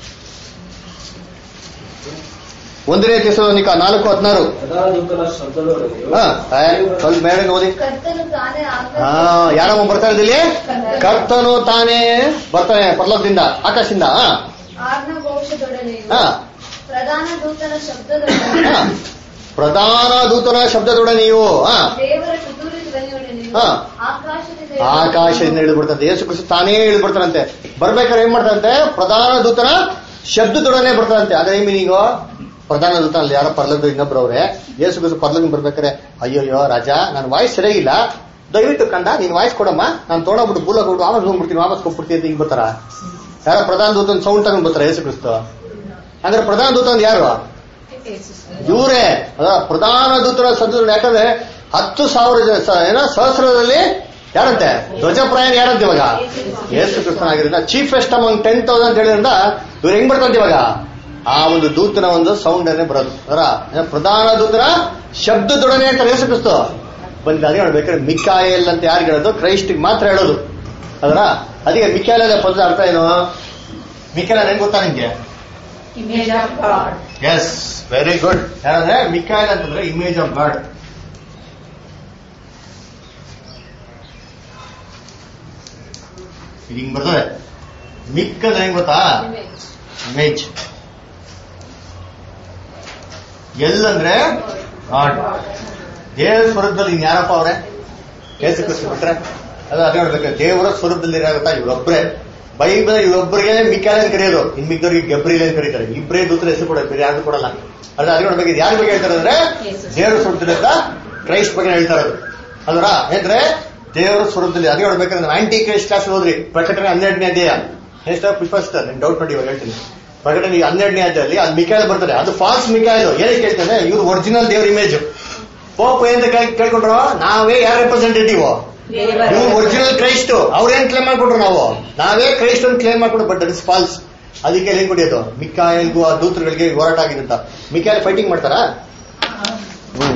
ಒಂದನೇ ತಿಸಲೋನಿಕ ನಾಲ್ಕು ಹದಿನಾರು ಪ್ರಧಾನದೂತನ ಶಬ್ದದೊಡನೆಯೂ ಹಾ ಸ್ವಲ್ಪ ಮೇಲೆ ಓದಿ ಕರ್ತನು ತಾನೇ ಹಾ ಆಕಾಶ ಯಾರಮ್ಮ ಬರ್ತಾರೆ ಇಲ್ಲಿ ಕರ್ತನು ತಾನೇ ಬರ್ತಾನೆ ಪರ್ಲೋಕದಿಂದ ಆಕಾಶದಿಂದ ಹಾ ಆರ್ನ ಘೋಷದೊಡನೆಯು ಹಾ ಪ್ರಧಾನ ದೂತನ ಶಬ್ದದೊಡನೆಯು ಹಾ. ಪ್ರಧಾನ ದೂತನ ಶಬ್ದದೊಡನೆಯೂ ಹಾ ದೇವರ ಕುತೂರಿ ಧ್ವನಿಯೊಡನೆಯು ಹಾ. ಆಕಾಶದಿಂದ ಆಕಾಶದಿಂದ ಇಳಿದ್ಬಿಡ್ತಂತೆ ಯೇಸು ಕ್ರಿಸ್ತು ತಾನೇ ಇಳಿದ್ಬಿಡ್ತಾರಂತೆ ಬರ್ಬೇಕಾದ್ರೆ ಏನ್ ಮಾಡ್ತಾರಂತೆ ಪ್ರಧಾನ ದೂತನ ಶಬ್ದದೊಡನೆ ಬರ್ತಾರಂತೆ ಅದೇ ಮೀನಿಂಗು ಪ್ರಧಾನ ದೂತ ಅಲ್ಲಿ ಯಾರೋ ಪರ್ಲದ ಇನ್ನೊಬ್ರು ಅವ್ರೆ ಯೇಸು ಕ್ರಿಸ್ತು ಪರ್ಲದ ಬರ್ಬೇಕಾರೆ ಅಯ್ಯೋಯ್ಯೋ ರಾಜ ನನ್ನ ವಾಯ್ಸ್ ಸರಿಯಾಗಿಲ್ಲ ದಯವಿಟ್ಟು ಕಂಡ ನೀನ್ ವಾಯ್ಸ್ ಕೊಡಮ್ಮ ನಾನು ತೊಗೊಂಡೋಗ್ಬಿಟ್ಟು ಬೂಲಕ್ ಹೋಗ್ಬಿಟ್ಟು ವಾಪಸ್ ಹೋಗ್ಬಿಡ್ತೀನಿ ವಾಪಸ್ ಕೊಟ್ಬಿಡ್ತೀನಿ ಅಂತ ಹಿಂಗ್ ಬರ್ತಾರ ಯಾರೋ ಪ್ರಧಾನ ದೂತನ ಸೌಂಡ್ ತಗೊಂಡ್ ಬರ್ತಾರ ಯೇಸು ಕ್ರಿಸ್ತು ಅಂದ್ರೆ ಪ್ರಧಾನ ದೂತ ಅಂದ್ರೆ ಯಾರು ಇವರೇ ಅದ ಪ್ರಧಾನ ದೂತರ ಸದ್ದು ಯಾಕಂದ್ರೆ ಹತ್ತು ಸಾವಿರ ಜನ ಸ- ಏನೋ ಸಹಸ್ರದಲ್ಲಿ ಯಾರಂತೆ ಧ್ವಜಪ್ರಾಯಣ ಯಾರಂತೆ ಇವಾಗ ಯೇಸು ಕ್ರಿಸ್ತನಾಗಿರೋದ್ರಿಂದ ಚೀಫೆಸ್ಟ್ ಅಮಂಗ್ ಟೆನ್ ತೌಸಂಡ್ ಹೇಳಿದ್ರಿಂದ ಇವ್ರು ಹೆಂಗ್ ಬರ್ತಂತೆ ಇವಾಗ ಆ ಒಂದು ದೂತನ ಒಂದು ಸೌಂಡ್ ಅನ್ನೇ ಬರೋದು ಅದರ ಏನೋ ಪ್ರಧಾನ ದೂತರ ಶಬ್ದದೊಡನೆ ಅಂತಾರೆ ಯೇಸು ಕ್ರಿಸ್ತು ಬಂದ ಅದೇ ಹೇಳ್ಬೇಕಾದ್ರೆ ಮಿಕಾಯಲ್ ಅಂತ ಯಾರು ಹೇಳೋದು ಕ್ರೈಸ್ಟಿಗೆ ಮಾತ್ರ ಹೇಳೋದು ಅದರ ಅದಕ್ಕೆ ಮಿಕಾಯಲ್ ಪದದ ಅರ್ಥ ಏನು ಮಿಕಾಯಲ್ ಹೆಂಗ್ ಗೊತ್ತಾ ನಿಮ್ಗೆ image of God yes very good ಯಾರಂದ್ರೆ ಮಿಕಾಯಲ್ ಅಂತಂದ್ರೆ ಇಮೇಜ್ ಆಫ್ ಗಾಡ್ ಇದು ಹಿಂಗ್ ಬರ್ತದೆ ಮಿಕ್ಕದ ಹೆಂಗ್ ಗೊತ್ತಾ ಇಮೇಜ್ ಎಲ್ಲಂದ್ರೆ ಗಾಡ್ ದೇವರ ಸ್ವರೂಪದಲ್ಲಿ ಇನ್ ಯಾರಪ್ಪ ಅವ್ರೆ ಕೇಸು ಕೃಷ್ಣ ಬಿಟ್ರೆ ಅದು ಅದೇ ಹೇಳ್ಬೇಕು ದೇವರ ಸ್ವರೂಪದಲ್ಲಿ ಇರಾಗುತ್ತಾ ಇವರೊಬ್ರೆ ಬೈಬಲ್ ಇವರೊಬ್ಬರಿಗೆ ಮಿಕ್ಕಾಲ ಅಂತ ಕರೆಯೋದು ಇನ್ ಮಿಕ್ಕದವ್ರಿಗೆ ಗಬ್ರಿಲ್ ಅಂತ ಕರೀತಾರೆ ಇಬ್ಬರೇ ದೂತರ ಹೆಸರು ಕೊಡೋದು ಬೇರೆ ಯಾರು ಕೊಡಲ್ಲ ಅದು ಅದೇ ಹೇಳ್ಬೇಕು ಇದು ಯಾರ ಬಗ್ಗೆ ಹೇಳ್ತಾರೆ ಅಂದ್ರೆ ದೇವರ ಸ್ವರೂಪದಿಂದ ಕ್ರೈಸ್ಟ್ ಬಗ್ಗೆ ಹೇಳ್ತಾ ಇರೋದು ಅಲ್ವರ ಅಂದ್ರೆ ದೇವರ ಸ್ವರೂಪದಲ್ಲಿ ಅದೇ ಹೇಳ್ಬೇಕಂದ್ರೆ ಆಂಟಿ ಕ್ರೈಸ್ಟ್ ಕ್ಲಾಸ್ ಹೋದ್ರಿ ಪ್ರಕಟಣೆ ಹನ್ನೆರಡನೇ ಅಧ್ಯಾಯ ಎಷ್ಟು ಫಸ್ಟ್ ನಿನ್ ಡೌಟ್ ಮಾಡಿ ಇವಾಗ ಹೇಳ್ತೀನಿ ಪ್ರಕಟಣೆ ಈ ಹನ್ನೆರಡನೇ ಅಧ್ಯಾಯದಲ್ಲಿ ಅದು ಮಿಕಾಯಲ್ ಬರ್ತಾರೆ ಅದು ಫಾಲ್ಸ್ ಮಿಕಾಯಲ್ ಏನಕ್ಕೆ ಹೇಳ್ತಾನೆ ಇವ್ರು ಒರಿಜಿನಲ್ ದೇವ್ರ ಇಮೇಜ್ ಪೋಪ್ ಏನ್ ಕೇಳ್ಕೊಂಡ್ರು ನಾವೇ ಯಾರ ರೆಪ್ರೆಸೆಂಟೇಟಿವ್ ಇವ್ರು ಒರಿಜಿನಲ್ ಕ್ರೈಸ್ಟ್ ಅವ್ರೇನ್ ಕ್ಲೇಮ್ ಮಾಡ್ಕೊಟ್ರು ನಾವು ನಾವೇ ಕ್ರೈಸ್ಟ್ ಅಂತ ಕ್ಲೇಮ್ ಮಾಡ್ಕೊಂಡು ಬಟ್ ದಟ್ ಇಸ್ ಫಾಲ್ಸ್ ಅದಕ್ಕೆ ಏನ್ ಕೊಡಿಯೋದು ಮಿಕಾಯಲ್ಗೂ ಆ ದೂತರುಗಳಿಗೆ ಹೋರಾಟ ಆಗಿದಂತ ಮಿಕಾಯಲ್ ಫೈಟಿಂಗ್ ಮಾಡ್ತಾರಾ ಹ್ಮ್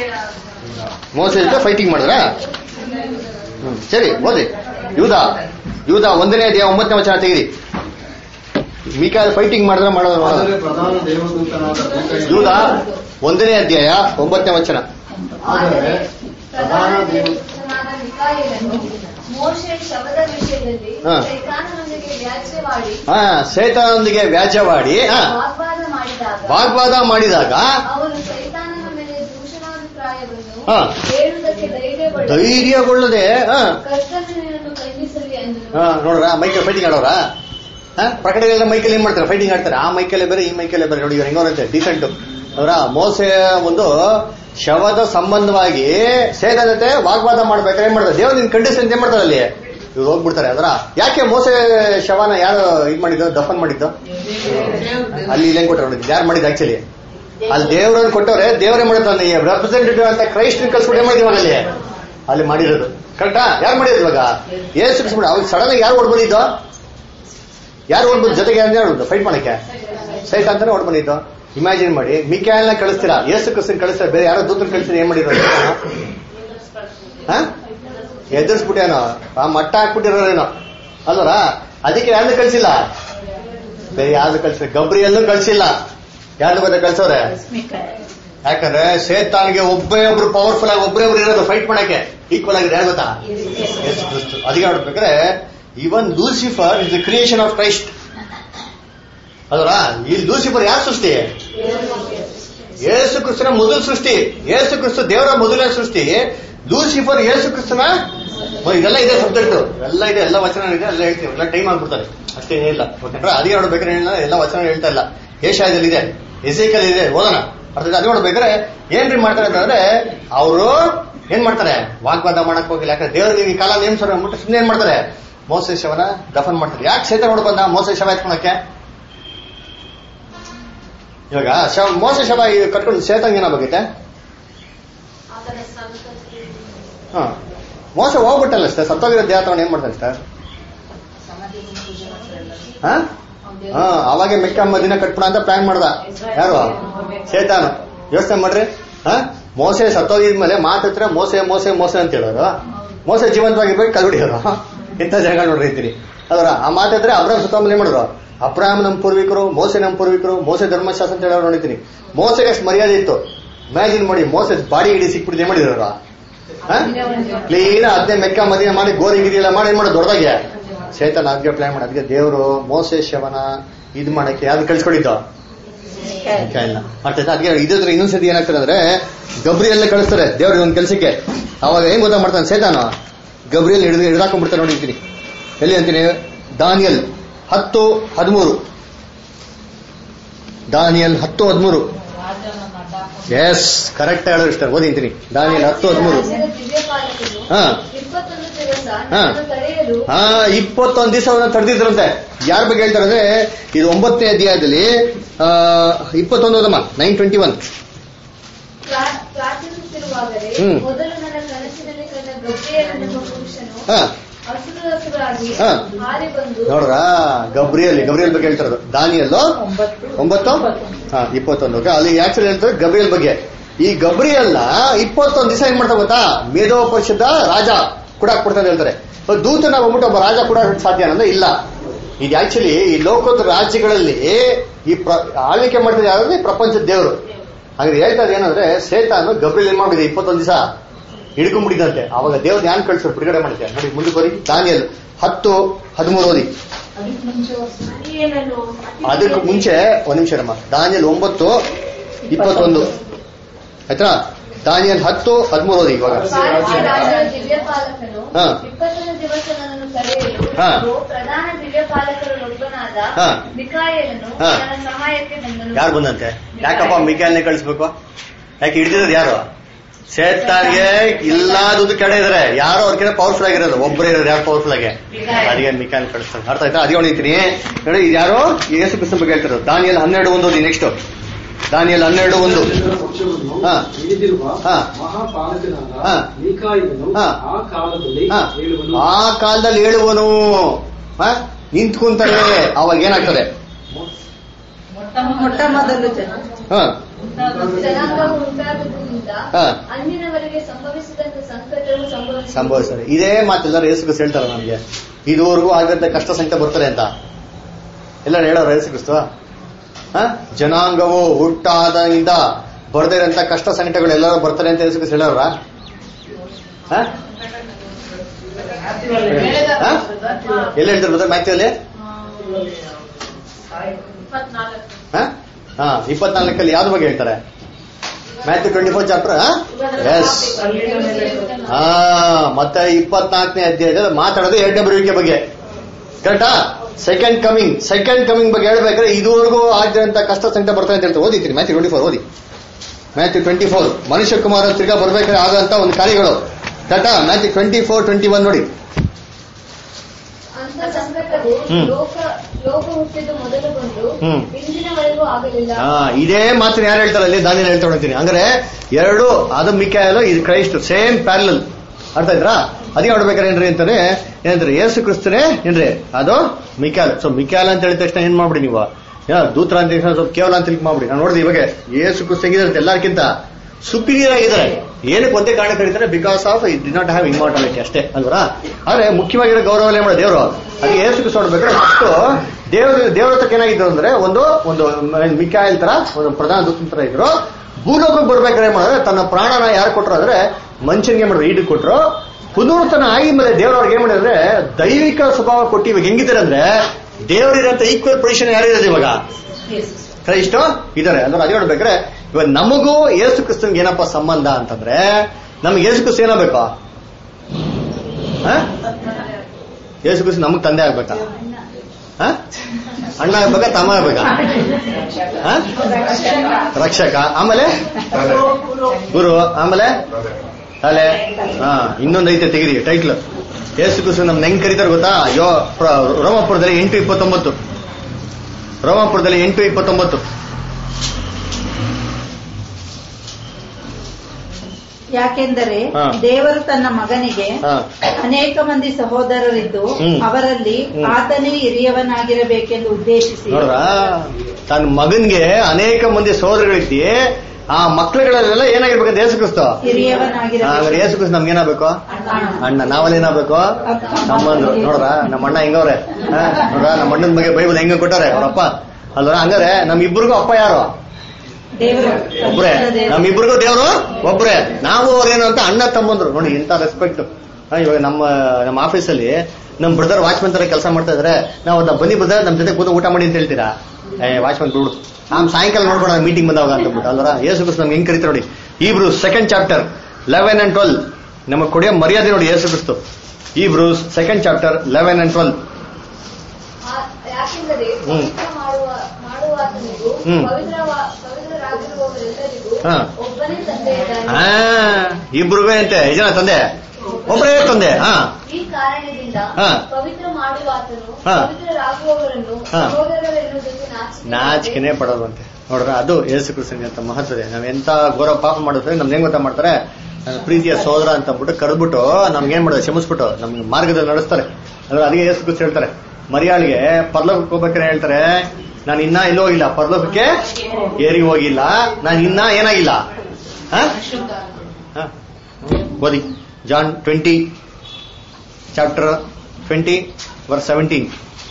ಮೋಸ ಜೊತೆ ಫೈಟಿಂಗ್ ಮಾಡಿದ್ರ ಹ್ಮ್ ಸರಿ ಓದಿ ಯೂದ ಯೂದ ಒಂದನೇ ಅಧ್ಯಾಯ ಒಂಬತ್ತನೇ ವಚನ ತೆಗಿರಿ ಮಿಕಾಯಲ್ ಫೈಟಿಂಗ್ ಮಾಡಿದ್ರ ಮಾಡೋದ್ರ ಆದರೆ ಪ್ರಧಾನ ದೇವದೂತನಾದ ಮಿಕಾಯೇಲನು ಯೂದ ಒಂದನೇ ಅಧ್ಯಾಯ ಒಂಬತ್ತನೇ ವಚನ ಆದರೆ ಪ್ರಧಾನ ದೇವಸ್ಥಾನದ ಮಿಕಾಯೇಲನು ಮೋಶೆ ಶವದ ವಿಷಯದಲ್ಲಿ ಹಾ. ಸೈತಾನನೊಂದಿಗೆ ವ್ಯಾಜ್ಯವಾಡಿ ಹಾ ಸೇತನೊಂದಿಗೆ ವ್ಯಾಜ್ಯವಾಡಿ ಹಾ ವಾಗ್ವಾದ ಮಾಡಿದಾಗ ವಾಗ್ವಾದ ಮಾಡಿದಾಗ ಅವನು ಸೈತಾನನ ಮೇಲೆ ದೂಷಣಾಭಿಪ್ರಾಯವನ್ನು ಹಾ. ಹೇಳುವುದಕ್ಕೆ ಧೈರ್ಯಪಡ ಧೈರ್ಯಗೊಳ್ಳದೆ ಹಾ ಕರ್ತನು ನಿನ್ನನ್ನು ಖಂಡಿಸಲಿ ಅಂದನು ಹಾ ನೋಡ್ರ ಮೈಕಲ್ ಫೈಟಿಂಗ್ ಆಡೋರ ಹಾ ಪ್ರಕಟಣೆಲ್ಲ ಮೈಕಲ್ ಏನ್ ಮಾಡ್ತಾರೆ ಫೈಟಿಂಗ್ ಆಡ್ತಾರೆ ಆ ಮೈಕಲ್ಲೇ ಬೇರೆ ಈ ಮೈಕಲ್ಲೇ ಬೇರೆ ನೋಡಿ ಇವ್ರು ಹೆಂಗೋರಂತೆ ಡಿಸೆಂಟ್ ಅವರ ಮೋಸೆ ಒಂದು ಶವದ ಸಂಬಂಧವಾಗಿ ಸೇದ ಜೊತೆ ವಾಗ್ವಾದ ಮಾಡ್ಬೇಕಾದ್ರೆ ಏನ್ ಮಾಡ್ತಾರೆ ದೇವ್ರ ನಿನ್ ಕಂಡೀಷನ್ ಏನ್ ಮಾಡ್ತಾರೆ ಅಲ್ಲಿ ಇವ್ರು ಹೋಗ್ಬಿಡ್ತಾರೆ ಅದರ ಯಾಕೆ ಮೋಸೆ ಶವನ ಯಾರು ಇದ್ ಮಾಡಿದ್ದು ದಫನ್ ಮಾಡಿದ್ದು ಅಲ್ಲಿ ಇಲ್ಲೇನ್ ಕೊಟ್ಟರು ನೋಡಿ ಯಾರು ಮಾಡಿದ್ದು ಆಕ್ಚುಲಿ ಅಲ್ಲಿ ದೇವ್ರನ್ನ ಕೊಟ್ಟವ್ರೆ ದೇವರೇ ಮಾಡ್ತಾನೆ ರೆಪ್ರೆಸೆಂಟೇಟಿವ್ ಅಂತ ಕ್ರೈಸ್ಟ್ ಕಳ್ಸ್ಬಿಟ್ಟು ಏನ್ ಮಾಡಿದ್ವಿ ಅಲ್ಲಿ ಅಲ್ಲಿ ಮಾಡಿರೋದು ಕರೆಕ್ಟಾ ಯಾರು ಮಾಡಿದ್ರು ಇವಾಗ ಏಸು ಕೃಷ್ಣ ಅವಾಗ ಸಡನ್ ಯಾರು ಓಡ್ಬಂದಿದ್ದು ಯಾರು ಓಡ್ಬೋದು ಜೊತೆಗೆ ಯಾರು ಓಡ್ಬೋದು ಫೈಟ್ ಮಾಡಕ್ಕೆ ಸೈಟ್ ಅಂತಾನೆ ಓಡ್ಬಂದಿದ್ದು ಇಮ್ಯಾಜಿನ್ ಮಾಡಿ ಮಿಕ್ಯಾಲ್ನ ಕಳಿಸ್ತೀರಾ ಏಸು ಕೃಷ್ಣ ಕಳಿಸ್ತಾರೆ ಬೇರೆ ಯಾರೋ ದೂತನ ಕಳಿಸ್ತಾರೆ ಏನ್ ಮಾಡಿರೋ ಹ ಎದುರಿಸ್ಬಿಟ್ಟೇನೋ ಆ ಮಟ್ಟ ಹಾಕ್ಬಿಟ್ಟಿರೋರೇನೋ ಅಲ್ವರ ಅದಕ್ಕೆ ಯಾರನ್ನು ಕಳ್ಸಿಲ್ಲ ಬೇರೆ ಯಾವ್ದು ಕಳ್ಸಿಲ್ಲ ಗಬ್ರಿಯಲ್ಲೂ ಕಳ್ಸಿಲ್ಲ ಯಾರ್ದು ಬಂದ ಕಳ್ಸವ್ರೆ ಯಾಕಂದ್ರೆ ಸೇತಾನ್ಗೆ ಒಬ್ಬೇ ಒಬ್ರು ಪವರ್ಫುಲ್ ಆಗಿ ಒಬ್ಬರೇ ಒಬ್ರು ಇರೋದು ಫೈಟ್ ಮಾಡಕ್ಕೆ ಈಕ್ವಲ್ ಆಗಿದೆ ಯಾರು ಗೊತ್ತಾ ಯೇಸು ಕ್ರಿಸ್ತು ಅದಕ್ಕೆ ನೋಡ್ಬೇಕಾದ್ರೆ ಇವನ್ Lucifer is the creation of Christ ಅದರ ಈ ಲೂಸಿಫರ್ ಯಾರು ಸೃಷ್ಟಿ ಯೇಸು ಕ್ರಿಸ್ತನ ಮೊದಲ ಸೃಷ್ಟಿ ಯೇಸು ಕ್ರಿಸ್ತು ದೇವರ ಮೊದಲನೇ ಸೃಷ್ಟಿ ಲೂಸಿಫರ್ ಯೇಸು ಕ್ರಿಸ್ತನ ಮ- ಇದೆಲ್ಲ ಇದೆ ಸಬ್ಜೆಕ್ಟ್ ಎಲ್ಲ ಇದೆ ಎಲ್ಲ ವಚನ ಇದೆ ಎಲ್ಲ ಹೇಳ್ತೀವಿ ಎಲ್ಲ ಟೈಮ್ ಆಗ್ಬಿಡ್ತಾರೆ ಅಷ್ಟೇ ಇಲ್ಲ ಓಕೆಂದ್ರೆ ಅದೇ ನೋಡ್ಬೇಕಾದ್ರೆ ಏನಿಲ್ಲ ಎಲ್ಲ ವಚನ ಹೇಳ್ತಾ ಇಲ್ಲ ಏಷಾಯದಲ್ಲಿ ಇದೆ ಎಸೇಕಲ್ ಇದೆ ಓದೋಣ ಅರ್ಥ ಅದೇ ನೋಡ್ಬೇಕಾದ್ರೆ ಏನ್ರಿ ಮಾಡ್ತಾರೆ ಅಂತಂದ್ರೆ ಅವರು ಏನ್ ಮಾಡ್ತಾರೆ ವಾಗ್ವಾದ ಮಾಡಕ್ ಹೋಗಿಲ್ಲ ಯಾಕಂದ್ರೆ ದೇವರಿಗೆ ಈ ಕಾಲ ನೇಮಿಸೋರು ಅಂದ್ಬಿಟ್ಟು ಸುಮ್ಮನೆ ಏನ್ ಮಾಡ್ತಾರೆ ಮೋಸ ಶವನ ದಫನ್ ಮಾಡ್ತಾರೆ ಯಾಕೆ ಸೇತ ನೋಡ್ ಬಂದ ಮೋಸ ಶವ ಎತ್ಕೊಳಕ್ಕೆ ಇವಾಗ ಶವ ಮೋಸ ಶವ ಈ ಕಟ್ಕೊಂಡು ಸೇತಂಗ್ ಏನಾಗಬೇಕೈತೆ ಹಾ ಮೋಸ ಹೋಗ್ಬಿಟ್ಟಲ್ಲ ಸರ್ ಸತ್ತೋಗಿರೋ ದೇಹ ತಗೊಂಡು ಏನ್ ಮಾಡ್ತಾನೆ ಸರ್ ಹಾ ಹಾ ಅವಾಗೆ ಮೆಕ್ಕ ದಿನ ಕಟ್ಬಿಡ ಅಂತ ಪ್ಲಾನ್ ಮಾಡ್ದ ಯಾರು ಸೇತಾನ ಯೋಚನೆ ಮಾಡ್ರಿ ಹಾ ಮೋಸೆ ಸತ್ತೋಗಿದ್ಮೇಲೆ ಮಾತತ್ರ ಮೋಸೆ ಮೋಸೆ ಮೋಸೆ ಅಂತ ಹೇಳೋರು ಮೋಸೆ ಜೀವಂತವಾಗಿರ್ಬೇಕು ಕಲ್ ಹೊಡಿಯೋರು ಇಂಥ ಜನಗಳು ನೋಡ್ರಿ ಇರ್ತೀರಿ ಅದರ ಆ ಮಾತಾದ್ರೆ ಅಬ್ರಾಮ್ ಸುತ್ತಮುತ್ತಲು ಏನ್ ಮಾಡಿದ್ರು ಅಬ್ರಾಮ್ ನಮ್ಮ ಪೂರ್ವಿಕರು ಮೋಸೆ ನಮ್ಮ ಪೂರ್ವಿಕರು ಮೋಸೆ ಧರ್ಮಶಾಸ್ತ್ರ ಅಂತ ಹೇಳೋರು ನೋಡಿದ್ದೀನಿ ಮೋಸೆಗೆ ಅಷ್ಟು ಮರ್ಯಾದೆ ಇತ್ತು ಇಮ್ಯಾಜಿನ್ ಮಾಡಿ ಮೋಸೆ ಬಾಡಿ ಹಿಡಿ ಸಿಕ್ಬಿಟ್ಟು ಏನ್ ಮಾಡಿದ್ರು ಕ್ಲೀನ್ ಅದನ್ನೇ ಮೆಕ್ಕ ಮದಿನ ಮಾಡಿ ಗೋರಿ ಗಿರಿ ಎಲ್ಲ ಮಾಡಿ ಏನ್ ಮಾಡೋದು ದೊಡ್ಡದಾಗೆ ಚೇತನ ಅದಕ್ಕೆ ಪ್ಲಾನ್ ಮಾಡಿ ಅದಕ್ಕೆ ದೇವರು ಮೋಸೆ ಶವನ ಇದ್ ಮಾಡಕ್ಕೆ ಯಾವ್ದು ಕಳ್ಸ್ಕೊಂಡಿದ್ದು ಇಲ್ಲ ಅರ್ಥ ಆಯ್ತಾ? ಅದಕ್ಕೆ ಇದ್ರ ಇನ್ನೊಂದ್ಸತಿ ಏನಾಗ್ತದೆ ಅಂದ್ರೆ ಗಬ್ರಿಯಲ್ಲೇ ಕಳಿಸ್ತಾರೆ ದೇವ್ರಿಗೆ ಒಂದು ಕೆಲಸಕ್ಕೆ ಅವಾಗ ಏನ್ ಗೊತ್ತಾ ಮಾಡ್ತಾನೆ ಸೇತಾನ ಗಬ್ರಿಯಲ್ಲಿ ಹಿಡಿದು ಹಿಡಿದಾಕೊಂಡ್ಬಿಡ್ತಾರೆ ನೋಡಿರ್ತೀನಿ ಎಲ್ಲಿ ಅಂತೀನಿ ದಾನಿಯಲ್ ಹತ್ತು ಹದಿಮೂರು ದಾನಿಯಲ್ ಹತ್ತು ಹದಿಮೂರು ಎಸ್ ಕರೆಕ್ಟ್ ಹೇಳೋರು ಇಷ್ಟ ಓದಿಂತೀನಿ ದಾನಿಯಲ್ ಹತ್ತು ಹದಿಮೂರು ರಾಜ್ಯದ ದಿವ್ಯಪಾಲಕನು ಹಾ. ಇಪ್ಪತ್ತೊಂದು ದಿವಸ ಹಾ. ನನ್ನನ್ನು ತಡೆಯಲು ಹಾ ಇಪ್ಪತ್ತೊಂದು ದಿವಸ ಅವನ್ನ ತಡೆದಿದ್ರಂತೆ ಯಾರ ಬಗ್ಗೆ ಹೇಳ್ತಾರೆ ಅಂದ್ರೆ ಇದು ಒಂಬತ್ತನೇ ಅಧ್ಯಾಯದಲ್ಲಿ ಆ, ಇಪ್ಪತ್ತೊಂದು ಓದಮ್ಮ ನೈನ್ ಟ್ವೆಂಟಿ ಒನ್ ಪ್ರಾ- ಪ್ರಾರ್ಥಿಸುತ್ತಿರುವಾಗಲೇ ಹ್ಮ್. ಮೊದಲು ನನ್ನ ಕನಸಿನಲ್ಲಿ ಕಂಡ ಗಬ್ರಿಯಲೆಂಬ ಪುರುಷನು ಹಾ ಹಸುರಾಗಿ ಹಾ. ಹಾರಿ ಬಂದು ನೋಡ್ರ ಗಬ್ರಿಯಲ್ಲಿ ಗಬ್ರಿಯಲ್ ಬಗ್ಗೆ ಹೇಳ್ತಾರದು ದಾನಿಯಲ್ಲು ಒಂಬತ್ತು ಹಾ ಇಪ್ಪತ್ತೊಂದು ಓಕೆ ಅಲ್ಲಿ ಆಕ್ಚುಲಿ ಹೇಳ್ತಾರೆ ಗಬ್ರಿಯಲ್ ಬಗ್ಗೆ ಈ ಗಬ್ರಿಯಲ್ನ ಇಪ್ಪತ್ತೊಂದು ದಿವಸ ಏನ್ ಮಾಡ್ತಾರೆ ಗೊತ್ತಾ ಮೇಧೋ ಪರಿಷದ ರಾಜ ಕೂಡ ಕೊಡ್ತಾರೆ ಹೇಳ್ತಾರೆ So, ದೂತನ ಹೋಗ್ಬಿಟ್ಟು ಒಬ್ಬ ರಾಜ ಕೂಡ ಸಾಧ್ಯ ಅಂದ್ರೆ ಇಲ್ಲ ಇದು ಆಕ್ಚುಲಿ ಈ ಲೋಕದ ರಾಜ್ಯಗಳಲ್ಲಿ ಈ ಪ್ರ- ಆಳ್ವಿಕೆ ಮಾಡ್ತಿದ್ದ ಯಾವ್ದು ಈ ಪ್ರಪಂಚದ ದೇವರು ಹಾಗೆ ಹೇಳ್ತಾ ಇರೋದು ಏನಂದ್ರೆ ಸೇತಾನು ಗಬ್ರಿಯಲ್ ಏನ್ ಮಾಡಿದೆ ಇಪ್ಪತ್ತೊಂದು ದಿವಸ ಹಿಡ್ಕೊಂಡ್ಬಿಟ್ಟಿದಂತೆ ಅವಾಗ ದೇವ್ರ ಧ್ಯಾನ ಕಳ್ಸೋರು ಬಿಡುಗಡೆ ಮಾಡಿದ್ದೆ ನೋಡಿ ಮುಂದೆ ಬರೀ ದಾನಿಯಲ್ ಹತ್ತು ಹದಿಮೂರು ಓದಿ ಅದಕ್ಕೆ ಮುಂಚೆ ಒಂದ್ ನಿಮಿಷ ನಮ್ಮ ದಾನಿಯಲ್ ಒಂಬತ್ತು ಇಪ್ಪತ್ತೊಂದು ಆಯ್ತಾ ದಾನಿಯಲ್ ಹತ್ತು ಹದಿಮೂರು ಓದಿ ಇವಾಗ ಪಾರಸಿ ರಾಜ್ಯದ ದಿವ್ಯಪಾಲಕನು ಹಾ. ಇಪ್ಪತ್ತೊಂದು ದಿವಸ ನನ್ನನ್ನು ಕರೆಯಲು ಹಾ. ಇಗೋ, ಪ್ರಧಾನ ದಿವ್ಯಪಾಲಕರಲ್ಲೊಬ್ಬನಾದ ಹಾ. ಮಿಕಾಯಲನು ಹಾ. ನನ್ನ ಸಹಾಯಕ್ಕೆ ಬಂದನು ಯಾರು ಬಂದಂತೆ ಯಾಕಪ್ಪ ಮಿಕಾಲ್ನೇ ಕಳಿಸ್ಬೇಕು ಯಾಕೆ ಹಿಡಿದಿರೋದು ಯಾರು ಸೇತಾನ್ಗೆ ಇಲ್ಲಾದುದು ಕೆಡೆ ಇದಾರೆ ಯಾರೋ ಅವ್ರಕಿಂತ ಪವರ್ಫುಲ್ ಆಗಿರೋದು ಒಬ್ಬರೇ ಇರೋದು ಯಾರು ಪವರ್ಫುಲ್ ಆಗಿ ಅದಕ್ಕೆ ಮಿಕಾಲ್ ಕಳಿಸ್ತಾರೆ ಅರ್ಥ ಆಯ್ತಾ ಅದಕ್ಕೆ ಹೊಡಿತೀನಿ ನೋಡಿ ಇದು ಯಾರು ಯೇಸು ಕ್ರಿಸ್ತನ ಬಗ್ಗೆ ಹೇಳ್ತಾರೆ ದಾನಿಯಲ್ ಹನ್ನೆರಡು ಒಂದು ಓದಿ ನೆಕ್ಸ್ಟ್ ದಾನಿಯಲ್ ಹನ್ನೆರಡು ಒಂದು ಜನರ ಪಕ್ಷವನ್ನು ಹಾ. ಹಿಡಿದಿರುವ ಹಾ. ಮಹಾಪಾಲಕನಾದ ಹಾ. ಮೀಕಾಯನು ಹಾ. ಆ ಕಾಲದಲ್ಲಿ ಹಾ. ಹೇಳುವನು ಆ ಕಾಲದಲ್ಲಿ ಹೇಳುವನು ಹಾ? ನಿಂತ್ಕೊಂತಾರೆ ಅವಾಗ ಏನಾಗ್ತದೆ ಮೊಟ್ಟ ಮೊದಲು ಜನ ಹಾ ಜನಾಂಗವು ಉಂಟಾಗುವುದರಿಂದ ಹಾ. ಅಂದಿನವರೆಗೆ ಸಂಭವಿಸಿದಂತ ಸಂಕಟವು ಸಂಭವಿಸಿದೆ ಸಂಭವಿಸ್ತಾರೆ ಇದೇ ಮಾತೆಲ್ಲರೂ ಯೇಸು ಕ್ರಿಸ್ತು ಹೇಳ್ತಾರೆ ನಮ್ಗೆ ಇದುವರೆಗೂ ಆಗಿದ್ದ ಕಷ್ಟ ಸಂಖ್ಯೆ ಬರ್ತಾರೆ ಅಂತ ಎಲ್ಲ ಹೇಳೋರು ಯೇಸು ಕ್ರಿಸ್ತು ಹ? ಜನಾಂಗವು ಹುಟ್ಟಾದಿಂದ ಬರ್ದೇ ಇರೋಂಥ ಕಷ್ಟ ಸಂಕಟಗಳು ಎಲ್ಲರೂ ಬರ್ತಾರೆ ಅಂತ ಯೇಸು ಕ್ರಿಸ್ತು ಹೇಳೋರ ಎಲ್ಲ ಹೇಳ್ತಾರೆ ಬರ್ತಾರೆ ಮ್ಯಾಥ್ಯೂ ಅಲ್ಲಿ ಹ? ಹಾ ಇಪ್ಪತ್ನಾಲ್ಕಲ್ಲಿ ಯಾವ್ದು ಬಗ್ಗೆ ಹೇಳ್ತಾರೆ Matthew twenty four chapter yes ಹಾ ಮತ್ತೆ ಇಪ್ಪತ್ನಾಲ್ಕನೇ ಅಧ್ಯಾಯದಲ್ಲಿ ಮಾತಾಡೋದು ಎರಡನೇ ಬರುವಿಕೆ ಬಗ್ಗೆ ಕರೆಕ್ಟಾ ಸೆಕೆಂಡ್ ಕಮಿಂಗ್ ಸೆಕೆಂಡ್ ಕಮಿಂಗ್ ಬಗ್ಗೆ ಹೇಳ್ಬೇಕಾದ್ರೆ ಇದುವರೆಗೂ ಆಗಿರೋಂಥ ಕಷ್ಟ ಸಂಕಟ ಬರ್ತಾರೆ ಅಂತ ಹೇಳ್ತಾರೆ ಓದಿದ್ದೀನಿ ಮ್ಯಾಥ್ಯೂ ಟ್ವೆಂಟಿ ಫೋರ್ ಓದಿ ಮ್ಯಾಥ್ಯೂ ಟ್ವೆಂಟಿ ಫೋರ್ ಮನುಷ್ಯ ಕುಮಾರ ತಿರ್ಗಾ ಬರ್ಬೇಕಾದ್ರೆ ಆಗಂತ ಒಂದು ಕಾರ್ಯಗಳು ಕರೆಕ್ಟಾ Matthew twenty four twenty one ನೋಡಿ ಅಂತ ಸಂಕಟವು ಹ್ಮ್. ಲೋಕ ಲೋಕ ಹುಟ್ಟಿದ್ದು ಮೊದಲುಗೊಂಡು ಹ್ಮ್. ಇಂದಿನವರೆಗೂ ಆಗಲಿಲ್ಲ ಹಾ ಇದೇ ಮಾತನ್ನ ಯಾರು ಹೇಳ್ತಾರೆ ಅಲ್ಲಿ ದಾನಿನ ಹೇಳ್ತಾ ಹೋಗ್ತೀನಿ ಅಂದ್ರೆ ಎರಡು ಅದು ಮಿಕ್ಕಾಯಲು ಇದು ಕ್ರೈಸ್ಟ್ ಸೇಮ್ ಪ್ಯಾರಲಲ್ ಅರ್ಥ ಆಯ್ತಾ ಅದೇ ನೋಡ್ಬೇಕಾದ್ರೆ ಏನ್ರಿ ಅಂತಾನೆ ಏನಂದ್ರೆ ಯೇಸು ಕ್ರಿಸ್ತನೇ ಏನ್ರಿ ಅದು ಮಿಕ್ಯಾಲ್ ಸೊ ಮಿಕ್ಯಾಲ್ ಅಂತ ಹೇಳಿದ ತಕ್ಷಣ ಏನ್ ಮಾಡ್ಬಿಡಿ ನೀವು ಯಾ, ದೂತ್ರ ಅಂತ ತಕ್ಷಣ ಸ್ವಲ್ಪ ಕೇವಲ ಅಂತ ತಿಳ್ಕ್ ಮಾಡ್ಬಿಡಿ ನಾನು ನೋಡಿದೆ ಇವಾಗ ಯೇಸು ಕ್ರಿಸ್ತ ಹೆಂಗಿದಂತೆ ಎಲ್ಲಾರ್ಕಿಂತ ಸುಪೀರಿಯರ್ ಆಗಿದ್ದಾರೆ ಏನಕ್ಕೆ ಒಂದೇ ಕಾರಣ ಕರೀತಾರೆ because of it did not have immortality ಅಷ್ಟೇ ಅಲ್ವರಾ ಆದ್ರೆ ಮುಖ್ಯವಾಗಿರೋ ಗೌರವ ಏನ್ ಮಾಡೋದು ದೇವರು ಅದಕ್ಕೆ ಏಸು ಕ್ರಿಸ್ತ ನೋಡ್ಬೇಕಾದ್ರೆ ಫಸ್ಟ್ ದೇವ್ರ ದೇವ್ರ ಹತ್ರಕ್ಕೆ ಏನಾಗಿದ್ರು ಅಂದ್ರೆ ಒಂದು ಒಂದು ಮಿಕಾಯಿಲ್ ತರ ಒಂದು ಪ್ರಧಾನ ದೂತನ ತರ ಇದ್ರು ಭೂಲೋಕಕ್ಕೆ ಬರ್ಬೇಕಾದ್ರೆ ಏನ್ ಮಾಡಿದ್ರೆ ತನ್ನ ಪ್ರಾಣನ ಯಾರು ಕೊಟ್ರು ಅಂದ್ರೆ ಮನುಷ್ಯನಿಗೆ ಮಾಡಿದ್ರು ಈಡು ಕೊಟ್ರು ಪುನರ್ತನ ಆಗಿ ಮೇಲೆ ದೇವರವ್ರಿಗೆ ಏನ್ ಮಾಡಿದ್ರೆ ದೈವಿಕ ಸ್ವಭಾವ ಕೊಟ್ಟು ಇವಾಗ ಹೆಂಗಿದ್ದಾರೆ ಅಂದ್ರೆ ದೇವರಿರಂತ ಈಕ್ವಲ್ ಪೊಸಿಷನ್ ಯಾರಿರೋದು ಇವಾಗ ಕ್ರೈಸ್ತ ಇದಾರೆ ಅಂದ್ರೆ ಅದೇ ನೋಡ್ಬೇಕ್ರೆ ಇವಾಗ ನಮಗೂ ಯೇಸು ಕ್ರಿಸ್ತನ್ಗೆ ಏನಪ್ಪ ಸಂಬಂಧ ಅಂತಂದ್ರೆ ನಮ್ಗೆ ಯೇಸು ಕ್ರಿಸ್ತ ಏನಾಗಬೇಕು ಯೇಸು ಕ್ರಿಸ್ತ ನಮಗ್ ತಂದೆ ಆಗ್ಬೇಕಾ ಹ? ಅಣ್ಣ ಆಗ್ಬೇಕಾ ತಮ್ಮ ಆಗ್ಬೇಕಾ ಹ? ರಕ್ಷಕ ಆಮೇಲೆ ಗುರು ಆಮೇಲೆ ಅಲೆ ಹಾ ಇನ್ನೊಂದು ಐತೆ ತೆಗಿರಿ ಟೈಟ್ಲ್ ಯೇಸು ಕ್ರಿಸ್ತ ನಮ್ ಹೆಂಗ್ ಕರೀತಾರೆ ಗೊತ್ತಾ ಯೋ ಪ್ರ- ರೋಮಾಪುರದಲ್ಲಿ ಎಂಟು ಇಪ್ಪತ್ತೊಂಬತ್ತು ರೋಮಾಪುರದಲ್ಲಿ ಎಂಟು ಇಪ್ಪತ್ತೊಂಬತ್ತು ಯಾಕೆಂದರೆ ಹಾ. ದೇವರು ತನ್ನ ಮಗನಿಗೆ ಹಾ ಅನೇಕ ಮಂದಿ ಸಹೋದರರಿದ್ದು ಹ್ಮ್. ಅವರಲ್ಲಿ ಹ್ಮ್. ಆತನೇ ಹಿರಿಯವನಾಗಿರಬೇಕೆಂದು ಉದ್ದೇಶಿಸಿ ನೋಡ್ರ ತನ್ನ ಮಗನ್ಗೆ ಅನೇಕ ಮಂದಿ ಸೋದರಗಳಿದ್ದಿ ಆ ಮಕ್ಳುಗಳೆಲ್ಲ ಏನಾಗಿರ್ಬೇಕಂತ ಯೇಸು ಕ್ರಿಸ್ತ ಹಾಗಾದ್ರೆ ಹಿರಿಯವನಾಗಿರಬೇಕು ಯೇಸು ಕ್ರಿಸ್ತ ನಮ್ಗೆ ಏನಾಗಬೇಕು ಅಣ್ಣ ನಾವಲ್ಲಿ ಏನಾಗಬೇಕು ನಮ್ಮಂದ್ರು ನೋಡ್ರ ನಮ್ಮ ಅಣ್ಣ ಹೆಂಗವ್ರೆ ಹಾ, ನೋಡ್ರ ನಮ್ಮ ಅಣ್ಣನ ಬಗ್ಗೆ ಬೈಬಲ್ ಹೆಂಗ ಕೊಟ್ಟಾರೆ ಅವ್ರಪ್ಪ ಅಲ್ರ ಹಂಗಾರೆ ನಮ್ಮಿಬ್ರಿಗೂ ಅಪ್ಪ ಯಾರು ದೇವರು ಒಬ್ರೇ ನಮ್ಮಿಬ್ರಿಗೂ ದೇವ್ರು ಒಬ್ರೇ ನಾವು ಅವ್ರೇನು ಅಂತ ಅಣ್ಣ ತಮ್ಮಂದ್ರು ನೋಡಿ ಇಂಥ ರೆಸ್ಪೆಕ್ಟ್ ಇವಾಗ ನಮ್ಮ ನಮ್ಮ ಆಫೀಸಲ್ಲಿ ನಮ್ ಬ್ರದರ್ ವಾಚ್ಮನ್ ತರ ಕೆಲಸ ಮಾಡ್ತಾ ಇದ್ರೆ ನಾವು ಅದನ್ನ ಬನ್ನಿ ಬ್ರದರ್ ನಮ್ ಜೊತೆ ಕೂತು ಊಟ ಮಾಡಿ ಅಂತ ಹೇಳ್ತೀರಾ ಏ ವಾಚ್ಮನ್ ಬಿಡು ನಾವ್ ಸಾಯಂಕಾಲ ನೋಡ್ಬೋಣ ಮೀಟಿಂಗ್ ಬಂದಾಗ ಅಂತ ಬಿಟ್ಟು ಅಲ್ವರ ಯೇಸು ಕ್ರಿಸ್ತ ನಮ್ಗೆ ಹೆಂಗ್ ಕರಿತಾರೆ ನೋಡಿ Hebrews second chapter eleven and twelve ನಮಗೆ ಕೊಡಿಯೋ ಮರ್ಯಾದೆ ನೋಡಿ ಯೇಸು ಕ್ರಿಸ್ತು Hebrews second chapter eleven and twelve ಆ- ಯಾಕೆಂದರೆ ಹ್ಮ್. ಪವಿತ್ರ ಮಾಡುವ ಮಾಡುವಾತನಿಗೂ ಹ್ಮ್. ಪವಿತ್ರವ- ಪವಿತ್ರರಾಗಿರುವವರೆಲ್ಲರಿಗೂ ಹಾ. ಒಬ್ಬನೇ ತಂದೆ ಇದ್ದಾನೆ ಆ ಇಬ್ರಿಗೂ ಅಂತೆ ಜನ ತಂದೆ ಒಬ್ಬರೇ ತಂದೆ ಹಾ ಈ ಕಾರಣದಿಂದ ಹಾ. ಪವಿತ್ರ ಮಾಡುವಾತನು ಹಾ. ಪವಿತ್ರರಾಗುವವರನ್ನು ಹಾ. ಸಹೋದರರೆನ್ನುವುದಕ್ಕೆ ನಾಚಿಕೆ ನಾಚಿಕೆನೆ ಪಡೋದು ಅಂತೆ ನೋಡ್ರ ಅದು ಯೇಸು ಕ್ರಿಸ್ತನಿಗೆ ಅಂತ ಮಹತ್ವ ಇದೆ ನಾವ್ ಎಂತ ಘೋರ ಪಾಪ ಮಾಡಿದ್ರೆ ನಮ್ಗೆ ಹೆಂಗ್ ಗೊತ್ತಾ ಮಾಡ್ತಾರೆ ನನ್ನ ಪ್ರೀತಿಯ ಸೋದರ ಅಂತ ಅಂದ್ಬಿಟ್ಟು ಕರೆದ್ಬಿಟ್ಟು ನಮ್ಗೆ ಏನ್ ಮಾಡೋದು ಕ್ಷಮಿಸ್ಬಿಟ್ಟು ನಮ್ಗೆ ಮಾರ್ಗದಲ್ಲಿ ನಡೆಸ್ತಾರೆ ಅಂದ್ರೆ ಅದಕ್ಕೆ ಯೇಸು ಕ್ರಿಸ್ತ ಹೇಳ್ತಾರೆ ಮರಿಯಾಳಿಗೆ ಪರ್ಲೋಕಕ್ಕೆ ಹೋಗ್ಬೇಕಾದ್ರೆ ಹೇಳ್ತಾರೆ ನಾನು ಇನ್ನ ಎಲ್ಲೋ ಹೋಗಿಲ್ಲ ಪರ್ಲೋಕಕ್ಕೆ ಏರಿ ಹೋಗಿಲ್ಲ ನಾನು ಇನ್ನ ಏನಾಗಿಲ್ಲ ಹ? ಹ? ಓದಿ John twenty chapter twenty verse seventeen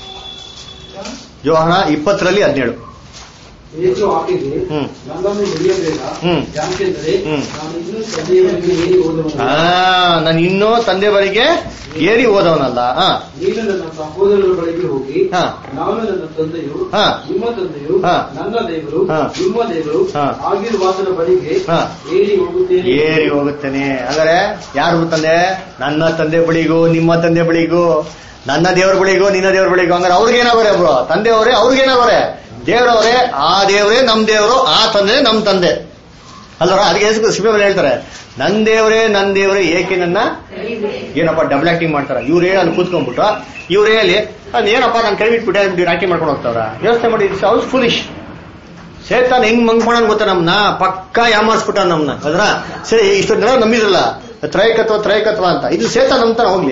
ಯೋಹನ ಇಪ್ಪತ್ತರಲ್ಲಿ ಹದಿನೇಳು ಯೇಸು ಆಕೆಗೆ ಹ್ಮ್. ನನ್ನನ್ನು ಹಿಡಿಯಬೇಡ ಹ್ಮ್. ಯಾಕೆಂದರೆ ಹ್ಮ್. ನಾನು ಇನ್ನೂ ತಂದೆಯವರಿಗೆ ಏರಿ ಹೋದವನು ಆ ನಾನು ಇನ್ನೂ ತಂದೆವರೆಗೆ ಏರಿ ಹೋದವನಲ್ಲ ಆ ನೀನು ನನ್ನ ಸಹೋದರರ ಬಳಿಗೆ ಹೋಗಿ ಹಾ. ನಾನು ನನ್ನ ತಂದೆಯು ಹಾ. ನಿಮ್ಮ ತಂದೆಯು ಹಾ. ನನ್ನ ದೇವರು ಹಾ. ನಿಮ್ಮ ದೇವರು ಹಾ. ಆಗಿರುವಾತನ ಬಳಿಗೆ ಹಾ. ಏರಿ ಹೋಗುತ್ತೇನೆ ಏರಿ ಹೋಗುತ್ತೇನೆ ಹಾಗಾದ್ರೆ ಯಾರು ತಂದೆ ನನ್ನ ತಂದೆ ಬಳಿಗೂ ನಿಮ್ಮ ತಂದೆ ಬಳಿಗೂ ನನ್ನ ದೇವ್ರ ಬಳಿಗೂ ನಿನ್ನ ದೇವ್ರ ಬಳಿಗೂ ಹಂಗಾರೆ ಅವ್ರಿಗೇನಾಗೋರೆ ಒಬ್ರು ತಂದೆಯವರೇ ಅವ್ರಿಗೇನಾಗೋರೆ ದೇವ್ರವರೇ ಆ ದೇವರೇ ನಮ್ ದೇವರು ಆ ತಂದೆ ನಮ್ ತಂದೆ ಅಲ್ವರ ಅದಕ್ಕೆ ಯೇಸು ಶಿವಲ್ಲಿ ಹೇಳ್ತಾರೆ ನನ್ ದೇವರೇ ನನ್ ದೇವರೇ ಏಕೆ ನನ್ನ ಏನಪ್ಪ ಡಬಲ್ ಆಕ್ಟಿಂಗ್ ಮಾಡ್ತಾರ ಇವ್ರು ಹೇಳಿ ಅಲ್ಲಿ ಕೂತ್ಕೊಂಡ್ಬಿಟ್ಟು ಇವ್ರು ಹೇಳಿ ಅದ್ ಏನಪ್ಪ ನಾನು ಕೈ ಬಿಟ್ಬಿಟ್ಟೆ ಇವ್ರು ಆಕ್ಟಿಂಗ್ ಮಾಡ್ಕೊಂಡು ಹೋಗ್ತಾವ್ರ ಯೋಚನೆ ಮಾಡಿ ಇಟ್ಸ್ ಹೌಸ್ ಫುಲಿಶ್ ಸೇತಾನ್ ಹೆಂಗ್ ಮಂಗ್ಪಣ ಗೊತ್ತಾ ನಮ್ನ ಪಕ್ಕ ಯಾಮಾರ್ಸ್ಬಿಟ್ಟ ನಮ್ನ ಅದ್ರ ಸರಿ ಇಷ್ಟೊಂದು ಜನ ನಂಬಿದ್ರಲ್ಲ ತ್ರೈಕತ್ವ ತ್ರೈಕತ್ವ ಅಂತ ಇದು ಸೇತಾನ್ ನಂಬ್ತಾನ ಹೋಗ್ಲಿ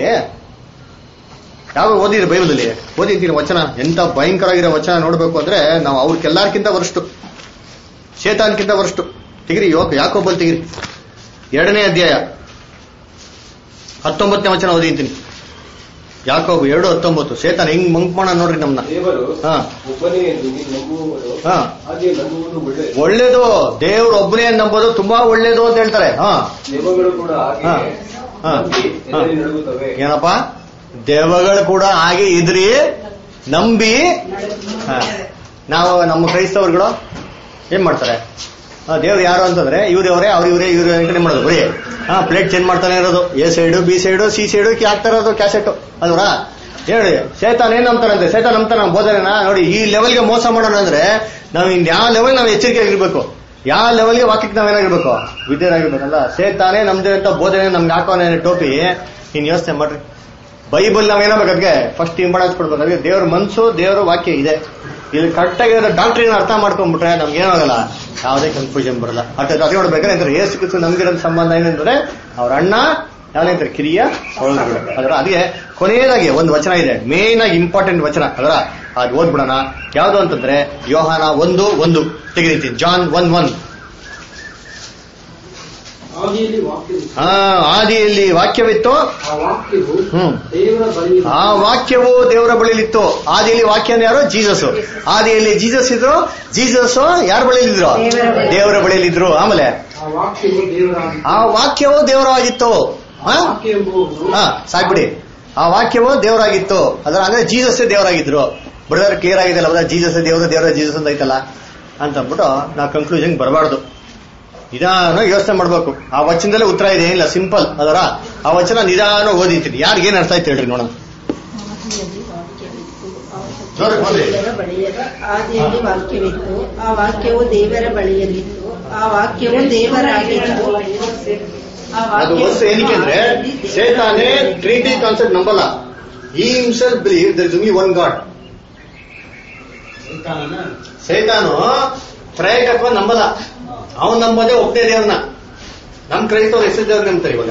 ಯಾವ ಓದಿದ್ರಿ ಬೈಬಲಲ್ಲಿ ಓದಿದ್ದೀರಿ ವಚನ ಎಂತ ಭಯಂಕರ ಆಗಿರೋ ವಚನ ನೋಡ್ಬೇಕು ಅಂದ್ರೆ ನಾವು ಅವ್ರಿಗೆಲ್ಲಾರ್ಕಿಂತ ವರ್ಷ್ಟು ಶೇತಾನ್ಕಿಂತ ವರ್ಷ್ಟು ತೆಗಿರಿ ಯೋಗ ಯಾಕೋಬಲ್ ತೆಗಿರಿ ಎರಡನೇ ಅಧ್ಯಾಯ ಹತ್ತೊಂಬತ್ತನೇ ವಚನ ಓದಿಂತೀನಿ ಯಾಕೋಬ್ ಎರಡು ಹತ್ತೊಂಬತ್ತು ಶೇತಾನ್ ಹೆಂಗ್ ಮಂಕ್ಮಾಣ ನೋಡ್ರಿ ನಮ್ನ ದೇವರು ಹಾ ಒಬ್ಬನೇ ಎಂದು ನೀವು ನಂಬುವವರು ಹಾ ಹಾಗೆ ನಂಬುವುದು ಒಳ್ಳೆಯದು ಒಳ್ಳೇದು ದೇವ್ರ ಒಬ್ಬನೇ ನಂಬೋದು ತುಂಬಾ ಒಳ್ಳೇದು ಅಂತ ಹೇಳ್ತಾರೆ ಹಾ ದೆವ್ವಗಳು ಕೂಡ ಹಾ. ಹಾಗೆ ಹಾ. ನಂಬಿ ಹಾ. ಎದುರಿ ನಡುಗುತ್ತವೆ ಏನಪ್ಪ ದೆವ್ವಗಳು ಕೂಡ ಹಾಗೆ ಇದ್ರಿ ನಂಬಿ ಹಾ. ನಾವು ನಮ್ಮ ಕ್ರೈಸ್ತವರುಗಳು ಏನ್ ಮಾಡ್ತಾರೆ ಆ, ದೇವ್ರು ಯಾರು ಅಂತಂದ್ರೆ ಇವ್ರವರೇ ಅವ್ರ ಇವರೇ ಇವ್ರ ಕಡೆ ಮಾಡೋದು ಬರೀ ಹಾ ಪ್ಲೇಟ್ ಚೇಂಜ್ ಮಾಡ್ತಾನೆ ಇರೋದು A side B side C side ಹಾಕ್ತಾ ಇರೋದು ಕ್ಯಾಸೆಟ್ ಅಲ್ವರಾ ಹೇಳಿ ಸೇತಾನ್ ಏನ್ ನಂಬ್ತಾರಂತೆ ಸೇತಾನ್ ನಂಬ್ತಾನ ಬೋಧನೆನ ನೋಡಿ ಈ ಲೆವೆಲ್ಗೆ ಮೋಸ ಮಾಡೋಣ ಅಂದ್ರೆ ನಾವು ಇನ್ ಯಾವ ಲೆವೆಲ್ ನಾವು ಎಚ್ಚರಿಕೆ ಆಗಿರ್ಬೇಕು ಯಾವ ಲೆವೆಲ್ಗೆ ವಾಕ್ಯಕ್ಕೆ ನಾವೇನಾಗಿರ್ಬೇಕು ವಿದ್ಯರಾಗಿರ್ಬೇಕಲ್ಲ ಸೇತಾನೇ ನಮ್ದೇ ಅಂತ ಬೋಧನೆ ನಮ್ಗೆ ಹಾಕೋನೆ ಟೋಪಿ ಇನ್ ಯೋಚನೆ ಮಾಡ್ರಿ ಬೈಬಲ್ ನಾವೇನಾಗಬೇಕು ಅದಕ್ಕೆ ಫಸ್ಟ್ ಇಂಪಾರ್ಟೆನ್ಸ್ ಕೊಡ್ಬೇಕು ಅದಕ್ಕೆ ದೇವ್ರ ಮನ್ಸು ದೇವರ ವಾಕ್ಯ ಇದೆ ಇಲ್ಲಿ ಕರೆಕ್ಟಾಗಿ ಡಾಕ್ಟ್ರಿನ ಅರ್ಥ ಮಾಡ್ಕೊಂಡ್ಬಿಟ್ರೆ ನಮ್ಗೆ ಏನಾಗಲ್ಲ ಯಾವುದೇ ಕನ್ಫ್ಯೂಷನ್ ಬರಲ್ಲ ಅಟ್ ಅದೇ ನೋಡ್ಬೇಕಾದ್ರೆ ಅಂದ್ರೆ ಏಸು ಕ್ರಿಸ್ತು ನಮ್ಗಿರೋ ಸಂಬಂಧ ಏನಂದ್ರೆ ಅವ್ರ ಅಣ್ಣ ಯಾವಂತಾರೆ ಕಿರಿಯ ಸಹೋದರಗಳು ಅದರ ಅದೇ ಕೊನೆಯದಾಗಿ ಒಂದು ವಚನ ಇದೆ ಮೇನ್ ಆಗಿ ಇಂಪಾರ್ಟೆಂಟ್ ವಚನ ಅದರ ಅದು ಓದ್ಬಿಡೋಣ ಯಾವ್ದು ಅಂತಂದ್ರೆ ಯೋಹಾನ ಒಂದು ಒಂದು ತೆಗೆದೈತಿ ಜಾನ್ ಒನ್ ಒನ್ ಆದಿಯಲ್ಲಿ ವಾಕ್ಯವಿತ್ತು ಆ ಆದಿಯಲ್ಲಿ ವಾಕ್ಯವಿತ್ತು ಆ ವಾಕ್ಯವು ಹ್ಮ್ ದೇವರ ಬಳಿ ಆ ವಾಕ್ಯವು ದೇವರ ಬಳಿಲಿತ್ತು ಆದಿಯಲ್ಲಿ ವಾಕ್ಯ ಅಂದ್ರೆ ಯಾರು ಜೀಸಸ್ ಆದಿಯಲ್ಲಿ ಜೀಸಸ್ ಇದ್ರು ಜೀಸಸ್ ಯಾರ ಬಳಿಲಿದ್ರು ದೇವರ ಬಳಿ. ದೇವರ ಬಳಿಲಿದ್ರು ಆಮೇಲೆ ಆ ವಾಕ್ಯವು ದೇವರ ಆ ವಾಕ್ಯವು ದೇವರಾಗಿತ್ತು ಹಾ ವಾಕ್ಯ ಎಂಬುವುದು ಹಾ ಸಾಕ್ಬಿಡಿ ಆ ವಾಕ್ಯವು ದೇವರಾಗಿತ್ತು ಅದರ ಅಂದ್ರೆ ಜೀಸಸ್ ದೇವರಾಗಿದ್ರು ಬ್ರದರ್ ಕ್ಲಿಯರ್ ಆಗಿದೆ ಅಲ್ಲ ಜೀಸಸ್ ದೇವರ ದೇವರ ಜೀಸಸ್ ಅಂತ ಐತಲ್ಲ ಅಂತ ಅಂದ್ಬಿಟ್ಟು ನಾವು ಕನ್ಕ್ಲೂಷನ್ ಬರಬಾರ್ದು ನಿಧಾನ ಯೋಚನೆ ಮಾಡ್ಬೇಕು ಆ ವಚನದಲ್ಲೇ ಉತ್ತರ ಇದೆ ಏನಿಲ್ಲ ಸಿಂಪಲ್ ಅದರ ಆ ವಚನ ನಿಧಾನ ಓದಿತೀನಿ ಯಾರಿಗೇನ್ ಅರ್ಥ ಆಯ್ತು ಹೇಳ್ರಿ ನೋಡೋಣ ಜೋರಾಗಿ ಬಂದ್ರಿ ದೇವರ ಬಳಿಯಲ್ಲಿ ಆದಿಯಲ್ಲಿ ವಾಕ್ಯವಿತ್ತು ಆ ವಾಕ್ಯವು ದೇವರ ಬಳಿಯಲ್ಲಿತ್ತು ಆ ವಾಕ್ಯವು ದೇವರಾಗಿತ್ತು ಆ ಅದು ವಾಕ್ಯವು ವಸ್ತು ಏನಕ್ಕೆ ಅಂದ್ರೆ ಸೇತಾನೆ ಟ್ರಿನಿಟಿ ಕಾನ್ಸೆಪ್ಟ್ ನಂಬಲ್ಲ ಈ himself believe there is only one God ಸೈತಾನು ತ್ರಯಕತ್ವ ನಂಬಲ್ಲ ಅವನ್ ನಂಬೋದೇ ಒಬ್ಬನೇ ದೇವ್ರನ್ನ ನಮ್ ಕ್ರೈಸ್ತವ್ರು ಎಷ್ಟು ದೇವ್ರ ನಂಬ್ತಾರೆ ಇವಾಗ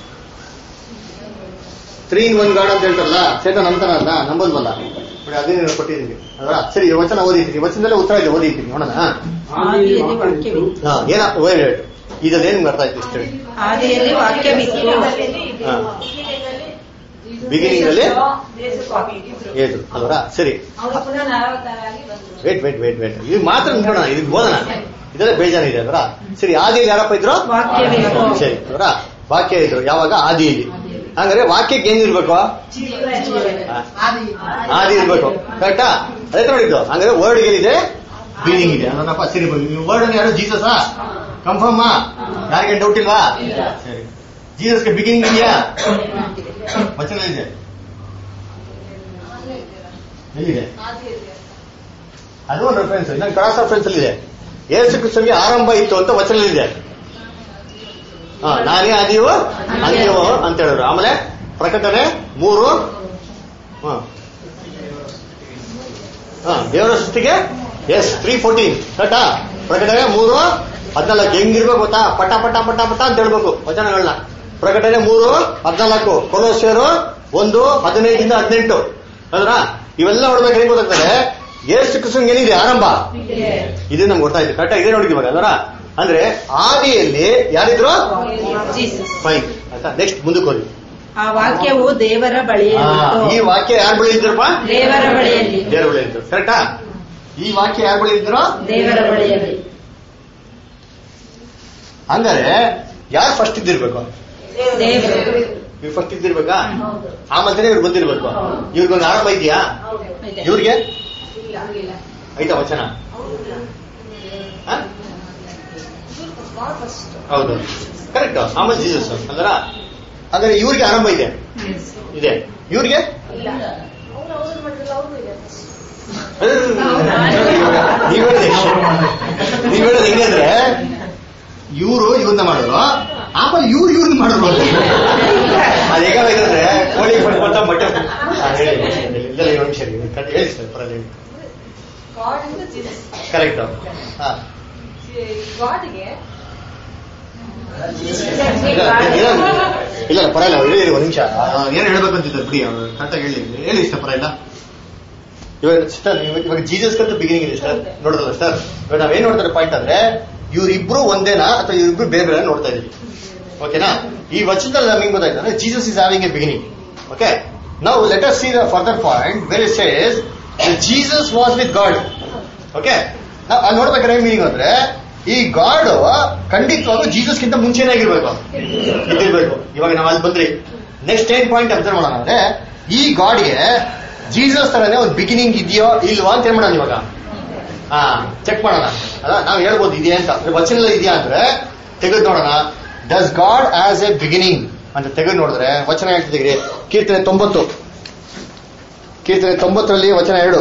ತ್ರೀ ಇನ್ ಒನ್ ಗಾಡ್ ಅಂತ ಹೇಳ್ತಾರಲ್ಲ ಸೈತಾನ್ ನಂಬ್ತಾನಲ್ಲ ನಂಬಲ್ವಲ್ಲ ನೋಡಿ ಅದೇ ನೀವು ಕೊಟ್ಟಿದ್ದೀನಿ ಅಲ್ವಾ ಸರಿ ಈ ವಚನ ಓದಿದ್ದೀನಿ ವಚನದಲ್ಲೇ ಉತ್ತರ ಇದೆ ಓದಿದ್ದೀನಿ ನೋಡೋಣ ಆದಿಯಲ್ಲಿ ವಾಕ್ಯವಿತ್ತು ಹಾ ಏನ wait, wait. ಇದ್ರಲ್ಲಿ ಏನ್ ಅರ್ಥ ಆಯ್ತು ಇಷ್ಟು ಆದಿಯಲ್ಲಿ ವಾಕ್ಯವಿತ್ತು ಹಾ ಬಿಗಿನಿಂಗ್ ಅಲ್ಲಿ ಏದು ಅಲ್ವರಾ ಸರಿ ಅವರು ಪುನಃ ನರವತಾರಾಗಿ ಬಂದರು ವೇಟ್ ವೇಟ್ ವೇಟ್ ವೇಟ್ ಇದು ಮಾತ್ರ ನೋಡೋಣ ಇದು ಓದೋಣ ಇದೆಲ್ಲ ಬೇಜಾನಿದೆ ಅಲ್ವರಾ ಸರಿ ಆದಿಯಲ್ಲಿ ಯಾರಪ್ಪ ಇದ್ರು ವಾಕ್ಯವಿತ್ತು. ಸರಿ ಅಲ್ವರಾ ವಾಕ್ಯ ಇದ್ರು ಯಾವಾಗ ಆದಿಯಲ್ಲಿ ಹಂಗಾರೆ ವಾಕ್ಯಕ್ಕೆ ಏನಿರ್ಬೇಕು ಹಾ. ಆದಿ ಇರ್ಬೇಕು ಕರೆಕ್ಟಾ ಅದೇ ನೋಡಿದ್ದು ಹಂಗಾರೆ ವರ್ಡ್ ಏನಿದೆ ಮೀನಿಂಗ್ ಇದೆ ಅದನ್ನಪ್ಪ ಸರಿ ವರ್ಡ್ ಯಾರು ಜೀಸಸ್ ಕನ್ಫರ್ಮ್ ಯಾರಿಗೆ ಡೌಟ್ ಇಲ್ವಾ ಸರಿ ಜೀಸಸ್ಗೆ ಬಿಗಿನಿಂಗ್ ಇದೆಯಾ ವಚನ ಇದೆ ಎಲ್ಲಿದೆ ಅದು ಒಂದು ರೆಫರೆನ್ಸ್ ಇನ್ನೊಂದು ಕ್ರಾಸ್ ರೆಫರೆನ್ಸ್ ಅಲ್ಲಿ ಇದೆ ಏಸು ಕ್ರಿಸ್ತನಿಗೆ ಆರಂಭ ಇತ್ತು ಅಂತ ವಚನದಲ್ಲಿದೆ ಹಾ ನಾನೇ ಆದಿಯು ಅಂತ್ಯವು ಅಂತ ಹೇಳಿದ್ರು ಆಮೇಲೆ ಪ್ರಕಟಣೆ ಮೂರು ಹಾ ಹಾ ದೇವರ ಸೃಷ್ಟಿಗೆ ಎಸ್ ತ್ರೀ ಫೋರ್ಟೀನ್ ಕರೆಕ್ಟಾ ಪ್ರಕಟಣೆ ಮೂರು ಹದಿನಾಲ್ಕು ಹೆಂಗಿರ್ಬೇಕು ಗೊತ್ತಾ ಪಟ ಪಟ ಪಟ ಪಟ ಅಂತ ಹೇಳ್ಬೇಕು ವಚನಗಳನ್ನ ಪ್ರಕಟಣೆ ಮೂರು ಹದಿನಾಲ್ಕು ಕೊಲೋಸಿಯರು ಒಂದು ಹದಿನೈದಿಂದ ಹದಿನೆಂಟು ಅದ್ರ ಇವೆಲ್ಲ ನೋಡ್ಬೇಕು ಹೆಂಗ್ ಗೊತ್ತಾಗ್ತದೆ ಏಸು ಕ್ರಿಸ್ತನ್ಗೆ ಏನಿದೆ ಆರಂಭ ಇದು ನಮ್ಗೆ ಗೊತ್ತಾಯ್ತು ಕರೆಕ್ಟಾ ಇದೇ ನೋಡಿದ್ವಿ ಇವಾಗ ಅದರ ಅಂದ್ರೆ ಆದಿಯಲ್ಲಿ ಯಾರಿದ್ರು ಜೀಸಸ್ ಫೈನ್ ಆಯ್ತಾ ನೆಕ್ಸ್ಟ್ ಮುಂದಕ್ಕೆ ಹೋಗಿ ಆ ವಾಕ್ಯವು ದೇವರ ಆ, ಬಳಿಯಲ್ಲಿತ್ತು ಈ ವಾಕ್ಯ ಯಾರ ಬಳಿ ಇದ್ರಪ್ಪ ದೇವರ ಬಳಿಯಲ್ಲಿ ದೇವರ ಬಳಿ ಇದ್ರು ಕರೆಕ್ಟಾ ಈ ವಾಕ್ಯ ಯಾರ ಬಳಿ ಇದ್ರು ದೇವರ ಬಳಿಯಲ್ಲಿ ಹಂಗಾರೆ ಯಾರು ಫಸ್ಟ್ ಇದ್ದಿರ್ಬೇಕು ದೇವರು ಇವ್ರು ಫಸ್ಟ್ ಇದ್ದಿರ್ಬೇಕಾ ಆಮೇಲೆ ಇವ್ರು ಬಂದಿರ್ಬೇಕು ಇವ್ರಿಗೊಂದು ಆರಂಭ ಇದೆಯಾ ಇದೆ. ಇವ್ರಿಗೆ ಐತಾ ವಚನ ಆ? ಹೌದು ಕರೆಕ್ಟ್ ಆಮೇಲೆ ಜೀಸಸ್ ಅಂದ್ರ ಅಂದ್ರೆ ಇವ್ರಿಗೆ ಆರಂಭ ಇದೆ ಇದೆ ಇವ್ರಿಗೆ ನೀವ್ ಹೇಳೋದು ನೀವ್ ಹೇಳೋದು ಹೆಂಗೆ ಅಂದ್ರೆ ಇವರು ಇವ್ರನ್ನ ಮಾಡಿದ್ರು ಆಮೇಲೆ ಇವ್ರು ಇವ್ರನ್ನ ಮಾಡಿದ್ರು ಅದು ಹೇಗಾಗಂದ್ರೆ ಕೋಳಿ ಪಡ್ಕೊಂತ ಬಟ್ಟೆ ಆ, ಹೇಳಿ ಇಲ್ಲ ಇಲ್ಲ, ಒಂದು ನಿಮಿಷ ಇರಿ. ಕಟ್- ಹೇಳಿ ಸರ್ ಪರವಾಗಿಲ್ಲ ಹೇಳಿ ಗಾಡ್ ಇಂದ ಜೀಸಸ್ ಕರೆಕ್ಟ್ ಹಾ ಗಾಡ್ಗೆ ಇಲ್ಲ ಇಲ್ಲ, ಇಲ್ಲ ಪರವಾಗಿಲ್ಲ ಇರಿ ಇರಿ, ಒಂದ್ ನಿಮಿಷ ಏನ್ ಹೇಳ್ಬೇಕಂತಿದ್ದ ಬಿಡಿ ಕರೆಕ್ಟಾಗಿ ಹೇಳಿ ಹೇಳಿ ಇಷ್ಟ ಪರವಾಗಿಲ್ಲ ಇವಾಗ ಸರ್ ಇವಾಗ ಜೀಸಸ್ ಕಂತ ಬಿಗಿನಿಂಗ್ ಇದೆ ಸರ್ ನೋಡಿದ್ರಲ್ಲ ಸರ್ ಇವಾಗ ನಾವೇನ್ ನೋಡ್ತಾರೆ ಪಾಯಿಂಟ್ ಅಂದ್ರೆ ಇವ್ರಿಬ್ರು ಒಂದೇನಾ ಅಥವಾ ಇವ್ರಿಬ್ರು ಬೇರೆ ಬೇರೆ ನೋಡ್ತಾ ಇದೀವಿ ಓಕೆನಾ ಈ ವಚನದಲ್ಲಿ ನಮಗೆ ಗೊತ್ತಾಯ್ತು ಅಂದ್ರೆ Jesus is having a beginning okay ನಾವು let us see the further point where it says Jesus was with God okay ನಾವು ಅಲ್ಲಿ ನೋಡ್ಬೇಕಾದ್ರೆ ಏನ್ ಮೀನಿಂಗ್ ಅಂದ್ರೆ ಈ ಗಾಡ್ ಖಂಡಿತವಾಗೂ ಜೀಸಸ್ಗಿಂತ ಮುಂಚೆನೇ ಆಗಿರ್ಬೇಕು ಇದ್ದಿರ್ಬೇಕು ಇವಾಗ ನಾವು ಅಲ್ಲಿ ಬಂದ್ರಿ ನೆಕ್ಸ್ಟ್ ಏನ್ ಪಾಯಿಂಟ್ ಅಬ್ಸರ್ವ್ ಮಾಡೋಣ ಅಂದ್ರೆ ಈ ಗಾಡ್ಗೆ ಜೀಸಸ್ ತರನೇ ಒಂದು ಬಿಗಿನಿಂಗ್ ಇದೆಯೋ ಇಲ್ವಾ ಅಂತ ಏನ್ ಮಾಡೋಣ ಇವಾಗ ಹಾ ಚೆಕ್ ಮಾಡೋಣ ಅಲ್ಲ ನಾವು ಹೇಳ್ಬೋದು ಇದೆಯಾ ಅಂತ ಅಂದ್ರೆ ವಚನ ಇದೆಯಾ ಅಂದ್ರೆ ತೆಗೆದು ನೋಡೋಣ does God has a beginning ಅಂತ ತೆಗೆದು ನೋಡಿದ್ರೆ ವಚನ ಹೇಳ್ತಿದ್ದೀರಿ ಕೀರ್ತನೆ ತೊಂಬತ್ತು ಕೀರ್ತನೆ ತೊಂಬತ್ತರಲ್ಲಿ ವಚನ ಎರಡು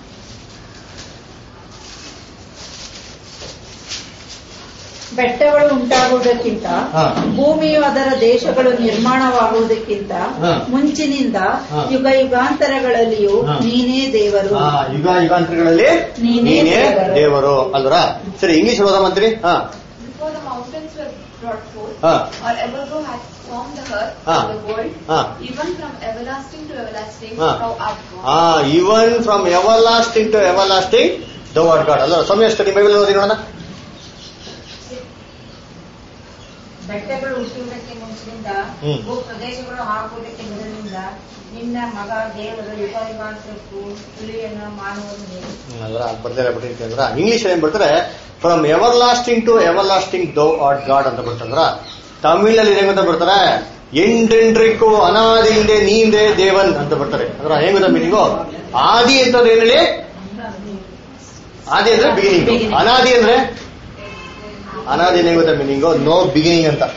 ಬೆಟ್ಟಗಳು ಉಂಟಾಗುವುದಕ್ಕಿಂತ ಹಾ. ಭೂಮಿಯು ಅದರ ದೇಶಗಳು ನಿರ್ಮಾಣವಾಗುವುದಕ್ಕಿಂತ ಹಾ. ಮುಂಚಿನಿಂದ ಹಾ. ಯುಗ ಯುಗಾಂತರಗಳಲ್ಲಿಯೂ ಹಾ. ನೀನೇ ದೇವರು ಆ, ಯುಗ ಯುಗಾಂತರಗಳಲ್ಲಿ ನೀನೇ ನೀನೇ ದೇವರು. ದೇವರು ಅಲ್ವರ ಸರಿ ಇಂಗ್ಲಿಷ್ ಓದ ಮಂತ್ರಿ ಹಾ Before the mountains were brought forth, ಹಾ or ever go had formed the earth Ah. and the world, Ah. even from everlasting to everlasting, Ah. thou art God. ಆ even from everlasting to everlasting the word God ಅಲ್ಲ ಸ್ವಾಮಿ ಅಷ್ಟು ನಿಮ್ಮ ಬೈಬಲ್ ಓದಿ ನೋಡೋಣ ಬೆಟ್ಟಗಳು ಹುಟ್ಟುವುದಕ್ಕೆ ಮುಂಚಿನಿಂದ ಹ್ಮ್. ಭೂ ಪ್ರದೇಶಗಳು ಹಾಕುವುದಕ್ಕೆ ಮೊದಲಿನಿಂದ ನಿನ್ನ ಮಗ ದೇವರು ಯುಗ ಯುಗಾಂತರಕ್ಕೂ ತುಳಿಯನ್ನು ಮಾಡುವನು ನೀನು. ಅದರ ಬರ್ತಾರೆ ಬಿಟ್ಟಿರ್ತೀವಿ ಅಂದ್ರ ಇಂಗ್ಲಿಷ್ ಏನ್ ಬರ್ತಾರೆ from everlasting to everlasting thou art god ಅಂತ ಬರ್ತಂದ್ರ ತಮಿಳಲ್ಲಿ ಏನ್ ಗೊತ್ತಾ ಬರ್ತಾರೆ ಎಂಡೆಂಡ್ರಿಕ್ಕೂ ಅನಾದಿಯಿಂದೆ ನೀಂದೆ ದೇವನ್ ಅಂತ ಬರ್ತಾರೆ ಅಂದ್ರೆ ಹೆಂಗ್ ಗೊತ್ತಾ ಮೀನಿಂಗು ಆದಿ ಅಂತಂದ್ರೆ ಏನ್ ಹೇಳಿ ಆದಿ ಅಂದ್ರೆ ಬಿಗಿನಿಂಗ್ ಅನಾದಿ ಅಂದ್ರೆ ಅನಾದಿ ಏನ್ ಗೊತ್ತಾ ಮೀನಿಂಗು ನೋ ಬಿಗಿನಿಂಗ್ ಅಂತ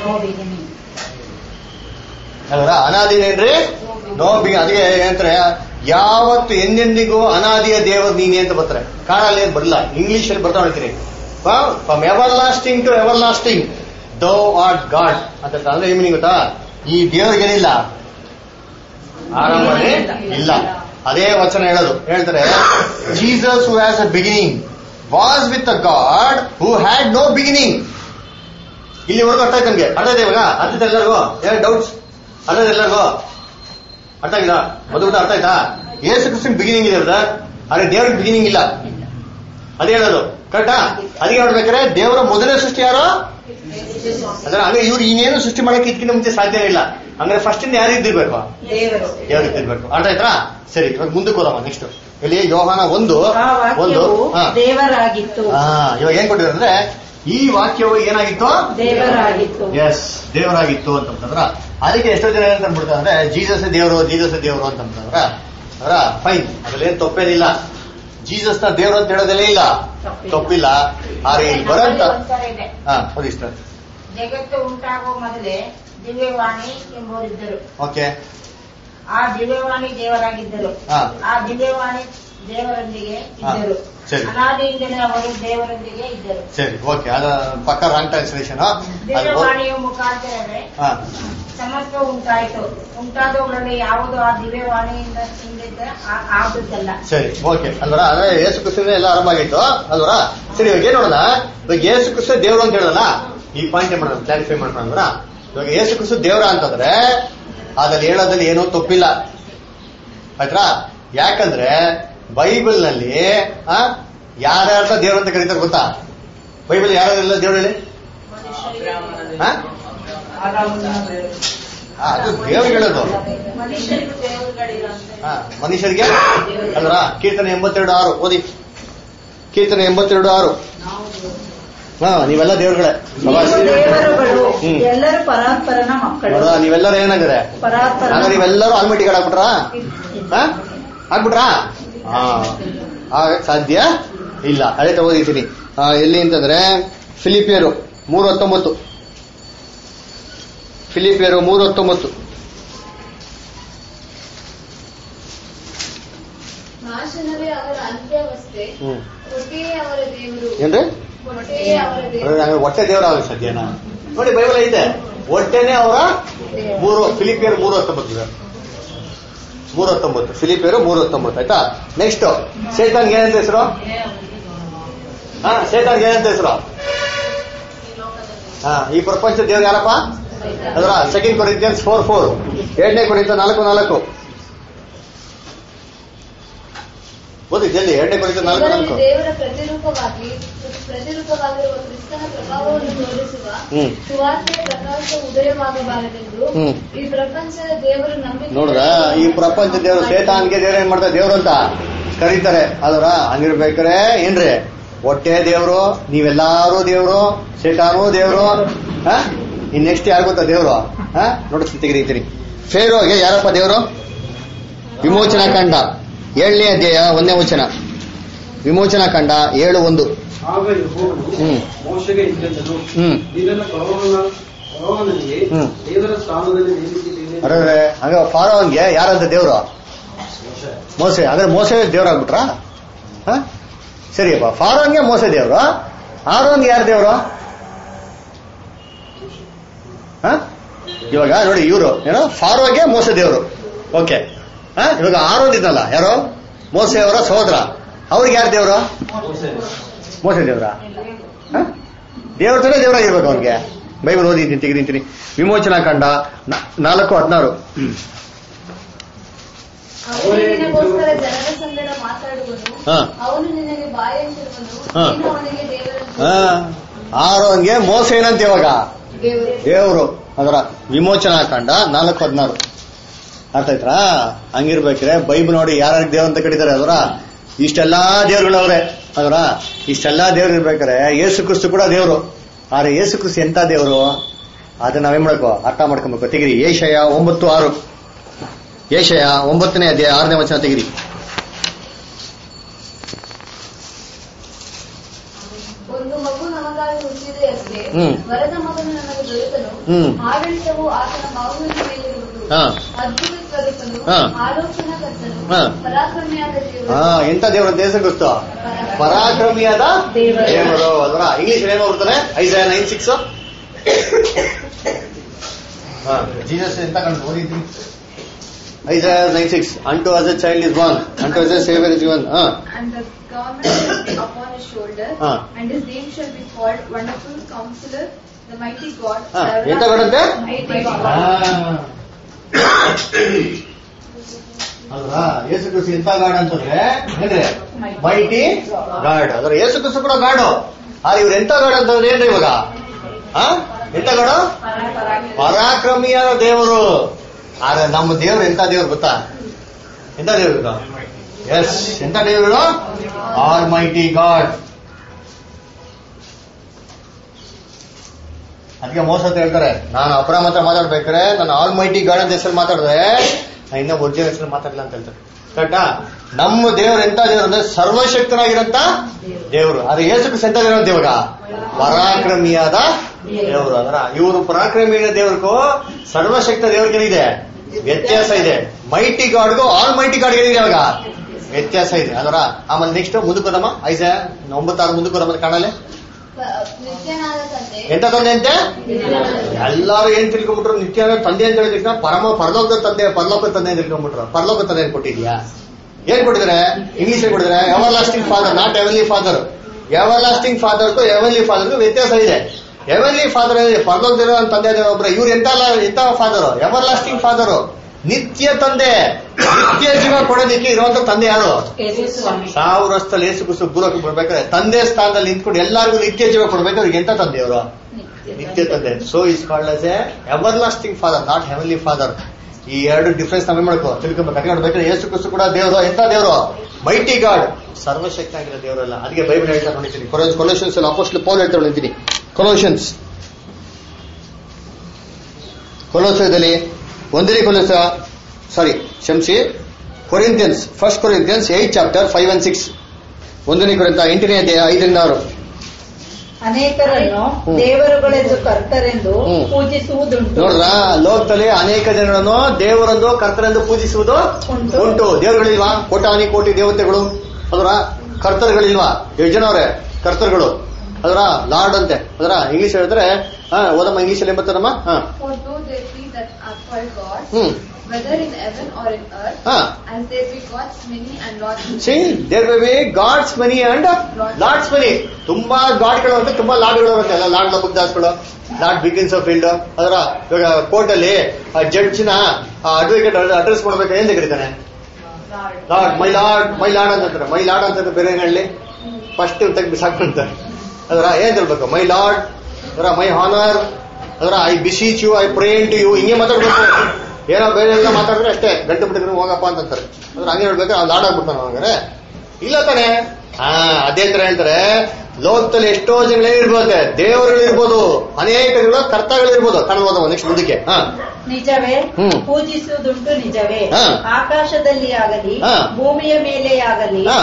ಅಲ್ವಾ ಅನಾದಿ ಏನ್ರಿ ನೋ ಬಿ ಅದಕ್ಕೆ ಏನಂತಾರೆ ಯಾವತ್ತು ಎಂದೆಂದಿಗೂ ಅನಾದಿಯ ದೇವರು ನೀನೆ ಅಂತ ಬರ್ತಾರೆ ಕಾರಲ್ಲಿ ಏನ್ ಬರಲ್ಲ ಇಂಗ್ಲಿಷ್ ಅಲ್ಲಿ ಬರ್ತಾ ಹೇಳ್ತೀನಿ from everlasting to everlasting thou art god ಅಂತ ಅಂದ್ರೆ ಏನ್ meaning ಗೊತ್ತಾ ಈ ದೇವರಿಗೇನಿಲ್ಲ ಆರಂಭನೇ ಇಲ್ಲ ಅದೇ ವಚನ ಹೇಳೋದು ಹೇಳ್ತಾರೆ Jesus who has a beginning was with a God who had no beginning ಇಲ್ಲಿವರೆಗೂ ಅರ್ಥ ಆಯ್ತು ನಮ್ಗೆ ಅರ್ಥ ಆಯ್ತಾ ಇವಾಗ ಅರ್ಥ ಆಯ್ತಾ ಎಲ್ಲರಿಗೂ ಏನು ಡೌಟ್ಸ್ ಅರ್ಥ ಆಯ್ತಾ ಎಲ್ಲರಿಗೂ ಅರ್ಥ ಆಗಿಲ್ಲ ಮೊದಲು ಅರ್ಥ ಆಯ್ತಾ ಏಸು ಕ್ರಿಸ್ತನ್ ಬಿಗಿನಿಂಗ್ ಇದೆ ಬ್ರದರ್ ಆದ್ರೆ ದೇವ್ರಿಗೆ ಬಿಗಿನಿಂಗ್ ಇಲ್ಲ ಅದೇ ಹೇಳೋದು ಕರೆಕ್ಟಾ ಅದಕ್ಕೆ ನೋಡ್ಬೇಕಾದ್ರೆ ದೇವರ ಮೊದಲನೇ ಸೃಷ್ಟಿ ಯಾರು ಅಂದ್ರೆ ಹಂಗೆ ಇವ್ರು ಇನ್ನೇನು ಸೃಷ್ಟಿ ಮಾಡಕ್ಕೆ ಇದಕ್ಕಿಂತ ಮುಂಚೆ ಸಾಧ್ಯ ಇಲ್ಲ ಅಂದ್ರೆ ಫಸ್ಟ್ ಇಂದ ಯಾರು ಇದ್ದಿರ್ಬೇಕು ದೇವರು ದೇವ್ರು ಇದ್ದಿರ್ಬೇಕು ಅರ್ಥ ಆಯ್ತಾ ಸರಿ ಇವಾಗ ಮುಂದಕ್ಕೆ ಹೋದಮ್ಮ ನೆಕ್ಸ್ಟ್ ಇಲ್ಲಿ ಯೋಹಾನ ಒಂದು ಆ ಒಂದು ವಾಕ್ಯವು ಹಾ ದೇವರಾಗಿತ್ತು ಹಾ ಇವಾಗ ಏನ್ ಕೊಟ್ಟಿದ್ದಾರೆ ಅಂದ್ರೆ ಈ ವಾಕ್ಯವು ಏನಾಗಿತ್ತು ದೇವರಾಗಿತ್ತು ಎಸ್ ದೇವರಾಗಿತ್ತು ಅಂತಂದ್ರ ಅದಕ್ಕೆ ಎಷ್ಟೋ ಜನ ಏನಂತ ಅಂದ್ಬಿಡ್ತಾರೆ ಅಂದ್ರೆ ಜೀಸಸ್ ದೇವರು ಜೀಸಸ್ ದೇವರು ಅಂತಂದ್ರ ಅದರ ಫೈನ್ ಅದ್ರಲ್ಲಿ ಏನ್ ತಪ್ಪೇನಿಲ್ಲ ಜೀಸಸ್ ನ ದೇವರು ಅಂತ ಹೇಳೋದಲ್ಲೇ ಇಲ್ಲ ತಪ್ಪಿಲ್ಲ. ತಪ್ಪಿಲ್ಲ ಆದ್ರೆ ಇಲ್ಲಿ ಬರೋಂತ ನಮ್ಮಲ್ಲಿ ಒಂಥರ ಇದೆ ಹಾ ಓದಿ ಸರ್ ಜಗತ್ತು ಉಂಟಾಗುವ ಮೊದಲೇ ದಿವ್ಯವಾಣಿ ಎಂಬುವರಿದ್ದರು ಓಕೆ ಆ ದಿವ್ಯವಾಣಿ ದೇವರಾಗಿದ್ದರು ಹಾ. ಆ ದಿವ್ಯವಾಣಿ ದೇವರೊಂದಿಗೆ ಹಾ, ಇದ್ದರು ಸರಿ. ಅನಾದಿಯಿಂದಲೇ ಅವರು ದೇವರೊಂದಿಗೆ ಇದ್ದರು ಸರಿ ಓಕೆ ಅದ ಪಕ್ಕ ರಾಂಗ್ ಟ್ರಾನ್ಸ್ಲೇಷನ್ ಅದು ದಿವ್ಯವಾಣಿಯ ಮುಖಾಂತರವೇ ಹಾ ಸಮಸ್ತ ಉಂಟಾಯಿತು ಉಂಟಾದವುಗಳಲ್ಲಿ ಯಾವುದು ಆ ದಿವ್ಯವಾಣಿಯಿಂದ ಹಿಂದಿದ್ದ ಆ- ಆದದ್ದಲ್ಲ ಸರಿ ಓಕೆ ಅಲ್ವರ ಅದೇ ಯೇಸು ಕ್ರಿಸ್ತನೇ ಎಲ್ಲ ಆರಂಭ ಆಗಿತ್ತು ಅಲ್ವರ ಸರಿ ಇವಾಗ ಏನ್ ನೋಡೋಣ ಇವಾಗ ಯೇಸು ಕ್ರಿಸ್ತ ದೇವ್ರು ಅಂತ ಹೇಳಲ್ಲ ಈ ಪಾಯಿಂಟ್ ಏನ್ ಮಾಡೋಣ ಕ್ಲಾರಿಫೈ ಮಾಡೋಣ ಅಂದ್ರ ಇವಾಗ ಯೇಸು ಕ್ರಿಸ್ತ ದೇವ್ರ ಅಂತಂದ್ರೆ ಅದ್ರಲ್ಲಿ ಹೇಳೋದ್ರಲ್ಲಿ ಏನೂ ತಪ್ಪಿಲ್ಲ ಆಯ್ತಾ ಯಾಕಂದ್ರೆ ಬೈಬಲ್ ನಲ್ಲಿ ಆ ಯಾರ್ಯಾರ ದೇವ್ರ ಅಂತ ಕರೀತಾರೆ ಗೊತ್ತಾ ಬೈಬಲ್ ಯಾರೆಲ್ಲ ದೇವ್ರು ಹೇಳಿ ಆ? ಆ, ಅದು ದೇವ್ರಿಗೆ ಹೇಳೋದು ಮನುಷ್ಯರಿಗೂ ದೇವರುಗಳಿಲ್ಲ ಅಂತ ಹಾ, ಮನುಷ್ಯರಿಗೆ ಅಲ್ರ ಕೀರ್ತನೆ ಎಂಬತ್ತೆರಡು ಆರು ಓದಿ ಕೀರ್ತನೆ ಎಂಬತ್ತೆರಡು ಆರು ಹಾ ನೀವೆಲ್ಲ ದೇವ್ರುಗಳೇ ಶಭಾಷ್. ನೀವು ದೇವರುಗಳು ಹ್ಮ್. ಎಲ್ಲರೂ ಪರಾತ್ಪರನ ಮಕ್ಕಳು ನೋಡ್ರಾ, ನೀವೆಲ್ಲರೂ ಏನಾಗಿದೆ ಪರಾತ್ಪರನ ಹಂಗ ನೀವೆಲ್ಲರೂ ಆಲ್ಮಟ್ಟಿಗೆ ಹಾಕ್ಬಿಟ್ರಾ ಹಾ ಹಾಕ್ಬಿಟ್ರಾ ಹಾ ಆಗಕ್ ಸಾಧ್ಯ ಇಲ್ಲ ಅದೇ ತಗೋದಿದ್ದೀನಿ ಎಲ್ಲಿ ಅಂತಂದ್ರೆ ಫಿಲಿಪಿಯರು ಮೂರು ಹತ್ತೊಂಬತ್ತು ಫಿಲಿಪಿಯರು ಮೂರು ಹತ್ತೊಂಬತ್ತು ನಾಶನವೇ ಅವರ ಅಂತ್ಯಾವಸ್ಥೆ ಹ್ಮ್ ಹೊಟ್ಟೆಯೇ ಅವರ ದೇವರು ಏನ್ರಿ ಹೊಟ್ಟೆಯೇ ಅವರ ದೇವರು ಅಂದ್ರೆ ಹೊಟ್ಟೆ ದೇವರ ಆಗ ಸದ್ಯನಾ ನೋಡಿ ಬೈಬಲ್ ಐತೆ ಹೊಟ್ಟೆನೆ ಅವರ ಮೂರು ಫಿಲಿಪಿಯರ್ ಮೂರು ಹತ್ತೊಂಬತ್ತು ಇದೆ. ಮೂರು ಹತ್ತೊಂಬತ್ತು ಫಿಲಿಪಿಯರು ಮೂರು ಹತ್ತೊಂಬತ್ತು ಆಯ್ತಾ ನೆಕ್ಸ್ಟ್ ಸೇತಾನ್ಗೆ ಏನಂತ ಹೆಸರು ಹಾ ಸೇತಾನ್ಗೆ ಏನಂತ ಹೆಸರು ಹಾ ಈ ಪ್ರಪಂಚ ದೇವ್ರು ಯಾರಪ್ಪ ಅದರ ಸೆಕೆಂಡ್ ಕೊರಿಂತಿಯನ್ಸ್ ಫೋರ್ ಫೋರ್ ಎರಡನೇ ಕೊರಿಂತ ನಾಲ್ಕು ನಾಲ್ಕು ಓದಿ ಜಲ್ದಿ ಎರಡನೇ ಕೊರಿಂತ ನಾಲ್ಕು ಇವರಲ್ಲಿ ನಾಲ್ಕು ದೇವರ ಪ್ರತಿರೂಪವಾಗಿ ಪ್ರತಿರೂಪವಾಗಿರುವ ಕ್ರಿಸ್ತನ ಪ್ರಭಾವವನ್ನು ತೋರಿಸುವ ಹ್ಮ್. ಸುವಾರ್ತೆಯ ಪ್ರಕಾಶ ಉದಯವಾಗಬಾರದೆಂದು ಹ್ಮ್. ಈ ಪ್ರಪಂಚದ ದೇವರು ನಂಬಿಕೆ ನೋಡ್ರ ಈ ಪ್ರಪಂಚ ದೇವರು ಸೇತಾನ್ಗೆ ದೇವ್ರು ಏನ್ ಮಾಡ್ತಾರೆ ದೇವ್ರು ಅಂತ ಕರೀತಾರೆ ಅದರ ಹಂಗಿರ್ಬೇಕಾರೆ ಏನ್ರಿ ಹೊಟ್ಟೆ ದೇವ್ರು ನೀವೆಲ್ಲಾರು ದೇವ್ರು ಸೇತಾನು ದೇವ್ರು ಹಾ ಇನ್ ನೆಕ್ಸ್ಟ್ ಯಾರು ಗೊತ್ತಾ ದೇವ್ರು ಹಾ ನೋಡಿಸ್ತೀನಿ ತೆಗಿತೀನಿ ಫೇರೋಗೆ ಯಾರಪ್ಪ ದೇವ್ರು ವಿಮೋಚನಾ ಕಂಡ ಏಳನೇ ಅಧ್ಯಾಯ ಒಂದನೇ ವಚನ ವಿಮೋಚನಾ ಕಂಡ ಏಳು ಒಂದು ಆಗ ಯೆಹೋವನು ಹ್ಮ್. ಮೋಶೆಗೆ ಇಂತೆಂದನು ಹ್ಮ್ ಇದನ್ನು ಫರೋಹನ ಫರೋಹನಿಗೆ ಹ್ಮ್. ದೇವರ ಸ್ಥಾನದಲ್ಲಿ ನೇಮಿಸಿದ್ದೇನೆ ಅರೆ ಹಂಗ ಫಾರೋನ್ಗೆ ಯಾರಂತ ದೇವ್ರು ಮೋಸೆ ಅಂದ್ರೆ ಮೋಸೆ ದೇವ್ರಾಗ್ಬಿಟ್ರಾ ಹ ಸರಿಯಪ್ಪ ಫಾರೋನ್ಗೆ ಮೋಸೆ ದೇವ್ರು ಆರೋನ್ಗೆ ಯಾರು ದೇವ್ರು ಹ ಇವಾಗ ನೋಡಿ ಇವರು ಏನೋ ಫಾರೋಗೆ ಮೋಸೆ ದೇವ್ರು ಓಕೆ ಹ ಇವಾಗ ಆರೋನ್ ಇದ್ನಲ್ಲ ಯಾರು ಮೋಸೆ ಅವರ ಸಹೋದರ ಅವ್ರಿಗೆ ಯಾರು ದೇವ್ರು ಮೋಸೆ ದೇವ್ರ ದೇವ್ರ ತಾನೇ ದೇವರಾಗಿರ್ಬೇಕು ಅವ್ರಿಗೆ ಬೈಬಲ್ ಓದಿದ್ದೀನಿ ತೆಗೆದಿಂತೀನಿ ವಿಮೋಚನಾ ಕಂಡ ನ- ನಾಲ್ಕು ಹದಿನಾರು ಅವನು ನಿನಗೋಸ್ಕರ ಜನರ ಸಂಗಡ ಮಾತಾಡುವನು ಹಾ. ಅವನು ನಿನಗೆ ಬಾಯಂತಿರುವನು ಹಾ. ನೀನು ಅವನಿಗೆ ದೇವರ ಆರೋನ್ಗೆ ಮೋಸ ಏನಂತ ಇವಾಗ ದೇವರು ದೇವರು ಅದರ ವಿಮೋಚನಾ ಕಾಂಡ ನಾಲ್ಕು ಹದಿನಾರು ಅರ್ಥ ಆಯ್ತಾ ಹಂಗಿರ್ಬೇಕ್ರೆ ಬೈಬಲ್ ನೋಡಿ ಯಾರ್ಯಾರು ದೇವ್ರ ಅಂತ ಕರೀತಾರೆ ಅದರ ಇಷ್ಟೆಲ್ಲಾ ದೇವ್ರುಗಳವ್ರೆ ಅದರ ಇಷ್ಟೆಲ್ಲಾ ದೇವ್ರು ಇರ್ಬೇಕಾರೆ ಯೇಸು ಕ್ರಿಸ್ತು ಕೂಡ ದೇವ್ರು ಆದ್ರೆ ಯೇಸು ಕ್ರಿಸ್ತು ಎಂತ ದೇವ್ರು ಅದನ್ನ ನಾವೇನ್ ಮಾಡ್ಕೋ ಅರ್ಥ ಮಾಡ್ಕೊಬೇಕು ತೆಗಿರಿ ಏಷಯ ಒಂಬತ್ತು ಆರು ಏಷಯ ಒಂಬತ್ತನೇ ಅಧ್ಯಾಯ ಆರನೇ ವಚನ ತೆಗಿರಿ ಒಂದು ಮಗು ನಮಗಾಗಿ ಹುಟ್ಟಿದೆ ಅಷ್ಟೇ ಹ್ಮ್. ವರದ ಮಗನು ನಮಗೆ ದೊರೆತನು ಹ್ಮ್. ಆಡಳಿತವು ಆತನ ಬಾಹುವಿನ ಮೇಲಿರುವುದು ಹಾ. ಅದ್ಭುತ ಸ್ವರೂಪನು ಹಾ. ಆಲೋಚನಾ ಕರ್ತನು ಹಾ. ಪರಾಕ್ರಮಿಯಾದ ದೇವರು ಹಾ ಎಂತ ದೇವ್ರು ಅಂತ ಯೇಸು ಕ್ರಿಸ್ತು ಪರಾಕ್ರಮಿಯಾದ ದೇವರು ಅಲ್ವಾ ಇಂಗ್ಲಿಷ್ ಏನ್ ಬರ್ತಾರೆ ಐದು ನೈನ್ ಸಿಕ್ಸ್ ಜೀಸಸ್ ಎಂತ ಕಂಡು ಓದಿದ್ರಿ ಐದು nine six unto us a child is born unto us a saviour is given ಹಾ And the government is upon his shoulder, ಹಾ. and his name shall be called Wonderful Counselor, the Mighty God. ಹಾ, the ಎಂತ ಗಡಂತೆ Mighty God. ಅಲ್ವಾ ಯೇಸು ಕ್ರಿಸ್ತು ಎಂತ ಗಾಡ್ ಅಂತಂದ್ರೆ ಏನ್ರಿ ಮೈಟಿ ಗಾಡ್ ಅಂದ್ರೆ ಯೇಸು ಕ್ರಿಸ್ತು ಕೂಡ ಗಾಡು ಆ ಇವ್ರು ಎಂತ ಗಾಡ್ ಅಂತಂದ್ರೆ ಏನ್ರಿ ಇವಾಗ ಆ ಎಂತ ಗಾಡು ಪರಾಕ್ರಮಿಯಾದ ದೇವರು ಆದ್ರೆ ನಮ್ಮ ದೇವ್ರು ಎಂತ ದೇವ್ರು ಗೊತ್ತಾ ಎಂತ ದೇವ್ರು ಎಸ್ ಎಂತ ದೇವರು ಆಲ್ ಮೈಟಿ ಗಾಡ್ ಅದಕ್ಕೆ ಮೋಸ ಅಂತ ಹೇಳ್ತಾರೆ ನಾನು ಅಪರ ಮಾತ್ರ ಮಾತಾಡ್ಬೇಕಾದ್ರೆ ನಾನು ಆಲ್ ಮೈಟಿ ಗಾಡ್ ಅಂತ ಹೆಸರು ಮಾತಾಡಿದ್ರೆ ನಾನು ಇನ್ನೂ ಒರಿಜಿನಲ್ ಹೆಸರು ಮಾತಾಡಲ್ಲ ಅಂತ ಹೇಳ್ತಾರೆ ಕರೆಕ್ಟಾ ನಮ್ಮ ದೇವ್ರು ಎಂತ ದೇವ್ರು ಅಂದ್ರೆ ಸರ್ವಶಕ್ತನಾಗಿರಂತ ದೇವರು ಆದ್ರೆ ಏಸು ಎಂತ ದೇವ್ರು ಅಂತ ಇವಾಗ ಪರಾಕ್ರಮಿಯಾದ ದೇವರು ಅಂದ್ರ ಇವರು ಪರಾಕ್ರಮಿಯಾದ ದೇವ್ರಿಗೂ ಸರ್ವಶಕ್ತ ದೇವ್ರಿಗೇನಿದೆ ವ್ಯತ್ಯಾಸ ಇದೆ ಮೈಟಿ ಗಾಡ್ಗೂ ಆಲ್ ಮೈಟಿ ಗಾಡ್ ಏನಿದೆ ಇವಾಗ ವ್ಯತ್ಯಾಸ ಇದೆ ಅದರ ಆಮೇಲೆ ನೆಕ್ಸ್ಟ್ ಮುಂದಕ್ಕೋದಮ್ಮ ಐಸ ಒಂಬತ್ತಾರು ಮುಂದಕ್ಕೋದಮ್ಮ ಕಾಣಲೆ ಪ- ನಿತ್ಯನಾದ ತಂದೆ ಎಂತ ತಂದೆ ಅಂತೆ ಎಲ್ಲಾರು ಏನ್ ತಿಳ್ಕೊಂಡ್ಬಿಟ್ರು ನಿತ್ಯ ತಂದೆ ಅಂತ ಹೇಳಿದ ಪರಮ ಪರಲೋಕದ ತಂದೆ ಪರಲೋಕದ ತಂದೆ ಅಂತ ತಿಳ್ಕೊಂಡ್ಬಿಟ್ರು ಪರಲೋಕ ತಂದೆ ಅಂತ ಕೊಟ್ಟಿದ್ಯಾ ಏನ್ ಕೊಟ್ಟಿದ್ದಾರೆ ಇಂಗ್ಲಿಷ್ ಕೊಟ್ಟಿದ್ದಾರೆ everlasting father not heavenly father everlasting ಫಾದರ್ಗೂ ಎವರ್ಲಿ ಫಾದರ್ಗೂ ವ್ಯತ್ಯಾಸ ಇದೆ ಎವರ್ಲಿ ಫಾದರ್ ಪರಲೋಕದಿರೋ ತಂದೆ ಇದ್ದಾರೆ ಒಬ್ರು ಇವ್ರು ಎಂತ ಎಂತ ಫಾದರ್ ಎವರ್ ಲಾಸ್ಟಿಂಗ್ ಫಾದರ್ ನಿತ್ಯ ತಂದೆ ನಿತ್ಯ ಜೀವ ಕೊಡೋದಕ್ಕೆ ಇರುವಂತ ತಂದೆ ಯಾರು ಸಾವಿರ ವರ್ಷದಲ್ಲಿ ಏಸು ಕುಸು ಬೂರಕ್ಕೆ ಬರ್ಬೇಕಾದ್ರೆ ತಂದೆ ಸ್ಥಾನದಲ್ಲಿ ನಿಂತ್ಕೊಂಡು ಎಲ್ಲರಿಗೂ ನಿತ್ಯ ಜೀವ ಕೊಡ್ಬೇಕು ಅವ್ರಿಗೆ ಎಂತ ತಂದೆ ಅವರು ನಿತ್ಯ ತಂದೆ so is called as a everlasting father not heavenly father ಈ ಎರಡು ಡಿಫ್ರೆನ್ಸ್ ನಾವೇ ಮಾಡ್ಕೋ ತಿಳ್ಕೊಬೇಕು ಅದಕ್ಕೆ ನೋಡ್ಬೇಕಾದ್ರೆ ಏಸು ಕುಸು ಕೂಡ ದೇವರು ಎಂತ ದೇವರು ಮೈಟಿ ಗಾಡ್ ಸರ್ವಶಕ್ತಿ ಆಗಿರೋ ದೇವರಲ್ಲ ಅದಕ್ಕೆ ಬೈಬಲ್ ಹೇಳ್ತಾ ನೋಡಿದ್ದೀನಿ ಕೊಲೋಷನ್ಸ್ ಅಲ್ಲಿ ಅಪೋಸ್ಟ್ಲ್ ಪೌಲ್ ಹೇಳ್ತಾ ನೋಡಿದ್ದೀನಿ ಕೊಲೋಷನ್ಸ್ ಕೊಲೋಸದಲ್ಲಿ ಒಂದನೇ ಕೊಲೋಸ ಸಾರಿ ಕ್ಷಮಿಸಿ Corinthians first Corinthians eight chapter five and six ಒಂದನೇ ಕೊರಿಂತ ಎಂಟನೇ ಅಧ್ಯಾಯ ಐದರಿಂದ ಆರು ಅನೇಕರನ್ನು ಹ್ಮ್. ದೇವರುಗಳೆಂದು ಕರ್ತರೆಂದು ಹ್ಮ್. ಪೂಜಿಸುವುದುಂಟು ನೋಡ್ರ ಲೋಕದಲ್ಲಿ ಅನೇಕ ಜನರನ್ನು ದೇವರನ್ನು ಕರ್ತರೆಂದು ಪೂಜಿಸುವುದು ಉಂಟು. ಉಂಟು ದೇವರುಗಳಿಲ್ವಾ ಕೋಟಾನಿ ಕೋಟಿ ದೇವತೆಗಳು ಅದರ ಕರ್ತರುಗಳಿಲ್ವಾ ಎಷ್ಟು ಜನ ಅವ್ರೆ ಕರ್ತರುಗಳು ಅದರ ಲಾರ್ಡ್ ಅಂತೆ ಅದರ ಇಂಗ್ಲಿಷ್ ಹೇಳಿದ್ರೆ ಹಾ ಓದಮ್ಮ ಇಂಗ್ಲಿಷ್ ಅಲ್ಲಿ ಬರ್ತಾರಮ್ಮ ಹಾ For though there be that are called gods, hmm whether in heaven or in earth, ಹಾ as there be gods many and lords many. See there may be gods many and lords many ತುಂಬಾ ಗಾಡ್ಗಳು ಅಂತ ತುಂಬಾ ಲಾಡ್ಗಳು ಬರುತ್ತೆ ಅಲ್ಲ ಲಾರ್ಡ್ ಲಬುಕ್ ದಾಸ್ಗಳು ಲಾರ್ಡ್ ಬಿಗಿನ್ಸ್ ಆಫ್ ಫೀಲ್ಡ್ ಅದರ ಇವಾಗ ಕೋರ್ಟ್ ಅಲ್ಲಿ ಜಡ್ಜಿನ ಅಡ್ವೊಕೇಟ್ ಅಡ್ರೆಸ್ ಮಾಡ್ಬೇಕು ಏನ್ ಕರೀತಾನೆ lord my lord my lord ಅಂತಾರೆ ಮೈ ಲಾರ್ಡ್ ಅಂತ ಬೇರೆ ಹೇಳಿ ಫಸ್ಟ್ ತೆಗ್ದು ಬಿಸಾಕ್ಬಿಡ್ತಾರೆ ಅದರ ಏನ್ ಹೇಳ್ಬೇಕು ಮೈ ಲಾರ್ಡ್ ಅದರ ಮೈ ಹಾನರ್ ಅದರ I beseech you I pray to you ಹಿಂಗೆ ಮಾತಾಡ್ಬೇಕು ಏನೋ ಬೇರೆ ಎಲ್ಲ ಮಾತಾಡಿದ್ರೆ ಅಷ್ಟೇ ಗಂಟು ಬಿಟ್ಟಿದ್ರು ಹೋಗಪ್ಪ ಅಂತಾರೆ ಅದ್ರ ಹಂಗೆ ಹೇಳ್ಬೇಕು ಅವ್ನು ಲಾಡ್ ಆಗ್ಬಿಡ್ತಾನೆ ಹಂಗಾರೆ ಇಲ್ಲ ತಾನೆ ಹಾ ಅದೇ ತರ ಹೇಳ್ತಾರೆ ಲೋಕದಲ್ಲಿ ಎಷ್ಟೋ ಜನಗಳೇ ಇರ್ಬೋದು ದೇವರುಗಳು ಇರ್ಬೋದು ಅನೇಕ ಜನಗಳು ಕರ್ತಗಳಿರ್ಬೋದು ಕಾಣ್ಬೋದು ನೆಕ್ಸ್ಟ್ ಮುಂದಕ್ಕೆ ಹಾ ನಿಜವೇ ಹ್ಮ್. ಪೂಜಿಸುವುದುಂಟು ನಿಜವೇ ಹಾ. ಆಕಾಶದಲ್ಲಿ ಆಗಲಿ ಹಾ. ಭೂಮಿಯ ಮೇಲೆ ಆಗಲಿ ಹಾ.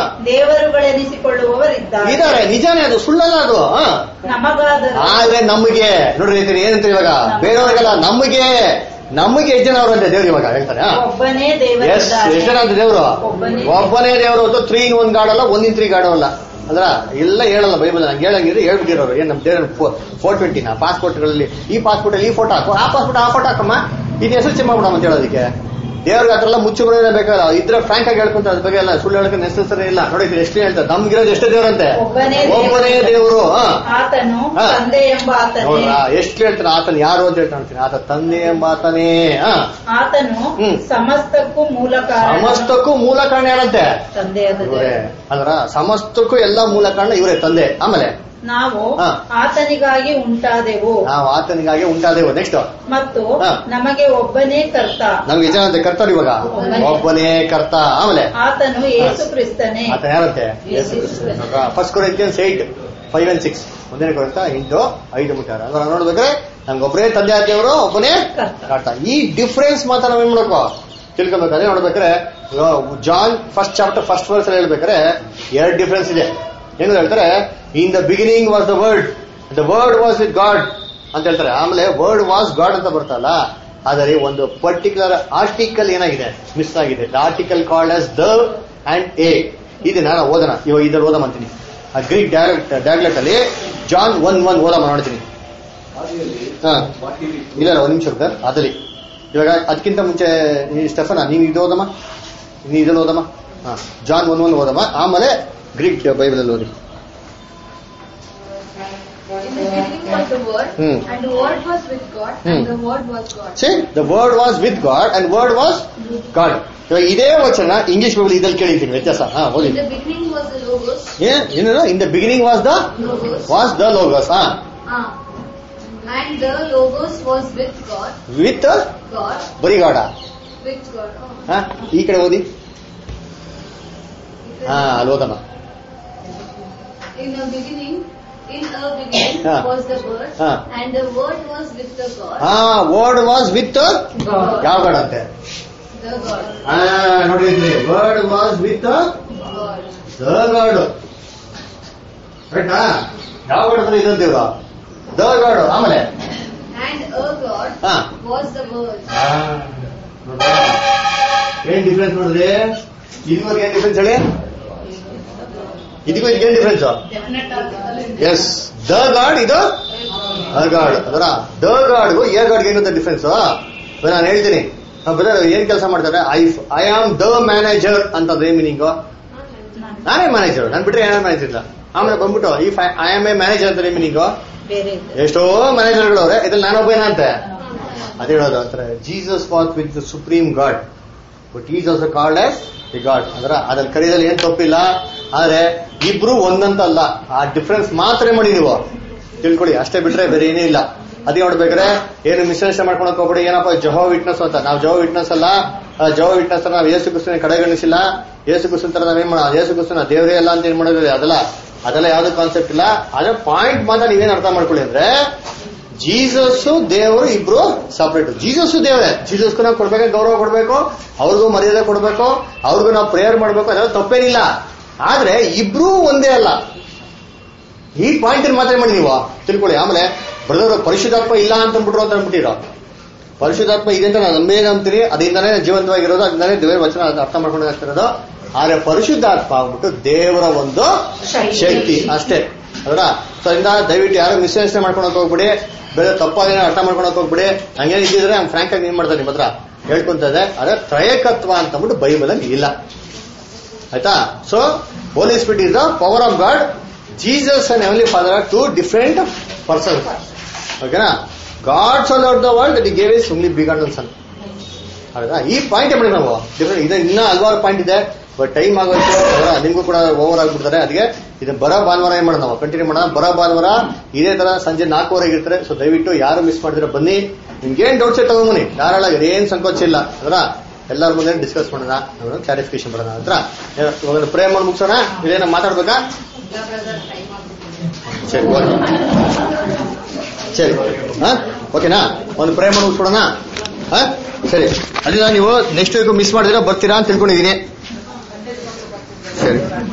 ದೇವರುಗಳೆನಿಸಿಕೊಳ್ಳುವವರಿದ್ದಾರೆ ಇದಾರೆ ನಿಜಾನೇ ಅದು ಸುಳ್ಳಲ್ಲ ಅದು ಹಾ ನಮಗಾದರೂ ಆದ್ರೆ ನಮಗೆ ನೋಡ್ರಿ ಹೇಳ್ತೀನಿ ಏನಂತ ಇವಾಗ ಬೇರೆಯವ್ರಿಗೆಲ್ಲ ನಮಗೆ ನಮಗೆ ಎಷ್ಟು ಜನ ಅವರಂತೆ ದೇವ್ರು ಇವಾಗ ಹೇಳ್ತಾರೆ ಹಾ ಒಬ್ಬನೇ ಎಸ್ ದೇವರಿದ್ದಾನೆ ಎಷ್ಟು ಜನ ಅಂತ ದೇವರು ಒಬ್ಬನೇ ಒಬ್ಬನೇ ದೇವರು ಅಂತ ತ್ರೀ ಇನ್ ಒನ್ ಗಾಡ್ ಅಲ್ಲ ಒನ್ ಇನ್ ತ್ರೀ ಗಾಡ್ ಅಲ್ಲ ಅದ್ರ ಎಲ್ಲ ಹೇಳಲ್ಲ ಬೈಬಲ್ ನಂಗೆ ಹೇಳಂಗಿದ್ರೆ ಹೇಳ್ಬಿಟ್ಟಿರೋರು ಏನ್ ನಮ್ ದೇವ್ರ ಫೋರ್ ಟ್ವೆಂಟಿನ ಪಾಸ್ಪೋರ್ಟ್ಗಳಲ್ಲಿ ಈ ಪಾಸ್ಪೋರ್ಟ್ ಅಲ್ಲಿ ಈ ಫೋಟೋ ಹಾಕು ಆ ಪಾಸ್ಪೋರ್ಟ್ ಆ ಫೋಟೋ ಹಾಕಮ್ಮ ಇದು ಹೆಸರು ಚೇಂಜ್ ಮಾಡ್ಬಿಡಮ್ಮ ಅಂತ ಹೇಳೋದಕ್ಕೆ ದೇವ್ರಿಗೆ ಹತ್ರ ಮುಚ್ಚುಗಳೇ ಬೇಕಲ್ಲ ಇದ್ರೆ ಫ್ರಾಂಕ್ ಆಗಿ ಹೇಳ್ಕೊಂತ ಅದ್ರ ಬಗ್ಗೆ ಎಲ್ಲ ಸುಳ್ಳು ಹೇಳಕ್ಕೆ ನೆಸಸರಿ ಇಲ್ಲ ನೋಡಿ ಎಷ್ಟು ಹೇಳ್ತಾರೆ ನಮ್ಗಿರೋದು ಎಷ್ಟೇ ದೇವ್ರಂತೆ ಒಬ್ಬನೇ ಒಬ್ಬನೇ ದೇವರು ಹಾ ಆತನು ಹಾ. ತಂದೆ ಎಂಬ ಆತನೇ ನೋಡ್ರಾ ಎಷ್ಟು ಹೇಳ್ತಾನೆ ಆತನ ಯಾರು ಅಂತ ಹೇಳ್ತಾನೆ ಆತ ತಂದೆ ಎಂಬ ಆತನೇ ಹಾ ಆತನು ಹ್ಮ್. ಸಮಸ್ತಕ್ಕೂ ಮೂಲ ಕಾರಣ ಸಮಸ್ತಕ್ಕೂ ಮೂಲ ಕಾರಣ ಯಾರಂತೆ ತಂದೆಯಾದ ಇವರೇ ದೇವರು. ಅಂದ್ರ ಸಮಸ್ತಕ್ಕೂ ಎಲ್ಲಾ ಮೂಲ ಕಾರಣ ಇವರೇ ತಂದೆ ಆಮೇಲೆ ನಾವು ಹಾ. ಆತನಿಗಾಗಿ ಉಂಟಾದೆವು ನಾವು ಆತನಿಗಾಗಿ ಉಂಟಾದೆವು ನೆಕ್ಸ್ಟ್ ಮತ್ತು ಹಾ. ನಮಗೆ ಒಬ್ಬನೇ ಕರ್ತ ನಮ್ಗೆ ಜನ ಕರ್ತಾರೆ ಇವಾಗ ಒಬ್ಬನೇ. ಒಬ್ಬನೇ ಕರ್ತ ಆಮೇಲೆ ಆತನು ಯೇಸು ಕ್ರಿಸ್ತನೇ ಆತ ಯಾರಂತೆ ಯೇಸು first Corinthians eight five and six ಒಂದನೇ ಕೊರಂತ ಎಂಟು ಐದು ಮುಟ್ಟಾರ ಅಂದ್ರೆ ನಾವು ನೋಡ್ಬೇಕಾದ್ರೆ ನಮ್ಗೆ ಒಬ್ಬರೇ ತಂದೆ ಆದ್ಯವರು ಒಬ್ಬನೇ ಕರ್ತ ಈ ಡಿಫ್ರೆನ್ಸ್ ಮಾತ್ರ ನಾವೇನ್ ಮಾಡ್ಕೋ ತಿಳ್ಕೊಬೇಕಾದ್ರೆ ನೋಡ್ಬೇಕಾದ್ರೆ John first chapter first verse ಅಲ್ಲಿ ಹೇಳ್ಬೇಕಾದ್ರೆ ಎರಡು ಡಿಫ್ರೆನ್ಸ್ ಇದೆ ಏನು ಹೇಳ್ತಾರೆ in the beginning was the word the word was with God ಅಂತ ಹೇಳ್ತಾರೆ ಆಮೇಲೆ ವರ್ಡ್ ವಾಸ್ ಗಾಡ್ ಅಂತ ಬರ್ತಲ್ಲ ಆದರೆ ಒಂದು ಪರ್ಟಿಕ್ಯುಲರ್ ಆರ್ಟಿಕಲ್ ಏನಾಗಿದೆ ಮಿಸ್ ಆಗಿದೆ the article called as the and a ಇದನ್ನ ನಾನು ಓದೋಣ ಇವಾಗ ಇದ್ರಲ್ಲಿ ಓದ ಮಾಡ್ತೀನಿ ಆ ಗ್ರೀಕ್ ಡೈರೆಕ್ಟ್ ಡೈಗ್ಲೆಟ್ ಅಲ್ಲಿ ಜಾನ್ ಒನ್ ಒನ್ ಓದ ಮಾಡ್ತೀನಿ ಹಾ ಇಲ್ಲ ಇಲ್ಲ, ಒಂದ್ ನಿಮಿಷ ಸರ್ ಅದಲ್ಲಿ ಇವಾಗ ಅದಕ್ಕಿಂತ ಮುಂಚೆ ಈ ಸ್ಟೆಫನ ನೀವು ಇದು ಓದಮ್ಮ ನೀವು ಇದ್ರಲ್ಲಿ ಓದಮ್ಮ ಹಾ ಜಾನ್ ಒನ್ ಒನ್ ಓದಮ್ಮ ಆಮೇಲೆ ಗ್ರೀಕ್ ಬೈಬಲ್ ಅಲ್ಲಿ ಓದಿ In the beginning was the Word, Hmm. and the Word was with God, Hmm. and the Word was God. See the word was with God and word was God ಇವಾಗ ಇದೇ ವಚನ ಇಂಗ್ಲಿಷ್ ಬೈಬಲ್ ಇದ್ರಲ್ಲಿ ಕೇಳಿದ್ದೀನಿ ವ್ಯತ್ಯಾಸ ಹಾ ಓದಿ In the beginning was the Logos, ಏ ಏನು in the beginning was the Logos, was the Logos ಹಾ ah, and the Logos was with God, with God, ಬರೀ ಗಾಡ with God. Oh. ಹಾ ಈ ಕಡೆ ಓದಿ ಹಾ ಅಲ್ಲಿ ಓದಮ್ಮ In the beginning, in a beginning Ah. was the Word, Ah. and the Word was with the God, ಹಾ ವರ್ಡ್ ವಾಸ್ ವಿತ್ ಯಾವ ಗಾಡ್ ಅಂತೆ the God, ಹಾ ನೋಡಿದ್ರಿ word was with God. The God ರೈಟಾ ಯಾವ ಗಾಡ್ ಅಂದ್ರೆ ಇದಂತ ಇವ್ರು ದ ಗಾಡ್ ಆಮೇಲೆ And a God ಹಾ was the Word. ಏನ್ ಡಿಫ್ರೆನ್ಸ್ ನೋಡಿದ್ರಿ ಇದುವರೆಗೆ ಏನ್ ಡಿಫ್ರೆನ್ಸ್ ಹೇಳಿ ಇದಕ್ಕೂ ಇದಕ್ಕೆ ಏನ್ ಡಿಫ್ರೆನ್ಸ್ ಎಸ್ ದ ಗಾಡ್ ಇದು ದ ಗಾಡ್ ಅದರ ದ ಗಾಡ್ಗೂ ಎ ಗಾಡ್ಗೆ ಏನಂತ ಡಿಫ್ರೆನ್ಸ್ ನಾನು ಹೇಳ್ತೀನಿ ಬ್ರದರ್ ಏನ್ ಕೆಲಸ ಮಾಡ್ತಾರೆ I I am the manager ಅಂತಂದ್ರೆ ಏನ್ ಮೀನಿಂಗು ನಾನೇ ಮ್ಯಾನೇಜರ್ ನಾನು ಬಿಟ್ರೆ ಏನೇ ಮ್ಯಾನೇಜರ್ ಇಲ್ಲ ಆಮೇಲೆ ಬಂದ್ಬಿಟ್ಟು if I am a manager ಅಂತ ಮೀನಿಂಗು ಬೇರೆ ಇದೆ. ಎಷ್ಟೋ ಮ್ಯಾನೇಜರ್ಗಳು ಅವ್ರೆ ಇದ್ರಲ್ಲಿ ನಾನೊಬ್ಬ ಏನಂತೆ ಅದೇ ಹೇಳೋದು ಅಂತಾರೆ Jesus was with the supreme God but is also called as the God ಅಂದ್ರ ಅದ್ರಲ್ಲಿ ಕರೀದಲ್ಲಿ ಏನ್ ತಪ್ಪಿಲ್ಲ ಆದ್ರೆ ಇಬ್ರು ಒಂದಂತಲ್ಲ ಆ ಡಿಫ್ರೆನ್ಸ್ ಮಾತ್ರ ಮಾಡಿ ನೀವು ತಿಳ್ಕೊಳ್ಳಿ ಅಷ್ಟೇ ಬಿಟ್ರೆ ಬೇರೆ ಏನೇ ಇಲ್ಲ ಅದೇ ನೋಡ್ಬೇಕಾದ್ರೆ ಏನು ಮಿಸ್ಅಂಡರ್ಸ್ಟ್ಯಾಂಡ್ ಮಾಡ್ಕೊಳಕ್ ಹೋಗ್ಬೇಡಿ ಏನಪ್ಪ ಜಹೋ ವಿಟ್ನೆಸ್ ಅಂತ ನಾವು ಜಹೋ ವಿಟ್ನೆಸ್ ಅಲ್ಲ ಆ ಜಹೋ ವಿಟ್ನೆಸ್ ನಾವು ಯೇಸು ಕ್ರಿಸ್ತನ ಕಡೆಗಣಿಸಿಲ್ಲ ಯೇಸು ಕ್ರಿಸ್ತನ ತರ ನಾವೇನ್ ಮಾಡೋಣ ಯೇಸು ಕ್ರಿಸ್ತನ ದೇವರೇ ಅಲ್ಲ ಅಂತ ಏನ್ ಮಾಡೋದಿಲ್ಲ ಅದಲ್ಲ ಅದೆಲ್ಲ ಯಾವ್ದು ಕಾನ್ಸೆಪ್ಟ್ ಇಲ್ಲ ಅದ್ರ ಪಾಯಿಂಟ್ ಮಾತ್ರ ನೀವೇನ್ ಅರ್ಥ ಮಾಡ್ಕೊಳ್ಳಿ ಅಂದ್ರೆ ಜೀಸಸ್ ದೇವರು ಇಬ್ರು ಸಪರೇಟ್ ಜೀಸಸ್ ದೇವರೇ ಜೀಸಸ್ಗೂ ನಾವು ಕೊಡ್ಬೇಕು ಗೌರವ ಕೊಡ್ಬೇಕು ಅವ್ರಿಗೂ ಮರ್ಯಾದೆ ಕೊಡ್ಬೇಕು ಅವ್ರಿಗೂ ನಾವು ಪ್ರೇಯರ್ ಮಾಡ್ಬೇಕು ಅದೆಲ್ಲ ತಪ್ಪೇನಿಲ್ಲ ಆದ್ರೆ ಇಬ್ರು ಒಂದೇ ಅಲ್ಲ ಈ ಪಾಯಿಂಟ್ ಮಾತ್ರ ಮಾಡಿ ನೀವು ತಿಳ್ಕೊಳ್ಳಿ ಆಮೇಲೆ ಬ್ರದರ್ ಪರಿಶುದ್ಧಾತ್ಮ ಇಲ್ಲ ಅಂತ ಅಂದ್ಬಿಟ್ರು ಅಂತ ಅಂದ್ಬಿಟ್ಟಿರೋ ಪರಿಶುದ್ಧಾತ್ಮ ಇದೆ ಅಂತ ನಾನು ನಂಬೇ ನಂಬ್ತೀನಿ ಅದರಿಂದಾನೇ ಜೀವಂತವಾಗಿರೋದು ಅದರಿಂದಾನೇ ದೇವರ ವಚನ ಅದ್ ಅರ್ಥ ಮಾಡ್ಕೊಂಡು ಆಗ್ತಿರೋದು ಆದ್ರೆ ಪರಿಶುದ್ಧಾತ್ಮ ಆಗ್ಬಿಟ್ಟು ದೇವರ ಒಂದು ಶಕ್ತಿ ಅಷ್ಟೇ ಅದರ ಸೊ ಅದರಿಂದ ದಯವಿಟ್ಟು ಯಾರು ಮಿಸ್ಅಂಡರ್ಸ್ಟ್ಯಾಂಡ್ ಮಾಡ್ಕೊಳಕ್ ಹೋಗ್ಬಿಡಿ ಬೇರೆ ತಪ್ಪಾಗಿ ಅರ್ಥ ಮಾಡ್ಕೊಳಕ್ ಹೋಗ್ಬಿಡಿ ಹಂಗೇನು ಇದ್ದಿದ್ರೆ ಹಂಗೆ ಫ್ರಾಂಕ್ ಆಗಿ ಏನ್ ಮಾಡ್ತಾರೆ ನಿಮ್ಮ ಹತ್ರ ಹೇಳ್ಕೊಂತದೆ ಅದೇ ತ್ರಯಕತ್ವ ಅಂತ ಅಂದ್ಬಿಟ್ಟು ಬೈಬಲ್ ಅಲ್ಲಿ ಇಲ್ಲ ಆಯ್ತಾ so holy spirit is the power of God Jesus and heavenly father are two different person ಓಕೆನಾ God so loved the world that gave his only begotten son ಹೌದಾ ಈ ಪಾಯಿಂಟ್ ಮಾಡಿ ನಾವು ಡಿಫರೆಂಟ್ ಇದೆ ಇನ್ನೂ ಹಲವಾರು ಪಾಯಿಂಟ್ ಇದೆ ಬಟ್ ಟೈಮ್ ಆಗೋಯ್ತು ಅದರ ನಿಮ್ಗೂ ಕೂಡ ಓವರ್ ಆಗ್ಬಿಡ್ತಾರೆ ಅದಕ್ಕೆ ಇದು ಬರೋ ಭಾನುವಾರ ಏನ್ ಮಾಡೋಣ ನಾವು ಕಂಟಿನ್ಯೂ ಮಾಡೋಣ ಬರೋ ಭಾನುವಾರ ಇದೇ ತರ ಸಂಜೆ ನಾಲ್ಕುವರೆಗೆ ಇರ್ತಾರೆ ಸೊ ದಯವಿಟ್ಟು ಯಾರು ಮಿಸ್ ಮಾಡಿದ್ರೆ ಬನ್ನಿ ನಿಮ್ಗೆ ಏನ್ ಡೌಟ್ಸ್ ತಗೊಂಬನ್ನಿ ಧಾರಾಳ ಏನ್ ಸಂಕೋಚ ಇಲ್ಲ ಅದರ ಎಲ್ಲರ ಮುಂದೆ ಡಿಸ್ಕಸ್ ಮಾಡೋಣ ನಾವು ಕ್ಲಾರಿಫಿಕೇಶನ್ ಮಾಡೋಣ ಹತ್ರ ಇವಾಗ ಪ್ರೇಮ್ ಮಾಡಿ ಮುಗಿಸೋಣ ಇದೇನ ಮಾತಾಡ್ಬೇಕಾ ಸರಿ ಓಕೆ ಸರಿ ಹಾ ಓಕೆನಾ ಒಂದು ಪ್ರೇಮ್ ಮಾಡಿ ಮುಗಿಸ್ಕೊಡೋಣ ಹಾ ಸರಿ ಅದನ್ನ ನೀವು ನೆಕ್ಸ್ಟ್ ವೀಕ್ ಮಿಸ್ ಮಾಡಿದ್ರೆ ಬರ್ತೀರಾ ಅಂತ ತಿಳ್ಕೊಂಡಿದ್ದೀನಿ ಸರಿ